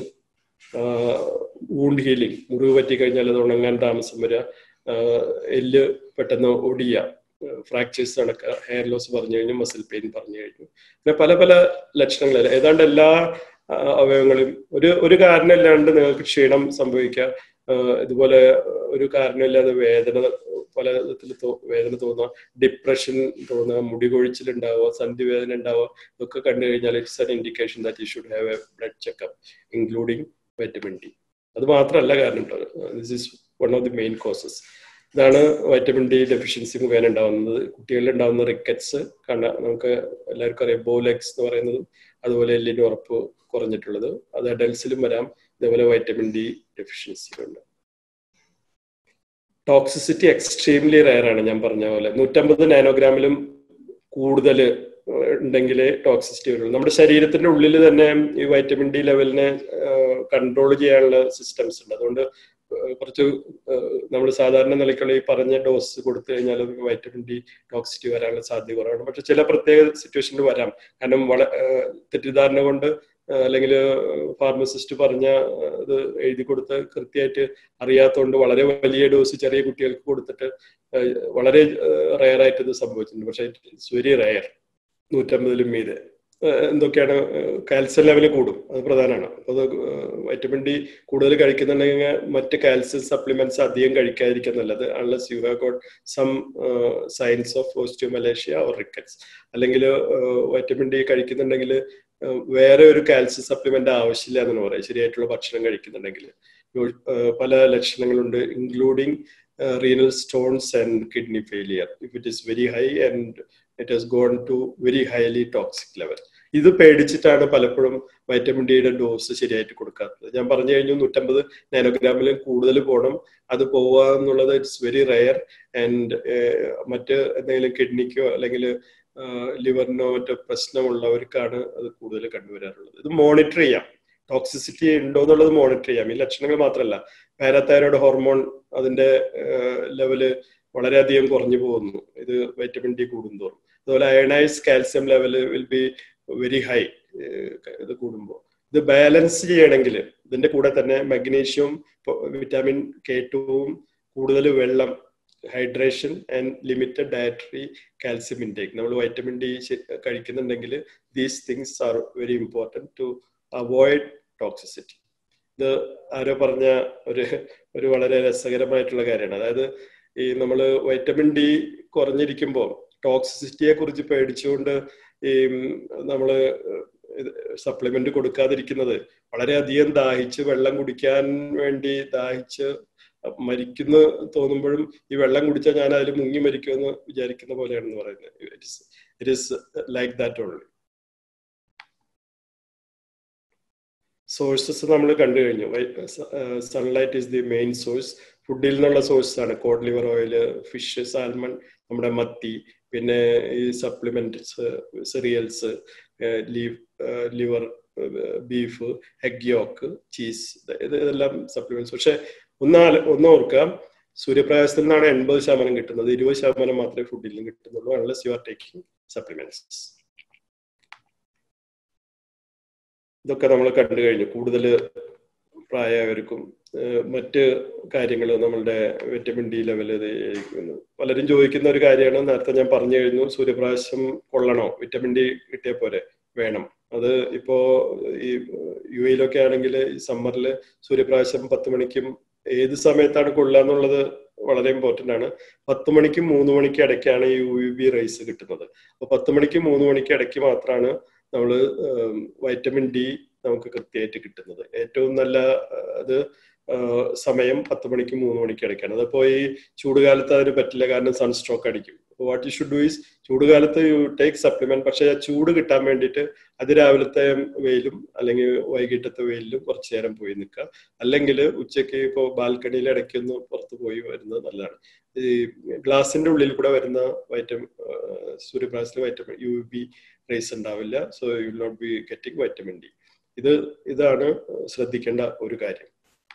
വൂണ്ട് ഹീലിംഗ് മുറിവ് പറ്റി കഴിഞ്ഞാൽ അത് ഉണങ്ങാൻ താമസം വരിക എല്ല് പെട്ടെന്ന് ഒടിയ ഫ്രാക്ചേഴ്സ് നടക്കുക ഹെയർ ലോസ് പറഞ്ഞു കഴിഞ്ഞു മസിൽ പെയിൻ പറഞ്ഞു കഴിഞ്ഞു പിന്നെ പല പല ലക്ഷണങ്ങൾ ഏതാണ്ട് എല്ലാ അവയവങ്ങളും ഒരു ഒരു കാരണമില്ലാണ്ട് നിങ്ങൾക്ക് ക്ഷീണം സംഭവിക്കുക ഇതുപോലെ ഒരു കാരണമില്ലാതെ വേദന പല വിധത്തിൽ വേദന തോന്നുക ഡിപ്രഷൻ തോന്നുക മുടി കൊഴിച്ചിലുണ്ടാവുക സന്ധി വേദന ഉണ്ടാവുക ഇതൊക്കെ കണ്ടു കഴിഞ്ഞാൽ it's an indication that you should have a blood checkup including vitamin D അത് മാത്രമല്ല കാരണം this is one of the main causes ഇതാണ് വൈറ്റമിൻ ഡി ഡെഫിഷ്യൻസി മുഖേന ഉണ്ടാവുന്നത് കുട്ടികളിൽ ഉണ്ടാവുന്ന റിക്കറ്റ്സ് കാണാൻ നമുക്ക് എല്ലാവർക്കും അറിയാം ബോലെക്സ് എന്ന് പറയുന്നതും അതുപോലെ എല്ലിന് ഉറപ്പ് കുറഞ്ഞിട്ടുള്ളത് അത് അഡൽസിലും വരാം ഇതേപോലെ വൈറ്റമിൻ ഡി ഡെഫിഷ്യൻസി ഉണ്ട് ടോക്സിസിറ്റി എക്സ്ട്രീംലി റയർ ആണ് ഞാൻ പറഞ്ഞ പോലെ നൂറ്റമ്പത് നാനോഗ്രാമിലും കൂടുതൽ ഉണ്ടെങ്കിലേ ടോക്സിസിറ്റി വരുള്ളൂ നമ്മുടെ ശരീരത്തിന്റെ ഉള്ളിൽ തന്നെ ഈ വൈറ്റമിൻ ഡി ലെവലിനെ കൺട്രോൾ ചെയ്യാനുള്ള സിസ്റ്റംസ് ഉണ്ട് അതുകൊണ്ട് കുറച്ച് നമ്മൾ സാധാരണ നിലയ്ക്കുള്ള ഈ പറഞ്ഞ ഡോസ് കൊടുത്തു കഴിഞ്ഞാൽ വൈറ്റമിൻ ഡി ടോക്സിറ്റി വരാനുള്ള സാധ്യത കുറവാണ് പക്ഷെ ചില പ്രത്യേക സിറ്റുവേഷനിൽ വരാം കാരണം വള തെറ്റിദ്ധാരണ കൊണ്ട് അല്ലെങ്കിൽ ഫാർമസിസ്റ്റ് പറഞ്ഞ ഇത് എഴുതി കൊടുത്ത് കൃത്യമായിട്ട് അറിയാത്തതുകൊണ്ട് വളരെ വലിയ ഡോസ് ചെറിയ കുട്ടികൾക്ക് കൊടുത്തിട്ട് വളരെ റയർ ആയിട്ട് ഇത് സംഭവിച്ചിട്ടുണ്ട് പക്ഷെ ഇറ്റ്സ് വെരി റയർ നൂറ്റമ്പതിലും മീതെ എന്തൊക്കെയാണ് കാൽസ്യം ലെവൽ കൂടും അത് പ്രധാനമാണ് അപ്പോൾ അത് വൈറ്റമിൻ ഡി കൂടുതൽ കഴിക്കുന്നുണ്ടെങ്കിൽ മറ്റ് കാൽസ്യം സപ്ലിമെന്റ്സ് അധികം കഴിക്കാതിരിക്കാൻ നല്ലത് unless you have got some signs of osteomalacia or rickets അല്ലെങ്കിൽ വൈറ്റമിൻ ഡി കഴിക്കുന്നുണ്ടെങ്കിൽ വേറെ ഒരു കാൽസ്യം സപ്ലിമെന്റ് ആവശ്യമില്ല എന്ന് പറയാം ശരിയായിട്ടുള്ള ഭക്ഷണം കഴിക്കുന്നുണ്ടെങ്കിൽ പല ലക്ഷണങ്ങളുണ്ട് including renal stones and kidney failure if it is very high and it has gone to very highly toxic level ഇത് പേടിച്ചിട്ടാണ് പലപ്പോഴും വൈറ്റമിൻ ഡിയുടെ ഡോസ് ശരിയായിട്ട് കൊടുക്കാത്തത് ഞാൻ പറഞ്ഞു കഴിഞ്ഞു നൂറ്റമ്പത് നാനോഗ്രാമിലും കൂടുതൽ പോകണം അത് പോവുക എന്നുള്ളത് ഇറ്റ്സ് വെരി റയർ ആൻഡ് മറ്റ് എന്തെങ്കിലും കിഡ്നിക്കോ അല്ലെങ്കിൽ ലിവറിനോ മറ്റോ പ്രശ്നമുള്ളവർക്കാണ് അത് കൂടുതൽ കണ്ടുവരാറുള്ളത് ഇത് മോണിറ്റർ ചെയ്യാം ടോക്സിസിറ്റി ഉണ്ടോ എന്നുള്ളത് മോണിറ്റർ ചെയ്യാം ഈ ലക്ഷണങ്ങൾ മാത്രമല്ല പാരാതൈറോയ്ഡ് ഹോർമോൺ അതിന്റെ ലെവല് വളരെയധികം കുറഞ്ഞു പോകുന്നു ഇത് വൈറ്റമിൻ ഡി കൂടുന്തോറും അതുപോലെ ionised calcium level will be very high ഇത് കൂടുമ്പോൾ ഇത് ബാലൻസ് ചെയ്യണമെങ്കിൽ ഇതിന്റെ കൂടെ തന്നെ മഗ്നീഷ്യം വിറ്റാമിൻ കെ ടുവും കൂടുതൽ വെള്ളം hydration and limited dietary calcium intake നമ്മൾ വൈറ്റമിൻ ഡി കഴിക്കുന്നുണ്ടെങ്കിൽ these things are very important to avoid toxicity ഇത് ആരോ പറഞ്ഞ ഒരു ഒരു വളരെ രസകരമായിട്ടുള്ള കാര്യമാണ് അതായത് ഈ നമ്മൾ വൈറ്റമിൻ ഡി കുറഞ്ഞിരിക്കുമ്പോൾ ടോക്സിസിറ്റിയെ കുറിച്ച് പേടിച്ചുകൊണ്ട് ഈ നമ്മൾ സപ്ലിമെന്റ് കൊടുക്കാതിരിക്കുന്നത് വളരെയധികം ദാഹിച്ച് വെള്ളം കുടിക്കാൻ വേണ്ടി ദാഹിച്ച് മരിക്കുന്നു തോന്നുമ്പോഴും ഈ വെള്ളം കുടിച്ചാൽ ഞാൻ അതിൽ മുങ്ങി മരിക്കുമെന്ന് വിചാരിക്കുന്ന പോലെയാണെന്ന് പറയുന്നത് it is it is like that only sources നമ്മൾ കണ്ടു കഴിഞ്ഞു sunlight is the main source ഫുഡിൽ നിന്നുള്ള സോഴ്സ് ആണ് cod liver oil fish salmon നമ്മുടെ മത്തി പിന്നെ ഈ supplements cereals leave liver beef egg yolk cheese ഇതെല്ലാം സപ്ലിമെന്റ്സ് പക്ഷെ ഒന്ന് ഒന്ന് ഓർക്കാം സൂര്യപ്രകാശത്തിൽ നിന്നാണ് എൺപത് ശതമാനം കിട്ടുന്നത് ഇരുപത് ശതമാനം മാത്രമേ ഫുഡിൽ നിന്ന് കിട്ടുന്നുള്ളൂ unless you are taking supplements ഇതൊക്കെ നമ്മൾ കണ്ടു കഴിഞ്ഞു കൂടുതൽ പ്രായമായവർക്കും മറ്റ് കാര്യങ്ങൾ നമ്മളുടെ വിറ്റമിൻ ഡി ലെവൽ പലരും ചോദിക്കുന്ന ഒരു കാര്യമാണ് നേരത്തെ ഞാൻ പറഞ്ഞു കഴിഞ്ഞു സൂര്യപ്രകാശം കൊള്ളണോ വിറ്റമിൻ ഡി കിട്ടിയ പോലെ വേണം അത് ഇപ്പോ ഈ യു എയിലൊക്കെ ആണെങ്കിൽ ഈ സമ്മറിൽ സൂര്യപ്രകാശം പത്ത് മണിക്കും ഏത് സമയത്താണ് കൊള്ളുക എന്നുള്ളത് വളരെ ഇമ്പോർട്ടന്റ് ആണ് പത്ത് മണിക്കും മൂന്ന് മണിക്കും ഇടയ്ക്കാണ് ഈ യു ബി റൈസ് കിട്ടുന്നത് അപ്പൊ പത്ത് മണിക്കും മൂന്ന് മണിക്കും ഇടയ്ക്ക് മാത്രമാണ് നമ്മൾ വൈറ്റമിൻ ഡി നമുക്ക് കൃത്യമായിട്ട് കിട്ടുന്നത് ഏറ്റവും നല്ല അത് സമയം പത്ത് മണിക്ക് മൂന്ന് മണിക്ക് ഇടയ്ക്കാണ് അതിപ്പോ ഈ ചൂടുകാലത്ത് അതിന് പറ്റില്ല കാരണം സൺസ്ട്രോക്ക് അടിക്കും what you should do is ചൂടുകാലത്ത് യു ടേക്ക് സപ്ലിമെന്റ് പക്ഷെ ആ ചൂട് കിട്ടാൻ വേണ്ടിയിട്ട് അതിരാവിലത്തെ വെയിലും അല്ലെങ്കിൽ വൈകിട്ടത്തെ വെയിലും കുറച്ചു നേരം പോയി നിൽക്കുക അല്ലെങ്കിൽ ഉച്ചയ്ക്ക് ഇപ്പോൾ ബാൽക്കണിയിൽ ഇടയ്ക്കൊന്ന് പുറത്ത് പോയി വരുന്നത് നല്ലതാണ് ഈ ഗ്ലാസിന്റെ ഉള്ളിൽ കൂടെ വരുന്ന വൈറ്റമിൻ സൂര്യപ്രകാശത്തിൽ വൈറ്റമിൻ യു ബി റേസ് ഉണ്ടാവില്ല so you will not be getting vitamin D ഇത് ഇതാണ് ശ്രദ്ധിക്കേണ്ട ഒരു കാര്യം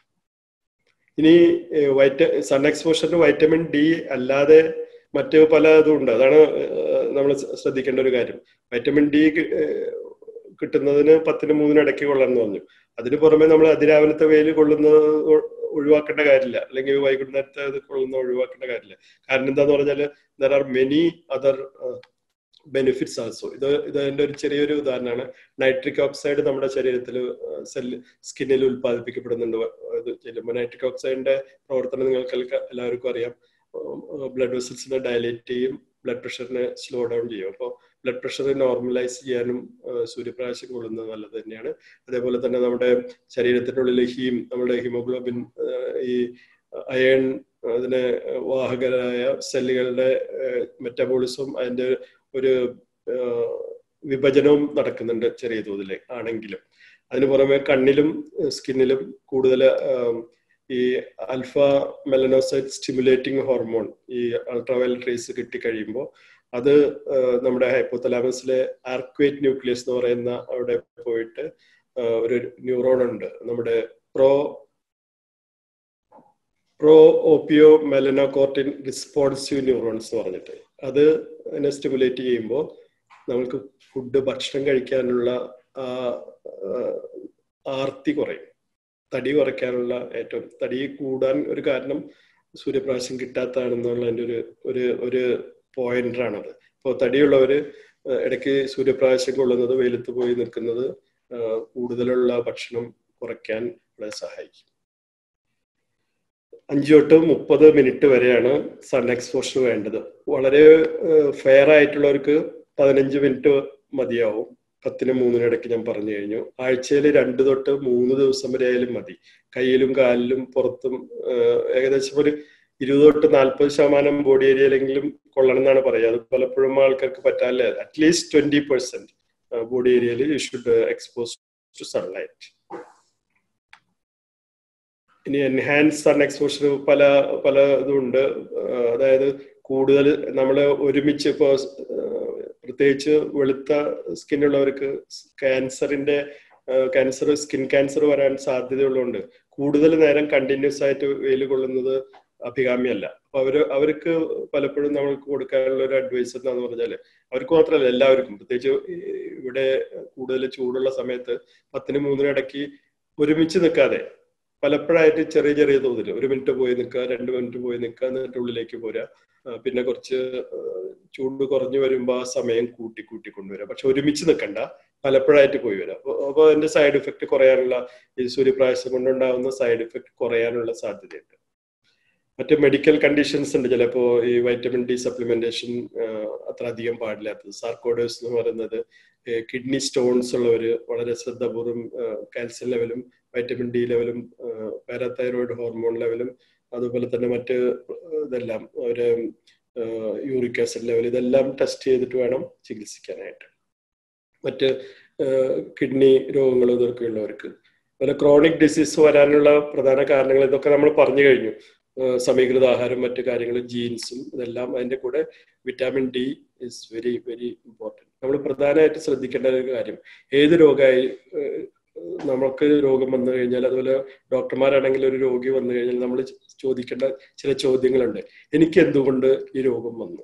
ഇനി വൈറ്റ സൺ എക്സ്പോഷറിന് വൈറ്റമിൻ ഡി അല്ലാതെ മറ്റ് പല ഇതും ഉണ്ട് അതാണ് നമ്മൾ ശ്രദ്ധിക്കേണ്ട ഒരു കാര്യം വൈറ്റമിൻ ഡി കിട്ടുന്നതിന് പത്തിന് മൂന്നിന് ഇടയ്ക്ക് കൊള്ളാൻ പറഞ്ഞു അതിന് പുറമെ നമ്മൾ അതിരാവിലത്തെ വെയിൽ കൊള്ളുന്നത് ഒഴിവാക്കേണ്ട കാര്യമില്ല അല്ലെങ്കിൽ വൈകുന്നേരത്തെ ഇത് കൊള്ളുന്ന ഒഴിവാക്കേണ്ട കാര്യമില്ല കാരണം എന്താന്ന് പറഞ്ഞാൽ there are many other benefits also ഇത് ഇതിന്റെ ഒരു ചെറിയൊരു ഉദാഹരണമാണ് നൈട്രിക് ഓക്സൈഡ് നമ്മുടെ ശരീരത്തിൽ സെല്ല് സ്കിന്നിൽ ഉൽപ്പാദിപ്പിക്കപ്പെടുന്നുണ്ട് ഇത് ചെല്ലുമ്പോൾ നൈട്രിക് ഓക്സൈഡിന്റെ പ്രവർത്തനം നിങ്ങൾക്ക് എല്ലാവർക്കും അറിയാം ബ്ലഡ് വെസൽസിനെ ഡയലേറ്റ് ചെയ്യും ബ്ലഡ് പ്രഷറിനെ സ്ലോ ഡൗൺ ചെയ്യും അപ്പോൾ ബ്ലഡ് പ്രഷർ നോർമലൈസ് ചെയ്യാനും സൂര്യപ്രകാശം കൊള്ളുന്നത് നല്ലത് തന്നെയാണ് അതേപോലെ തന്നെ നമ്മുടെ ശരീരത്തിൻ്റെ ഉള്ളിൽ ഹീം നമ്മുടെ ഹിമോഗ്ലോബിൻ ഈ അയൺ അതിന് വാഹകരായ സെല്ലുകളുടെ മെറ്റബോളിസം അതിന്റെ ഒരു വിഭജനവും നടക്കുന്നുണ്ട് ചെറിയ തോതിൽ ആണെങ്കിലും അതിന് പുറമെ കണ്ണിലും സ്കിന്നിലും കൂടുതൽ ഈ അൽഫ മെലനോസൈറ്റ് സ്റ്റിമുലേറ്റിംഗ് ഹോർമോൺ ഈ അൾട്രാവയലറ്റ് റേസ് കിട്ടിക്കഴിയുമ്പോൾ അത് നമ്മുടെ ഹൈപ്പോതലാമസിലെ ആർക്വേറ്റ് ന്യൂക്ലിയസ് എന്ന് പറയുന്ന അവിടെ പോയിട്ട് ഒരു ന്യൂറോൺ ഉണ്ട് നമ്മുടെ pro proopiomelanocortin responsive neurons എന്ന് പറഞ്ഞിട്ട് അത് അതിനെ സ്റ്റിമുലേറ്റ് ചെയ്യുമ്പോൾ നമുക്ക് ഫുഡ് ഭക്ഷണം കഴിക്കാനുള്ള ആർത്തി കുറയും തടി കുറയ്ക്കാനുള്ള ഏറ്റവും തടി കൂടാൻ ഒരു കാരണം സൂര്യപ്രകാശം കിട്ടാത്തതാണെന്നുള്ളതിൻ്റെ ഒരു ഒരു ഒരു പോയിന്റാണത് ഇപ്പോൾ തടിയുള്ളവർ ഇടയ്ക്ക് സൂര്യപ്രകാശം കൊള്ളുന്നത് വെയിലത്ത് പോയി നിൽക്കുന്നത് കൂടുതലുള്ള ഭക്ഷണം കുറയ്ക്കാൻ വളരെ സഹായിക്കും അഞ്ച് തൊട്ട് മുപ്പത് മിനിറ്റ് വരെയാണ് സൺ എക്സ്പോഷർ വേണ്ടത് വളരെ ഫെയർ ആയിട്ടുള്ളവർക്ക് പതിനഞ്ച് മിനിറ്റ് മതിയാവും പത്തിന് മൂന്നിന് ഇടയ്ക്ക് ഞാൻ പറഞ്ഞു കഴിഞ്ഞു ആഴ്ചയിൽ രണ്ട് തൊട്ട് മൂന്ന് ദിവസം വരെ ആയാലും മതി കയ്യിലും കാലിലും പുറത്തും ഏകദേശം ഒരു ഇരുപത് തൊട്ട് നാൽപ്പത് ശതമാനം ബോഡി ഏരിയയിലെങ്കിലും കൊള്ളണം എന്നാണ് പറയുക അത് പലപ്പോഴും ആൾക്കാർക്ക് പറ്റാല്ലേ അറ്റ്ലീസ്റ്റ് ട്വന്റി പെർസെന്റ് ബോഡി ഏരിയയിൽ you should expose to sunlight ഇനി എൻഹാൻസ് സൺ എക്സ്പോഷർ പല പല ഇതുണ്ട് അതായത് കൂടുതൽ നമ്മൾ ഒരുമിച്ച് ഇപ്പോൾ പ്രത്യേകിച്ച് വെളുത്ത സ്കിന്നുള്ളവർക്ക് ക്യാൻസറിന്റെ ക്യാൻസർ സ്കിൻ ക്യാൻസർ വരാൻ സാധ്യതയുള്ളതുകൊണ്ട് കൂടുതൽ നേരം കണ്ടിന്യൂസ് ആയിട്ട് വെയിൽ കൊള്ളുന്നത് അഭികാമ്യമല്ല അപ്പൊ അവര് അവർക്ക് പലപ്പോഴും നമ്മൾക്ക് കൊടുക്കാനുള്ള ഒരു അഡ്വൈസ് എന്താന്ന് പറഞ്ഞാല് അവർക്ക് മാത്രമല്ല എല്ലാവർക്കും പ്രത്യേകിച്ച് ഇവിടെ കൂടുതൽ ചൂടുള്ള സമയത്ത് പത്തിന് മൂന്നിന് ഇടയ്ക്ക് ഒരുമിച്ച് നിൽക്കാതെ പലപ്പോഴായിട്ട് ചെറിയ ചെറിയ തോതിൽ ഒരു മിനിറ്റ് പോയി നിൽക്കുക രണ്ട് മിനിറ്റ് പോയി നിൽക്കുക എന്നിട്ട് ഉള്ളിലേക്ക് പോരുക പിന്നെ കുറച്ച് ചൂട് കുറഞ്ഞു വരുമ്പോൾ ആ സമയം കൂട്ടി കൂട്ടി കൊണ്ടുവരാം പക്ഷെ ഒരുമിച്ച് നിൽക്കണ്ട പലപ്പോഴായിട്ട് പോയി വരാം അപ്പോൾ അപ്പോൾ അതിന്റെ സൈഡ് ഇഫക്റ്റ് കുറയാനുള്ള ഈ സൂര്യപ്രകാശം കൊണ്ടുണ്ടാകുന്ന സൈഡ് ഇഫക്റ്റ് കുറയാനുള്ള സാധ്യതയുണ്ട് മറ്റ് മെഡിക്കൽ കണ്ടീഷൻസ് ഉണ്ട് ചിലപ്പോൾ ഈ വൈറ്റമിൻ ഡി സപ്ലിമെന്റേഷൻ അത്ര അധികം പാടില്ലാത്തത് സാർക്കോഡോസ് എന്ന് പറയുന്നത് കിഡ്നി സ്റ്റോൺസ് ഉള്ളവർ വളരെ ശ്രദ്ധാപൂർവം കാൽസ്യം ലെവലും വൈറ്റമിൻ ഡി ലെവലും പാരാതൈറോയിഡ് ഹോർമോൺ ലെവലും അതുപോലെ തന്നെ മറ്റ് ഇതെല്ലാം ഒരു യൂറിക് ആസിഡ് ലെവൽ ഇതെല്ലാം ടെസ്റ്റ് ചെയ്തിട്ട് വേണം ചികിത്സിക്കാനായിട്ട് മറ്റ് കിഡ്നി രോഗങ്ങൾ ഇതൊക്കെ ഉള്ളവർക്ക് അതുപോലെ ക്രോണിക് ഡിസീസ് വരാനുള്ള പ്രധാന കാരണങ്ങൾ ഇതൊക്കെ നമ്മൾ പറഞ്ഞു കഴിഞ്ഞു സമീകൃത ആഹാരം മറ്റു കാര്യങ്ങൾ ജീൻസും ഇതെല്ലാം അതിന്റെ കൂടെ vitamin D is very very important നമ്മൾ പ്രധാനമായിട്ട് ശ്രദ്ധിക്കേണ്ട ഒരു കാര്യം ഏത് രോഗമായി നമുക്ക് രോഗം വന്നു കഴിഞ്ഞാൽ അതുപോലെ ഡോക്ടർമാരാണെങ്കിൽ ഒരു രോഗി വന്നു കഴിഞ്ഞാൽ നമ്മൾ ചോദിക്കേണ്ട ചില ചോദ്യങ്ങളുണ്ട് എനിക്ക് എന്തുകൊണ്ട് ഈ രോഗം വന്നു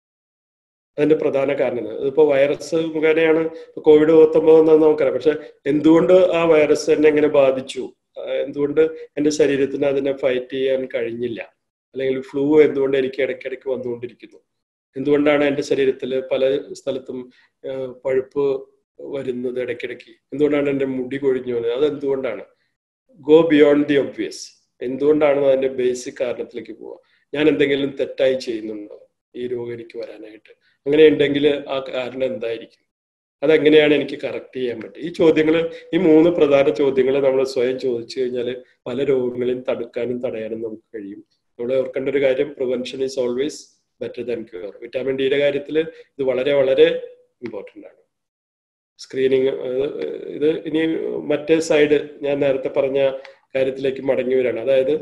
അതിന്റെ പ്രധാന കാരണം ഇതിപ്പോ വൈറസ് മുഖേനയാണ് കോവിഡ് പത്തൊമ്പത് എന്ന് നമുക്കറിയാം പക്ഷെ എന്തുകൊണ്ട് ആ വൈറസ് എന്നെ എങ്ങനെ ബാധിച്ചു എന്തുകൊണ്ട് എന്റെ ശരീരത്തിന് അതിനെ ഫൈറ്റ് ചെയ്യാൻ കഴിഞ്ഞില്ല അല്ലെങ്കിൽ ഫ്ലൂ എന്തുകൊണ്ട് എനിക്ക് ഇടയ്ക്കിടയ്ക്ക് വന്നുകൊണ്ടിരിക്കുന്നു എന്തുകൊണ്ടാണ് എൻ്റെ ശരീരത്തിൽ പല സ്ഥലത്തും പഴുപ്പ് വരുന്നത് ഇടയ്ക്കിടയ്ക്ക് എന്തുകൊണ്ടാണ് എൻ്റെ മുടി കൊഴിഞ്ഞു പോകുന്നത് അത് എന്തുകൊണ്ടാണ് ഗോ ബിയോണ്ട് ദി ഒബ്വിയസ് എന്തുകൊണ്ടാണ് അതിന്റെ ബേസിക് കാരണത്തിലേക്ക് പോവുക ഞാൻ എന്തെങ്കിലും തെറ്റായി ചെയ്യുന്നുണ്ടോ ഈ രോഗം എനിക്ക് വരാനായിട്ട് അങ്ങനെ ഉണ്ടെങ്കിൽ ആ കാരണം എന്തായിരിക്കും അതെങ്ങനെയാണ് എനിക്ക് കറക്റ്റ് ചെയ്യാൻ പറ്റുക ഈ ചോദ്യങ്ങൾ ഈ മൂന്ന് പ്രധാന ചോദ്യങ്ങൾ നമ്മൾ സ്വയം ചോദിച്ചു കഴിഞ്ഞാൽ പല രോഗങ്ങളെയും തടുക്കാനും തടയാനും നമുക്ക് കഴിയും നമ്മൾ ഓർക്കേണ്ട ഒരു കാര്യം prevention is always better than cure vitamin ഡിയുടെ കാര്യത്തിൽ ഇത് വളരെ വളരെ ഇമ്പോർട്ടൻ്റ് ആണ് സ്ക്രീനിങ് ഇത് ഇനി മറ്റേ സൈഡ് ഞാൻ നേരത്തെ പറഞ്ഞ കാര്യത്തിലേക്ക് മടങ്ങി വരികയാണ് അതായത്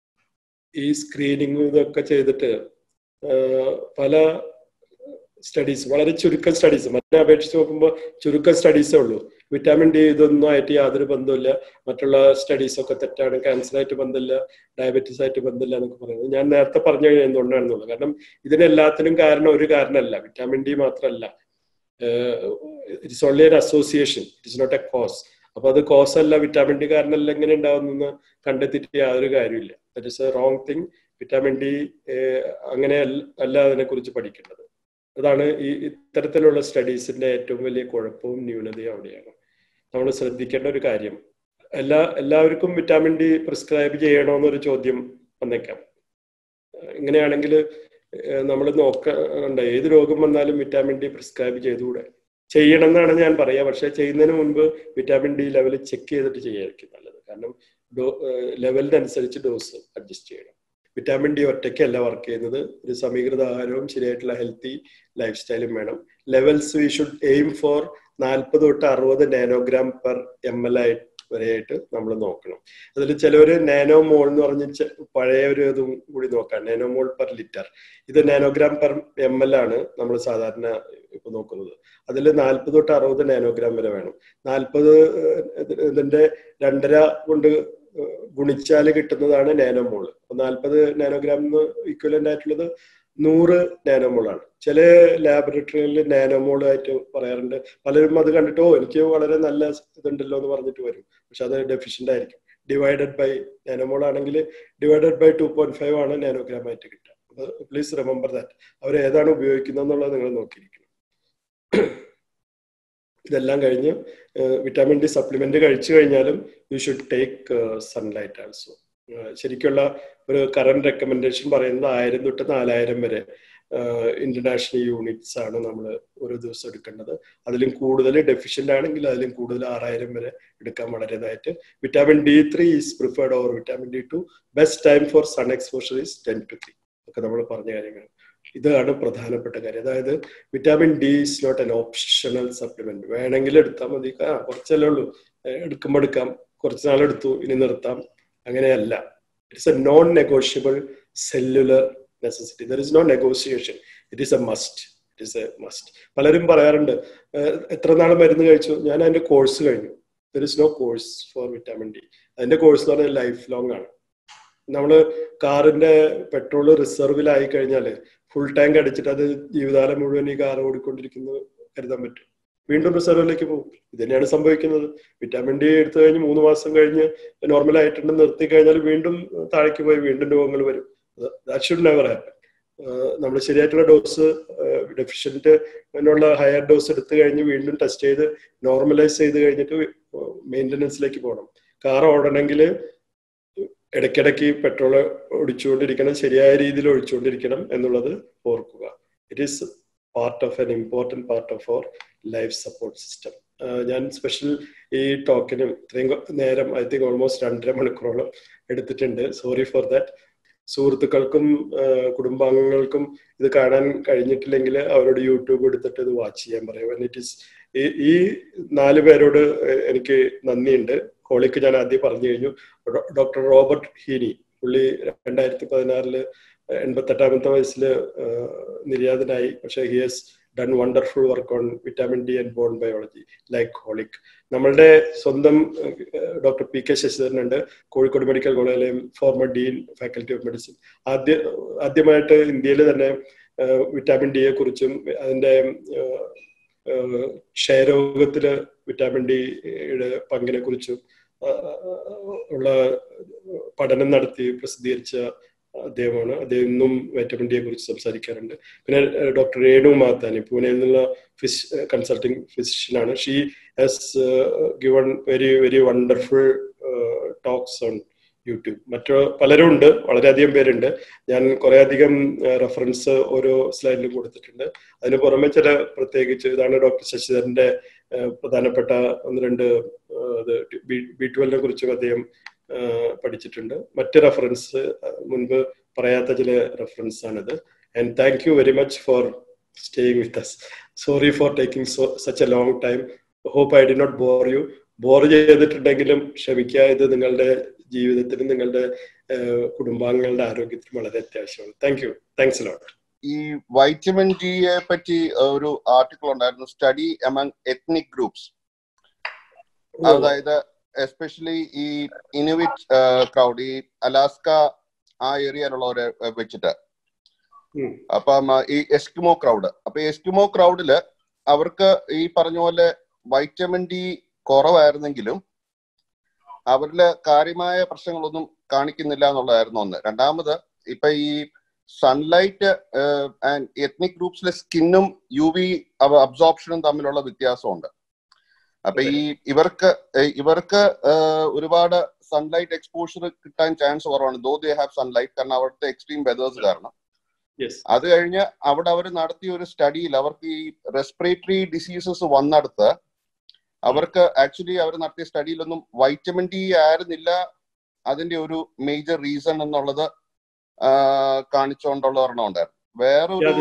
ഈ സ്ക്രീനിങ് ഇതൊക്കെ ചെയ്തിട്ട് പല സ്റ്റഡീസ് വളരെ ചുരുക്കം സ്റ്റഡീസ് മറ്റേ അപേക്ഷിച്ച് നോക്കുമ്പോൾ ചുരുക്കം സ്റ്റഡീസേ ഉള്ളൂ വിറ്റാമിൻ ഡി ഇതൊന്നും ആയിട്ട് യാതൊരു ബന്ധമില്ല മറ്റുള്ള സ്റ്റഡീസ് ഒക്കെ തെറ്റാണ് ക്യാൻസറായിട്ട് ബന്ധമില്ല ഡയബറ്റീസ് ആയിട്ട് ബന്ധമില്ല എന്നൊക്കെ പറയുന്നത് ഞാൻ നേരത്തെ പറഞ്ഞു കഴിഞ്ഞാൽ എന്തുകൊണ്ടാണെന്നുള്ളത് കാരണം ഇതിനെല്ലാത്തിനും കാരണം ഒരു കാരണമല്ല വിറ്റാമിൻ ഡി മാത്രമല്ല ഇറ്റ്സ് ഓൺലി ഒരു association it's not a cause അപ്പൊ അത് കോസ് അല്ല വിറ്റാമിൻ ഡി കാരണമല്ല എങ്ങനെ ഉണ്ടാവുന്നെന്ന് കണ്ടെത്തിയിട്ട് യാതൊരു കാര്യമില്ല that is a wrong thing vitamin D അങ്ങനെ അല്ല അതിനെ കുറിച്ച് പഠിക്കേണ്ടത് അതാണ് ഈ ഇത്തരത്തിലുള്ള സ്റ്റഡീസിന്റെ ഏറ്റവും വലിയ കുഴപ്പവും ന്യൂനതയും അവിടെയാണ് നമ്മൾ ശ്രദ്ധിക്കേണ്ട ഒരു കാര്യം എല്ലാ എല്ലാവർക്കും വിറ്റാമിൻ ഡി പ്രിസ്ക്രൈബ് ചെയ്യണമെന്നൊരു ചോദ്യം വന്നേക്കാം ഇങ്ങനെയാണെങ്കിൽ നമ്മൾ നോക്കണ്ട ഏത് രോഗം വന്നാലും വിറ്റാമിൻ ഡി പ്രിസ്ക്രൈബ് ചെയ്തുകൂടെ ചെയ്യണം എന്നാണ് ഞാൻ പറയുക പക്ഷെ ചെയ്യുന്നതിന് മുൻപ് വിറ്റാമിൻ ഡി ലെവൽ ചെക്ക് ചെയ്തിട്ട് ചെയ്യായിരിക്കും നല്ലത് കാരണം ഡോ ലെവലിനനുസരിച്ച് ഡോസ് അഡ്ജസ്റ്റ് ചെയ്യണം വിറ്റാമിൻ ഡി ഒറ്റയ്ക്കല്ല വർക്ക് ചെയ്യുന്നത് ഒരു സമീകൃത ആഹാരവും ശരിയായിട്ടുള്ള ഹെൽത്തി ലൈഫ് സ്റ്റൈലും വേണം levels we should aim for നാൽപ്പത് തൊട്ട് അറുപത് നാനോഗ്രാം പെർ എം എൽ ആയിട്ട് വരെയായിട്ട് നമ്മൾ നോക്കണം അതിൽ ചിലവർ നാനോ മോൾ എന്ന് പറഞ്ഞ് പഴയ ഒരു ഇതും കൂടി നോക്കാം നാനോ മോൾ പെർ ലിറ്റർ ഇത് നാനോഗ്രാം പെർ എം എൽ ആണ് നമ്മൾ സാധാരണ ഇപ്പൊ നോക്കുന്നത് അതിൽ നാൽപ്പത് തൊട്ട് അറുപത് നാനോഗ്രാം വരെ വേണം നാൽപ്പത് ഇതിന്റെ രണ്ടര കൊണ്ട് ഗുണിച്ചാൽ കിട്ടുന്നതാണ് നാനോമോൾ നാൽപ്പത് നാനോഗ്രാം ഇക്വലന്റ് ആയിട്ടുള്ളത് നൂറ് നാനോമോളാണ് ചില ലാബറട്ടറികളിൽ നാനോമോൾ ആയിട്ട് പറയാറുണ്ട് പലരും അത് കണ്ടിട്ട് ഓ എനിക്ക് വളരെ നല്ല ഇതുണ്ടല്ലോ എന്ന് പറഞ്ഞിട്ട് വരും പക്ഷെ അത് ഡെഫിഷ്യന്റ് ആയിരിക്കും ഡിവൈഡഡ് ബൈ നാനോമോൾ ആണെങ്കിൽ divided by two point five ആണ് നാനോഗ്രാം ആയിട്ട് കിട്ടുക പ്ലീസ് റിമെമ്പർ ദാറ്റ് അവർ ഏതാണ് ഉപയോഗിക്കുന്നത് എന്നുള്ളത് നിങ്ങൾ നോക്കിയിരിക്കണം ഇതെല്ലാം കഴിഞ്ഞ് വിറ്റാമിൻ ഡി സപ്ലിമെന്റ് കഴിച്ചു കഴിഞ്ഞാലും you should take sunlight also ശരിക്കുള്ള ഒരു കറന്റ് റെക്കമെൻഡേഷൻ പറയുന്നത് ആയിരം തൊട്ട് നാലായിരം വരെ ഇന്റർനാഷണൽ യൂണിറ്റ്സ് ആണ് നമ്മൾ ഒരു ദിവസം എടുക്കേണ്ടത് അതിലും കൂടുതൽ ഡെഫിഷ്യന്റ് ആണെങ്കിൽ അതിലും കൂടുതൽ ആറായിരം വരെ എടുക്കാൻ വളരെതായിട്ട് vitamin D three is preferred over vitamin D two best time for sun exposure is ten to three ഒക്കെ നമ്മൾ പറഞ്ഞ കാര്യങ്ങൾ ഇതാണ് പ്രധാനപ്പെട്ട കാര്യം അതായത് vitamin D is not an optional supplement വേണമെങ്കിൽ എടുത്താൽ മതി ആ കുറച്ചല്ലേ ഉള്ളൂ എടുക്കുമ്പോൾ എടുക്കാം കുറച്ച് നാളെടുത്തു ഇനി നിർത്താം അങ്ങനെയല്ല it's a non negotiable cellular necessity there is no negotiation it is a must it is a must പലരും പറയാറുണ്ട് എത്ര നാൾ മരുന്ന് കഴിച്ചു ഞാൻ അതിന്റെ കോഴ്സ് കഴിഞ്ഞു there is no course for vitamin D അതിന്റെ കോഴ്സ് എന്ന് പറഞ്ഞാൽ ലൈഫ് ലോങ് ആണ് നമ്മൾ കാറിന്റെ പെട്രോൾ റിസർവിലായി കഴിഞ്ഞാൽ ഫുൾ ടാങ്ക് അടിച്ചിട്ട് അത് ജീവിതകാലം മുഴുവൻ ഈ കാർ ഓടിക്കൊണ്ടിരിക്കുന്നത് കരുതാൻ പറ്റും വീണ്ടും റിസർവിലേക്ക് പോകും ഇത് തന്നെയാണ് സംഭവിക്കുന്നത് വിറ്റാമിൻ ഡി എടുത്തു കഴിഞ്ഞ് മൂന്ന് മാസം കഴിഞ്ഞ് നോർമൽ ആയിട്ടുണ്ട് നിർത്തി കഴിഞ്ഞാൽ വീണ്ടും താഴേക്ക് പോയി വീണ്ടും രോഗങ്ങൾ വരും ദാറ്റ് ഷുഡ് നെവർ ഹാപ്പൻ നമ്മൾ ശരിയായിട്ടുള്ള ഡോസ് ഡെഫിഷ്യന്റ് അതിനുള്ള ഹയർ ഡോസ് എടുത്തു കഴിഞ്ഞ് വീണ്ടും ടെസ്റ്റ് ചെയ്ത് നോർമലൈസ് ചെയ്ത് കഴിഞ്ഞിട്ട് മെയിൻ്റനൻസിലേക്ക് പോകണം കാർ ഓടണമെങ്കിൽ ഇടയ്ക്കിടയ്ക്ക് പെട്രോൾ ഒഴിച്ചുകൊണ്ടിരിക്കണം ശരിയായ രീതിയിൽ ഒഴിച്ചുകൊണ്ടിരിക്കണം എന്നുള്ളത് ഓർക്കുക it is part of an important part of our life support system ഞാൻ സ്പെഷ്യൽ ഈ ടോക്കിന് ഇത്രയും നേരം ഐ തിങ്ക് ഓൾമോസ്റ്റ് രണ്ടര മണിക്കൂറോളം എടുത്തിട്ടുണ്ട് സോറി ഫോർ ദാറ്റ് സുഹൃത്തുക്കൾക്കും കുടുംബാംഗങ്ങൾക്കും ഇത് കാണാൻ കഴിഞ്ഞിട്ടില്ലെങ്കിൽ അവരോട് യൂട്യൂബ് എടുത്തിട്ട് ഇത് വാച്ച് ചെയ്യാൻ പറയും ഇറ്റ് ഈസ് ഈ നാല് പേരോട് എനിക്ക് നന്ദിയുണ്ട് ഹോളിക്ക് ഞാൻ ആദ്യം പറഞ്ഞു കഴിഞ്ഞു ഡോക്ടർ റോബർട്ട് ഹീനി പുള്ളി രണ്ടായിരത്തി പതിനാറില് എൺപത്തെട്ടാമത്തെ വയസ്സിൽ നിര്യാതനായി പക്ഷെ he has done wonderful work on vitamin D and bone biology like Holick നമ്മളുടെ സ്വന്തം ഡോക്ടർ പി കെ ശശിധരൻ ഉണ്ട് കോഴിക്കോട് മെഡിക്കൽ കോളേജിലെ former dean faculty of medicine ആദ്യ ആദ്യമായിട്ട് ഇന്ത്യയിൽ തന്നെ വിറ്റാമിൻ ഡിയെ കുറിച്ചും അതിന്റെ ക്ഷയരോഗത്തില് വിറ്റാമിൻ ഡിയുടെ പങ്കിനെ കുറിച്ചും ഉള്ള പഠനം നടത്തി പ്രസിദ്ധീകരിച്ച അദ്ദേഹമാണ് അദ്ദേഹം ഇന്നും വൈറ്റമിൻ ഡിയെ കുറിച്ച് സംസാരിക്കാറുണ്ട് പിന്നെ ഡോക്ടർ രേണു മാത്താനി പൂനെയിൽ നിന്നുള്ള ഫിസ് കൺസൾട്ടിങ് ഫിസിഷ്യനാണ് she has given very very wonderful talks on YouTube മറ്റു പലരും ഉണ്ട് വളരെയധികം പേരുണ്ട് ഞാൻ കുറെ അധികം റെഫറൻസ് ഓരോ സ്ലൈഡിലും കൊടുത്തിട്ടുണ്ട് അതിന് പുറമെ ചില പ്രത്യേകിച്ച് ഇതാണ് ഡോക്ടർ ശശിധരന്റെ പ്രധാനപ്പെട്ട ഒന്ന് രണ്ട് ബി ട്വൽവിനെ കുറിച്ചും അദ്ദേഹം പഠിച്ചിട്ടുണ്ട് മറ്റ് റെഫറൻസ് മുൻപ് പറയാത്ത ചില റെഫറൻസ് ആണിത് and thank you very much for staying with us sorry for taking so such a long time hope I did not bore you bore ചെയ്തിട്ടുണ്ടെങ്കിലും ക്ഷമിക്കുക ഇത് നിങ്ങളുടെ ജീവിതത്തിനും നിങ്ങളുടെ കുടുംബാംഗങ്ങളുടെ ആരോഗ്യത്തിനും വളരെ അത്യാവശ്യമാണ് താങ്ക് യു താങ്ക്സ് ലോട്ട് ഈ വൈറ്റമിൻ ഡിയെ പറ്റി ഒരു ആർട്ടിക്കിൾ ഉണ്ടായിരുന്നു സ്റ്റഡി എമംഗ് എത്നിക് ഗ്രൂപ്പ്സ് അതായത് എസ്പെഷ്യലി ഈ ഇനുവിറ്റ് ക്രൗഡ് ഈ അലാസ്ക ആ ഏരിയയിലുള്ളവരെ വെച്ചിട്ട് അപ്പം ഈ എസ്കിമോ ക്രൗഡ് അപ്പൊ എസ്കിമോ ക്രൗഡില് അവർക്ക് ഈ പറഞ്ഞ പോലെ വൈറ്റമിൻ ഡി കുറവായിരുന്നെങ്കിലും അവരില് കാര്യമായ പ്രശ്നങ്ങളൊന്നും കാണിക്കുന്നില്ല എന്നുള്ളതായിരുന്നു ഒന്ന് രണ്ടാമത് ഇപ്പൊ ഈ സൺലൈറ്റ് ആൻഡ് എത്നിക് ഗ്രൂപ്പ്സിലെ സ്കിന്നും യു വി അബ്സോർപ്ഷനും തമ്മിലുള്ള വ്യത്യാസമുണ്ട് അപ്പൊ ഈ ഇവർക്ക് ഇവർക്ക് ഒരുപാട് സൺലൈറ്റ് എക്സ്പോഷർ കിട്ടാൻ ചാൻസ് കുറവാണ് ദോ ദേ ഹാവ് സൺലൈറ്റ് കാരണം അവിടുത്തെ എക്സ്ട്രീം വെതേഴ്സ് കാരണം അത് കഴിഞ്ഞ് അവിടെ അവർ നടത്തിയ ഒരു സ്റ്റഡിയിൽ അവർക്ക് ഈ റെസ്പിറേറ്ററി ഡിസീസസ് വന്നെടുത്ത് അവർക്ക് ആക്ച്വലി അവർ നടത്തിയ സ്റ്റഡിയിലൊന്നും വൈറ്റമിൻ ഡി ആയിരുന്നില്ല അതിന്റെ ഒരു മേജർ റീസൺ എന്നുള്ളത് കാണിച്ചുകൊണ്ടുള്ള ഒരെണ്ണം ഉണ്ടായിരുന്നു വേറൊരു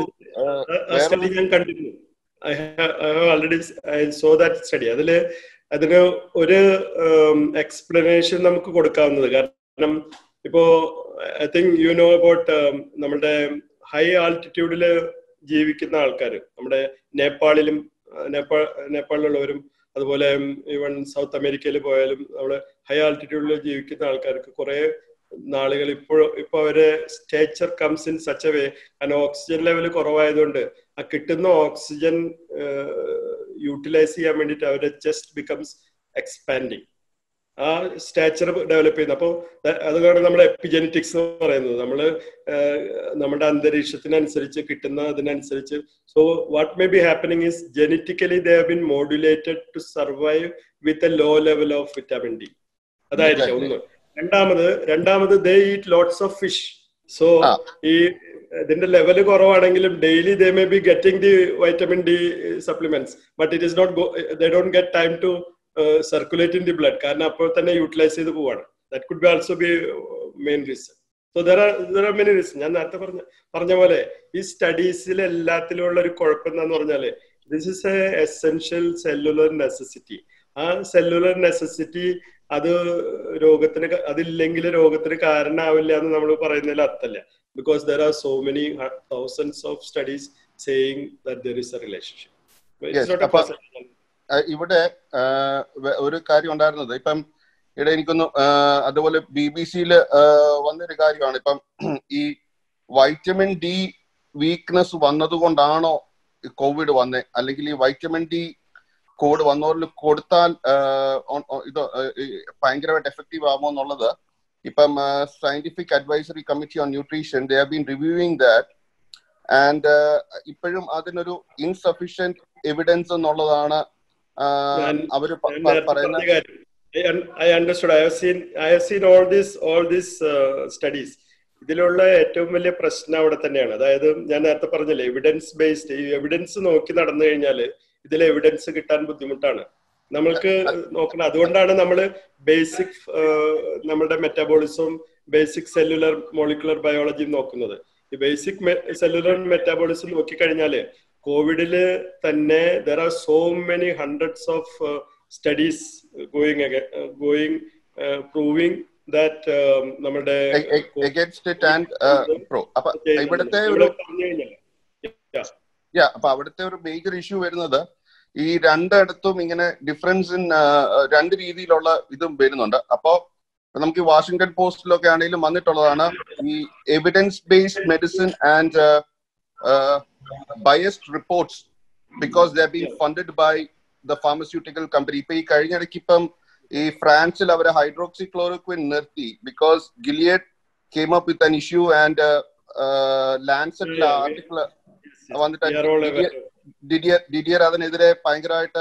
ഞാൻ കണ്ടിരുന്നു I have already I saw that study അതില് അതിന് ഒരു എക്സ്പ്ലനേഷൻ നമുക്ക് കൊടുക്കാവുന്നത് കാരണം ഇപ്പോ I think you know about നമ്മുടെ ഹൈ ആൾട്ടിറ്റ്യൂഡിൽ ജീവിക്കുന്ന ആൾക്കാർ നമ്മുടെ നേപ്പാളിലും നേപ്പാൾ നേപ്പാളിലുള്ളവരും അതുപോലെ ഈവൻ സൗത്ത് അമേരിക്കയിൽ പോയാലും നമ്മുടെ ഹൈ ആൾട്ടിറ്റ്യൂഡിൽ ജീവിക്കുന്ന ആൾക്കാർക്ക് കുറെ നാളുകൾ ഇപ്പോൾ ഇപ്പൊ അവര് stature comes in such a way കാരണം ഓക്സിജൻ ലെവൽ കുറവായതുകൊണ്ട് ആ കിട്ടുന്ന ഓക്സിജൻ യൂട്ടിലൈസ് ചെയ്യാൻ വേണ്ടിയിട്ട് അവരുടെ ചെസ്റ്റ് ബിക്കംസ് എക്സ്പാൻഡിങ് ആ സ്റ്റാച്ചർ ഡെവലപ്പ് ചെയ്യുന്നത് അപ്പോൾ അതുകൊണ്ട് നമ്മുടെ എപ്പിജനറ്റിക്സ് എന്ന് പറയുന്നത് നമ്മൾ നമ്മുടെ അന്തരീക്ഷത്തിനനുസരിച്ച് കിട്ടുന്ന അതിനനുസരിച്ച് so what may be happening is genetically they have been modulated to survive with a low level of vitamin D അതായിരിക്കും ഒന്ന് രണ്ടാമത് രണ്ടാമത് they eat lots of fish so ഈ ഇതിന്റെ ലെവൽ കുറവാണെങ്കിലും daily they may be getting the vitamin D supplements but it is not they don't get time to circulate in the blood കാരണം അപ്പോൾ തന്നെ യൂട്ടിലൈസ് ചെയ്ത് പോവാണ് that could be also be main reason so there are there are many reason ഞാൻ നേരത്തെ പറഞ്ഞ പറഞ്ഞ പോലെ ഈ സ്റ്റഡീസിൽ എല്ലാത്തിലും ഉള്ള ഒരു കുഴപ്പം എന്താന്ന് പറഞ്ഞാല് this is a essential cellular necessity ആ സെല്ലുലർ നെസസിറ്റി അത് രോഗത്തിന് അതില്ലെങ്കിൽ രോഗത്തിന് കാരണമാവില്ല എന്ന് നമ്മൾ പറയുന്നതിൽ അർത്ഥമല്ല because there are so many thousands of studies saying that there is a relationship ഇവിടെ ഒരു കാര്യം ഉണ്ടായിരുന്നത് ഇപ്പം ഇവിടെ എനിക്കൊന്ന് അതുപോലെ ബി ബി സിയിൽ വന്നൊരു കാര്യമാണ് ഇപ്പം ഈ വൈറ്റമിൻ ഡി വീക്ക്നെസ് വന്നതുകൊണ്ടാണോ കോവിഡ് വന്നേ അല്ലെങ്കിൽ ഈ വൈറ്റമിൻ ഡി കോഡ് വന്നവരിൽ കൊടുത്താൽ ഇത് ഭയങ്കരമായിട്ട് എഫക്റ്റീവ് ആകുമോ എന്നുള്ളത് ഇപ്പം scientific advisory committee on nutrition they have been reviewing that and ഇപ്പോഴും അതിനൊരു ഇൻസഫിഷ്യന്റ് എവിഡൻസ് എന്നുള്ളതാണ് അവർ പറയുന്നത് I understood. I have seen I have seen all these all these uh, studies. ഇതിലുള്ള ഏറ്റവും വലിയ പ്രശ്നം അവിടെ തന്നെയാണ് അതായത് ഞാൻ നേരത്തെ പറഞ്ഞില്ലേ എവിഡൻസ് ബേസ്ഡ് ഈ എവിഡൻസ് നോക്കി നടന്നു കഴിഞ്ഞാൽ ഇതിൽ എവിഡൻസ് കിട്ടാൻ ബുദ്ധിമുട്ടാണ് നമ്മൾക്ക് നോക്കണം അതുകൊണ്ടാണ് നമ്മൾ ബേസിക് നമ്മുടെ metabolism basic cellular molecular biology നോക്കുന്നത് ഈ ബേസിക് സെല്ലുലർ മെറ്റാബോളിസം നോക്കിക്കഴിഞ്ഞാല് കോവിഡില് തന്നെ there are so many hundreds of studies going going proving that നമ്മുടെ ഇവിടുത്തെ ഒരു അപ്പൊ അവിടുത്തെ ഒരു മേജർ ഇഷ്യൂ വരുന്നത് ഈ രണ്ടിടത്തും ഇങ്ങനെ ഡിഫറൻസ് ഇൻ രണ്ട് രീതിയിലുള്ള ഇതും വരുന്നുണ്ട് അപ്പോ നമുക്ക് ഈ വാഷിംഗ്ടൺ പോസ്റ്റിലൊക്കെ ആണെങ്കിലും വന്നിട്ടുള്ളതാണ് ഈ evidence based medicine and biased reports because they been funded by the pharmaceutical company ഇപ്പൊ ഈ കഴിഞ്ഞിടയ്ക്ക് ഇപ്പം ഈ ഫ്രാൻസിൽ അവർ ഹൈഡ്രോക്സി ക്ലോറോക്വിൻ നിർത്തി ബിക്കോസ് Gilead came up with an issue and ലാൻസെറ്റിലെ ആർട്ടിക്കിൾ വന്നിട്ട് ഡിഡിയർ ഡിഡിയർ അതിനെതിരെ ഭയങ്കരമായിട്ട്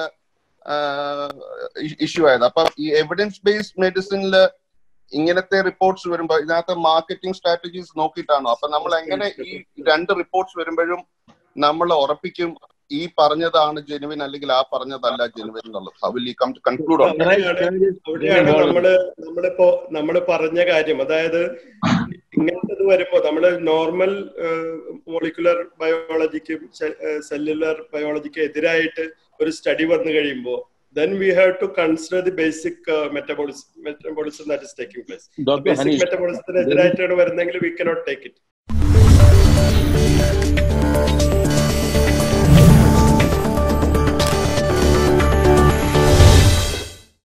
ഇഷ്യൂ ആയത് അപ്പൊ ഈ എവിഡൻസ് ബേസ്ഡ് മെഡിസിനിൽ ഇങ്ങനത്തെ റിപ്പോർട്ട്സ് വരുമ്പോൾ ഇതിനകത്ത് മാർക്കറ്റിംഗ് സ്ട്രാറ്റജീസ് നോക്കിയിട്ടാണോ അപ്പൊ നമ്മൾ എങ്ങനെ ഈ രണ്ട് റിപ്പോർട്ട്സ് വരുമ്പോഴും നമ്മൾ ഉറപ്പിക്കും ഈ പറഞ്ഞതാണ് ജെനുവിൻ അല്ലെങ്കിൽ ആ പറഞ്ഞതല്ല ജെനുവിൻ എന്നുള്ളത് how will you come to conclude on അവിടെയാണ് നമ്മള് നമ്മളിപ്പോ നമ്മൾ പറഞ്ഞ കാര്യം അതായത് ഇങ്ങനത്തത് വരുമ്പോ നമ്മള് നോർമൽ മോളിക്കുലർ ബയോളജിക്കും സെല്ലുലർ ബയോളജിക്കും എതിരായിട്ട് ഒരു സ്റ്റഡി വന്നു കഴിയുമ്പോൾ then we have to consider the basic uh, metabolism, metabolism that is taking place. Dr. Basic Hanish, metabolism എതിരായിട്ടാണ് വരുന്നെങ്കിൽ we cannot take it.